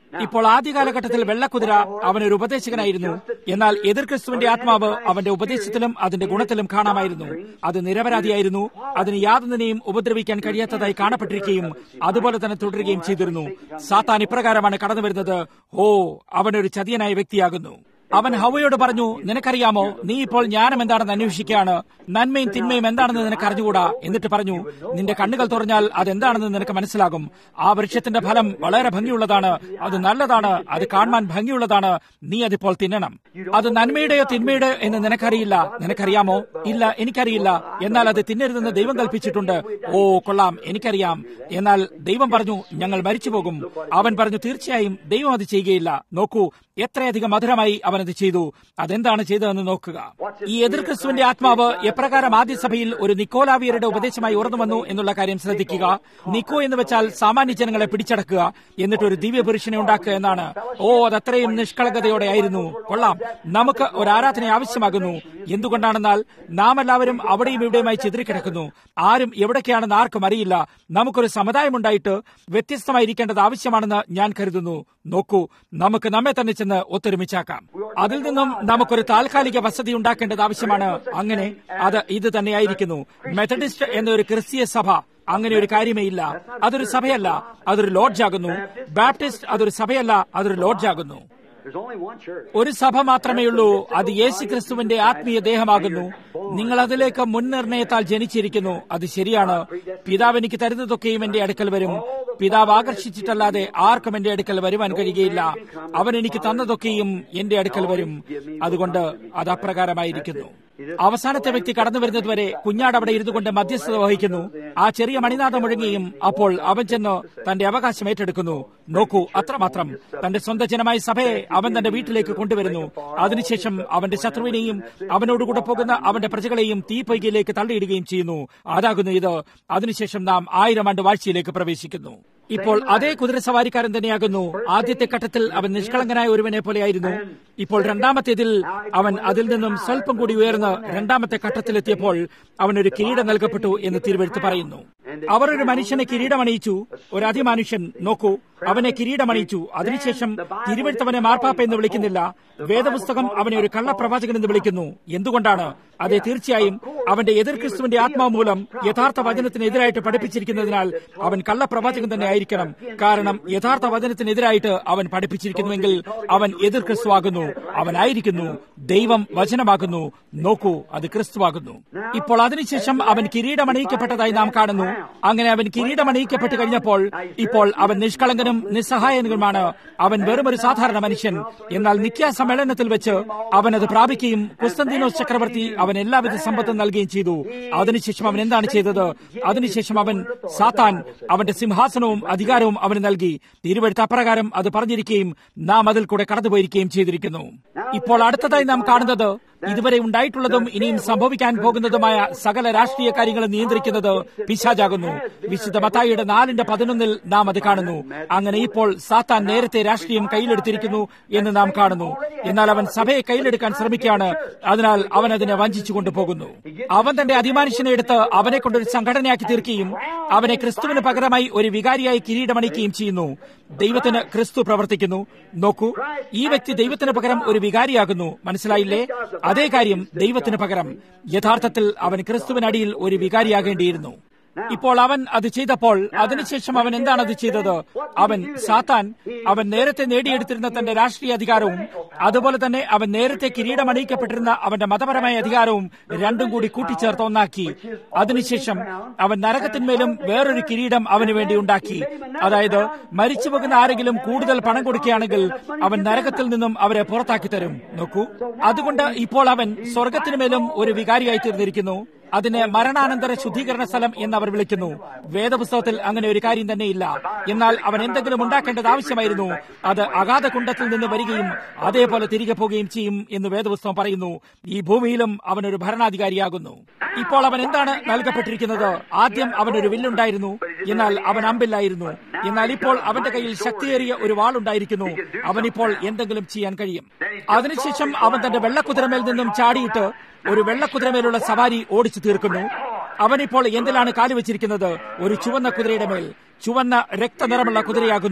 ഇപ്പോൾ ആദ്യ കാലഘട്ടത്തിൽ വെള്ളക്കുതിര അവനൊരു ഉപദേശകനായിരുന്നു എന്നാൽ എതിർ ക്രിസ്തുവിന്റെ ആത്മാവ് അവന്റെ ഉപദേശത്തിലും അതിന്റെ ഗുണത്തിലും കാണാമായിരുന്നു അത് നിരപരാധിയായിരുന്നു അതിന് യാതൊന്നിനെയും ഉപദ്രവിക്കാൻ കഴിയാത്തതായി കാണപ്പെട്ടിരിക്കുകയും അതുപോലെ തന്നെ തുടരുകയും ചെയ്തിരുന്നു സാത്താൻ ഇപ്രകാരമാണ് കടന്നു വരുന്നത് ഓ അവനൊരു ചതിയനായ വ്യക്തിയാകുന്നു അവൻ ഹവയോട് പറഞ്ഞു നിനക്കറിയാമോ നീ ഇപ്പോൾ ജ്ഞാനം എന്താണെന്ന് അന്വേഷിക്കുകയാണ് നന്മയും തിന്മയും എന്താണെന്ന് നിനക്ക് അറിഞ്ഞുകൂടാ എന്നിട്ട് പറഞ്ഞു നിന്റെ കണ്ണുകൾ തുറഞ്ഞാൽ അതെന്താണെന്ന് നിനക്ക് മനസ്സിലാകും ആ വൃക്ഷത്തിന്റെ ഫലം വളരെ ഭംഗിയുള്ളതാണ് അത് നല്ലതാണ് അത് കാണാൻ ഭംഗിയുള്ളതാണ് നീ അതിപ്പോൾ തിന്നണം അത് നന്മയുടെയോ തിന്മയുടെയോ എന്ന് നിനക്കറിയില്ല നിനക്കറിയാമോ ഇല്ല എനിക്കറിയില്ല എന്നാൽ അത് തിന്നരുതെന്ന് ദൈവം കൽപ്പിച്ചിട്ടുണ്ട് ഓ കൊള്ളാം എനിക്കറിയാം എന്നാൽ ദൈവം പറഞ്ഞു ഞങ്ങൾ മരിച്ചു പോകും അവൻ പറഞ്ഞു തീർച്ചയായും ദൈവം അത് ചെയ്യുകയില്ല നോക്കൂ എത്രയധികം മധുരമായി അവൻ അത് ചെയ്തു അതെന്താണ് ചെയ്തതെന്ന് നോക്കുക ഈ എതിർ ക്രിസ്തുവിന്റെ ആത്മാവ് എപ്രകാരം ആദ്യ സഭയിൽ ഒരു നിക്കോലാവിയരുടെ ഉപദേശമായി ഉറന്നു വന്നു എന്നുള്ള കാര്യം ശ്രദ്ധിക്കുക നിക്കോ എന്ന് വെച്ചാൽ സാമാന്യ ജനങ്ങളെ പിടിച്ചടക്കുക എന്നിട്ട് ഒരു ദിവ്യ പുരുഷനെ ഉണ്ടാക്കുക എന്നാണ് ഓ അത് അത്രയും നിഷ്കളങ്കതയോടെ ആയിരുന്നു കൊള്ളാം നമുക്ക് ഒരു ആരാധന ആവശ്യമാകുന്നു എന്തുകൊണ്ടാണെന്നാൽ നാം എല്ലാവരും അവിടെയും ഇവിടെയുമായി ചിതറിക്കിടക്കുന്നു ആരും എവിടേക്കാണെന്ന് ആർക്കും അറിയില്ല നമുക്കൊരു സമുദായമുണ്ടായിട്ട് വ്യത്യസ്തമായിരിക്കേണ്ടത് ആവശ്യമാണെന്ന് ഞാൻ കരുതുന്നു നോക്കൂ നമുക്ക് നമ്മെ തന്നെ ചെന്ന് ഒത്തൊരുമിച്ചാക്കാം അതിൽ നിന്നും നമുക്കൊരു താൽക്കാലിക വസതി ഉണ്ടാക്കേണ്ടത് ആവശ്യമാണ് അങ്ങനെ അത് ഇത് തന്നെയായിരിക്കുന്നു മെത്തഡിസ്റ്റ് എന്നൊരു ക്രിസ്തീയ സഭ അങ്ങനെ ഒരു കാര്യമേ ഇല്ല അതൊരു സഭയല്ല അതൊരു ലോഡ്ജാകുന്നു ബാപ്റ്റിസ്റ്റ് അതൊരു സഭയല്ല അതൊരു ലോഡ്ജാകുന്നു There's only one church. ഒരു സഭ മാത്രമേയുള്ളൂ അത് യേശു ക്രിസ്തുവിന്റെ ആത്മീയ ദേഹമാകുന്നു നിങ്ങൾ അതിലേക്ക് മുൻനിർണയത്താൽ ജനിച്ചിരിക്കുന്നു അത് ശരിയാണ് പിതാവ് എനിക്ക് തരുന്നതൊക്കെയും എന്റെ അടുക്കൽ വരും പിതാവ് ആകർഷിച്ചിട്ടല്ലാതെ ആർക്കും എന്റെ അടുക്കൽ വരുവാൻ കഴിയുകയില്ല അവൻ എനിക്ക് തന്നതൊക്കെയും എന്റെ അടുക്കൽ വരും അതുകൊണ്ട് അത് അപ്രകാരമായിരിക്കുന്നു അവസാനത്തെ വ്യക്തി കടന്നു വരുന്നതുവരെ കുഞ്ഞാട് അവിടെ ഇരുന്നു കൊണ്ട് മധ്യസ്ഥത വഹിക്കുന്നു ആ ചെറിയ മണിനാഥം മുഴങ്ങിയും അപ്പോൾ അവൻ ചെന്ന് തന്റെ അവകാശം ഏറ്റെടുക്കുന്നു നോക്കൂ അത്രമാത്രം തന്റെ സ്വന്തം ജനമായ സഭയെ അവൻ തന്റെ വീട്ടിലേക്ക് കൊണ്ടുവരുന്നു അതിനുശേഷം അവന്റെ ശത്രുവിനെയും അവനോടുകൂടെ പോകുന്ന അവന്റെ പ്രജകളെയും തീപ്പൊയ്കയിലേക്ക് തള്ളിയിടുകയും ചെയ്യുന്നു അതാകുന്നു ഇത് അതിനുശേഷം നാം ആയിരം ആണ്ട് വാഴ്ചയിലേക്ക് പ്രവേശിക്കുന്നു ഇപ്പോൾ അതേ കുതിരസവാരിക്കാരൻ തന്നെയാകുന്നു ആദ്യത്തെ ഘട്ടത്തിൽ അവൻ നിഷ്കളങ്കനായ ഒരുവനെ പോലെയായിരുന്നു ഇപ്പോൾ രണ്ടാമത്തേതിൽ അവൻ അതിൽ നിന്നും സ്വല്പം കൂടി ഉയർന്ന് രണ്ടാമത്തെ ഘട്ടത്തിലെത്തിയപ്പോൾ അവനൊരു കിരീടം നൽകപ്പെട്ടു എന്ന് തിരുവെടുത്ത് പറയുന്നു അവർ ഒരു മനുഷ്യനെ കിരീടമണിയിച്ചു ഒരു അതിമനുഷ്യൻ നോക്കൂ അവനെ കിരീടമണിയിച്ചു അതിനുശേഷം തിരുവെടുത്തവനെ മാർപ്പാപ്പ എന്ന് വിളിക്കുന്നില്ല വേദപുസ്തകം അവനെ ഒരു കള്ളപ്രവാചകൻ എന്ന് വിളിക്കുന്നു എന്തുകൊണ്ടാണ് അതെ തീർച്ചയായും അവന്റെ എതിർ ക്രിസ്തുവിന്റെ ആത്മാവ് മൂലം യഥാർത്ഥ വചനത്തിനെതിരായിട്ട് പഠിപ്പിച്ചിരിക്കുന്നതിനാൽ അവൻ കള്ളപ്രവാചകൻ തന്നെ ആയിരിക്കണം കാരണം യഥാർത്ഥ വചനത്തിനെതിരായിട്ട് അവൻ പഠിപ്പിച്ചിരിക്കുന്നുവെങ്കിൽ അവൻ എതിർ ക്രിസ്തു ആകുന്നു അവനായിരിക്കുന്നു ദൈവം വചനമാകുന്നു നോക്കൂ അത് ക്രിസ്തുവാകുന്നു ഇപ്പോൾ അതിനുശേഷം അവൻ കിരീടമണിയിക്കപ്പെട്ടതായി നാം കാണുന്നു അങ്ങനെ അവൻ കിരീടമണിയിക്കപ്പെട്ട് കഴിഞ്ഞപ്പോൾ ഇപ്പോൾ അവൻ നിഷ്കളങ്കനും നിസ്സഹായനുമാണ് അവൻ വെറും ഒരു സാധാരണ മനുഷ്യൻ എന്നാൽ നിത്യ സമ്മേളനത്തിൽ വെച്ച് അവൻ അത് പ്രാപിക്കുകയും കുസ്തന്തീനോസ് ചക്രവർത്തി അവൻ എല്ലാവിധ സമ്പത്തും നൽകുകയും ചെയ്തു അതിനുശേഷം അവൻ എന്താണ് ചെയ്തത് അതിനുശേഷം അവൻ സാത്താൻ അവന്റെ സിംഹാസനവും അധികാരവും അവന് നൽകി തിരുവെടുത്ത അപ്രകാരം അത് പറഞ്ഞിരിക്കുകയും നാം അതിൽ കൂടെ കടന്നുപോയിരിക്കുകയും ചെയ്തിരിക്കുന്നു ഇപ്പോൾ അടുത്തതായി നാം കാണുന്നത് ഇതുവരെ ഉണ്ടായിട്ടുള്ളതും ഇനിയും സംഭവിക്കാൻ പോകുന്നതുമായ സകല രാഷ്ട്രീയ കാര്യങ്ങളെ നിയന്ത്രിക്കുന്നത് പിശാചാകുന്നു വിശുദ്ധ മത്തായിയുടെ നാലിന്റെ പതിനൊന്നിൽ നാം അത് കാണുന്നു അങ്ങനെ ഇപ്പോൾ സാത്താൻ നേരത്തെ രാഷ്ട്രീയം കയ്യിലെടുത്തിരിക്കുന്നു എന്ന് നാം കാണുന്നു എന്നാൽ അവൻ സഭയെ കയ്യിലെടുക്കാൻ ശ്രമിക്കുകയാണ് അതിനാൽ അവൻ അതിനെ വഞ്ചിച്ചു കൊണ്ടുപോകുന്നു അവൻ തന്റെ അതിമാനുഷ്യനെ എടുത്ത് അവനെ കൊണ്ടൊരു സംഘടനയാക്കി തീർക്കുകയും അവനെ ക്രിസ്തുവിന് പകരമായി ഒരു വികാരിയായി കിരീടമണിക്കുകയും ചെയ്യുന്നു ദൈവത്തിന് ക്രിസ്തു പ്രവർത്തിക്കുന്നു നോക്കൂ ഈ വ്യക്തി ദൈവത്തിന് പകരം ഒരു വികാരിയാകുന്നു മനസ്സിലായില്ലേ അതേ കാര്യം ദൈവത്തിന് പകരം യഥാർത്ഥത്തിൽ അവൻ ക്രിസ്തുവിനടിയിൽ ഒരു വികാരിയാകേണ്ടിയിരുന്നു ഇപ്പോൾ അവൻ അത് ചെയ്തപ്പോൾ അതിനുശേഷം അവൻ എന്താണ് അത് ചെയ്തത് അവൻ സാത്താൻ അവൻ നേരത്തെ നേടിയെടുത്തിരുന്ന തന്റെ രാഷ്ട്രീയ അധികാരവും അതുപോലെ തന്നെ അവൻ നേരത്തെ കിരീടമണിയിക്കപ്പെട്ടിരുന്ന അവന്റെ മതപരമായ അധികാരവും രണ്ടും കൂടി കൂട്ടിച്ചേർത്ത് ഒന്നാക്കി അതിനുശേഷം അവൻ നരകത്തിന്മേലും വേറൊരു കിരീടം അവന് വേണ്ടി ഉണ്ടാക്കി അതായത് മരിച്ചു പോകുന്ന ആരെങ്കിലും കൂടുതൽ പണം കൊടുക്കുകയാണെങ്കിൽ അവൻ നരകത്തിൽ നിന്നും അവരെ പുറത്താക്കി തരും നോക്കൂ അതുകൊണ്ട് ഇപ്പോൾ അവൻ സ്വർഗത്തിനുമേലും ഒരു വികാരിയായി തീർന്നിരിക്കുന്നു അതിനെ മരണാനന്തര ശുദ്ധീകരണ സ്ഥലം എന്ന് അവർ വിളിക്കുന്നു വേദപുസ്തകത്തിൽ അങ്ങനെ ഒരു കാര്യം തന്നെയില്ല എന്നാൽ അവൻ എന്തെങ്കിലും ഉണ്ടാക്കേണ്ടത് ആവശ്യമായിരുന്നു അത് അഗാധ കുണ്ടത്തിൽ നിന്ന് വരികയും അതേപോലെ തിരികെ പോവുകയും ചെയ്യും എന്ന് വേദപുസ്തകം പറയുന്നു ഈ ഭൂമിയിലും അവനൊരു ഭരണാധികാരിയാകുന്നു ഇപ്പോൾ അവൻ എന്താണ് നൽകപ്പെട്ടിരിക്കുന്നത് ആദ്യം അവനൊരു വില്ലുണ്ടായിരുന്നു എന്നാൽ അവൻ അമ്പില്ലായിരുന്നു എന്നാൽ ഇപ്പോൾ അവന്റെ കയ്യിൽ ശക്തിയേറിയ ഒരു വാളുണ്ടായിരിക്കുന്നു അവനിപ്പോൾ എന്തെങ്കിലും ചെയ്യാൻ കഴിയും അതിനുശേഷം അവൻ തന്റെ വെള്ളക്കുതിരമേൽ നിന്നും ചാടിയിട്ട് ഒരു വെള്ളക്കുതിരമേലുള്ള സവാരി ഓടിച്ചു തീർക്കുന്നു അവനിപ്പോൾ എന്തിലാണ് കാലുവെച്ചിരിക്കുന്നത് ഒരു ചുവന്ന കുതിരയുടെ മേൽ ചുവന്ന രക്തനിറമുള്ള കുതിരയാകുന്നു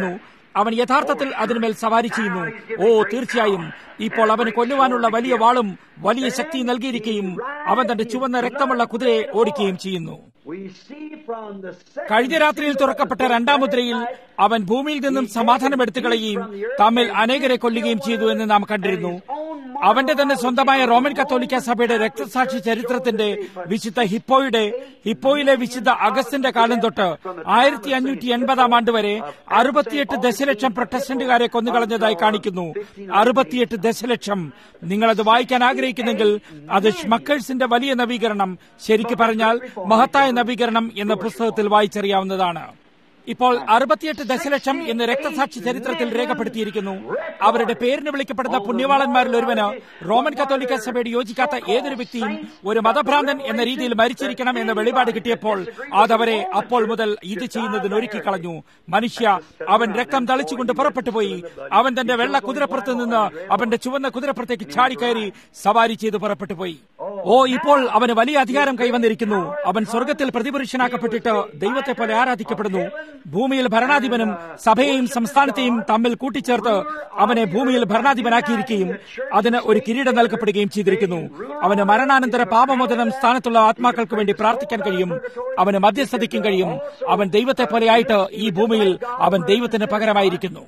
അവൻ യഥാർത്ഥത്തിൽ അതിനുമേൽ സവാരി ചെയ്യുന്നു ഓ തീർച്ചയായും ഇപ്പോൾ അവന് കൊല്ലുവാനുള്ള വലിയ വാളും വലിയ ശക്തി നൽകിയിരിക്കുകയും അവൻ തന്റെ ചുവന്ന രക്തമുള്ള കുതിരയെ ഓടിക്കുകയും ചെയ്യുന്നു We see from the second കഴിഞ്ഞ രാത്രിയിൽ തുറക്കപ്പെട്ട രണ്ടാം മുദ്രയിൽ അവൻ ഭൂമിയിൽ നിന്നും സമാധാനം എടുത്തു കളയുകയും തമ്മിൽ അനേകരെ കൊല്ലുകയും ചെയ്തു എന്ന് നാം കണ്ടിരുന്നു അവന്റെ തന്നെ സ്വന്തമായ റോമൻ കത്തോലിക്ക സഭയുടെ രക്തസാക്ഷി ചരിത്രത്തിന്റെ വിശുദ്ധ ഹിപ്പോയുടെ ഹിപ്പോയിലെ വിശുദ്ധ അഗസ്റ്റിന്റെ കാലം തൊട്ട് ആയിരത്തി അഞ്ഞൂറ്റി എൺപതാം ആണ്ട് വരെ അറുപത്തിയെട്ട് ദശലക്ഷം പ്രൊട്ടസ്റ്റന്റുകാരെ കൊന്നുകളഞ്ഞതായി കാണിക്കുന്നു അറുപത്തിയെട്ട് ദശലക്ഷം നിങ്ങളത് വായിക്കാൻ ആഗ്രഹിക്കുന്നെങ്കിൽ അത് ഷ്മക്കേഴ്സിന്റെ വലിയ നവീകരണം ശരിക്കു പറഞ്ഞാൽ മഹത്തായ നവീകരണം എന്ന പുസ്തകത്തിൽ വായിച്ചറിയാവുന്നതാണ് ഇപ്പോൾ അറുപത്തിയെട്ട് ദശലക്ഷം എന്ന് രക്തസാക്ഷി ചരിത്രത്തിൽ രേഖപ്പെടുത്തിയിരിക്കുന്നു അവരുടെ പേരിന് വിളിക്കപ്പെടുന്ന പുണ്യവാളന്മാരിൽ ഒരുവന് റോമൻ കത്തോലിക്ക സഭയോട് യോജിക്കാത്ത ഏതൊരു വ്യക്തിയും ഒരു മതഭ്രാന്തൻ എന്ന രീതിയിൽ മരിച്ചിരിക്കണം എന്ന വെളിപാട് കിട്ടിയപ്പോൾ അതവരെ അപ്പോൾ മുതൽ ഇത് ചെയ്യുന്നതിന് ഒരുക്കി കളഞ്ഞു മനുഷ്യ അവൻ രക്തം തളിച്ചുകൊണ്ട് പുറപ്പെട്ടു പോയി അവൻ തന്റെ വെള്ള കുതിരപ്പുറത്ത് നിന്ന് അവന്റെ ചുവന്ന കുതിരപ്പുറത്തേക്ക് ചാടിക്കയറി സവാരി ചെയ്ത് പുറപ്പെട്ടു പോയി ഓ ഇപ്പോൾ അവന് വലിയ അധികാരം കൈവന്നിരിക്കുന്നു അവൻ സ്വർഗത്തിൽ പ്രതിപുരുഷനാക്കപ്പെട്ടിട്ട് ദൈവത്തെ പോലെ ആരാധിക്കപ്പെടുന്നു ഭൂമിയിൽ ഭരണാധിപനും സഭയെയും സംസ്ഥാനത്തെയും തമ്മിൽ കൂട്ടിച്ചേർത്ത് അവനെ ഭൂമിയിൽ ഭരണാധിപനാക്കിയിരിക്കുകയും അതിന് ഒരു കിരീടം നൽകപ്പെടുകയും ചെയ്തിരിക്കുന്നു അവന് മരണാനന്തര പാപമോചനം സ്ഥാനത്തുള്ള ആത്മാക്കൾക്ക് വേണ്ടി പ്രാർത്ഥിക്കാൻ കഴിയും അവന് മധ്യസ്ഥതയ്ക്കും കഴിയും അവൻ ദൈവത്തെ പോലെയായിട്ട് ഈ ഭൂമിയിൽ അവൻ ദൈവത്തിന് പകരമായിരിക്കുന്നു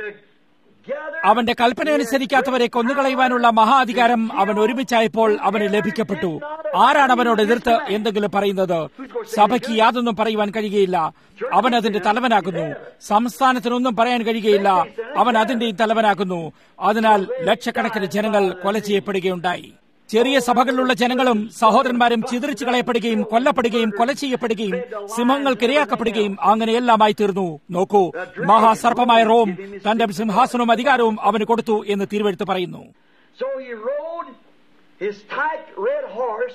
together അവന്റെ കൽപ്പന അനുസരിക്കാത്തവരെ കൊന്നുകളയുവാനുള്ള മഹാ അധികാരം അവൻ ഒരുമിച്ചായപ്പോൾ അവന് ലഭിക്കപ്പെട്ടു ആരാണ് അവനോട് എതിർത്ത് എന്തെങ്കിലും പറയുന്നത് സഭയ്ക്ക് യാതൊന്നും പറയുവാൻ കഴിയുകയില്ല അവൻ അതിന്റെ തലവനാകുന്നു സംസ്ഥാനത്തിനൊന്നും പറയാൻ കഴിയുകയില്ല അവൻ അതിന്റെയും തലവനാകുന്നു അതിനാൽ ലക്ഷക്കണക്കിന് ജനങ്ങൾ കൊല ചെയ്യപ്പെടുകയുണ്ടായി ചെറിയ സഭകളിലുള്ള ജനങ്ങളും സഹോദരന്മാരും ചിതറിച്ചു കളയപ്പെടുകയും കൊല്ലപ്പെടുകയും കൊല ചെയ്യപ്പെടുകയും സിംഹങ്ങൾക്ക് ഇരയാക്കപ്പെടുകയും അങ്ങനെയെല്ലാമായി തീർന്നു നോക്കൂ മഹാസർപ്പമായ റോം തന്റെ സിംഹാസനവും അധികാരവും അവന് കൊടുത്തു എന്ന് തിരുവെഴുത്ത് പറയുന്നു So he rode his tight red horse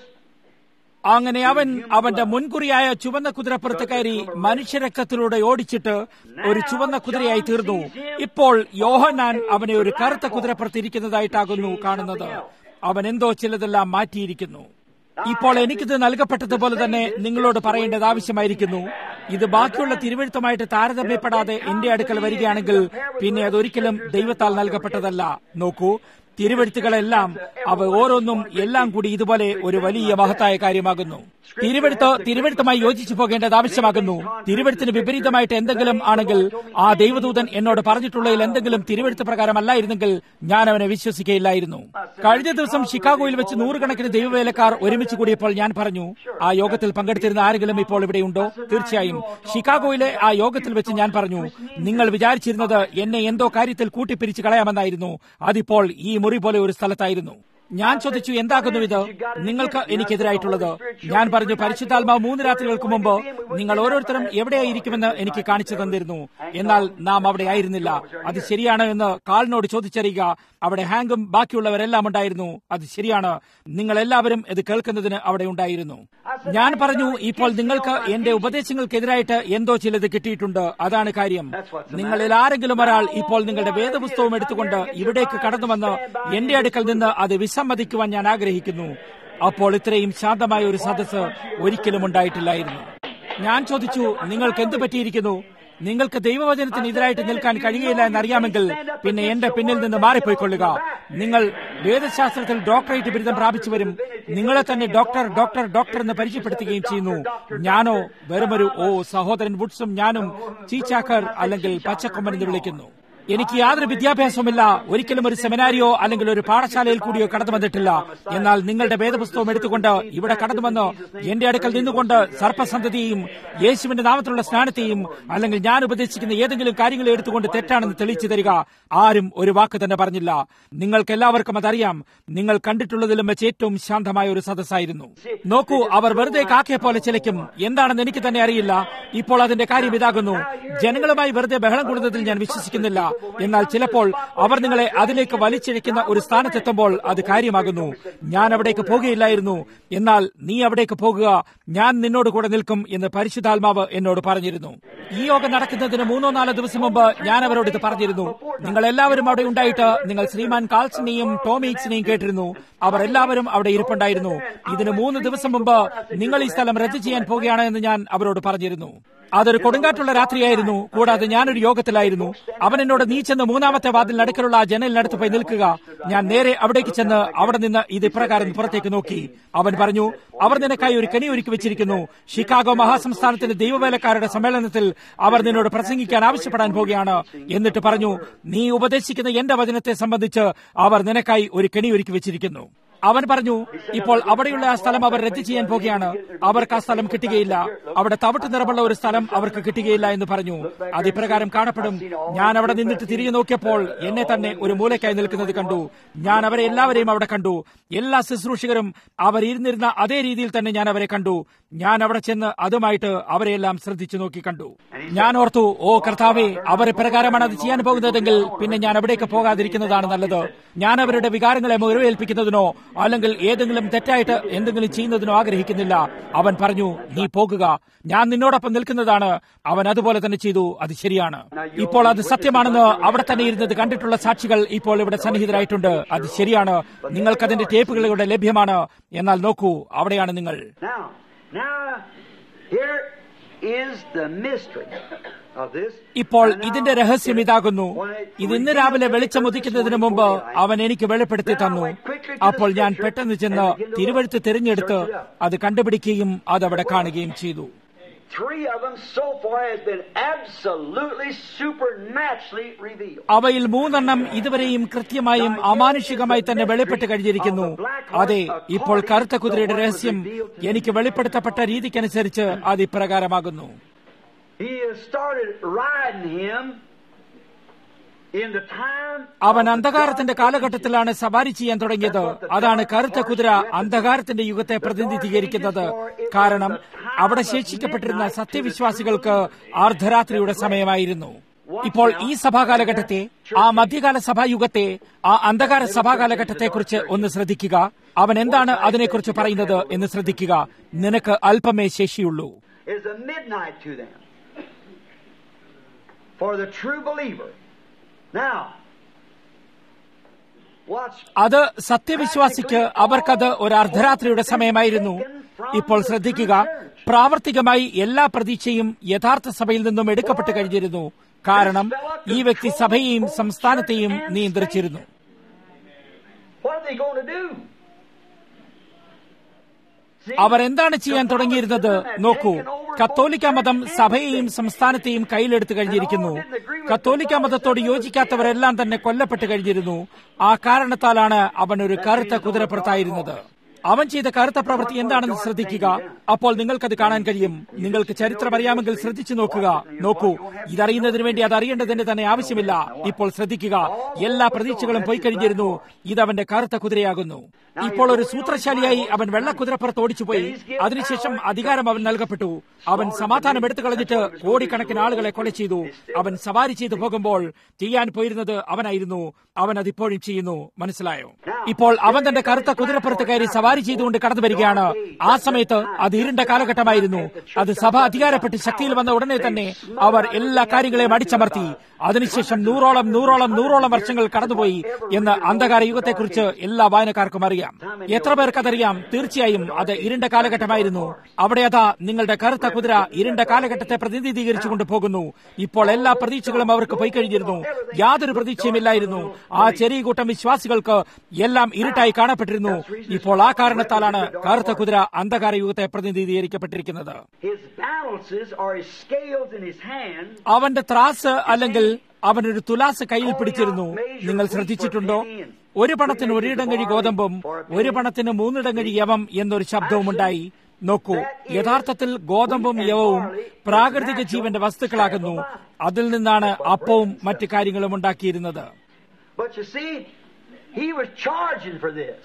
അങ്ങനെ അവൻ അവന്റെ മുൻകുറിയായ ചുവന്ന കുതിരപ്പുറത്ത് കയറി മനുഷ്യരക്തത്തിലൂടെ ഓടിച്ചിട്ട് ഒരു ചുവന്ന കുതിരയായി തീർന്നു ഇപ്പോൾ യോഹന്നാൻ അവനെ ഒരു കറുത്ത കുതിരപ്പുറത്ത് ഇരിക്കുന്നതായിട്ടാകുന്നു കാണുന്നത് അവൻ എന്തോ ചിലതെല്ലാം മാറ്റിയിരിക്കുന്നു ഇപ്പോൾ എനിക്കിത് നൽകപ്പെട്ടതുപോലെ തന്നെ നിങ്ങളോട് പറയേണ്ടത് ആവശ്യമായിരിക്കുന്നു ഇത് ബാക്കിയുള്ള തിരുവഴുത്തുമായിട്ട് താരതമ്യപ്പെടാതെ എന്റെ അടുക്കൽ വരികയാണെങ്കിൽ പിന്നെ അതൊരിക്കലും ദൈവത്താൽ നൽകപ്പെട്ടതല്ല നോക്കൂ തിരുവഴുത്തുകളെല്ലാം അവ ഓരോന്നും എല്ലാം കൂടി ഇതുപോലെ ഒരു വലിയ മഹത്തായ കാര്യമാകുന്നു തിരുവഴുത്ത് തിരുവഴുത്തുമായി യോജിച്ചു പോകേണ്ടത് ആവശ്യമാകുന്നു തിരുവഴുത്തിന് വിപരീതമായിട്ട് എന്തെങ്കിലും ആണെങ്കിൽ ആ ദൈവദൂതൻ എന്നോട് പറഞ്ഞിട്ടുള്ളതിൽ എന്തെങ്കിലും തിരുവഴുത്ത് പ്രകാരമല്ലായിരുന്നെങ്കിൽ ഞാൻ അവനെ വിശ്വസിക്കുകയില്ലായിരുന്നു കഴിഞ്ഞ ദിവസം ഷിക്കാഗോയിൽ വെച്ച് നൂറുകണക്കിന് ദൈവവേലക്കാർ ഒരുമിച്ച് കൂടിയപ്പോൾ ഞാൻ പറഞ്ഞു ആ യോഗത്തിൽ പങ്കെടുത്തിരുന്ന ആരെങ്കിലും ഇപ്പോൾ ഇവിടെയുണ്ടോ തീർച്ചയായും ഷിക്കാഗോയിലെ ആ യോഗത്തിൽ വെച്ച് ഞാൻ പറഞ്ഞു നിങ്ങൾ വിചാരിച്ചിരുന്നത് എന്നെ എന്തോ കാര്യത്തിൽ കൂട്ടിപ്പിരിച്ച് കളയാമെന്നായിരുന്നു അതിപ്പോൾ ഈ മുറി പോലെ ഒരു സ്ഥലത്തായിരുന്നു ഞാൻ ചോദിച്ചു എന്താകുന്നു ഇത് നിങ്ങൾക്ക് എനിക്കെതിരായിട്ടുള്ളത് ഞാൻ പറഞ്ഞു പരിശുദ്ധാത്മാവ് മൂന്ന് രാത്രികൾക്ക് മുമ്പ് നിങ്ങൾ ഓരോരുത്തരും എവിടെയായിരിക്കുമെന്ന് എനിക്ക് കാണിച്ചു തന്നിരുന്നു എന്നാൽ നാം അവിടെ ആയിരുന്നില്ല അത് ശരിയാണ് എന്ന് കാളിനോട് ചോദിച്ചറിയുക അവിടെ ഹാങ്കും ബാക്കിയുള്ളവരെല്ലാം ഉണ്ടായിരുന്നു അത് ശരിയാണ് നിങ്ങൾ എല്ലാവരും ഇത് കേൾക്കുന്നതിന് അവിടെ ഉണ്ടായിരുന്നു ഞാൻ പറഞ്ഞു ഇപ്പോൾ നിങ്ങൾക്ക് എന്റെ ഉപദേശങ്ങൾക്കെതിരായിട്ട് എന്തോ ചിലത് കിട്ടിയിട്ടുണ്ട് അതാണ് കാര്യം നിങ്ങളിൽ ആരെങ്കിലും ഒരാൾ ഇപ്പോൾ നിങ്ങളുടെ വേദപുസ്തകം എടുത്തുകൊണ്ട് ഇവിടേക്ക് കടന്നു വന്ന് എന്റെ അടുക്കൽ നിന്ന് അത് വിസമ്മതിക്കുവാൻ ഞാൻ ആഗ്രഹിക്കുന്നു അപ്പോൾ ഇത്രയും ശാന്തമായ ഒരു സദസ്സ് ഒരിക്കലും ഉണ്ടായിട്ടില്ലായിരുന്നു ഞാൻ ചോദിച്ചു നിങ്ങൾക്ക് എന്ത് പറ്റിയിരിക്കുന്നു നിങ്ങൾക്ക് ദൈവവചനത്തിന് എതിരായിട്ട് നിൽക്കാൻ കഴിയില്ല എന്നറിയാമെങ്കിൽ പിന്നെ എന്റെ പിന്നിൽ നിന്ന് മാറിപ്പോയിക്കൊള്ളുക നിങ്ങൾ വേദശാസ്ത്രത്തിൽ ഡോക്ടറേറ്റ് ബിരുദം പ്രാപിച്ചവരും നിങ്ങളെ തന്നെ ഡോക്ടർ ഡോക്ടർ ഡോക്ടർ എന്ന് പരിചയപ്പെടുത്തുകയും ചെയ്യുന്നു ഞാനോ വെറുമൊരു ഓ സഹോദരൻ വുഡ്സും ഞാനും ചീച്ചാക്കർ അല്ലെങ്കിൽ പച്ചക്കൊമ്പൻ എന്ന് വിളിക്കുന്നു എനിക്ക് യാതൊരു വിദ്യാഭ്യാസവുമില്ല ഒരിക്കലും ഒരു സെമിനാരിയോ അല്ലെങ്കിൽ ഒരു പാഠശാലയിൽ കൂടിയോ കടന്നു വന്നിട്ടില്ല എന്നാൽ നിങ്ങളുടെ വേദപുസ്തകം എടുത്തുകൊണ്ട് ഇവിടെ കടന്നു വന്ന് എന്റെ അടുക്കൽ നിന്നുകൊണ്ട് സർപ്പസന്തതിയും യേശുവിന്റെ നാമത്തിലുള്ള സ്നാനത്തെയും അല്ലെങ്കിൽ ഞാൻ ഉപദേശിക്കുന്ന ഏതെങ്കിലും കാര്യങ്ങൾ എടുത്തുകൊണ്ട് തെറ്റാണെന്ന് തെളിയിച്ചു തരിക ആരും ഒരു വാക്ക് തന്നെ പറഞ്ഞില്ല നിങ്ങൾക്ക് എല്ലാവർക്കും അതറിയാം നിങ്ങൾ കണ്ടിട്ടുള്ളതിലും വെച്ച് ഏറ്റവും ശാന്തമായ ഒരു സദസ്സായിരുന്നു നോക്കൂ അവർ വെറുതെ കാക്കയെ പോലെ ചിലയ്ക്കും എന്താണെന്ന് എനിക്ക് തന്നെ അറിയില്ല ഇപ്പോൾ അതിന്റെ കാര്യം ഇതാകുന്നു ജനങ്ങളുമായി വെറുതെ ബഹളം കൂടുന്നതിൽ ഞാൻ വിശ്വസിക്കുന്നില്ല എന്നാൽ ചിലപ്പോൾ അവർ നിങ്ങളെ അതിലേക്ക് വലിച്ചിഴയ്ക്കുന്ന ഒരു സ്ഥാനത്തെത്തുമ്പോൾ അത് കാര്യമാകുന്നു ഞാൻ അവിടേക്ക് പോകുകയില്ലായിരുന്നു എന്നാൽ നീ അവിടേക്ക് പോകുക ഞാൻ നിന്നോട് കൂടെ നിൽക്കും എന്ന് പരിശുദ്ധാത്മാവ് എന്നോട് പറഞ്ഞിരുന്നു ഈ യോഗം നടക്കുന്നതിന് മൂന്നോ നാലോ ദിവസം മുമ്പ് ഞാൻ അവരോട് ഇത് പറഞ്ഞിരുന്നു നിങ്ങൾ എല്ലാവരും അവിടെ ഉണ്ടായിട്ട് നിങ്ങൾ ശ്രീമാൻ കാൾസിനെയും ടോമീക്സിനെയും കേട്ടിരുന്നു അവർ എല്ലാവരും അവിടെ ഇരിപ്പുണ്ടായിരുന്നു ഇതിന് മൂന്ന് ദിവസം മുമ്പ് നിങ്ങൾ ഈ സ്ഥലം റദ്ദു ചെയ്യാൻ പോകുകയാണ് എന്ന് ഞാൻ അവരോട് പറഞ്ഞിരുന്നു അതൊരു കൊടുങ്കാറ്റുള്ള രാത്രിയായിരുന്നു കൂടാതെ ഞാനൊരു യോഗത്തിലായിരുന്നു അവൻ എന്നോട് നീ ചെന്ന് മൂന്നാമത്തെ വാതിൽ നടുക്കലുള്ള ആ ജനലിനടുത്ത് പോയി നിൽക്കുക ഞാൻ നേരെ അവിടേക്ക് ചെന്ന് അവിടെ നിന്ന് ഇത് ഇപ്രകാരം പുറത്തേക്ക് നോക്കി അവൻ പറഞ്ഞു അവർ നിനക്കായി ഒരു കെണി ഒരുക്കി വെച്ചിരിക്കുന്നു ഷിക്കാഗോ മഹാസംസ്ഥാനത്തിന്റെ ദൈവവേലക്കാരുടെ സമ്മേളനത്തിൽ അവർ നിന്നോട് പ്രസംഗിക്കാൻ ആവശ്യപ്പെടാൻ പോകുകയാണ് എന്നിട്ട് പറഞ്ഞു നീ ഉപദേശിക്കുന്ന എന്റെ വചനത്തെ സംബന്ധിച്ച് അവർ നിനക്കായി ഒരു കെണി ഒരുക്കി വെച്ചിരിക്കുന്നു അവൻ പറഞ്ഞു ഇപ്പോൾ അവിടെയുള്ള ആ സ്ഥലം അവർ റദ്ദ് ചെയ്യാൻ പോകുകയാണ് അവർക്ക് ആ സ്ഥലം കിട്ടുകയില്ല അവിടെ തവിട്ട് നിറമുള്ള ഒരു സ്ഥലം അവർക്ക് കിട്ടുകയില്ല എന്ന് പറഞ്ഞു അത് ഇപ്രകാരം കാണപ്പെടും ഞാൻ അവിടെ നിന്നിട്ട് തിരിഞ്ഞു നോക്കിയപ്പോൾ എന്നെ തന്നെ ഒരു മൂലയ്ക്കായി നിൽക്കുന്നത് കണ്ടു ഞാൻ അവരെ എല്ലാവരെയും അവിടെ കണ്ടു എല്ലാ ശുശ്രൂഷകരും അവർ ഇരുന്നിരുന്ന അതേ രീതിയിൽ തന്നെ ഞാൻ അവരെ കണ്ടു ഞാൻ അവിടെ ചെന്ന് അതുമായിട്ട് അവരെയെല്ലാം ശ്രദ്ധിച്ചു നോക്കി കണ്ടു ഞാൻ ഓർത്തു ഓ കർത്താവെ അവർ ഇപ്രകാരമാണ് അത് ചെയ്യാൻ പോകുന്നതെങ്കിൽ പിന്നെ ഞാൻ അവിടേക്ക് പോകാതിരിക്കുന്നതാണ് നല്ലത് ഞാൻ അവരുടെ വികാരങ്ങളെ മുറിവേൽപ്പിക്കുന്നതിനോ അല്ലെങ്കിൽ ഏതെങ്കിലും തെറ്റായിട്ട് എന്തെങ്കിലും ചെയ്യുന്നതിനോ ആഗ്രഹിക്കുന്നില്ല അവൻ പറഞ്ഞു നീ പോകുക ഞാൻ നിന്നോടൊപ്പം നിൽക്കുന്നതാണ് അവൻ അതുപോലെ തന്നെ ചെയ്തു അത് ശരിയാണ് ഇപ്പോൾ അത് സത്യമാണെന്ന് അവിടെ തന്നെ ഇരുന്നത് കണ്ടിട്ടുള്ള സാക്ഷികൾ ഇപ്പോൾ ഇവിടെ സന്നിഹിതരായിട്ടുണ്ട് അത് ശരിയാണ് നിങ്ങൾക്കതിന്റെ ടേപ്പുകൾ ഇവിടെ ലഭ്യമാണ് എന്നാൽ നോക്കൂ അവിടെയാണ് നിങ്ങൾ Now, now, here is the mystery of this. ഇപ്പോൾ ഇതിന്റെ രഹസ്യം ഇതാകുന്നു ഇത് ഇന്ന് രാവിലെ വെളിച്ചമുദിക്കുന്നതിന് മുമ്പ് അവൻ എനിക്ക് വെളിപ്പെടുത്തി തന്നു അപ്പോൾ ഞാൻ പെട്ടെന്ന് ചെന്ന് തിരുവഴുത്ത് തിരഞ്ഞെടുത്ത് അത് കണ്ടുപിടിക്കുകയും അതവിടെ കാണുകയും ചെയ്തു Three of them so far has been absolutely supernaturally revealed. അവയിൽ മൂന്നെണ്ണം ഇതുവരെയും കൃത്യമായും അമാനുഷികമായി തന്നെ വെളിപ്പെട്ട് കഴിഞ്ഞിരിക്കുന്നു അതെ ഇപ്പോൾ കറുത്ത കുതിരയുടെ രഹസ്യം എനിക്ക് വെളിപ്പെടുത്തപ്പെട്ട രീതിക്കനുസരിച്ച് അത് ഇപ്രകാരമാകുന്നു He has started riding him in the time അവൻ അന്ധകാരത്തിന്റെ കാലഘട്ടത്തിലാണ് സവാരി ചെയ്യാൻ തുടങ്ങിയത് അതാണ് കറുത്ത കുതിര അന്ധകാരത്തിന്റെ യുഗത്തെ പ്രതിനിധീകരിക്കുന്നത് കാരണം അവിടെ ശേഷിക്കപ്പെട്ടിരുന്ന സത്യവിശ്വാസികൾക്ക് അർദ്ധരാത്രിയുടെ സമയമായിരുന്നു ഇപ്പോൾ ഈ സഭാകാലഘട്ടത്തെ ആ മധ്യകാല സഭായുഗത്തെ ആ അന്ധകാര സഭാകാലഘട്ടത്തെക്കുറിച്ച് ഒന്ന് ശ്രദ്ധിക്കുക അവൻ എന്താണ് അതിനെക്കുറിച്ച് പറയുന്നത് എന്ന് ശ്രദ്ധിക്കുക നിനക്ക് അല്പമേ ശേഷിയുള്ളൂ is a midnight to them. For the true believer. Now, watch അത് സത്യവിശ്വാസിക്ക് അവർക്കത് ഒരു അർദ്ധരാത്രിയുടെ സമയമായിരുന്നു ഇപ്പോൾ ശ്രദ്ധിക്കുക പ്രാവർത്തികമായി എല്ലാ പ്രതീക്ഷയും യഥാർത്ഥ സഭയിൽ നിന്നും എടുക്കപ്പെട്ട് കഴിഞ്ഞിരുന്നു കാരണം ഈ വ്യക്തി സഭയെയും സംസ്ഥാനത്തെയും നിയന്ത്രിച്ചിരുന്നു what are they going to do? See, അവർ എന്താണ് ചെയ്യാൻ തുടങ്ങിയിരുന്നത് നോക്കൂ കത്തോലിക്ക മതം സഭയെയും സംസ്ഥാനത്തെയും കയ്യിലെടുത്തു കഴിഞ്ഞിരിക്കുന്നു കത്തോലിക്ക മതത്തോട് യോജിക്കാത്തവരെല്ലാം തന്നെ കൊല്ലപ്പെട്ട് കഴിഞ്ഞിരുന്നു ആ കാരണത്താലാണ് അവൻ ഒരു കറുത്ത കുതിരപ്പുറത്തായിരുന്നത് അവൻ ചെയ്ത കറുത്ത പ്രവൃത്തി എന്താണെന്ന് ശ്രദ്ധിക്കുക അപ്പോൾ നിങ്ങൾക്കത് കാണാൻ കഴിയും നിങ്ങൾക്ക് ചരിത്രം അറിയാമെങ്കിൽ ശ്രദ്ധിച്ചു നോക്കുക നോക്കൂ ഇതറിയുന്നതിന് വേണ്ടി അത് അറിയേണ്ടതിന്റെ തന്നെ ആവശ്യമില്ല ഇപ്പോൾ ശ്രദ്ധിക്കുക എല്ലാ പ്രതീക്ഷകളും പോയി കഴിഞ്ഞിരുന്നു ഇത് അവന്റെ കറുത്ത കുതിരയാകുന്നു ഇപ്പോൾ ഒരു സൂത്രശാലിയായി അവൻ വെള്ളക്കുതിരപ്പുറത്ത് ഓടിച്ചുപോയി അതിനുശേഷം അധികാരം അവൻ നൽകപ്പെട്ടു അവൻ സമാധാനം എടുത്തു കളഞ്ഞിട്ട് കോടിക്കണക്കിന് ആളുകളെ കൊല ചെയ്തു അവൻ സവാരി ചെയ്തു പോകുമ്പോൾ ചെയ്യാൻ പോയിരുന്നത് അവനായിരുന്നു അവൻ അതിപ്പോഴും ചെയ്യുന്നു മനസ്സിലായോ ഇപ്പോൾ അവൻ തന്റെ കറുത്ത കുതിരപ്പുറത്ത് കയറി സവാരി ചെയ്തുകൊണ്ട് കടന്നു വരികയാണ് ആ സമയത്ത് അത് ഇരുണ്ട കാലഘട്ടമായിരുന്നു അത് സഭ അധികാരപ്പെട്ട് ശക്തിയിൽ വന്ന ഉടനെ തന്നെ അവർ എല്ലാ കാര്യങ്ങളെയും അടിച്ചമർത്തി അതിനുശേഷം നൂറോളം നൂറോളം നൂറോളം വർഷങ്ങൾ കടന്നുപോയി എന്ന് അന്ധകാര യുഗത്തെക്കുറിച്ച് എല്ലാ വായനക്കാർക്കും അറിയാം എത്ര പേർക്ക് അതറിയാം തീർച്ചയായും അത് ഇരുണ്ട കാലഘട്ടമായിരുന്നു അവിടെ അതാ നിങ്ങളുടെ കറുത്ത കുതിര ഇരുണ്ട കാലഘട്ടത്തെ പ്രതിനിധീകരിച്ചുകൊണ്ട് പോകുന്നു ഇപ്പോൾ എല്ലാ പ്രതീക്ഷകളും അവർക്ക് പോയി കഴിഞ്ഞിരുന്നു യാതൊരു പ്രതീക്ഷയുമില്ലായിരുന്നു ആ ചെറിയ കൂട്ടം വിശ്വാസികൾക്ക് എല്ലാം ഇരുട്ടായി കാണപ്പെട്ടിരുന്നു ഇപ്പോൾ ആ കാരണത്താലാണ് കറുത്ത കുതിര അന്ധകാര യുഗത്തെ പ്രതിനിധീകരിക്കപ്പെട്ടിരിക്കുന്നത് his balances or his scales in his hand അവന്റെ ത്രാസ് അല്ലെങ്കിൽ അവനൊരു തുലാസ് കയ്യിൽ പിടിച്ചിരുന്നു നിങ്ങൾ ശ്രദ്ധിച്ചിട്ടുണ്ടോ ഒരു പണത്തിന് ഒരിടങ്ങഴി ഗോതമ്പും ഒരു പണത്തിന് മൂന്നിടങ്ങഴി യവം എന്നൊരു ശബ്ദവും ഉണ്ടായി നോക്കൂ യഥാർത്ഥത്തിൽ ഗോതമ്പും യവവും പ്രാകൃതിക ജീവന്റെ വസ്തുക്കളാകുന്നു അതിൽ നിന്നാണ് അപ്പവും മറ്റു കാര്യങ്ങളും ഉണ്ടാക്കിയിരുന്നത് But you see, he was charging for this.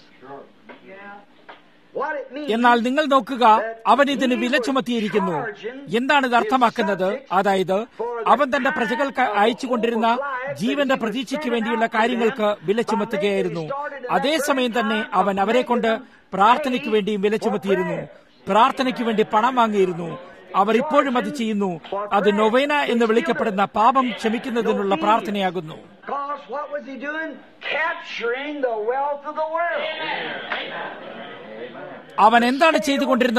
What it means എന്നാൽ നിങ്ങൾ നോക്കുക അവൻ ഇതിന് വില ചുമത്തിയിരിക്കുന്നു എന്താണ് ഇത് അർത്ഥമാക്കുന്നത് അതായത് അവൻ തന്റെ പ്രജകൾക്ക് അയച്ചുകൊണ്ടിരുന്ന ജീവന്റെ പ്രതീക്ഷയ്ക്ക് വേണ്ടിയുള്ള കാര്യങ്ങൾക്ക് വില ചുമത്തുകയായിരുന്നു അതേസമയം തന്നെ അവൻ അവരെ കൊണ്ട് പ്രാർത്ഥനയ്ക്ക് വേണ്ടിയും വില ചുമത്തിയിരുന്നു പ്രാർത്ഥനയ്ക്ക് വേണ്ടി പണം വാങ്ങിയിരുന്നു അവർ ഇപ്പോഴും അത് ചെയ്യുന്നു അത് നൊവേന എന്ന് വിളിക്കപ്പെടുന്ന പാപം ക്ഷമിക്കുന്നതിനുള്ള പ്രാർത്ഥനയാകുന്നു Because what was he doing? Capturing the wealth of the world. അവൻ എന്താണ് ചെയ്തുകൊണ്ടിരുന്നത്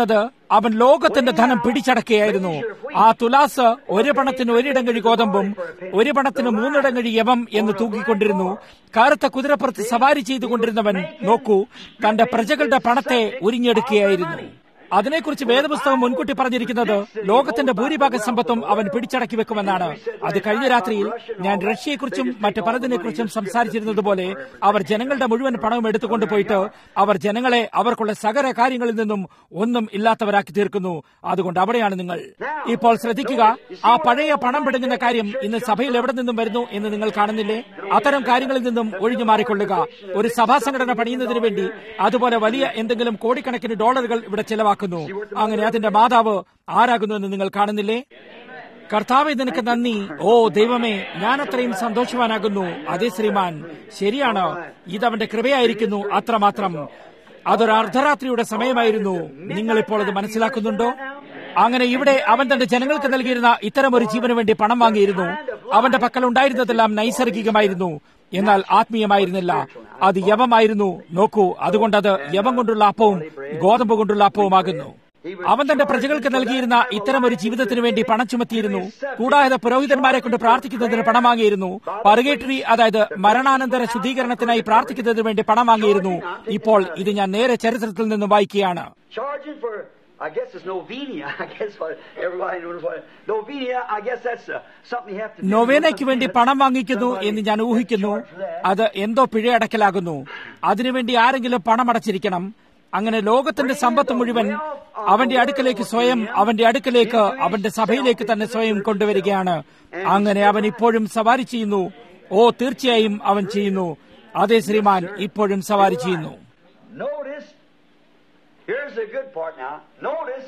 അവൻ ലോകത്തിന്റെ ധനം പിടിച്ചടക്കുകയായിരുന്നു ആ തുലാസ് ഒരു പണത്തിന് ഒരിടങ്ങഴി ഗോതമ്പും ഒരു പണത്തിന് മൂന്നിടങ്ങഴി യവം എന്ന് തൂക്കിക്കൊണ്ടിരുന്നു കറുത്ത കുതിരപ്പുറത്ത് സവാരി ചെയ്തുകൊണ്ടിരുന്നവൻ നോക്കൂ തന്റെ പ്രജകളുടെ പണത്തെ ഉരിഞ്ഞെടുക്കുകയായിരുന്നു അതിനെക്കുറിച്ച് വേദപുസ്തകം മുൻകൂട്ടി പറഞ്ഞിരിക്കുന്നത് ലോകത്തിന്റെ ഭൂരിഭാഗ സമ്പത്തും അവൻ പിടിച്ചടക്കി വെക്കുമെന്നാണ് അത് കഴിഞ്ഞ രാത്രിയിൽ ഞാൻ റഷ്യയെക്കുറിച്ചും മറ്റ് പലതിനെക്കുറിച്ചും സംസാരിച്ചിരുന്നതുപോലെ അവർ ജനങ്ങളുടെ മുഴുവൻ പണവും എടുത്തുകൊണ്ട് പോയിട്ട് അവർ ജനങ്ങളെ അവർക്കുള്ള സകല കാര്യങ്ങളിൽ നിന്നും ഒന്നും ഇല്ലാത്തവരാക്കി തീർക്കുന്നു അതുകൊണ്ട് അവിടെയാണ് നിങ്ങൾ ഇപ്പോൾ ശ്രദ്ധിക്കുക ആ പഴയ പണം പിടുങ്ങുന്ന കാര്യം ഇന്ന് സഭയിൽ എവിടെ നിന്നും വരുന്നു എന്ന് നിങ്ങൾ കാണുന്നില്ലേ അത്തരം കാര്യങ്ങളിൽ നിന്നും ഒഴിഞ്ഞു മാറിക്കൊള്ളുക ഒരു സഭാ സംഘടന പണിയുന്നതിന് വേണ്ടി അതുപോലെ വലിയ എന്തെങ്കിലും കോടിക്കണക്കിന് ഡോളറുകൾ ഇവിടെ ചെലവാക്കുന്നു അങ്ങനെ അതിന്റെ മാതാവ് ആരാകുന്നു എന്ന് നിങ്ങൾ കാണുന്നില്ലേ കർത്താവെ നിനക്ക് നന്ദി ഓ ദൈവമേ ഞാൻ അത്രയും സന്തോഷവാനാകുന്നു അതേ ശ്രീമാൻ ശരിയാണ് ഇതവന്റെ കൃപയായിരിക്കുന്നു അത്രമാത്രം അതൊരു അർദ്ധരാത്രിയുടെ സമയമായിരുന്നു നിങ്ങൾ ഇപ്പോൾ അത് മനസ്സിലാക്കുന്നുണ്ടോ അങ്ങനെ ഇവിടെ അവൻ തന്റെ ജനങ്ങൾക്ക് നൽകിയിരുന്ന ഇത്തരം ഒരു ജീവന് വേണ്ടി പണം വാങ്ങിയിരുന്നു അവന്റെ പക്കൽ ഉണ്ടായിരുന്നതെല്ലാം നൈസർഗികമായിരുന്നു എന്നാൽ ആത്മീയമായിരുന്നില്ല അത് യവമായിരുന്നു നോക്കൂ അതുകൊണ്ടത് യവം കൊണ്ടുള്ള അപ്പവും ഗോതമ്പ് കൊണ്ടുള്ള അപ്പവുമാകുന്നു അവൻ തന്റെ പ്രജകൾക്ക് നൽകിയിരുന്ന ഇത്തരം ഒരു ജീവിതത്തിന് വേണ്ടി പണം ചുമത്തിയിരുന്നു കൂടാതെ പുരോഹിതന്മാരെ കൊണ്ട് പ്രാർത്ഥിക്കുന്നതിന് പണം വാങ്ങിയിരുന്നു പറുകേട്ടറി അതായത് മരണാനന്തര ശുദ്ധീകരണത്തിനായി പ്രാർത്ഥിക്കുന്നതിന് വേണ്ടി പണം വാങ്ങിയിരുന്നു ഇപ്പോൾ ഇത് ഞാൻ നേരെ ചരിത്രത്തിൽ നിന്ന് വായിക്കുകയാണ് Charging for, I guess it's Novenia. I guess what everybody knows what Novenia. I guess that's uh, something you have to. do. നൊവേനയ്ക്ക് വേണ്ടി പണം വാങ്ങിക്കുന്നു എന്ന് ഞാൻ ഊഹിക്കുന്നു അത് എന്തോ പിഴയടക്കലാകുന്നു അതിനുവേണ്ടി ആരെങ്കിലും പണം അടച്ചിരിക്കണം അങ്ങനെ ലോകത്തിന്റെ സമ്പത്ത് മുഴുവൻ അവന്റെ അടുക്കലേക്ക് സ്വയം അവന്റെ അടുക്കലേക്ക് അവന്റെ സഭയിലേക്ക് തന്നെ സ്വയം കൊണ്ടുവരികയാണ് അങ്ങനെ അവൻ ഇപ്പോഴും സവാരി ചെയ്യുന്നു ഓ തീർച്ചയായും അവൻ ചെയ്യുന്നു അതേ ശ്രീമാൻ ഇപ്പോഴും സവാരി ചെയ്യുന്നു Notice. Here's the good part now. Notice.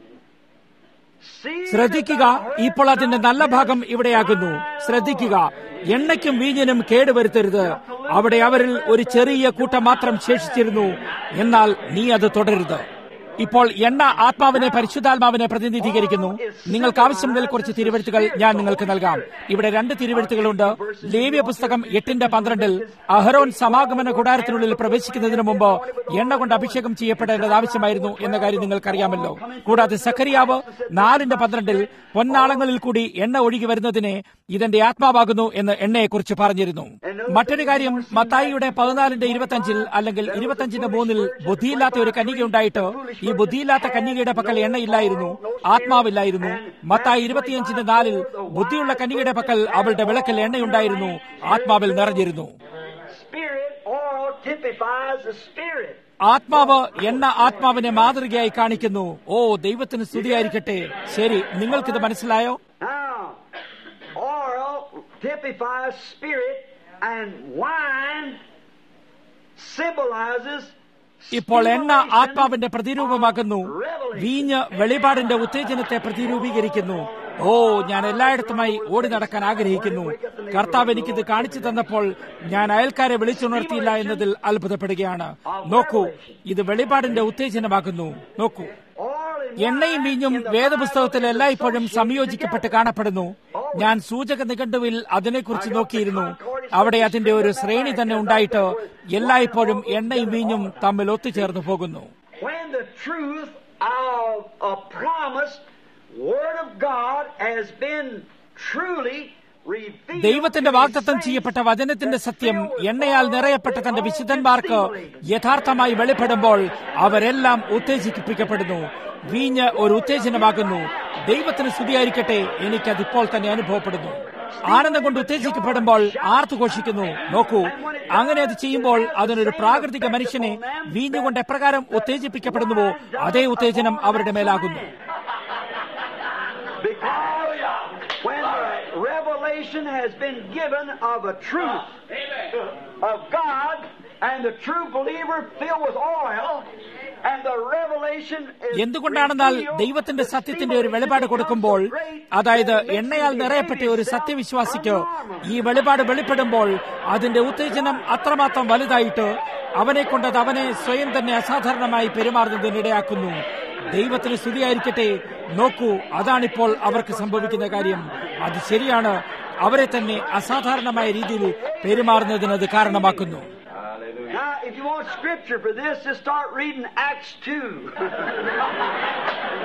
See ശ്രദ്ധിക്കുക ഇപ്പോൾ അതിന്റെ നല്ല ഭാഗം ഇവിടെയാകുന്നു ശ്രദ്ധിക്കുക എണ്ണയ്ക്കും വീഞ്ഞിനും കേടുവരുത്തരുത് അവിടെ അവരിൽ ഒരു ചെറിയ കൂട്ടം മാത്രം ശേഷിച്ചിരുന്നു എന്നാൽ നീ അത് തുടരുത് ഇപ്പോൾ എണ്ണ ആത്മാവിനെ പരിശുദ്ധാത്മാവിനെ പ്രതിനിധീകരിക്കുന്നു നിങ്ങൾക്ക് ആവശ്യമുള്ള കുറച്ച് തിരുവഴുത്തുകൾ ഞാൻ നിങ്ങൾക്ക് നൽകാം ഇവിടെ രണ്ട് തിരുവഴുത്തുകളുണ്ട് ലേവ്യ പുസ്തകം എട്ടിന്റെ പന്ത്രണ്ടിൽ അഹരോൻ സമാഗമന കൂടാരത്തിനുള്ളിൽ പ്രവേശിക്കുന്നതിന് മുമ്പ് എണ്ണ കൊണ്ട് അഭിഷേകം ചെയ്യപ്പെടേണ്ടത് ആവശ്യമായിരുന്നു എന്ന കാര്യം നിങ്ങൾക്കറിയാമല്ലോ കൂടാതെ സഖരിയാവ് നാലിന്റെ പന്ത്രണ്ടിൽ പൊന്നാളങ്ങളിൽ കൂടി എണ്ണ ഒഴുകി വരുന്നതിനെ ഇതെന്റെ ആത്മാവാകുന്നു എന്ന് എണ്ണയെക്കുറിച്ച് പറഞ്ഞിരുന്നു മറ്റൊരു കാര്യം മത്തായിയുടെ പതിനാലിന്റെ ഇരുപത്തഞ്ചിൽ അല്ലെങ്കിൽ ഇരുപത്തഞ്ചിന്റെ മൂന്നിൽ ബുദ്ധിയില്ലാത്ത ഒരു കന്യകയുണ്ടായിട്ട് ഈ ബുദ്ധിയില്ലാത്ത കന്യകയുടെ പക്കൽ എണ്ണയില്ലായിരുന്നു ആത്മാവില്ലായിരുന്നു മത്തായി ഇരുപത്തിയഞ്ചിന്റെ നാലിൽ ബുദ്ധിയുള്ള കന്യകയുടെ പക്കൽ അവളുടെ വിളക്കിൽ എണ്ണയുണ്ടായിരുന്നു ആത്മാവിൽ നിറഞ്ഞിരുന്നു Spirit oil typifies the Spirit. ആത്മാവ് എണ്ണ ആത്മാവിനെ മാതൃകയായി കാണിക്കുന്നു ഓ ദൈവത്തിന് സ്തുതിയായിരിക്കട്ടെ ശരി നിങ്ങൾക്കിത് മനസ്സിലായോ Now, oil typifies spirit, and wine symbolizes. ഇപ്പോൾ എണ്ണ ആത്മാവിന്റെ പ്രതിരൂപമാകുന്നു വീഞ്ഞ് വെളിപാടിന്റെ ഉത്തേജനത്തെ പ്രതിരൂപീകരിക്കുന്നു ഓ ഞാൻ എല്ലായിടത്തുമായി ഓടി നടക്കാൻ ആഗ്രഹിക്കുന്നു കർത്താവ് എനിക്കിത് കാണിച്ചു തന്നപ്പോൾ ഞാൻ അയൽക്കാരെ വിളിച്ചുണർത്തിയില്ല എന്നതിൽ അത്ഭുതപ്പെടുകയാണ് നോക്കൂ ഇത് വെളിപാടിന്റെ ഉത്തേജനമാകുന്നു നോക്കൂ Oil and എണ്ണയും വീഞ്ഞും വേദപുസ്തകത്തിൽ എല്ലായ്പ്പോഴും സംയോജിക്കപ്പെട്ട് കാണപ്പെടുന്നു ഞാൻ സൂചക നിഘണ്ടുവിൽ അതിനെക്കുറിച്ച് നോക്കിയിരുന്നു അവിടെ അതിന്റെ ഒരു ശ്രേണി തന്നെ ഉണ്ടായിട്ട് എല്ലായ്പ്പോഴും എണ്ണയും വീഞ്ഞും തമ്മിൽ ഒത്തുചേർന്നു പോകുന്നു when the truth of a promised Word of God has been truly revealed. ദൈവത്തിന്റെ വാഗ്ദത്തം ചെയ്യപ്പെട്ട വചനത്തിന്റെ സത്യം എണ്ണയാൽ നിറയപ്പെട്ട തന്റെ വിശുദ്ധന്മാർക്ക് യഥാർത്ഥമായി വെളിപ്പെടുമ്പോൾ അവരെല്ലാം ഉത്തേജിപ്പിക്കപ്പെടുന്നു വീഞ്ഞ് ഒരു ഉത്തേജനമാകുന്നു ദൈവത്തിന് സ്തുതിയായിരിക്കട്ടെ എനിക്കതിപ്പോൾ തന്നെ അനുഭവപ്പെടുന്നു ആനന്ദം കൊണ്ട് ഉത്തേജിക്കപ്പെടുമ്പോൾ ആർത്തുഘോഷിക്കുന്നു നോക്കൂ അങ്ങനെ അത് ചെയ്യുമ്പോൾ അതിനൊരു പ്രാകൃതിക മനുഷ്യനെ വീഞ്ഞുകൊണ്ട് എപ്രകാരം ഉത്തേജിപ്പിക്കപ്പെടുന്നുവോ അതേ ഉത്തേജനം അവരുടെ മേലാകുന്നു Because when the revelation has been given of a truth of God and the true believer filled with oil and the revelation is എന്തുകൊണ്ടാണെന്നാൽ ദൈവത്തിന്റെ സത്യത്തിന്റെ ഒരു വെളിപാട് കൊടുക്കുമ്പോൾ അതായത് എണ്ണയാൽ നിറയപ്പെട്ട ഒരു സത്യവിശ്വാസിക്ക് ഈ വെളിപാട് വെളിപ്പെടുമ്പോൾ അതിന്റെ ഉത്തേജനം അത്രമാത്രം വലുതായിട്ട് അവനെ കൊണ്ടത് അവനെ സ്വയം തന്നെ അസാധാരണമായി പെരുമാറുന്നതിനിടയാക്കുന്നു ദൈവത്തിന് സ്തുതിയായിരിക്കട്ടെ നോക്കൂ അതാണിപ്പോൾ അവർക്ക് സംഭവിക്കുന്ന കാര്യം അത് ശരിയാണ് അവരെ തന്നെ അസാധാരണമായ രീതിയിൽ പെരുമാറുന്നതിന് അത് കാരണമാക്കുന്നു Now, if you want scripture for this, just start reading Acts 2.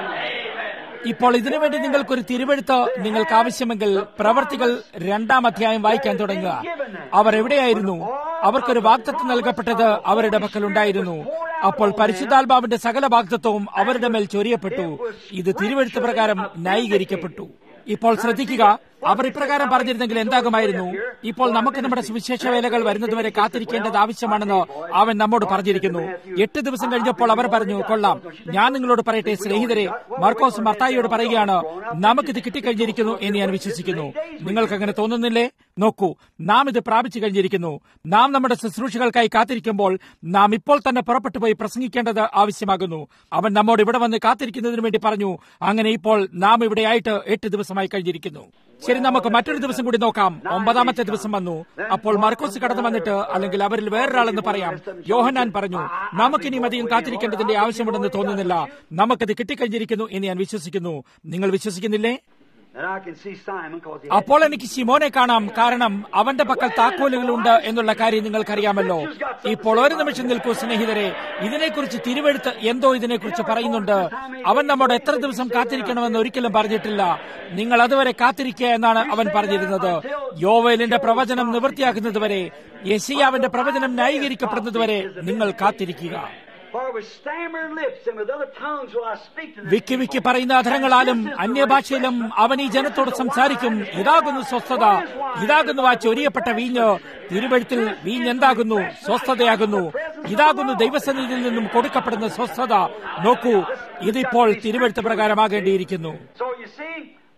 ഇപ്പോൾ ഇതിനുവേണ്ടി നിങ്ങൾക്കൊരു തിരുവെഴുത്ത് നിങ്ങൾക്ക് ആവശ്യമെങ്കിൽ പ്രവർത്തികൾ രണ്ടാം അധ്യായം വായിക്കാൻ തുടങ്ങുക അവർ എവിടെയായിരുന്നു അവർക്കൊരു വാഗ്ദത്വം നൽകപ്പെട്ടത് അവരുടെ പക്കലുണ്ടായിരുന്നു അപ്പോൾ പരിശുദ്ധാത്മാവിന്റെ സകല വാഗ്ദത്വവും അവരുടെ മേൽ ചൊരിയപ്പെട്ടു ഇത് തിരുവെഴുത്ത് പ്രകാരം ന്യായീകരിക്കപ്പെട്ടു ഇപ്പോൾ ശ്രദ്ധിക്കുക അവർ ഇപ്രകാരം പറഞ്ഞിരുന്നെങ്കിൽ എന്താകുമായിരുന്നു ഇപ്പോൾ നമുക്ക് നമ്മുടെ സുവിശേഷ വേലകൾ വരുന്നതുവരെ കാത്തിരിക്കേണ്ടത് ആവശ്യമാണെന്ന് അവൻ നമ്മോട് പറഞ്ഞിരിക്കുന്നു എട്ട് ദിവസം കഴിഞ്ഞപ്പോൾ അവർ പറഞ്ഞു കൊള്ളാം ഞാൻ നിങ്ങളോട് പറയട്ടെ സ്നേഹിതരെ മാർക്കോസ് മർത്തായിയോട് പറയുകയാണ് നമുക്കിത് കിട്ടിക്കഴിഞ്ഞിരിക്കുന്നു എന്ന് ഞാൻ വിശ്വസിക്കുന്നു നിങ്ങൾക്ക് അങ്ങനെ തോന്നുന്നില്ലേ നോക്കൂ നാം ഇത് പ്രാപിച്ചു കഴിഞ്ഞിരിക്കുന്നു നാം നമ്മുടെ ശുശ്രൂഷകൾക്കായി കാത്തിരിക്കുമ്പോൾ നാം ഇപ്പോൾ തന്നെ പുറപ്പെട്ടു പോയി പ്രസംഗിക്കേണ്ടത് ആവശ്യമാകുന്നു അവൻ നമ്മോട് ഇവിടെ വന്ന് കാത്തിരിക്കുന്നതിന് വേണ്ടി പറഞ്ഞു അങ്ങനെ ഇപ്പോൾ നാം ഇവിടെയായിട്ട് എട്ട് ദിവസമായി കഴിഞ്ഞിരിക്കുന്നു ശരി നമുക്ക് മറ്റൊരു ദിവസം കൂടി നോക്കാം ഒമ്പതാമത്തെ ദിവസം വന്നു അപ്പോൾ മർക്കോസ് കടന്നു വന്നിട്ട് അല്ലെങ്കിൽ അവരിൽ വേറൊരാളെന്ന് പറയാം യോഹന്നാൻ പറഞ്ഞു നമുക്കിനി അധികം കാത്തിരിക്കേണ്ടതിന്റെ ആവശ്യമുണ്ടെന്ന് തോന്നുന്നില്ല നമുക്കത് കിട്ടിക്കഴിഞ്ഞിരിക്കുന്നു എന്ന് ഞാൻ വിശ്വസിക്കുന്നു നിങ്ങൾ വിശ്വസിക്കുന്നില്ലേ And I can see Simon because he had അപ്പോൾ എനിക്ക് ശിമോനെ കാണാം കാരണം അവന്റെ പക്കൽ താക്കോലുകളുണ്ട് എന്നുള്ള കാര്യം നിങ്ങൾക്കറിയാമല്ലോ ഇപ്പോൾ ഒരു നിമിഷം നിൽക്കൂ സ്നേഹിതരെ ഇതിനെക്കുറിച്ച് തിരുവെഴുത്ത് എന്തോ ഇതിനെക്കുറിച്ച് പറയുന്നുണ്ട് അവൻ നമ്മോട് എത്ര ദിവസം കാത്തിരിക്കണമെന്ന് ഒരിക്കലും പറഞ്ഞിട്ടില്ല നിങ്ങൾ അതുവരെ കാത്തിരിക്കുക എന്നാണ് അവൻ പറഞ്ഞിരുന്നത് യോവേലിന്റെ പ്രവചനം നിവൃത്തിയാക്കുന്നതുവരെ യശിയാവിന്റെ പ്രവചനം ന്യായീകരിക്കപ്പെടുന്നതുവരെ നിങ്ങൾ കാത്തിരിക്കുക For with stammering lips and with other tongues will I speak to them. വിക്കി വിക്കി പറയുന്ന അധരങ്ങളാലും അന്യഭാഷയിലും അവൻ ഈ ജനത്തോട് സംസാരിക്കും ഇതാകുന്നു സ്വസ്ഥത ഇതാകുന്നു ആ ചൊരിയപ്പെട്ട വീഞ്ഞ് തിരുവഴുത്തിൽ വീഞ്ഞ് എന്താകുന്നു സ്വസ്ഥതയാകുന്നു ഇതാകുന്നു ദൈവസന്നിധിയിൽ നിന്നും കൊടുക്കപ്പെടുന്ന സ്വസ്ഥത നോക്കൂ ഇതിപ്പോൾ തിരുവഴുത്ത് പ്രകാരമാകേണ്ടിയിരിക്കുന്നു So you see,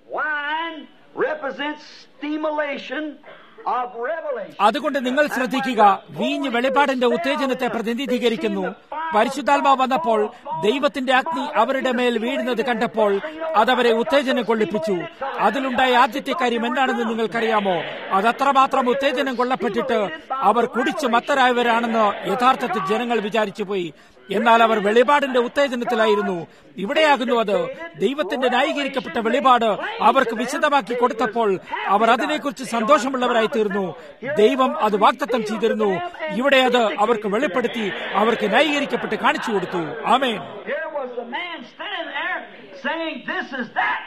wine represents stimulation of revelation. അതുകൊണ്ട് നിങ്ങൾ ശ്രദ്ധിക്കുക വീഞ്ഞ് വെളിപാടിന്റെ ഉത്തേജനത്തെ പ്രതിനിധീകരിക്കുന്നു പരിശുദ്ധാത്മാവ് വന്നപ്പോൾ ദൈവത്തിന്റെ അഗ്നി അവരുടെ മേൽ വീഴുന്നത് കണ്ടപ്പോൾ അതവരെ ഉത്തേജനം കൊള്ളിപ്പിച്ചു അതിലുണ്ടായ ആദ്യത്തെ കാര്യം എന്താണെന്ന് നിങ്ങൾക്കറിയാമോ അത് അത്രമാത്രം ഉത്തേജനം കൊള്ളപ്പെട്ടിട്ട് അവർ കുടിച്ച് മത്തരായവരാണെന്ന് യഥാർത്ഥത്തിൽ ജനങ്ങൾ വിചാരിച്ചു പോയി എന്നാൽ അവർ വെളിപാടിന്റെ ഉത്തേജനത്തിലായിരുന്നു ഇവിടെയാകുന്നു അത് ദൈവത്തിന്റെ ന്യായീകരിക്കപ്പെട്ട വെളിപാട് അവർക്ക് വിശദമാക്കി കൊടുത്തപ്പോൾ അവർ അതിനെക്കുറിച്ച് സന്തോഷമുള്ളവരായി തീർന്നു ദൈവം അത് വാഗ്ദത്തം ചെയ്തിരുന്നു ഇവിടെ അത് അവർക്ക് വെളിപ്പെടുത്തി അവർക്ക് ന്യായീകരിക്കപ്പെട്ട് കാണിച്ചു കൊടുത്തു ആമേൻ Here was the man standing there saying, This is that.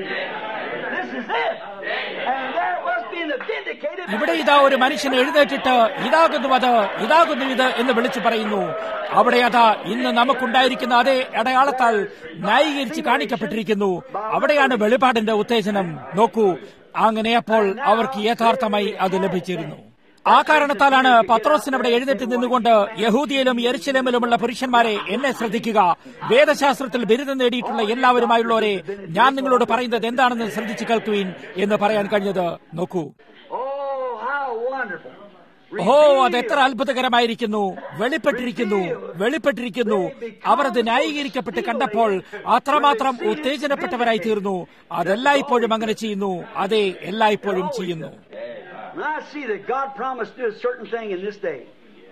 This is it. And there it was being vindicated. ഇവിടെ ഇതാ ഒരു മനുഷ്യൻ എഴുന്നേറ്റിട്ട് ഇതാകുന്നു അത് ഇതാകുന്നു ഇത് എന്ന് വിളിച്ചു പറയുന്നു അവിടെ അതാ ഇന്ന് നമുക്കുണ്ടായിരിക്കുന്ന അതേ അടയാളത്താൽ ന്യായീകരിച്ച് കാണിക്കപ്പെട്ടിരിക്കുന്നു അവിടെയാണ് വെളിപാടിന്റെ ഉത്തേജനം നോക്കൂ അങ്ങനെ അപ്പോൾ അവർക്ക് യഥാർത്ഥമായി അത് ലഭിച്ചിരുന്നു ആ കാരണത്താലാണ് പത്രോസിന് അവിടെ എഴുന്നേറ്റ് നിന്നുകൊണ്ട് യഹൂദിയിലും യെരുശലേമിലുമുള്ള പുരുഷന്മാരെ എന്നെ ശ്രദ്ധിക്കുക വേദശാസ്ത്രത്തിൽ ബിരുദം നേടിയിട്ടുള്ള എല്ലാവരുമായുള്ളവരെ ഞാൻ നിങ്ങളോട് പറയുന്നത് എന്താണെന്ന് ശ്രദ്ധിച്ചു കേൾക്കുവീൻ എന്ന് പറയാൻ കഴിഞ്ഞത് നോക്കൂ Oh, how wonderful. ഓ അത് എത്ര അത്ഭുതകരമായിരിക്കുന്നു വെളിപ്പെട്ടിരിക്കുന്നു വെളിപ്പെട്ടിരിക്കുന്നു അവർ അത് ന്യായീകരിക്കപ്പെട്ട് കണ്ടപ്പോൾ അത്രമാത്രം ഉത്തേജനപ്പെട്ടവരായി തീർന്നു അതെല്ലായ്പ്പോഴും അങ്ങനെ ചെയ്യുന്നു അതെ എല്ലായ്പ്പോഴും ചെയ്യുന്നു And I see that God promised to do a certain thing in this day.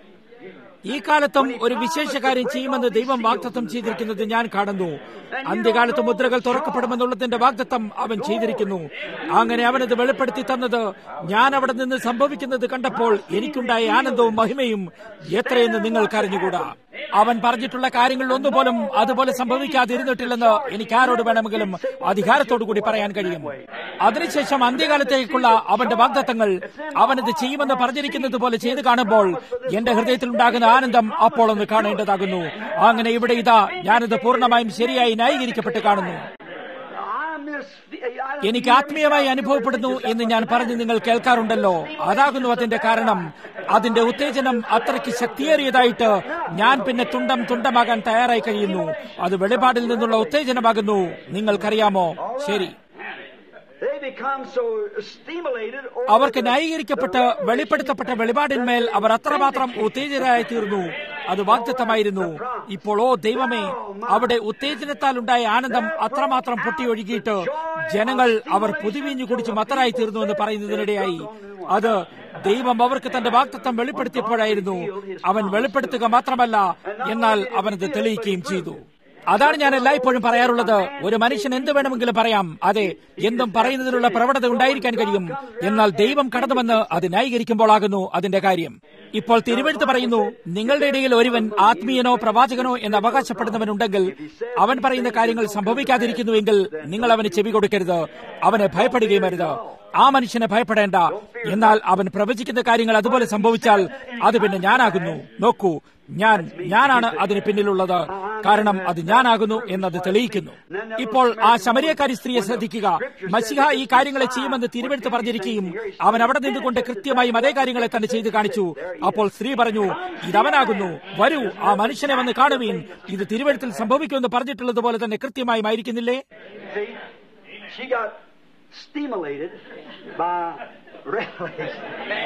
ഈ കാലത്തും ഒരു വിശേഷ കാര്യം ചെയ്യുമെന്ന് ദൈവം വാഗ്ദത്തം ചെയ്തിരിക്കുന്നത് ഞാൻ കാണുന്നു അന്ത്യകാലത്ത് മുദ്രകൾ തുറക്കപ്പെടുമെന്നുള്ളതിന്റെ വാഗ്ദത്തം അവൻ ചെയ്തിരിക്കുന്നു അങ്ങനെ അവനത് വെളിപ്പെടുത്തി തന്നത് ഞാൻ അവിടെ നിന്ന് സംഭവിക്കുന്നത് കണ്ടപ്പോൾ എനിക്കുണ്ടായ ആനന്ദവും മഹിമയും എത്രയെന്ന് നിങ്ങൾക്ക് അറിഞ്ഞുകൂടാ അവൻ പറഞ്ഞിട്ടുള്ള കാര്യങ്ങളിൽ ഒന്നുപോലും അതുപോലെ സംഭവിക്കാതിരുന്നിട്ടില്ലെന്ന് എനിക്ക് ആരോട് വേണമെങ്കിലും അധികാരത്തോടു കൂടി പറയാൻ കഴിയും അതിനുശേഷം അന്ത്യകാലത്തേക്കുള്ള അവന്റെ വാഗ്ദത്തങ്ങൾ അവനത് ചെയ്യുമെന്ന് പറഞ്ഞിരിക്കുന്നത് പോലെ ചെയ്തു കാണുമ്പോൾ എന്റെ ഹൃദയത്തിൽ ഉണ്ടാകുന്ന ആനന്ദം അപ്പോൾ ഒന്ന് കാണേണ്ടതാകുന്നു അങ്ങനെ ഇവിടെ ഇതാ ഞാനത് പൂർണ്ണമായും ശരിയായി ന്യായീകരിക്കപ്പെട്ട് കാണുന്നു I miss. I എനിക്ക് ആത്മീയമായി അനുഭവപ്പെടുന്നു എന്ന് ഞാൻ പറഞ്ഞ് നിങ്ങൾ കേൾക്കാറുണ്ടല്ലോ അതാകുന്നു അതിന്റെ കാരണം അതിന്റെ ഉത്തേജനം അത്രയ്ക്ക് ശക്തിയേറിയതായിട്ട് ഞാൻ പിന്നെ തുണ്ടം തുണ്ടമാകാൻ തയ്യാറായി കഴിയുന്നു അത് വെളിപാടിൽ നിന്നുള്ള ഉത്തേജനമാകുന്നു നിങ്ങൾക്കറിയാമോ ശരി They become so stimulated. over അവർക്ക് the- ന്യായീകരിക്കപ്പെട്ട് വെളിപ്പെടുത്തപ്പെട്ട വെളിപാടിന്മേൽ അവർ അത്രമാത്രം ഉത്തേജിതരായി തീർന്നു അത് വാഗ്ദത്തമായിരുന്നു ഇപ്പോൾ ഓ ദൈവമേ അവിടെ ഉത്തേജനത്താൽ ഉണ്ടായ ആനന്ദം അത്രമാത്രം പൊട്ടിയൊഴുകിയിട്ട് ജനങ്ങൾ അവർ പുതുവീഞ്ഞു കുടിച്ച് മത്തരായി തീർന്നു എന്ന് പറയുന്നതിനിടെയായി അത് ദൈവം അവർക്ക് തന്റെ വാക്തത്വം വെളിപ്പെടുത്തിയപ്പോഴായിരുന്നു അവൻ വെളിപ്പെടുത്തുക മാത്രമല്ല എന്നാൽ അവനത് തെളിയിക്കുകയും ചെയ്തു അതാണ് ഞാൻ എല്ലായ്പ്പോഴും പറയാറുള്ളത് ഒരു മനുഷ്യൻ എന്ത് വേണമെങ്കിലും പറയാം അതെ എന്തും പറയുന്നതിനുള്ള പ്രവണത ഉണ്ടായിരിക്കാൻ കഴിയും എന്നാൽ ദൈവം കടന്നുവന്ന് അത് ന്യായീകരിക്കുമ്പോഴാകുന്നു അതിന്റെ കാര്യം ഇപ്പോൾ തിരുവെഴുത്ത് പറയുന്നു നിങ്ങളുടെ ഇടയിൽ ഒരുവൻ ആത്മീയനോ പ്രവാചകനോ എന്ന് അവകാശപ്പെടുന്നവനുണ്ടെങ്കിൽ അവൻ പറയുന്ന കാര്യങ്ങൾ സംഭവിക്കാതിരിക്കുന്നുവെങ്കിൽ നിങ്ങൾ അവന് ചെവി കൊടുക്കരുത് അവനെ ഭയപ്പെടുകയും അരുത് ആ മനുഷ്യനെ ഭയപ്പെടേണ്ട എന്നാൽ അവൻ പ്രവചിക്കുന്ന കാര്യങ്ങൾ അതുപോലെ സംഭവിച്ചാൽ അത് പിന്നെ ഞാനാകുന്നു നോക്കൂ ഞാൻ ഞാനാണ് അതിന് പിന്നിലുള്ളത് കാരണം അത് ഞാനാകുന്നു എന്നത് തെളിയിക്കുന്നു ഇപ്പോൾ ആ ശമരിയക്കാരി സ്ത്രീയെ ശ്രദ്ധിക്കുക മസിഹ ഈ കാര്യങ്ങളെ ചെയ്യുമെന്ന് തിരുവെടുത്ത് പറഞ്ഞിരിക്കുകയും അവൻ അവിടെ നിന്നുകൊണ്ട് കൃത്യമായും അതേ കാര്യങ്ങളെ തന്നെ ചെയ്തു കാണിച്ചു അപ്പോൾ സ്ത്രീ പറഞ്ഞു ഇതവനാകുന്നു വരൂ ആ മനുഷ്യനെ വന്ന് കാണുവീൻ ഇത് തിരുവെടുത്തിൽ സംഭവിക്കുമെന്ന് പറഞ്ഞിട്ടുള്ളത് പോലെ തന്നെ കൃത്യമായും ആയിരിക്കുന്നില്ലേ See, she got stimulated by revelation.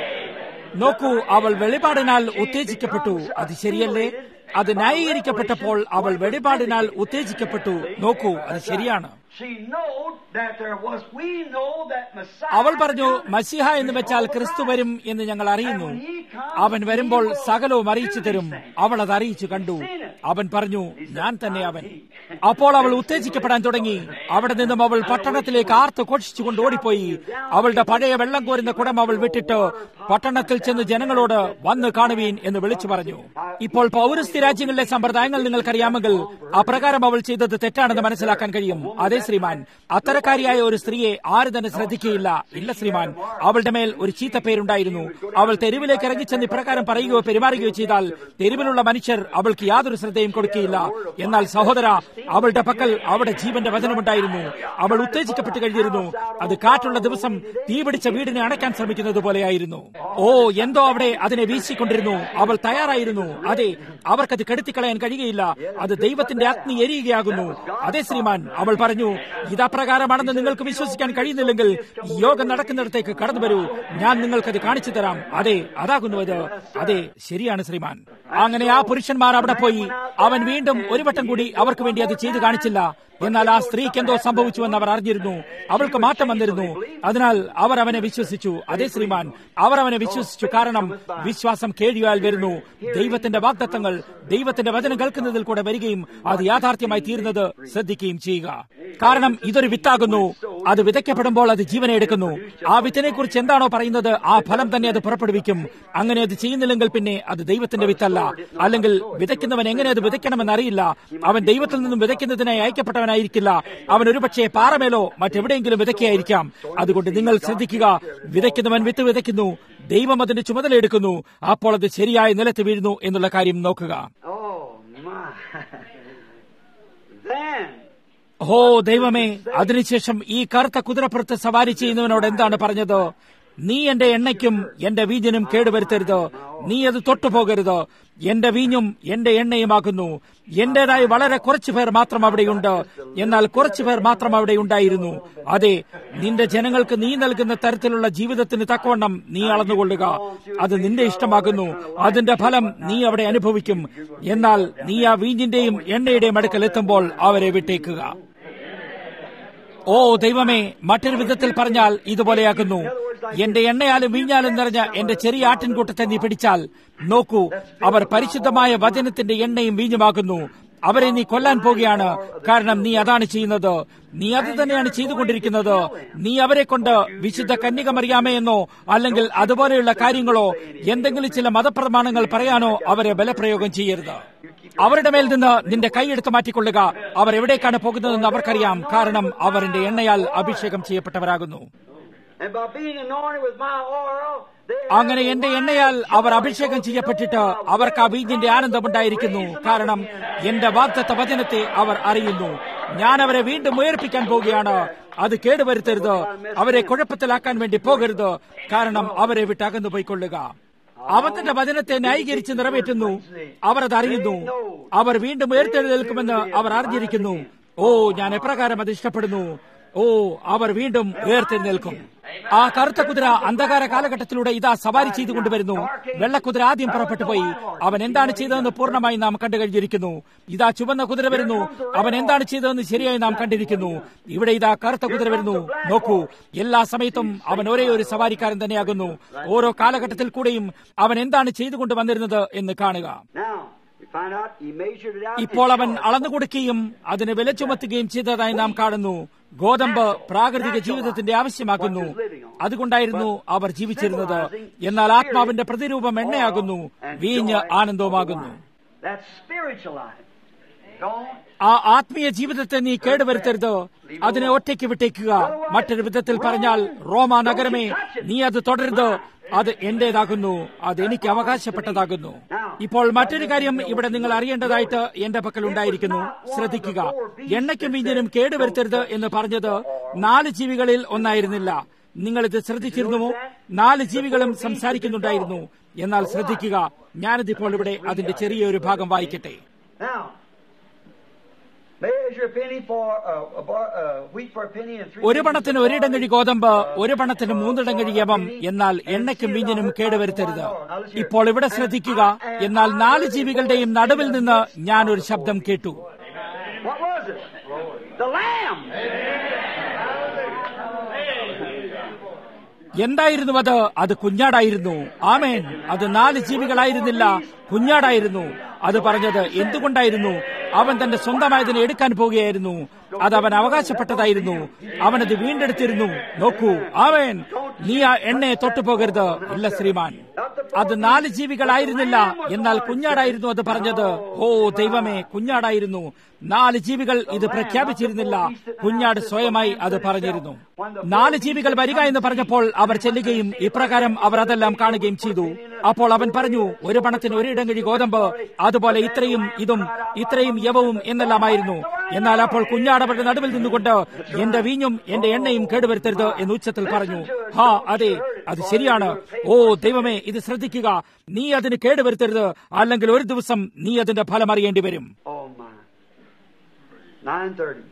നോക്കൂ അവൾ വെളിപാടിനാൽ ഉത്തേജിക്കപ്പെട്ടു അത് ശരിയല്ലേ അത് ന്യായീകരിക്കപ്പെട്ടപ്പോൾ അവൾ വെളിപാടിനാൽ ഉത്തേജിക്കപ്പെട്ടു നോക്കൂ അത് ശരിയാണ് She know that there was, we know that Messiah. അവൾ പറഞ്ഞു മസിഹ എന്ന് വെച്ചാൽ ക്രിസ്തു വരും എന്ന് ഞങ്ങൾ അറിയുന്നു അവൻ വരുമ്പോൾ സകലവും അറിയിച്ചു തരും അവൾ അത് അറിയിച്ചു കണ്ടു അവൻ പറഞ്ഞു ഞാൻ തന്നെ അവൻ അപ്പോൾ അവൾ ഉത്തേജിക്കപ്പെടാൻ തുടങ്ങി അവിടെ നിന്നും അവൾ പട്ടണത്തിലേക്ക് ആർത്ത് ഘോഷിച്ചുകൊണ്ട് ഓടിപ്പോയി അവളുടെ പഴയ വെള്ളം കോരുന്ന കുടം അവൾ വിട്ടിട്ട് പട്ടണത്തിൽ ചെന്ന് ജനങ്ങളോട് വന്ന് കാണുവീൻ എന്ന് വിളിച്ചു പറഞ്ഞു ഇപ്പോൾ പൗരസ്ത്യ രാജ്യങ്ങളിലെ സമ്പ്രദായങ്ങൾ നിങ്ങൾക്കറിയാമെങ്കിൽ അപ്രകാരം അവൾ ചെയ്തത് തെറ്റാണെന്ന് മനസ്സിലാക്കാൻ കഴിയും അതേ ശ്രീമാൻ അത്തരക്കാരിയായ ഒരു സ്ത്രീയെ ആര് തന്നെ ശ്രദ്ധിക്കുകയില്ല ഇല്ല ശ്രീമാൻ അവളുടെ മേൽ ഒരു ചീത്ത പേരുണ്ടായിരുന്നു അവൾ തെരുവിലേക്ക് ഇറങ്ങിച്ചെന്ന് ഇപ്രകാരം പറയുകയോ പെരുമാറുകയോ ചെയ്താൽ തെരുവിലുള്ള മനുഷ്യർ അവൾക്ക് യാതൊരു ശ്രദ്ധയും കൊടുക്കുകയില്ല എന്നാൽ സഹോദര അവളുടെ പക്കൽ അവിടെ ജീവന്റെ വചനമുണ്ടായിരുന്നു അവൾ ഉത്തേജിക്കപ്പെട്ട് കഴിഞ്ഞിരുന്നു അത് കാറ്റുള്ള ദിവസം തീപിടിച്ച വീടിനെ അണയ്ക്കാൻ ശ്രമിക്കുന്നത് പോലെയായിരുന്നു ഓ എന്തോ അവിടെ അതിനെ വീശിക്കൊണ്ടിരുന്നു അവൾ തയ്യാറായിരുന്നു അതെ അവർക്കത് കെടുത്തിക്കളയാൻ കഴിയുകയില്ല അത് ദൈവത്തിന്റെ അഗ്നി എരിയുകയാകുന്നു അതെ ശ്രീമാൻ അവൾ പറഞ്ഞു ഇതപ്രകാരമാണെന്ന് നിങ്ങൾക്ക് വിശ്വസിക്കാൻ കഴിയുന്നില്ലെങ്കിൽ ഈ യോഗം നടക്കുന്നിടത്തേക്ക് കടന്നു വരൂ ഞാൻ നിങ്ങൾക്കത് കാണിച്ചു തരാം അതെ അതാകുന്നു അത് അതെ ശരിയാണ് ശ്രീമാൻ അങ്ങനെ ആ പുരുഷന്മാർ അവിടെ പോയി അവൻ വീണ്ടും ഒരു വട്ടം കൂടി അവർക്ക് വേണ്ടി അത് ചെയ്തു കാണിച്ചില്ല എന്നാൽ ആ സ്ത്രീക്ക് എന്തോ സംഭവിച്ചുവെന്ന് അവർ അറിഞ്ഞിരുന്നു അവൾക്ക് മാറ്റം വന്നിരുന്നു അതിനാൽ അവർ അവനെ വിശ്വസിച്ചു അതേ ശ്രീമാൻ അവർ അവനെ വിശ്വസിച്ചു കാരണം വിശ്വാസം കേഴിയാൽ വരുന്നു ദൈവത്തിന്റെ വാഗ്ദത്തങ്ങൾ ദൈവത്തിന്റെ വചനം കേൾക്കുന്നതിൽ കൂടെ വരികയും അത് യാഥാർത്ഥ്യമായി തീരുന്നത് ശ്രദ്ധിക്കുകയും ചെയ്യുക കാരണം ഇതൊരു വിത്താകുന്നു അത് വിതയ്ക്കപ്പെടുമ്പോൾ അത് ജീവനെ എടുക്കുന്നു ആ വിത്തിനെ കുറിച്ച് എന്താണോ പറയുന്നത് ആ ഫലം തന്നെ അത് പുറപ്പെടുവിക്കും അങ്ങനെ അത് ചെയ്യുന്നില്ലെങ്കിൽ പിന്നെ അത് ദൈവത്തിന്റെ വിത്തല്ല അല്ലെങ്കിൽ വിതയ്ക്കുന്നവൻ എങ്ങനെ അത് വിതയ്ക്കണമെന്ന് അറിയില്ല അവൻ ദൈവത്തിൽ നിന്നും വിതയ്ക്കുന്നതിനായി അയക്കപ്പെട്ടവനായിരിക്കില്ല അവൻ ഒരുപക്ഷെ പാറമേലോ മറ്റെവിടെയെങ്കിലും വിതയ്ക്കായിരിക്കാം അതുകൊണ്ട് നിങ്ങൾ ശ്രദ്ധിക്കുക വിതയ്ക്കുന്നവൻ വിത്ത് വിതയ്ക്കുന്നു ദൈവം അതിന്റെ ചുമതല എടുക്കുന്നു അപ്പോൾ അത് ശരിയായ നിലത്ത് വീഴുന്നു എന്നുള്ള കാര്യം നോക്കുക Oh, my. then, ഓ ദൈവമേ അതിനുശേഷം ഈ കറുത്ത കുതിരപ്പുറത്ത് സവാരി ചെയ്യുന്നവനോട് എന്താണ് പറഞ്ഞത് നീ എന്റെ എണ്ണയ്ക്കും എന്റെ വീഞ്ഞിനും കേടുവരുത്തരുത് നീ അത് തൊട്ടുപോകരുത് എന്റെ വീഞ്ഞും എന്റെ എണ്ണയുമാകുന്നു എന്റേതായി വളരെ കുറച്ചു പേർ മാത്രം അവിടെയുണ്ട് എന്നാൽ കുറച്ചു പേർ മാത്രം അവിടെ ഉണ്ടായിരുന്നു അതെ നിന്റെ ജനങ്ങൾക്ക് നീ നൽകുന്ന തരത്തിലുള്ള ജീവിതത്തിന് തക്കവണ്ണം നീ അളന്നുകൊള്ളുക അത് നിന്റെ ഇഷ്ടമാകുന്നു അതിന്റെ ഫലം നീ അവിടെ അനുഭവിക്കും എന്നാൽ നീ ആ വീഞ്ഞിന്റെയും എണ്ണയുടെയും അടുക്കൽ എത്തുമ്പോൾ അവരെ വിട്ടേക്കുക ഓ ദൈവമേ മറ്റൊരു വിധത്തിൽ പറഞ്ഞാൽ ഇതുപോലെയാകുന്നു എന്റെ എണ്ണയാലും വീഞ്ഞാലും നിറഞ്ഞ എന്റെ ചെറിയ ആട്ടിൻകൂട്ടത്തെ നീ പിടിച്ചാൽ നോക്കൂ അവർ പരിശുദ്ധമായ വചനത്തിന്റെ എണ്ണയും വീഞ്ഞുമാകുന്നു അവരെ നീ കൊല്ലാൻ പോകുകയാണ് കാരണം നീ അതാണ് ചെയ്യുന്നത് നീ അത് തന്നെയാണ് ചെയ്തുകൊണ്ടിരിക്കുന്നത് നീ അവരെ കൊണ്ട് വിശുദ്ധ കന്യക മറിയാമേ എന്നോ അല്ലെങ്കിൽ അതുപോലെയുള്ള കാര്യങ്ങളോ എന്തെങ്കിലും ചില മതപ്രമാണങ്ങൾ പറയാനോ അവരെ ബലപ്രയോഗം ചെയ്യരുത് അവരുടെ മേൽ നിന്ന് നിന്റെ കൈയെടുത്ത് മാറ്റിക്കൊള്ളുക അവർ എവിടേക്കാണ് പോകുന്നതെന്ന് അവർക്കറിയാം കാരണം അവർ എന്റെ എണ്ണയാൽ അഭിഷേകം ചെയ്യപ്പെട്ടവരാകുന്നു and by being anointed with my oil, they അങ്ങനെ എന്റെ എണ്ണയാൽ അവർ അഭിഷേകം ചെയ്യപ്പെട്ടിട്ട് അവർക്ക് ആ വീഞ്ഞിന്റെ ആനന്ദമുണ്ടായിരിക്കുന്നു കാരണം എന്റെ വാഗ്ദത്ത വചനത്തെ അവർ അറിയുന്നു ഞാൻ അവരെ വീണ്ടും ഉയർപ്പിക്കാൻ പോവുകയാണ് അത് കേടുവരുത്തരുത് അവരെ കുഴപ്പത്തിലാക്കാൻ വേണ്ടി പോകരുത് കാരണം അവരെ വിട്ട് അകന്നു പോയിക്കൊള്ളുക അവൻ തന്റെ വചനത്തെ ന്യായീകരിച്ച് നിറവേറ്റുന്നു അവർ അത് അറിയുന്നു അവർ വീണ്ടും ഉയർത്തെഴുന്നേൽക്കുമെന്ന് അവർ അറിഞ്ഞിരിക്കുന്നു ഓ ഞാൻ എപ്രകാരം അത് ഇഷ്ടപ്പെടുന്നു ഓ അവർ വീണ്ടും ഉയർത്തെഴുന്നേൽക്കും ആ കറുത്ത കുതിര അന്ധകാര കാലഘട്ടത്തിലൂടെ ഇതാ സവാരി ചെയ്തുകൊണ്ടുവരുന്നു വെള്ളക്കുതിര ആദ്യം പുറപ്പെട്ടു പോയി അവൻ എന്താണ് ചെയ്തതെന്ന് പൂർണ്ണമായി നാം കണ്ടു കഴിഞ്ഞിരിക്കുന്നു ഇതാ ചുവന്ന കുതിര വരുന്നു അവൻ എന്താണ് ചെയ്തതെന്ന് ശരിയായി നാം കണ്ടിരിക്കുന്നു ഇവിടെ ഇതാ കറുത്ത കുതിര വരുന്നു നോക്കൂ എല്ലാ സമയത്തും അവൻ ഒരേ ഒരു സവാരിക്കാരൻ തന്നെയാകുന്നു ഓരോ കാലഘട്ടത്തിൽ കൂടെയും അവൻ എന്താണ് ചെയ്തുകൊണ്ട് വന്നിരുന്നത് എന്ന് കാണുക Now, find out he measured it out. ഇപ്പോൾ and അവൻ charged. അളന്നു കൊടുക്കുകയും അതിന് വില ചുമത്തുകയും ചെയ്തതായി നാം കാണുന്നു ഗോതമ്പ് പ്രാകൃതിക ജീവിതത്തിന്റെ ആവശ്യമാകുന്നു അതുകൊണ്ടായിരുന്നു അവർ ജീവിച്ചിരുന്നത് എന്നാൽ ആത്മാവിന്റെ പ്രതിരൂപം എണ്ണയാകുന്നു വീഞ്ഞ് ആനന്ദവുമാകുന്നു That's spiritual life. Don't ആ ആത്മീയ ജീവിതത്തെ നീ കേടുവരുത്തരുത് അതിനെ ഒറ്റയ്ക്ക് വിട്ടേക്കുക മറ്റൊരു വിധത്തിൽ പറഞ്ഞാൽ റോമ നഗരമേ നീ അത് തുടരുത് അത് എന്റേതാകുന്നു അത് എനിക്ക് അവകാശപ്പെട്ടതാകുന്നു ഇപ്പോൾ മറ്റൊരു കാര്യം ഇവിടെ നിങ്ങൾ അറിയേണ്ടതായിട്ട് എന്റെ പക്കൽ ഉണ്ടായിരിക്കുന്നു ശ്രദ്ധിക്കുക എണ്ണയ്ക്കും വീഞ്ഞിനും കേടുവരുത്തരുത് എന്ന് പറഞ്ഞത് നാല് ജീവികളിൽ ഒന്നായിരുന്നില്ല നിങ്ങൾ ഇത് ശ്രദ്ധിച്ചിരുന്നുവോ നാല് ജീവികളും സംസാരിക്കുന്നുണ്ടായിരുന്നു എന്നാൽ ശ്രദ്ധിക്കുക ഞാനിതിപ്പോൾ ഇവിടെ അതിന്റെ ചെറിയൊരു ഭാഗം വായിക്കട്ടെ Now, measure a penny for uh, a bar, uh, wheat for a penny and three. ഒരു പണത്തിന് ഒരിടങ്ങഴി ഗോതമ്പ് ഒരു പണത്തിന് മൂന്നിടങ്ങഴി യവം എന്നാൽ എണ്ണയ്ക്കും വീഞ്ഞിനും കേടുവരുത്തരുത് ഇപ്പോൾ ഇവിടെ ശ്രദ്ധിക്കുക എന്നാൽ നാല് ജീവികളുടെയും നടുവിൽ നിന്ന് ഞാൻ ഒരു ശബ്ദം കേട്ടു What was it? The lamb. എന്തായിരുന്നു അത് അത് കുഞ്ഞാടായിരുന്നു ആമേൻ അത് നാല് ജീവികളായിരുന്നില്ല കുഞ്ഞാടായിരുന്നു അത് പറഞ്ഞത് എന്തുകൊണ്ടായിരുന്നു അവൻ തന്റെ സ്വന്തമായതിനെ എടുക്കാൻ പോവുകയായിരുന്നു അത് അവൻ അവകാശപ്പെട്ടതായിരുന്നു അവനത് വീണ്ടെടുത്തിരുന്നു നോക്കൂ ആമേൻ നീ ആ എണ്ണയെ തൊട്ടുപോകരുത് ഇല്ല ശ്രീമാൻ അത് നാല് ജീവികളായിരുന്നില്ല എന്നാൽ കുഞ്ഞാടായിരുന്നു അത് പറഞ്ഞത് ഓ ദൈവമേ കുഞ്ഞാടായിരുന്നു നാല് ജീവികൾ ഇത് പ്രഖ്യാപിച്ചിരുന്നില്ല കുഞ്ഞാട് സ്വയമായി അത് പറഞ്ഞിരുന്നു നാല് ജീവികൾ വരിക എന്ന് പറഞ്ഞപ്പോൾ അവർ ചെല്ലുകയും ഇപ്രകാരം അവർ അതെല്ലാം കാണുകയും ചെയ്തു അപ്പോൾ അവൻ പറഞ്ഞു ഒരു പണത്തിന് ഒരിടങ്ങഴി ഗോതമ്പ് അതുപോലെ ഇത്രയും ഇതും ഇത്രയും യവവും എന്നെല്ലാമായിരുന്നു എന്നാൽ അപ്പോൾ കുഞ്ഞാടവരുടെ നടുവിൽ നിന്നുകൊണ്ട് എന്റെ വീഞ്ഞും എന്റെ എണ്ണയും കേടുവരുത്തരുത് എന്ന് ഉച്ചത്തിൽ പറഞ്ഞു ഹാ അതെ അത് ശരിയാണ് ഓ ദൈവമേ ഇത് ശ്രദ്ധിക്കുക നീ അതിന് കേടുവരുത്തരുത് അല്ലെങ്കിൽ ഒരു ദിവസം നീ അതിന്റെ ഫലം അറിയേണ്ടി വരും Oh my. Nine thirty.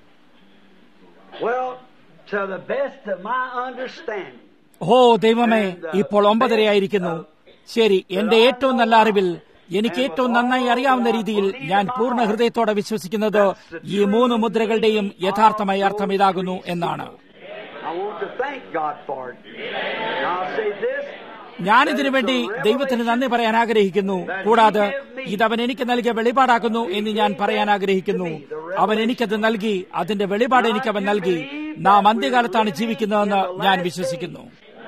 Well, to the best of my understanding, ഓ ദൈവമേ ഇപ്പോൾ ഒമ്പതരയായിരിക്കുന്നു ശരി എന്റെ ഏറ്റവും നല്ല അറിവിൽ എനിക്ക് ഏറ്റവും നന്നായി അറിയാവുന്ന രീതിയിൽ ഞാൻ പൂർണ്ണ ഹൃദയത്തോടെ വിശ്വസിക്കുന്നത് ഈ മൂന്ന് മുദ്രകളുടെയും യഥാർത്ഥമായ അർത്ഥം ഇതാകുന്നു എന്നാണ് I want to thank God for it. And I'll say this. ഞാനിതിനു വേണ്ടി ദൈവത്തിന് നന്ദി പറയാൻ ആഗ്രഹിക്കുന്നു കൂടാതെ ഇതവൻ എനിക്ക് നൽകിയ വെളിപാടാക്കുന്നു എന്ന് ഞാൻ പറയാൻ ആഗ്രഹിക്കുന്നു അവൻ എനിക്കത് നൽകി അതിന്റെ വെളിപാട് എനിക്ക് അവൻ നൽകി നാം അന്ത്യകാലത്താണ് ജീവിക്കുന്നതെന്ന് ഞാൻ വിശ്വസിക്കുന്നു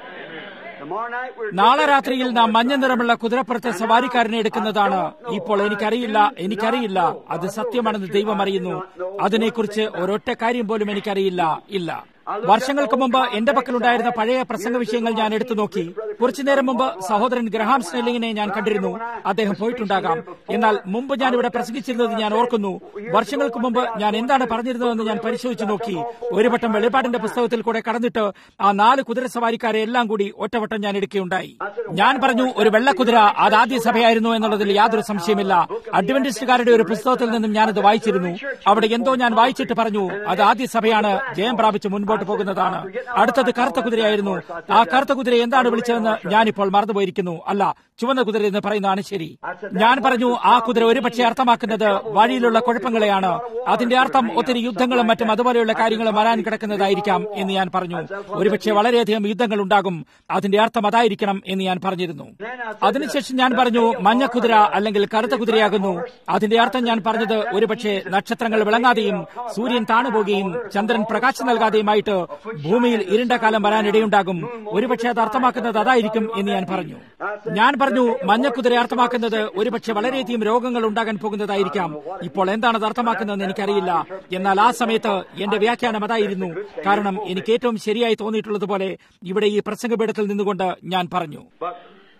Tomorrow night we're നാളെ രാത്രിയിൽ നാം മഞ്ഞ നിറമുള്ള കുതിരപ്പുറത്തെ സവാരിക്കാരനെ എടുക്കുന്നതാണ് ഇപ്പോൾ എനിക്കറിയില്ല എനിക്കറിയില്ല അത് സത്യമാണെന്ന് ദൈവം അറിയുന്നു അതിനെക്കുറിച്ച് ഒരൊറ്റ കാര്യം പോലും എനിക്കറിയില്ല ഇല്ല വർഷങ്ങൾക്ക് മുമ്പ് എന്റെ പക്കലുണ്ടായിരുന്ന പഴയ പ്രസംഗ വിഷയങ്ങൾ ഞാൻ എടുത്തു നോക്കി കുറച്ചു നേരം മുമ്പ് സഹോദരൻ ഗ്രഹാം സ്നെല്ലിങ്ങിനെ ഞാൻ കണ്ടിരുന്നു അദ്ദേഹം പോയിട്ടുണ്ടാകാം എന്നാൽ മുമ്പ് ഞാൻ ഇവിടെ പ്രസംഗിച്ചിരുന്നത് ഞാൻ ഓർക്കുന്നു വർഷങ്ങൾക്ക് മുമ്പ് ഞാൻ എന്താണ് പറഞ്ഞിരുന്നതെന്ന് ഞാൻ പരിശോധിച്ചു നോക്കി ഒരു വട്ടം വെളിപാടിന്റെ പുസ്തകത്തിൽ കൂടെ കടന്നിട്ട് ആ നാല് കുതിരസവാരിക്കാരെ എല്ലാം കൂടി ഒറ്റവട്ടം ഞാൻ എടുക്കുകയുണ്ടായി ഞാൻ പറഞ്ഞു ഒരു വെള്ളക്കുതിര അത് ആദ്യ സഭയായിരുന്നു എന്നുള്ളതിൽ യാതൊരു സംശയമില്ല അഡ്വന്റിസ്റ്റുകാരുടെ ഒരു പുസ്തകത്തിൽ നിന്നും ഞാനത് വായിച്ചിരുന്നു അവിടെ എന്തോ ഞാൻ വായിച്ചിട്ട് പറഞ്ഞു അത് ആദ്യ സഭയാണ് ജയം പ്രാപിച്ച് മുൻപോട്ട് പോകുന്നതാണ് അടുത്തത് കറുത്ത കുതിരയായിരുന്നു ആ കറുത്ത കുതിര എന്താണ് വിളിച്ചതെന്ന് ഞാനിപ്പോൾ മറന്നുപോയിരിക്കുന്നു അല്ല ചുവന്ന കുതിര എന്ന് പറയുന്നതാണ് ശരി ഞാൻ പറഞ്ഞു ആ കുതിര ഒരുപക്ഷെ അർത്ഥമാക്കുന്നത് വഴിയിലുള്ള കുഴപ്പങ്ങളെയാണ് അതിന്റെ അർത്ഥം ഒത്തിരി യുദ്ധങ്ങളും മറ്റും അതുപോലെയുള്ള കാര്യങ്ങളും വരാൻ കിടക്കുന്നതായിരിക്കാം എന്ന് ഞാൻ പറഞ്ഞു ഒരുപക്ഷെ വളരെയധികം യുദ്ധങ്ങൾ ഉണ്ടാകും അതിന്റെ അർത്ഥം അതായിരിക്കണം എന്ന് ഞാൻ പറഞ്ഞിരുന്നു അതിനുശേഷം ഞാൻ പറഞ്ഞു മഞ്ഞക്കുതിര അല്ലെങ്കിൽ കറുത്ത കുതിരയാകുന്നു അതിന്റെ അർത്ഥം ഞാൻ പറഞ്ഞത് ഒരുപക്ഷെ നക്ഷത്രങ്ങൾ വിളങ്ങാതെയും സൂര്യൻ താണുപോകുകയും ചന്ദ്രൻ പ്രകാശം നൽകാതെയുമായിട്ട് ഭൂമിയിൽ ഇരുണ്ട കാലം വരാൻ ഇടയുണ്ടാകും ഒരുപക്ഷെ അത് അർത്ഥമാക്കുന്നത് അതായിരിക്കും എന്ന് ഞാൻ പറഞ്ഞു ഞാൻ പറഞ്ഞു മഞ്ഞക്കുതിര അർത്ഥമാക്കുന്നത് ഒരുപക്ഷെ വളരെയധികം രോഗങ്ങൾ ഉണ്ടാകാൻ പോകുന്നതായിരിക്കാം ഇപ്പോൾ എന്താണ് അത് അർത്ഥമാക്കുന്നതെന്ന് എനിക്കറിയില്ല എന്നാൽ ആ സമയത്ത് എന്റെ വ്യാഖ്യാനം അതായിരുന്നു കാരണം എനിക്ക് ഏറ്റവും ശരിയായി തോന്നിയിട്ടുള്ളതുപോലെ ഇവിടെ ഈ പ്രസംഗപീഠത്തിൽ നിന്നുകൊണ്ട് ഞാൻ പറഞ്ഞു But,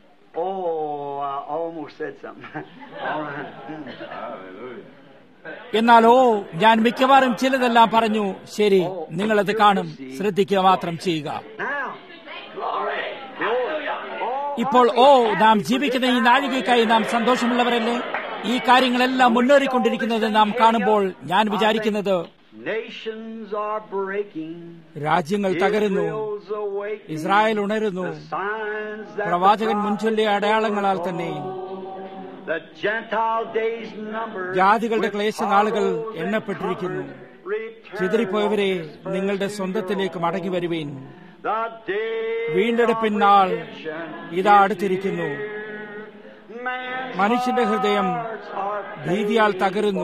oh, I almost said something. All right. Hmm. എന്നാൽ ഓ ഞാൻ മിക്കവാറും ചിലതെല്ലാം പറഞ്ഞു ശരി നിങ്ങളത് കാണും ശ്രദ്ധിക്കുക മാത്രം ചെയ്യുക Now, glory. Oh, ഇപ്പോൾ ഓ നാം ജീവിക്കുന്ന ഈ നാഴികയ്ക്കായി നാം സന്തോഷമുള്ളവരല്ലേ ഈ കാര്യങ്ങളെല്ലാം മുന്നേറിക്കൊണ്ടിരിക്കുന്നത് നാം കാണുമ്പോൾ ഞാൻ വിചാരിക്കുന്നത് nations are breaking. രാജ്യങ്ങൾ തകരുന്നു Israel's awakening. ഇസ്രായേൽ ഉണരുന്നു The signs that പ്രവാചകൻ the മുൻചൊല്ലിയ അടയാളങ്ങളാൽ തന്നെ The Gentile days numbered. ജാതികളുടെ ക്ലേശനാളുകൾ എണ്ണപ്പെട്ടിരിക്കുന്നു Return, ചിതറിപ്പോയവരെ നിങ്ങളുടെ സ്വന്തത്തിലേക്ക് മടങ്ങി വരുവീൻ The day വീണ്ടെടുപ്പിൻ of നാൾ redemption ഇതാ is അടുത്തിരിക്കുന്നു near. Man's മനുഷ്യന്റെ ഹൃദയം hearts are ഭീതിയാൽ തകരുന്നു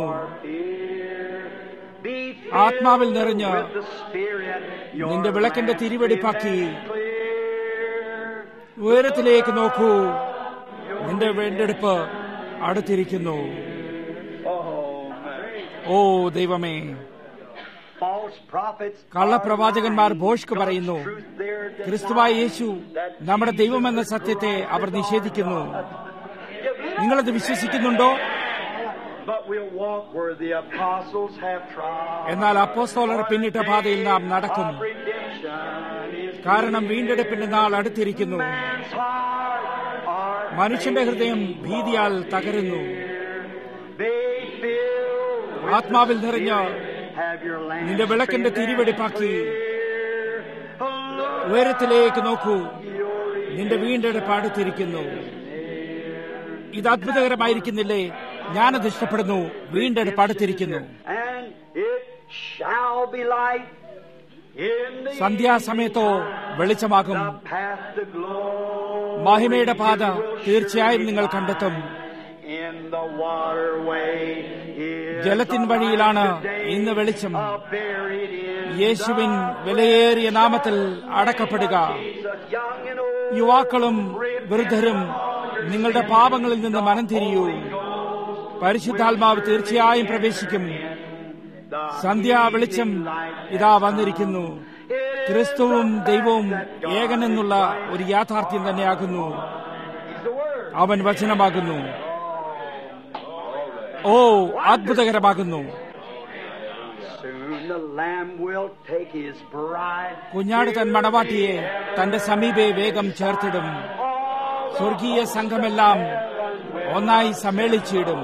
Be ആത്മാവിൽ filled നിറഞ്ഞ് with the Spirit. Your നിന്റെ വിളക്കിന്റെ lamp തിരിവെടിപ്പാക്കി is clear. ഉയരത്തിലേക്ക് നോക്കൂ നിന്റെ വീണ്ടെടുപ്പ് അടുത്തിരിക്കുന്നു Oh, man. ഓ ദൈവമേ False prophets കള്ളപ്രവാചകന്മാർ are ഭോഷ്ക് lying. പറയുന്നു God's truth they're ക്രിസ്തുവായ denying. Yeshu That നമ്മുടെ Jesus ദൈവമെന്ന is സത്യത്തെ Christ അവർ is നിഷേധിക്കുന്നു God. നിങ്ങളത് വിശ്വസിക്കുന്നുണ്ടോ But we'll walk where the apostles have trod. എന്നാൽ അപ്പോസ്തോലർ പിന്നിട്ട പാതയിൽ നാം നടക്കും Of redemption is കാരണം വീണ്ടെടുപ്പിന്റെ നാൾ അടുത്തിരിക്കുന്നു man's heart are മനുഷ്യന്റെ ഹൃദയം ഭീതിയാൽ തകരുന്നു Be filled with ആത്മാവിൽ നിറഞ്ഞ് have your lamp നിന്റെ വിളക്കിന്റെ spin തിരിവെടിപ്പാക്കി Look, ഉയരത്തിലേക്ക് നോക്കൂ your നിന്റെ വീണ്ടെടുപ്പ് അടുത്തിരിക്കുന്നു ഇത് അത്ഭുതകരമായിരിക്കുന്നില്ലേ ഞാനത് ഇഷ്ടപ്പെടുന്നു വീണ്ടെടുപ്പ് അടുത്തിരിക്കുന്നു and it shall be light in the സന്ധ്യാസമയത്തോ വെളിച്ചമാകും the path to glory. മഹിമയുടെ പാത തീർച്ചയായും നിങ്ങൾ കണ്ടെത്തും In the waterway is ജലത്തിൻ the വഴിയിലാണ് light of day, ഇന്ന് വെളിച്ചം uh, buried in യേശുവിൻ the വിലയേറിയ നാമത്തിൽ അടക്കപ്പെടുക Jesus, young and old, യുവാക്കളും വൃദ്ധരും നിങ്ങളുടെ പാപങ്ങളിൽ നിന്ന് മനം തിരിയൂ പരിശുദ്ധാത്മാവ് തീർച്ചയായും പ്രവേശിക്കും the സന്ധ്യാ വെളിച്ചം ഇതാ വന്നിരിക്കുന്നു ക്രിസ്തുവും ദൈവവും ഏകനെന്നുള്ള ഒരു യാഥാർത്ഥ്യം തന്നെയാകുന്നു He's the Word. അവൻ വചനമാകുന്നു ഓ അത്ഭുതകരമാകുന്നു Soon the Lamb will take his bride. കുഞ്ഞാട് തൻ മണവാട്ടിയെ തന്റെ സമീപെ വേഗം ചേർത്തിടും സ്വർഗീയ സംഘമെല്ലാം ഒന്നായി സമ്മേളിച്ചിടും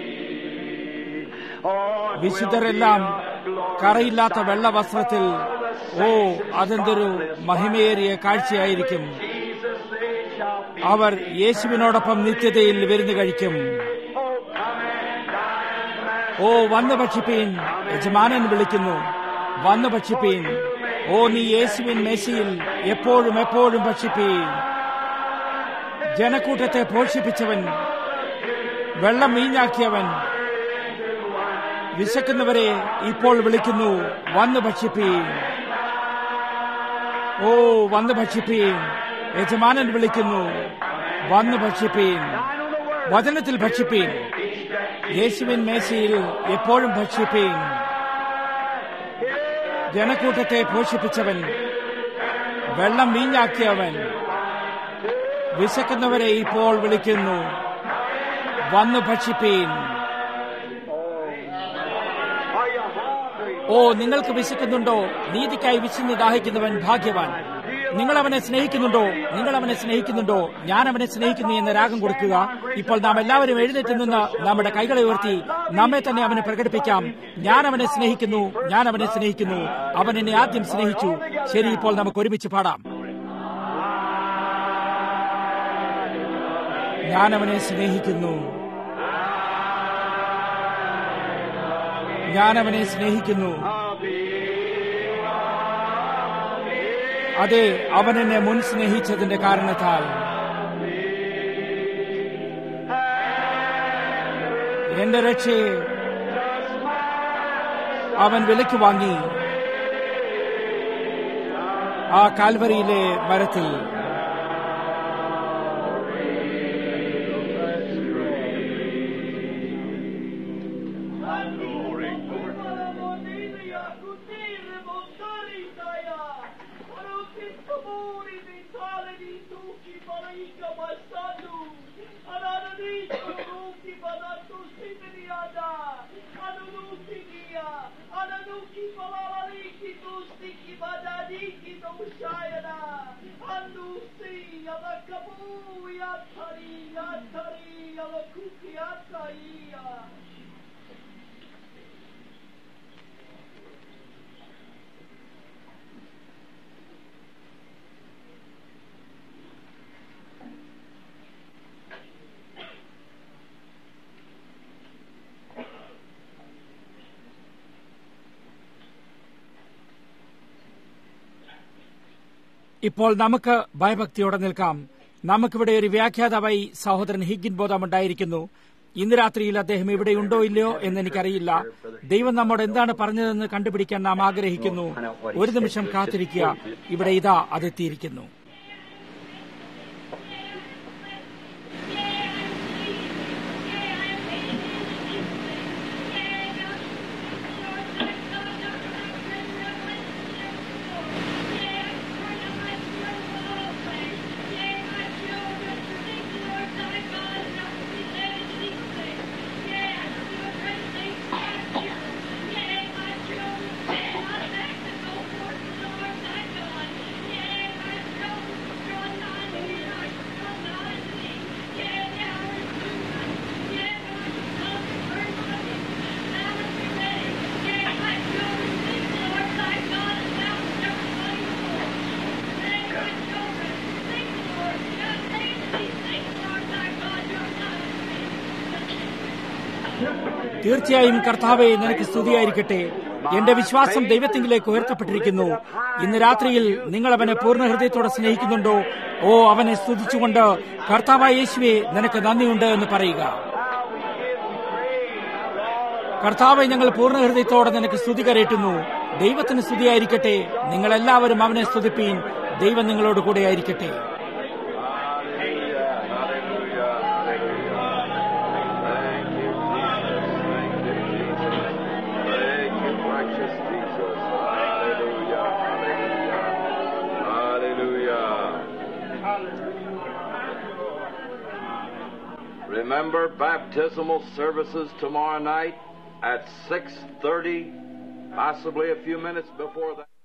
Oh, വിശുദ്ധരെല്ലാം കറയില്ലാത്ത വെള്ള വസ്ത്രത്തിൽ ഓ അതെന്തൊരു മഹിമയേറിയ കാഴ്ചയായിരിക്കും Jesus, they shall be. അവർ യേശുവിനോടൊപ്പം നിത്യതയിൽ വിരുന്ന് കഴിക്കും Oh, come and dine, Master. ഓ വന്ന് ഭക്ഷിപ്പീൻ യജമാനൻ വിളിക്കുന്നു വന്ന് ഭക്ഷിപ്പീൻ ഓ നീ യേശുവിൻ മേശയിൽ എപ്പോഴും എപ്പോഴും ഭക്ഷിപ്പീൻ ജനക്കൂട്ടത്തെ പോഷിപ്പിച്ചവൻ വെള്ളം വീഞ്ഞാക്കിയവൻ വിശക്കുന്നവരെ ഇപ്പോൾ വിളിക്കുന്നു വന്ന് ഭക്ഷിപ്പീൻ ഓ വന്ന് ഭക്ഷിപ്പീൻ യജമാനൻ വിളിക്കുന്നു വന്ന് ഭക്ഷിപ്പീൻ Dine on the Word. വചനത്തിൽ ഭക്ഷിപ്പീൻ യേശുവിൻ മേശയിൽ എപ്പോഴും ഭക്ഷിപ്പീൻ ജനക്കൂട്ടത്തെ പോഷിപ്പിച്ചവൻ വെള്ളം വീഞ്ഞാക്കിയവൻ വിശക്കുന്നവരെ ഇപ്പോൾ വിളിക്കുന്നു വന്നു ഭക്ഷിപ്പീൻ Are you hungry? ഓ നിങ്ങൾക്ക് വിശക്കുന്നുണ്ടോ നീതിക്കായി വിശന്ന് ദാഹിക്കുന്നവൻ ഭാഗ്യവാൻ നിങ്ങൾ അവനെ സ്നേഹിക്കുന്നുണ്ടോ നിങ്ങൾ അവനെ സ്നേഹിക്കുന്നുണ്ടോ ഞാൻ അവനെ സ്നേഹിക്കുന്നു എന്ന രാഗം കൊടുക്കുക ഇപ്പോൾ നാം എല്ലാവരും എഴുന്നേറ്റ് നിന്ന് നമ്മുടെ കൈകളെ ഉയർത്തി നമ്മെ തന്നെ അവനെ പ്രകടിപ്പിക്കാം ഞാൻ അവനെ സ്നേഹിക്കുന്നു ഞാൻ അവനെ സ്നേഹിക്കുന്നു അവൻ എന്നെ ആദ്യം സ്നേഹിച്ചു ശരി ഇപ്പോൾ നമുക്ക് ഒരുമിച്ച് പാടാം ഞാൻ അവനെ സ്നേഹിക്കുന്നു ഞാൻ അവനെ സ്നേഹിക്കുന്നു അതെ അവൻ എന്നെ മുൻ സ്നേഹിച്ചതിന്റെ കാരണത്താൽ എന്റെ രക്ഷയെ അവൻ വിലയ്ക്ക് വാങ്ങി ആ കാൽവരിയിലെ മരത്തിൽ Yeah. ഇപ്പോൾ നമുക്ക് ഭയഭക്തിയോടെ നിൽക്കാം നമുക്കിവിടെ ഒരു വ്യാഖ്യാതാവായി സഹോദരൻ ഹിഗിൻ ബോധം ഉണ്ടായിരിക്കുന്നു ഇന്ന് രാത്രിയിൽ അദ്ദേഹം ഇവിടെയുണ്ടോ ഇല്ലയോ എന്ന് എനിക്കറിയില്ല ദൈവം നമ്മോട് എന്താണ് പറഞ്ഞതെന്ന് കണ്ടുപിടിക്കാൻ നാം ആഗ്രഹിക്കുന്നു ഒരു നിമിഷം കാത്തിരിക്കുക ഇവിടെ ഇതാ അതെത്തിയിരിക്കുന്നു തീർച്ചയായും കർത്താവെ നിനക്ക് സ്തുതിയായിരിക്കട്ടെ എന്റെ വിശ്വാസം ദൈവത്തിങ്കിലേക്ക് ഉയർത്തപ്പെട്ടിരിക്കുന്നു ഇന്ന് രാത്രിയിൽ നിങ്ങൾ അവനെ പൂർണ്ണ ഹൃദയത്തോടെ സ്നേഹിക്കുന്നുണ്ടോ ഓ അവനെ സ്തുതിച്ചുകൊണ്ട് കർത്താവായ യേശുവെ നിനക്ക് നന്ദിയുണ്ട് എന്ന് പറയുക കർത്താവെ ഞങ്ങൾ പൂർണ്ണ ഹൃദയത്തോടെ നിനക്ക് സ്തുതി കരയറ്റുന്നു ദൈവത്തിന് സ്തുതിയായിരിക്കട്ടെ നിങ്ങൾ എല്ലാവരും അവനെ സ്തുതിപ്പീൻ ദൈവം നിങ്ങളോട് കൂടെ ആയിരിക്കട്ടെ Remember baptismal services tomorrow night at 6:30, possibly a few minutes before that.